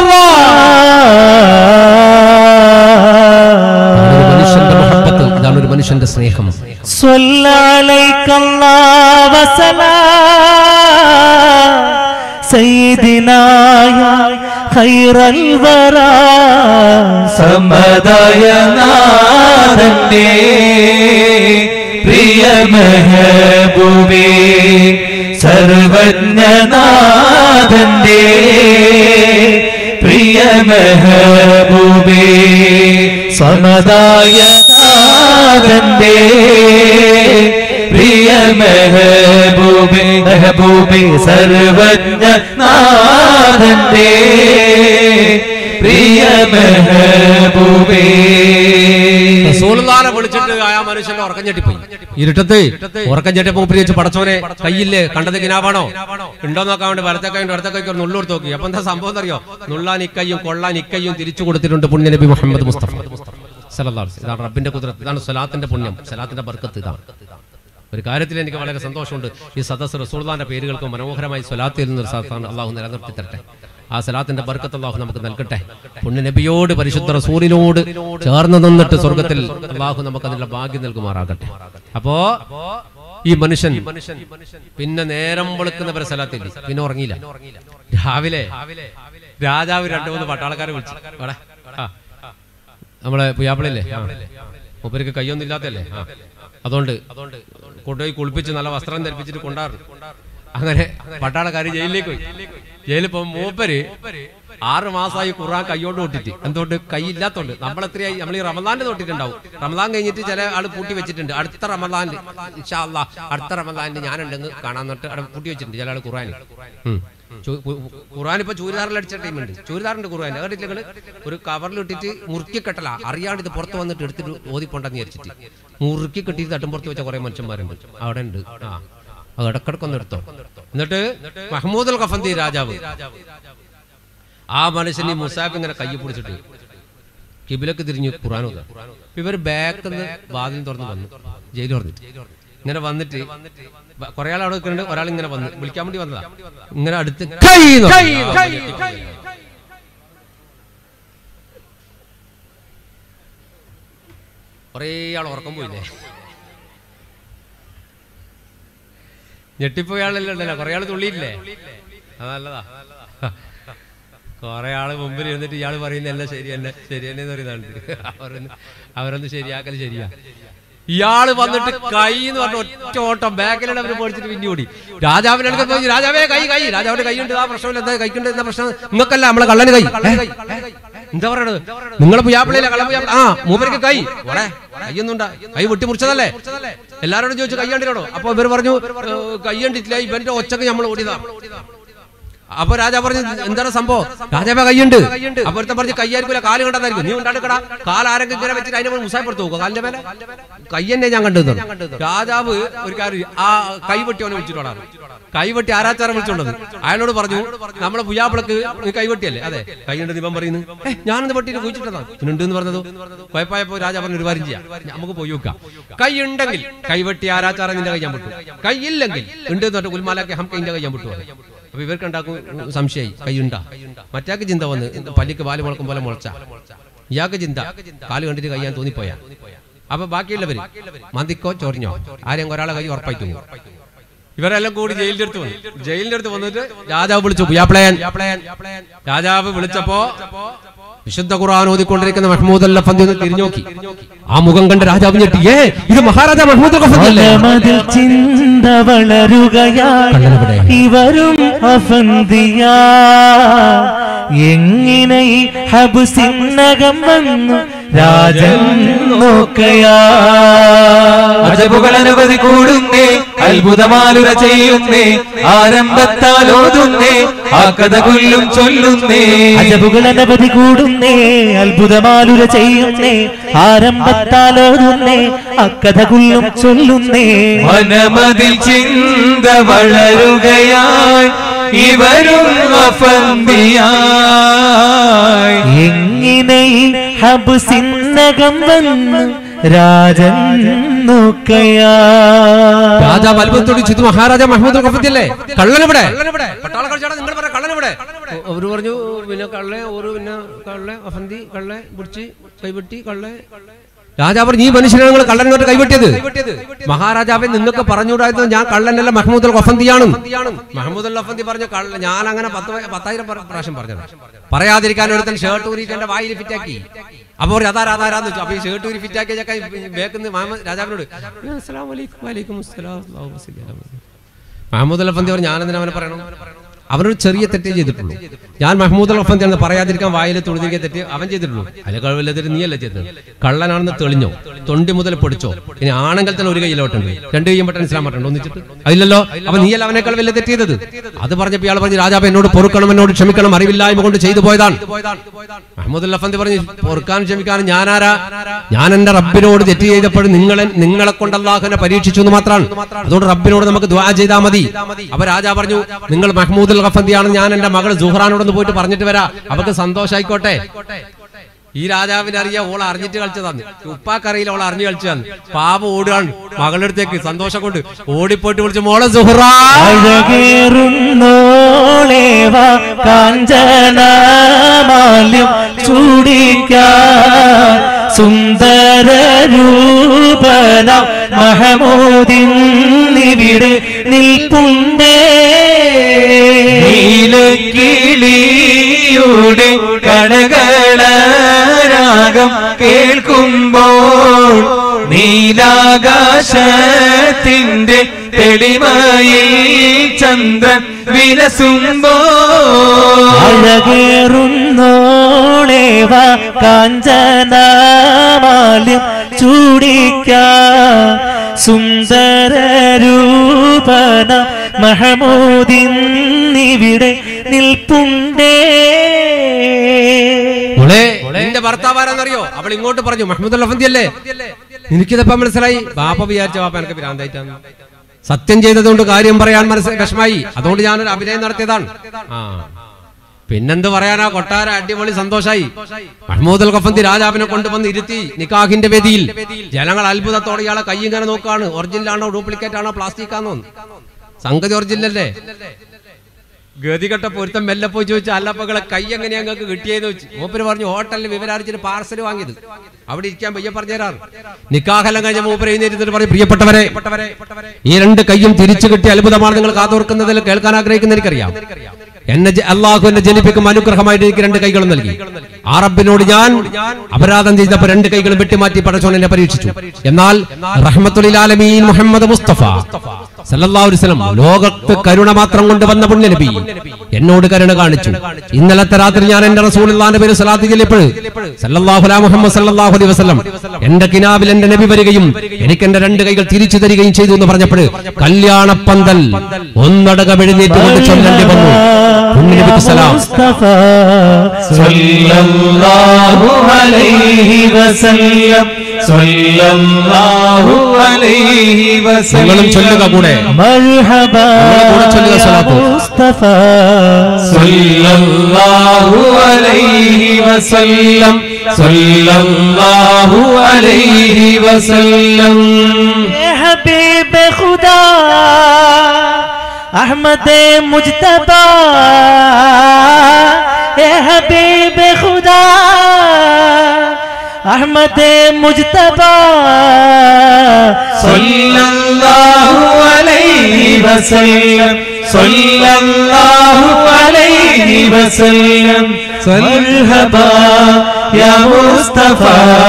റസൂലല്ലാഹ്. ഇതാണ് ഒരു മനുഷ്യന്റെ മുഹബത്ത് ഇതാണ് ഒരു മനുഷ്യന്റെ സ്നേഹം صلى عليك الله وسلام سيدنا يا خير الورى സമ്മതായ നാഥന്റെ പ്രിയ മെഹബൂബേ സർവജ്ഞനാഥന്റെ പ്രിയ മെഹബൂബേ സമതായ നാഥന്റെ പ്രിയ മെഹബൂബേ മെഹബൂബേ സർവജ്ഞനാഥന്റെ പ്രിയ മെഹബൂബേ റസൂലുള്ളാഹിനെ വിളിച്ചിട്ട് ആ മനുഷ്യന്റെ ഉറക്കം ചെട്ടിപ്പോയി ഇരുട്ടത്ത് ഉറക്കം ചെട്ടിയപ്പോ മൂപ്പര് വെച്ച് പടച്ചോനെ കയ്യില്ലേ കണ്ടത് കിനാവാണോ ഉണ്ടോ നോക്കാൻ വേണ്ടി വലത്തെ കൈ വലത്തെ കൈക്ക് ഒരു നുള്ളൂർത്ത് നോക്കി അപ്പൊ എന്താ സംഭവം എന്നറിയോ നുള്ളാൻ ഇക്കയ്യും കൊള്ളാൻ ഇക്കയ്യും തിരിച്ചു കൊടുത്തിട്ടുണ്ട് പുണ്യ നബി മുഹമ്മദ് മുസ്തഫ സല്ലല്ലാഹു അലൈഹി വസല്ലം. ഇതാണ് റബ്ബിന്റെ കുതിരത്ത് ഇതാണ് സ്വലാത്തിന്റെ പുണ്യം സ്വലാത്തിന്റെ ബർക്കത്ത് ഇതാണ് ഒരു കാര്യത്തിൽ എനിക്ക് വളരെ സന്തോഷമുണ്ട് ഈ സദസ് റസൂൽദാന്റെ പേരുകൾക്ക് മനോഹരമായി സ്വലാത്തിൽ നിന്നൊരു സദസ്സാണ് അള്ളാഹു നിലനിർത്തി തരട്ടെ ആ സലാത്തിന്റെ ബർക്കത്ത് അള്ളാഹു നമുക്ക് നൽകട്ടെ പുണ്യ നബിയോട് പരിശുദ്ധ റസൂലിനോട് ചേർന്ന് നിന്നിട്ട് സ്വർഗത്തിൽ അള്ളാഹു നമുക്ക് അതിനുള്ള ഭാഗ്യം നൽകുമാറാകട്ടെ അപ്പോ ഈ മനുഷ്യൻ പിന്നെ നേരം വെളുക്കുന്നവരെ സ്ഥലത്തില്ല പിന്നെ ഉറങ്ങിയില്ല രാവിലെ രാജാവ് രണ്ടു മൂന്ന് പട്ടാളക്കാരെ വിളിച്ചു വാടാ. ആ. നമ്മളെ പുയ്യാപ്പിളില്ലേ ആ. മൂപ്പർക്ക് കയ്യൊന്നും ഇല്ലാത്തല്ലേ ആ അതുകൊണ്ട് കൊണ്ടുപോയി കുളിപ്പിച്ച് നല്ല വസ്ത്രം ധരിപ്പിച്ചിട്ട് കൊണ്ടാറ് അങ്ങനെ പട്ടാളക്കാർ ജയിലിലേക്ക് പോയി ജയിലിൽ പോകുമ്പോൾ മൂപ്പര് ആറ് മാസമായി ഖുറാൻ കൈയോണ്ട് തൊട്ടിട്ട് എന്തുകൊണ്ട് കൈ ഇല്ലാത്തോണ്ട് നമ്മൾ എത്രയായി നമ്മൾ ഈ റമദാന്റെ തൊട്ടിട്ടുണ്ടാവും റമദാൻ കഴിഞ്ഞിട്ട് ചില ആള് പൂട്ടി വെച്ചിട്ടുണ്ട് അടുത്ത റമദാനിൽ ഇൻഷാ അല്ലാ അടുത്ത റമദാനിൽ ഞാനുണ്ടെന്ന് കാണാൻ തൊട്ട് അവിടെ പൂട്ടി വെച്ചിട്ടുണ്ട് ചില ആള് ഖുറാൻ ഖുറാൻ ഇപ്പൊ ചൂരിദാറിൽ അടിച്ച ടൈമുണ്ട് ചൂരിദാറിന്റെ ഖുറാൻ കേട്ടില്ല നിങ്ങള് ഒരു കവറിൽ ഇട്ടിട്ട് മുറുക്കി കെട്ടല അറിയാണ്ട് ഇത് പുറത്ത് വന്നിട്ട് എടുത്തിട്ട് ഓതിപ്പോണ്ടെന്ന് വിചാരിച്ചിട്ട് മുറുക്കി കെട്ടിയിട്ട് തട്ടുംപുറത്ത് വെച്ച കുറെ മനുഷ്യന്മാരുണ്ട് അവിടെ ഉണ്ട് ആ അത് ഇടക്കിടക്കൊന്ന് എടുത്തോ എന്നിട്ട് മഹ്മൂദ് അൽ ഖഫന്തി രാജാവ് ആ മനുഷ്യൻ ഈ മുസാഫ് ഇങ്ങനെ കൈ പിടിച്ചിട്ട് കിബിലക്ക് തിരിഞ്ഞ് ഖുറാൻ ഓതുക. ഇവർ ബാക്കിൽ നിന്ന് വാതിൽ തുറന്ന് വന്നു ജയിൽ തുറന്നിട്ട് ഇങ്ങനെ വന്നിട്ട് ബ- കുറെ ആൾ അവിടെ നിൽക്കുന്നുണ്ട് ഒരാൾ ഇങ്ങനെ വന്ന് വിളിക്കാൻ വേണ്ടി വന്നതാ ഇങ്ങനെ അടുത്ത് കൈ എന്ന് പറഞ്ഞു. കുറേ ആൾ ഉറക്കം പോയില്ലേ ഞെട്ടിപ്പോയ ആളല്ലേ ഉണ്ടല്ലോ കുറെ ആള് തുള്ളിയില്ലേ അത് നല്ലതാ കുറെ ആള് മുമ്പിൽ ഇരുന്നിട്ട് ഇയാള് പറയുന്ന എല്ലാം ശരി തന്നെ ശരി തന്നെ എന്ന് പറയുന്നുണ്ട് അവരൊന്ന് അവരൊന്ന് ശരിയാക്കൽ ശരിയാ ഇയാള് വന്നിട്ട് കൈ എന്ന് പറഞ്ഞ ഒറ്റ ഓട്ടം ബാക്കിലുള്ള അവര് പേടിച്ചിട്ട് പിന്നെ ഓടി രാജാവിന്റെ അടുത്ത് പോയി രാജാവേ കൈ കൈ രാജാവിന്റെ കൈ ഉണ്ട് ആ പ്രശ്നമില്ല എന്താ കൈക്കുണ്ട് എന്താ പ്രശ്നം നിങ്ങൾക്കല്ല നമ്മളെ കള്ളന് കൈ ഏ? എന്താ പറയണത് നിങ്ങളെ പുയാപ്പിളിയില്ല കള്ള പുയാപ്പിള ആ മൂപ്പർക്ക് കൈ ഓടെ കൈയൊന്നുണ്ടാ കൈ വെട്ടി മുറിച്ചതല്ലേ എല്ലാരോടും ചോദിച്ചു കൈ കണ്ടിട്ടോ അപ്പൊ ഇവർ പറഞ്ഞു "ഏ, കൈ കണ്ടിട്ടില്ല ഇവന്റെ ഒച്ചക്ക് നമ്മൾ ഓടിയതാ അപ്പൊ രാജാ പറഞ്ഞു എന്താണ് സംഭവം രാജാവ കൈയുണ്ട് അപ്പോഴത്തെ പറഞ്ഞു കയ്യായിരിക്കില്ല കാല് കണ്ടതായിരിക്കും നീ ഉണ്ടാടുക്കടാ കാൽ ആരെങ്കിലും ഇങ്ങനെ വെച്ചിട്ട് അതിന്റെ മുകളിൽ മുസായിപ്പെടുത്തു നോക്കുക കാലിന്റെ മേലെ കൈ തന്നെ ഞാൻ കണ്ടു രാജാവ് ഒരു കാര്യം ആ കൈ വെട്ടി അവനെ വിളിച്ചിട്ടോടാണ് കൈ വെട്ടി ആരാച്ചാരം വിളിച്ചോണ്ടത് അയാളോട് പറഞ്ഞു നമ്മളെ പുയ്യാപ്പിളക്ക് നീ കൈ വെട്ടിയല്ലേ അതെ കൈ ഉണ്ട് ഇവൻ പറയുന്നു "ഏ, ഞാനൊന്ന് വെട്ടിയിട്ട് കുഴിച്ചിട്ടതാ ഉണ്ട് എന്ന് പറഞ്ഞത് കുഴപ്പമായപ്പോ രാജാ പറഞ്ഞു ഒരു കാര്യം ചെയ്യാം നമുക്ക് പോയി നോക്കാം കൈ ഉണ്ടെങ്കിൽ കൈ വെട്ടി ആരാച്ചാരം നിന്റെ കൈ ഞാൻ വിട്ടു കൈ ഇല്ലെങ്കിൽ ഉണ്ട് എന്ന് പറഞ്ഞിട്ട് ഉൽമാലാക്കി ഹം കൈന്റെ കൈ ഞാൻ വിട്ടു അപ്പൊ ഇവർക്ക് ഉണ്ടാക്കും സംശയമായി കൈയുണ്ടാ മറ്റാക്ക് ചിന്ത വന്ന് പല്ലിക്ക് പാല് മുളക്കും പോലെ മുളച്ച ഇയാൾക്ക് ചിന്ത കാല് കണ്ടിട്ട് കയ്യാൻ തോന്നിപ്പോയാ അപ്പൊ ബാക്കിയുള്ളവര് മന്തിക്കോ ചൊറിഞ്ഞോ ആരെയും ഒരാളെ കൈ ഉറപ്പായിട്ട് പോകും ഇവരെല്ലാം കൂടി ജയിലിന്റെ അടുത്ത് വന്നു ജയിലിന്റെ അടുത്ത് വന്നിട്ട് രാജാവ് വിളിച്ചു പുയാപ്ലയൻ രാജാവ് വിളിച്ചപ്പോ വിശുദ്ധ ഖുർആൻ ഓതിക്കൊണ്ടിരിക്കുന്ന മഹ്മൂദ് അൽ ലഫന്തി ഒന്ന് തിരിഞ്ഞു നോക്കി ആ മുഖം കണ്ട് രാജാവ് ഞെട്ടി ഏ ഇത് മഹാരാജാ മഹ്മൂദ് അൽ ലഫന്തി അല്ലേ മലമതിൽ ചിന്ത വളരുകയായി കള്ളനെവിടെ? ഇവരും അഫന്തിയാ എങ്ങനെ ഈ ഹബുസിന്നകം വന്നു രാജൻ നോക്കയാ അജബുകൾ അനവധി കൂടുന്നേ അത്ഭുതമാലുര ചെയ്യുന്നേ ആരംഭത്താൽ ഓതുന്നേ ആ കഥ കൊല്ലും ചൊല്ലുന്നേ അജബുകൾ അനവധി കൂടുന്നേ അത്ഭുതമാലുര ചെയ്യുന്നേ ആരംഭത്താലോതുന്നേ അക്കഥകുല്ലും ചൊല്ലുന്നേ മനമതിൽ ചിന്ത വളരുകയായി ഇവരും അഫന്തിയായി എങ്ങനെ ഈ ഹബുസിന്നകം വന്നു രാജൻ നോക്കയാ രാജാവ് അത്ഭുതത്തോട് ചെയ്തു മഹാരാജാ മഹമ്മദ് അൽ ഖഫത്തി അല്ലേ കള്ളനെവിടെ പട്ടാളക്കാർ ചേട്ടാ നിങ്ങൾ പറ കള്ളനെവിടെ അവര് പറഞ്ഞു പിന്നെ കള്ളെ ഒരു പിന്നെ കള്ളെ അഫന്തി കള്ളെ പിടിച്ച് കൈവെട്ടി കള്ളെ രാജാവ് പറഞ്ഞു, ഈ മനുഷ്യനെ നിങ്ങൾ കള്ളനോട്ട് കൈവെട്ടിയത് മഹാരാജാവെ നിങ്ങൾക്ക് പറഞ്ഞുകൂടായിരുന്നു ഞാൻ കള്ളനല്ല മഹമ്മൂദ് അൽ ഖഫന്തിയാണ് മഹമ്മൂദ് അൽ ഖഫന്തി പറഞ്ഞു കള്ള ഞാൻ അങ്ങനെ പത്ത് വ- പത്തായിരം പ്ര- പ്രാവശ്യം പറഞ്ഞത് പറയാതിരിക്കാൻ ഒരുത്തൻ ഷർട്ട് ഊരിയിട്ട് എന്റെ വായിൽ ഫിറ്റാക്കി അപ്പൊ ഒരു അതാ അതാരാന്ന് വെച്ചു അപ്പൊ ഈ ഷർട്ട് ഊരി ഫിറ്റാക്കിയ ചക്ക ബേക്കുന്ന മുഹമ്മദ് രാജാവിനോട് അസ്സലാമു അലൈക്കും വലൈക്കും അസ്സലാം അല്ലാഹു വസല്ലം അലാ മുഹമ്മദ്." മഹമ്മൂദ് അൽ അഫന്തി പറഞ്ഞു ഞാനെന്തിനാ അവനെ പറയണം അവനൊരു ചെറിയ തെറ്റേ ചെയ്തിട്ടുള്ളൂ ഞാൻ മഹമ്മൂദ് അൽ അഫന്തി എന്ന് പറയാതിരിക്കാൻ വായിൽ തൊഴുതിരിക്കുക തെറ്റ് അവൻ ചെയ്തിട്ടുള്ളൂ അതിലെ കഴിവില്ല തെറ്റ് നീയല്ല ചെയ്തത് കള്ളനാണെന്ന് തെളിഞ്ഞോ തൊണ്ടി മുതൽ പൊടിച്ചോ ഇനി ആണെങ്കിൽ തന്നെ ഒരു കയ്യിലോട്ടുണ്ട് രണ്ട് കയ്യും പെട്ടെന്ന് ഇസ്ലാം പറ്റുണ്ട് ഒന്നിച്ചിട്ട് അതില്ലല്ലോ അപ്പൊ നീയല്ല അവനേക്കാൾ വലിയ തെറ്റ് ചെയ്തത് അത് പറഞ്ഞപ്പോ ഇയാൾ പറഞ്ഞു രാജാവ് എന്നോട് പൊറുക്കണം എന്നോട് ക്ഷമിക്കണം അറിവില്ലായ്മ കൊണ്ട് ചെയ്തു പോയതാണ് മഹമ്മദ് അൽ അഫന്തി പറഞ്ഞു പൊറുക്കാനും ക്ഷമിക്കാനും ഞാനാരാ ഞാൻ എന്റെ റബ്ബിനോട് തെറ്റ് ചെയ്തപ്പോഴും നിങ്ങളെ നിങ്ങളെ കൊണ്ട് അള്ളാഹുനെ പരീക്ഷിച്ചു എന്ന് മാത്രമാണ് അതുകൊണ്ട് റബ്ബിനോട് നമുക്ക് ദ്വാ ചെയ്താൽ മതി അപ്പൊ രാജാ പറഞ്ഞു നിങ്ങൾ മഹ്മൂദ് അൽ ഖഫന്തിയാണ് ഞാൻ എന്റെ മകൾ സുഹ്റാനോടൊന്ന് പോയിട്ട് പറഞ്ഞിട്ട് വരാ അവർക്ക് സന്തോഷായിക്കോട്ടെ ഈ രാജാവിനെ അറിയാ ഓൾ അറിഞ്ഞിട്ട് കളിച്ചതാണ് ഉപ്പാക്കറിയില്ല ഓൾ അറിഞ്ഞു കളിച്ചതാണ് പാപ ഓടുകയാണ് മകളുടെ അടുത്തേക്ക് സന്തോഷം കൊണ്ട് ഓടിപ്പോയിട്ട് വിളിച്ചു മോളെ സുഹറ അഴകേറുന്നോളേവ കാഞ്ചനമാല്യം ചൂടിക്കാൻ സുന്ദര രൂപന മഹമൂദിന്നിവിടെ നിൽപ്പുണ്ടേ നീലക്കിളിയുടെ കടകളരാഗം കേൾക്കുമ്പോൾ നീലാകാശത്തിന്റെ തെളിമയിൽ ചന്ദ്രൻ വിലസുമ്പോൾ അഴകേറുന്നോളേവ കാഞ്ചനമാല്യം ചൂടിക്കാൻ സുന്ദര രൂപന മഹമൂദിന്നിവിടെ നിൽപ്പുണ്ടേ മോളെ എന്റെ ഭർത്താവാരെന്നറിയോ അവൾ ഇങ്ങോട്ട് പറഞ്ഞു മഹമ്മദ് അല്ലഫന്തി അല്ലേ എനിക്കിതപ്പം മനസ്സിലായി ബാപ്പ വിചാരിച്ച ബാപ്പ എനിക്ക് ഭ്രാന്തായിട്ടാണ് സത്യം ചെയ്തതുകൊണ്ട് കാര്യം പറയാൻ മനസ്സിൽ വിഷമായി അതുകൊണ്ട് ഞാനൊരു അഭിനയം നടത്തിയതാണ് ആ പിന്നെന്ത് പറയാനാ കൊട്ടാര അടിപൊളി സന്തോഷായി മഹ്മൂദ് അൽ ഖഫന്തി രാജാവിനെ കൊണ്ടുവന്ന് ഇരുത്തി നിക്കാഹിന്റെ വേദിയിൽ ജനങ്ങൾ അത്ഭുതത്തോടെ ഇയാളെ കൈ ഇങ്ങനെ നോക്കാണ് ഒറിജിനൽ ആണോ ഡ്യൂപ്ലിക്കേറ്റ് ആണോ പ്ലാസ്റ്റിക് ആണോ എന്ന്. സംഗതി ഒറിജിനൽ അല്ലേ ഗതികെട്ട പൊരുത്തം മെല്ലെ പോയി ചോദിച്ചു അല്ലപ്പകളെ കൈ എങ്ങനെയാ ഞങ്ങൾക്ക് കിട്ടിയെന്ന് വെച്ച് മൂപ്പര് പറഞ്ഞു ഹോട്ടലിൽ വിവരാർജിച്ച് പാർസൽ വാങ്ങിയത് അവിടെ ഇരിക്കാൻ പയ്യ പറഞ്ഞുതരാറ് നിക്കാഹെല്ലാം കഴിഞ്ഞ മൂപ്പര് എഴുന്നേറ്റ് പറയും പ്രിയപ്പെട്ടവരെ ഈ രണ്ട് കൈയും തിരിച്ചു കിട്ടിയ അത്ഭുതമാണ് നിങ്ങൾ കാതോർക്കുന്നതിൽ കേൾക്കാൻ ആഗ്രഹിക്കുന്ന എനിക്കറിയാം എന്നെ ജ- അള്ളാഹു എന്നെ ജനിപ്പിക്കും അനുഗ്രഹമായിട്ട് എനിക്ക് രണ്ട് കൈകളും നൽകി ആ റബ്ബിനോട് ഞാൻ അപരാധം ചെയ്തപ്പോ രണ്ട് കൈകളും വെട്ടിമാറ്റി പടച്ചോൻ എന്നെ പരീക്ഷിച്ചു എന്നാൽ റഹ്മത്തുലിലാലമീൻ മുഹമ്മദ് മുസ്തഫ സല്ലല്ലാഹു അലൈഹി വസല്ലം ലോകത്ത് കരുണ മാത്രം കൊണ്ട് വന്ന പുണ്യനബി എന്നോട് കരുണ കാണിച്ചു ഇന്നലത്തെ രാത്രി ഞാൻ എന്റെ റസൂലുള്ളാന്റെ പേര് സലാത്ത് ചൊല്ലിയപ്പോൾ സല്ലല്ലാഹു അലാ മുഹമ്മദ് സല്ലല്ലാഹു അലൈഹി വസല്ലം എന്റെ കിനാവിൽ എന്റെ നബി വരികയും എനിക്ക് എന്റെ രണ്ട് കൈകൾ തിരിച്ചു തരികയും ചെയ്തു എന്ന് പറഞ്ഞപ്പോൾ കല്യാണപ്പന്തൽ ഒന്നടകം എഴുന്നേറ്റുകൊണ്ട് ചൊല്ലേണ്ടി വന്നു പുണ്യനബിക്ക് സലാം മുസ്തഫ സല്ലല്ലാഹു അലൈഹി വസല്ലം സല്ലല്ലാഹു അലൈഹി വസല്ലം നിങ്ങളും ചൊല്ലുക കൂടെ മർഹബ കൂടെ ചൊല്ലുക സ്വലാത്ത്. മുസ്തഫ സല്ലല്ലാഹു അലൈഹി വസല്ലം സല്ലല്ലാഹു അലൈഹി വസല്ലം ए हबीब खुदा अहमद मुजतबा ए हबीब खुदा अहमद मुजतबा സല്ലല്ലാഹു അലൈഹി വസല്ലം സല്ലല്ലാഹു അലൈഹി വസല്ലം മർഹബാ യാ മുസ്തഫ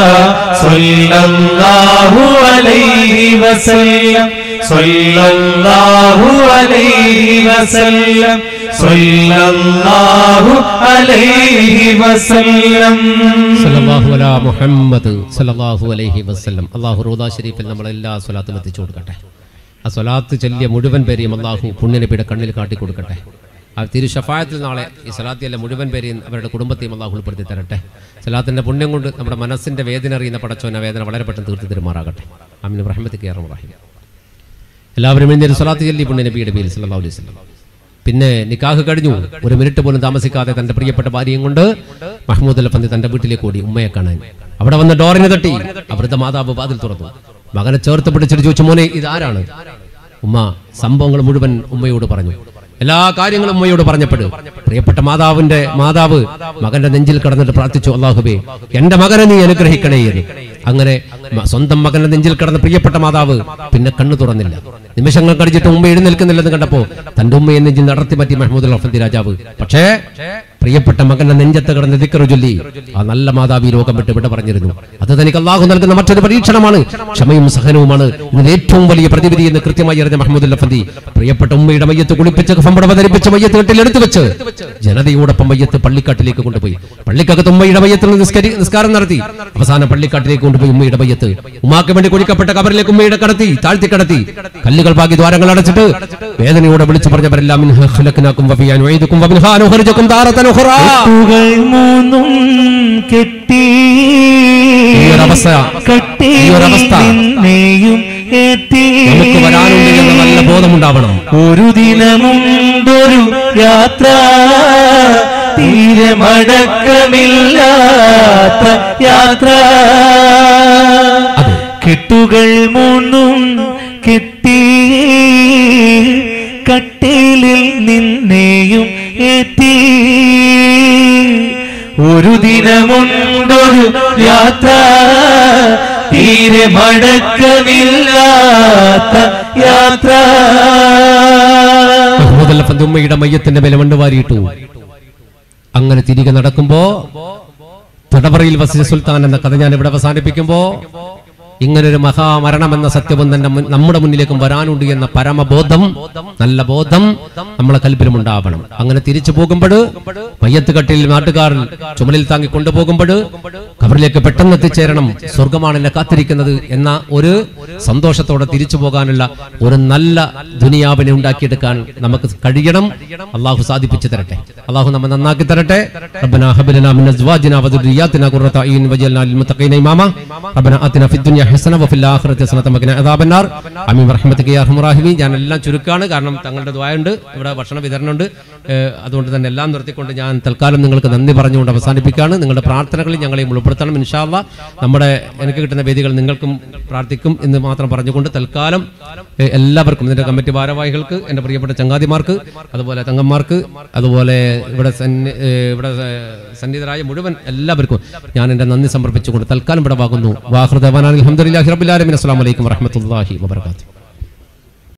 സല്ലല്ലാഹു അലൈഹി വസല്ലം സല്ലല്ലാഹു അലൈഹി വസല്ലം സല്ലല്ലാഹു അലൈഹി വസല്ലം സല്ലല്ലാഹു അലാ മുഹമ്മദ് സല്ലല്ലാഹു അലൈഹി വസല്ലം അള്ളാഹു റോദാ ഷരീഫിൽ നമ്മളെല്ലാ സ്വലാത്തും എത്തിച്ചു കൊടുക്കട്ടെ ആ സ്വലാത്ത് ചൊല്ലിയ മുഴുവൻ പേരെയും അള്ളാഹു പുണ്യനബിയുടെ കണ്ണിൽ കാട്ടിക്കൊടുക്കട്ടെ ആ തിരു ഷഫായത്തിൽ നാളെ ഈ സലാത്തിയല്ല മുഴുവൻ പേരെയും അവരുടെ കുടുംബത്തെയും അള്ളാഹു ഉൾപ്പെടുത്തി തരട്ടെ സലാത്തിന്റെ പുണ്യം കൊണ്ട് നമ്മുടെ മനസ്സിന്റെ വേദന അറിയുന്ന പടച്ചോന വേദന വളരെ പെട്ടെന്ന് തീർത്ത് തരുമാറാകട്ടെ അമിന് റഹ്മത്ത് കയറും റഹീം എല്ലാവരും എഴുന്നേറ്റ് സ്വലാത്ത് ചൊല്ലി പുണ്യനബിയുടെ പേര് സല്ലല്ലാഹു അലൈഹി വസല്ലം പിന്നെ നിക്കാഹ് കഴിഞ്ഞു ഒരു മിനിറ്റ് പോലും താമസിക്കാതെ തന്റെ പ്രിയപ്പെട്ട ഭാര്യയും കൊണ്ട് മഹ്മൂദ് അലഫന്തി തന്റെ വീട്ടിലേക്ക് ഓടി ഉമ്മയെ കാണാൻ അവിടെ വന്ന് ഡോറിന് തട്ടി അവിടുത്തെ മാതാവ് വാതിൽ തുറന്നു മകനെ ചേർത്ത് പിടിച്ചിട്ട് ചോദിച്ചു മോനെ ഇതാരാണ് ഉമ്മ സംഭവങ്ങൾ മുഴുവൻ ഉമ്മയോട് പറഞ്ഞു എല്ലാ കാര്യങ്ങളും ഉമ്മയോട് പറഞ്ഞപ്പോൾ പ്രിയപ്പെട്ട മാതാവിന്റെ മാതാവ് മകന്റെ നെഞ്ചിൽ കിടന്നിട്ട് പ്രാർത്ഥിച്ചു അള്ളാഹുബേ എന്റെ മകനെ നീ അനുഗ്രഹിക്കണേ എന്ന് അങ്ങനെ മ- സ്വന്തം മകന്റെ നെഞ്ചിൽ കിടന്ന പ്രിയപ്പെട്ട മാതാവ് പിന്നെ കണ്ണു തുറന്നില്ല നിമിഷങ്ങൾ കഴിച്ചിട്ട് ഉമ്മ എഴുന്നേൽക്കുന്നില്ലെന്ന് കണ്ടപ്പോ തന്റെ ഉമ്മയെ നെഞ്ചിൽ നടത്തി മാറ്റി മഹ്മൂദ് അഫന്തി രാജാവ് പക്ഷേ പ്രിയപ്പെട്ട മകന്റെ നെഞ്ചത്ത് കിടന്ന് ദിക്കറു ചൊല്ലി ആ നല്ല മാതാവ് ഈ ലോകം വിട്ട് വിട പറഞ്ഞിരുന്നു അത് തനിക്ക് അള്ളാഹു നൽകുന്ന മറ്റൊരു പരീക്ഷണമാണ് ക്ഷമയും സഹനവുമാണ് ഇതിന് ഏറ്റവും വലിയ പ്രതിവിധി എന്ന് കൃത്യമായി അറിഞ്ഞ മഹമ്മദ് അഫന്തി പ്രിയപ്പെട്ട ഉമ്മയുടെ മയ്യത്ത് കുളിപ്പിച്ച് കഫമ്പട ധരിപ്പിച്ച മയ്യത്ത് കെട്ടിൽ എടുത്തു വെച്ച് ജനതയോടൊപ്പം മയ്യത്ത് പള്ളിക്കാട്ടിലേക്ക് കൊണ്ടുപോയി പള്ളിക്കകത്ത് ഉമ്മയുടെ മയ്യത്തിൽ നിസ്കരി നിസ്കാരം നടത്തി അവസാനം പള്ളിക്കാട്ടിലേക്ക് കൊണ്ടുപോയി ഉമ്മയുടെ മയ്യത്ത് ഉമ്മാക്ക് വേണ്ടി കുഴിക്കപ്പെട്ട കബറിലേക്ക് ഉമ്മയുടെ കടത്തി താഴ്ത്തി കടത്തി കല്ലുകൾ പാകി ദ്വാരങ്ങൾ അടച്ചിട്ട് വേദനയോടെ വിളിച്ചു പറഞ്ഞവരെല്ലാം മിൻഹാ ഖലഖ്നാകും വഫിയാ നുഈദുകും വമിൻഹാ നുഖ്രിജുകും താറത്തൻ ഉഖ്റാ. കെട്ടുകൾ മൂന്നും കെട്ടി ഈ ഒരവസ്ഥ, കെട്ടി ഈ ഒരവസ്ഥ നിന്നെയും എത്തി നമുക്ക് വരാനുണ്ട് എന്ന നല്ല ബോധമുണ്ടാവണം ഒരു ദിനമുണ്ടൊരു യാത്ര തീരെ മടക്കമില്ല യാത്ര അതെ. കെട്ടുകൾ മൂന്നും കെട്ടി കട്ടിലിൽ നിന്നെയും എത്തി ഒരു ദിനമുണ്ടൊരു യാത്ര തീരെ മടക്കമില്ലാത്ത യാത്ര മഹ്മൂദ് ഉമ്മയുടെ മയ്യത്തിന്റെ വില മണ്ണ് വാരിയിട്ടു അങ്ങനെ തിരികെ നടക്കുമ്പോ തടവറയിൽ വസിച്ച സുൽത്താൻ എന്ന കഥ ഞാൻ ഇവിടെ അവസാനിപ്പിക്കുമ്പോ ഇങ്ങനൊരു മഹാമരണം എന്ന സത്യവും തന്നെ മുൻ- നമ്മുടെ മുന്നിലേക്കും വരാനുണ്ട് എന്ന പരമബോധം നല്ല ബോധം നമ്മളെ കൽപ്പിലും ഉണ്ടാവണം അങ്ങനെ തിരിച്ചു പോകുമ്പോൾ മയ്യത്ത് കട്ടിൽ നാട്ടുകാർ ചുമലിൽ താങ്ങി കൊണ്ടുപോകുമ്പോൾ കബറിലേക്ക് പെട്ടെന്ന് എത്തിച്ചേരണം സ്വർഗമാണ് എന്നെ കാത്തിരിക്കുന്നത് എന്ന ഒരു സന്തോഷത്തോടെ തിരിച്ചു പോകാനുള്ള ഒരു നല്ല ദുനിയാവിനെ ഉണ്ടാക്കിയെടുക്കാൻ നമുക്ക് കഴിയണം അള്ളാഹു സാധിപ്പിച്ചു തരട്ടെ അള്ളാഹു നമ്മെ നന്നാക്കി തരട്ടെ ربنا هب لنا من ازواجنا وذرياتنا قرة اعين واجعلنا للمتقين اماما ربنا آتنا في الدنيا حسنة وفي الآخرة حسنة وقنا عذاب النار ആമീൻ റഹ്മത്തിക യാ അർഹമർ റഹീമീൻ ഞാൻ എല്ലാം ചുരുക്കാണ് കാരണം തങ്ങളുടെ ദ്വായുണ്ട് ഇവിടെ ഭക്ഷണ വിതരണമുണ്ട് ഏഹ് അതുകൊണ്ട് തന്നെ എല്ലാം നിർത്തിക്കൊണ്ട് ഞാൻ തൽക്കാലം നിങ്ങൾക്ക് നന്ദി പറഞ്ഞുകൊണ്ട് അവസാനിപ്പിക്കുകയാണ് നിങ്ങളുടെ പ്രാർത്ഥനകളിൽ ഞങ്ങളെയും ഉൾപ്പെടുത്തണം ഇൻഷാല്ല നമ്മുടെ എനിക്ക് കിട്ടുന്ന വേദികൾ നിങ്ങൾക്കും പ്രാർത്ഥിക്കും എന്ന് മാത്രം പറഞ്ഞുകൊണ്ട് തൽക്കാലം ഏഹ് എല്ലാവർക്കും ഇതിന്റെ കമ്മിറ്റി ഭാരവാഹികൾക്ക് എൻ്റെ പ്രിയപ്പെട്ട ചങ്ങാതിമാർക്ക് അതുപോലെ തങ്ങന്മാർക്ക് അതുപോലെ ഇവിടെ സന്നി- ഏഹ് ഇവിടെ ഏഹ് സന്നിധരായ മുഴുവൻ എല്ലാവർക്കും ഞാൻ എൻ്റെ നന്ദി സമർപ്പിച്ചുകൊണ്ട് തൽക്കാലം ഇവിടെ വാങ്ങുന്നു വാഹൃദവാനാൻ അലഹമുല്ലാഹി റബുലാലമിൻ അസ്സാം വലൈക്കും വറഹമത്തല്ലാഹി വാബർക്കാത്തു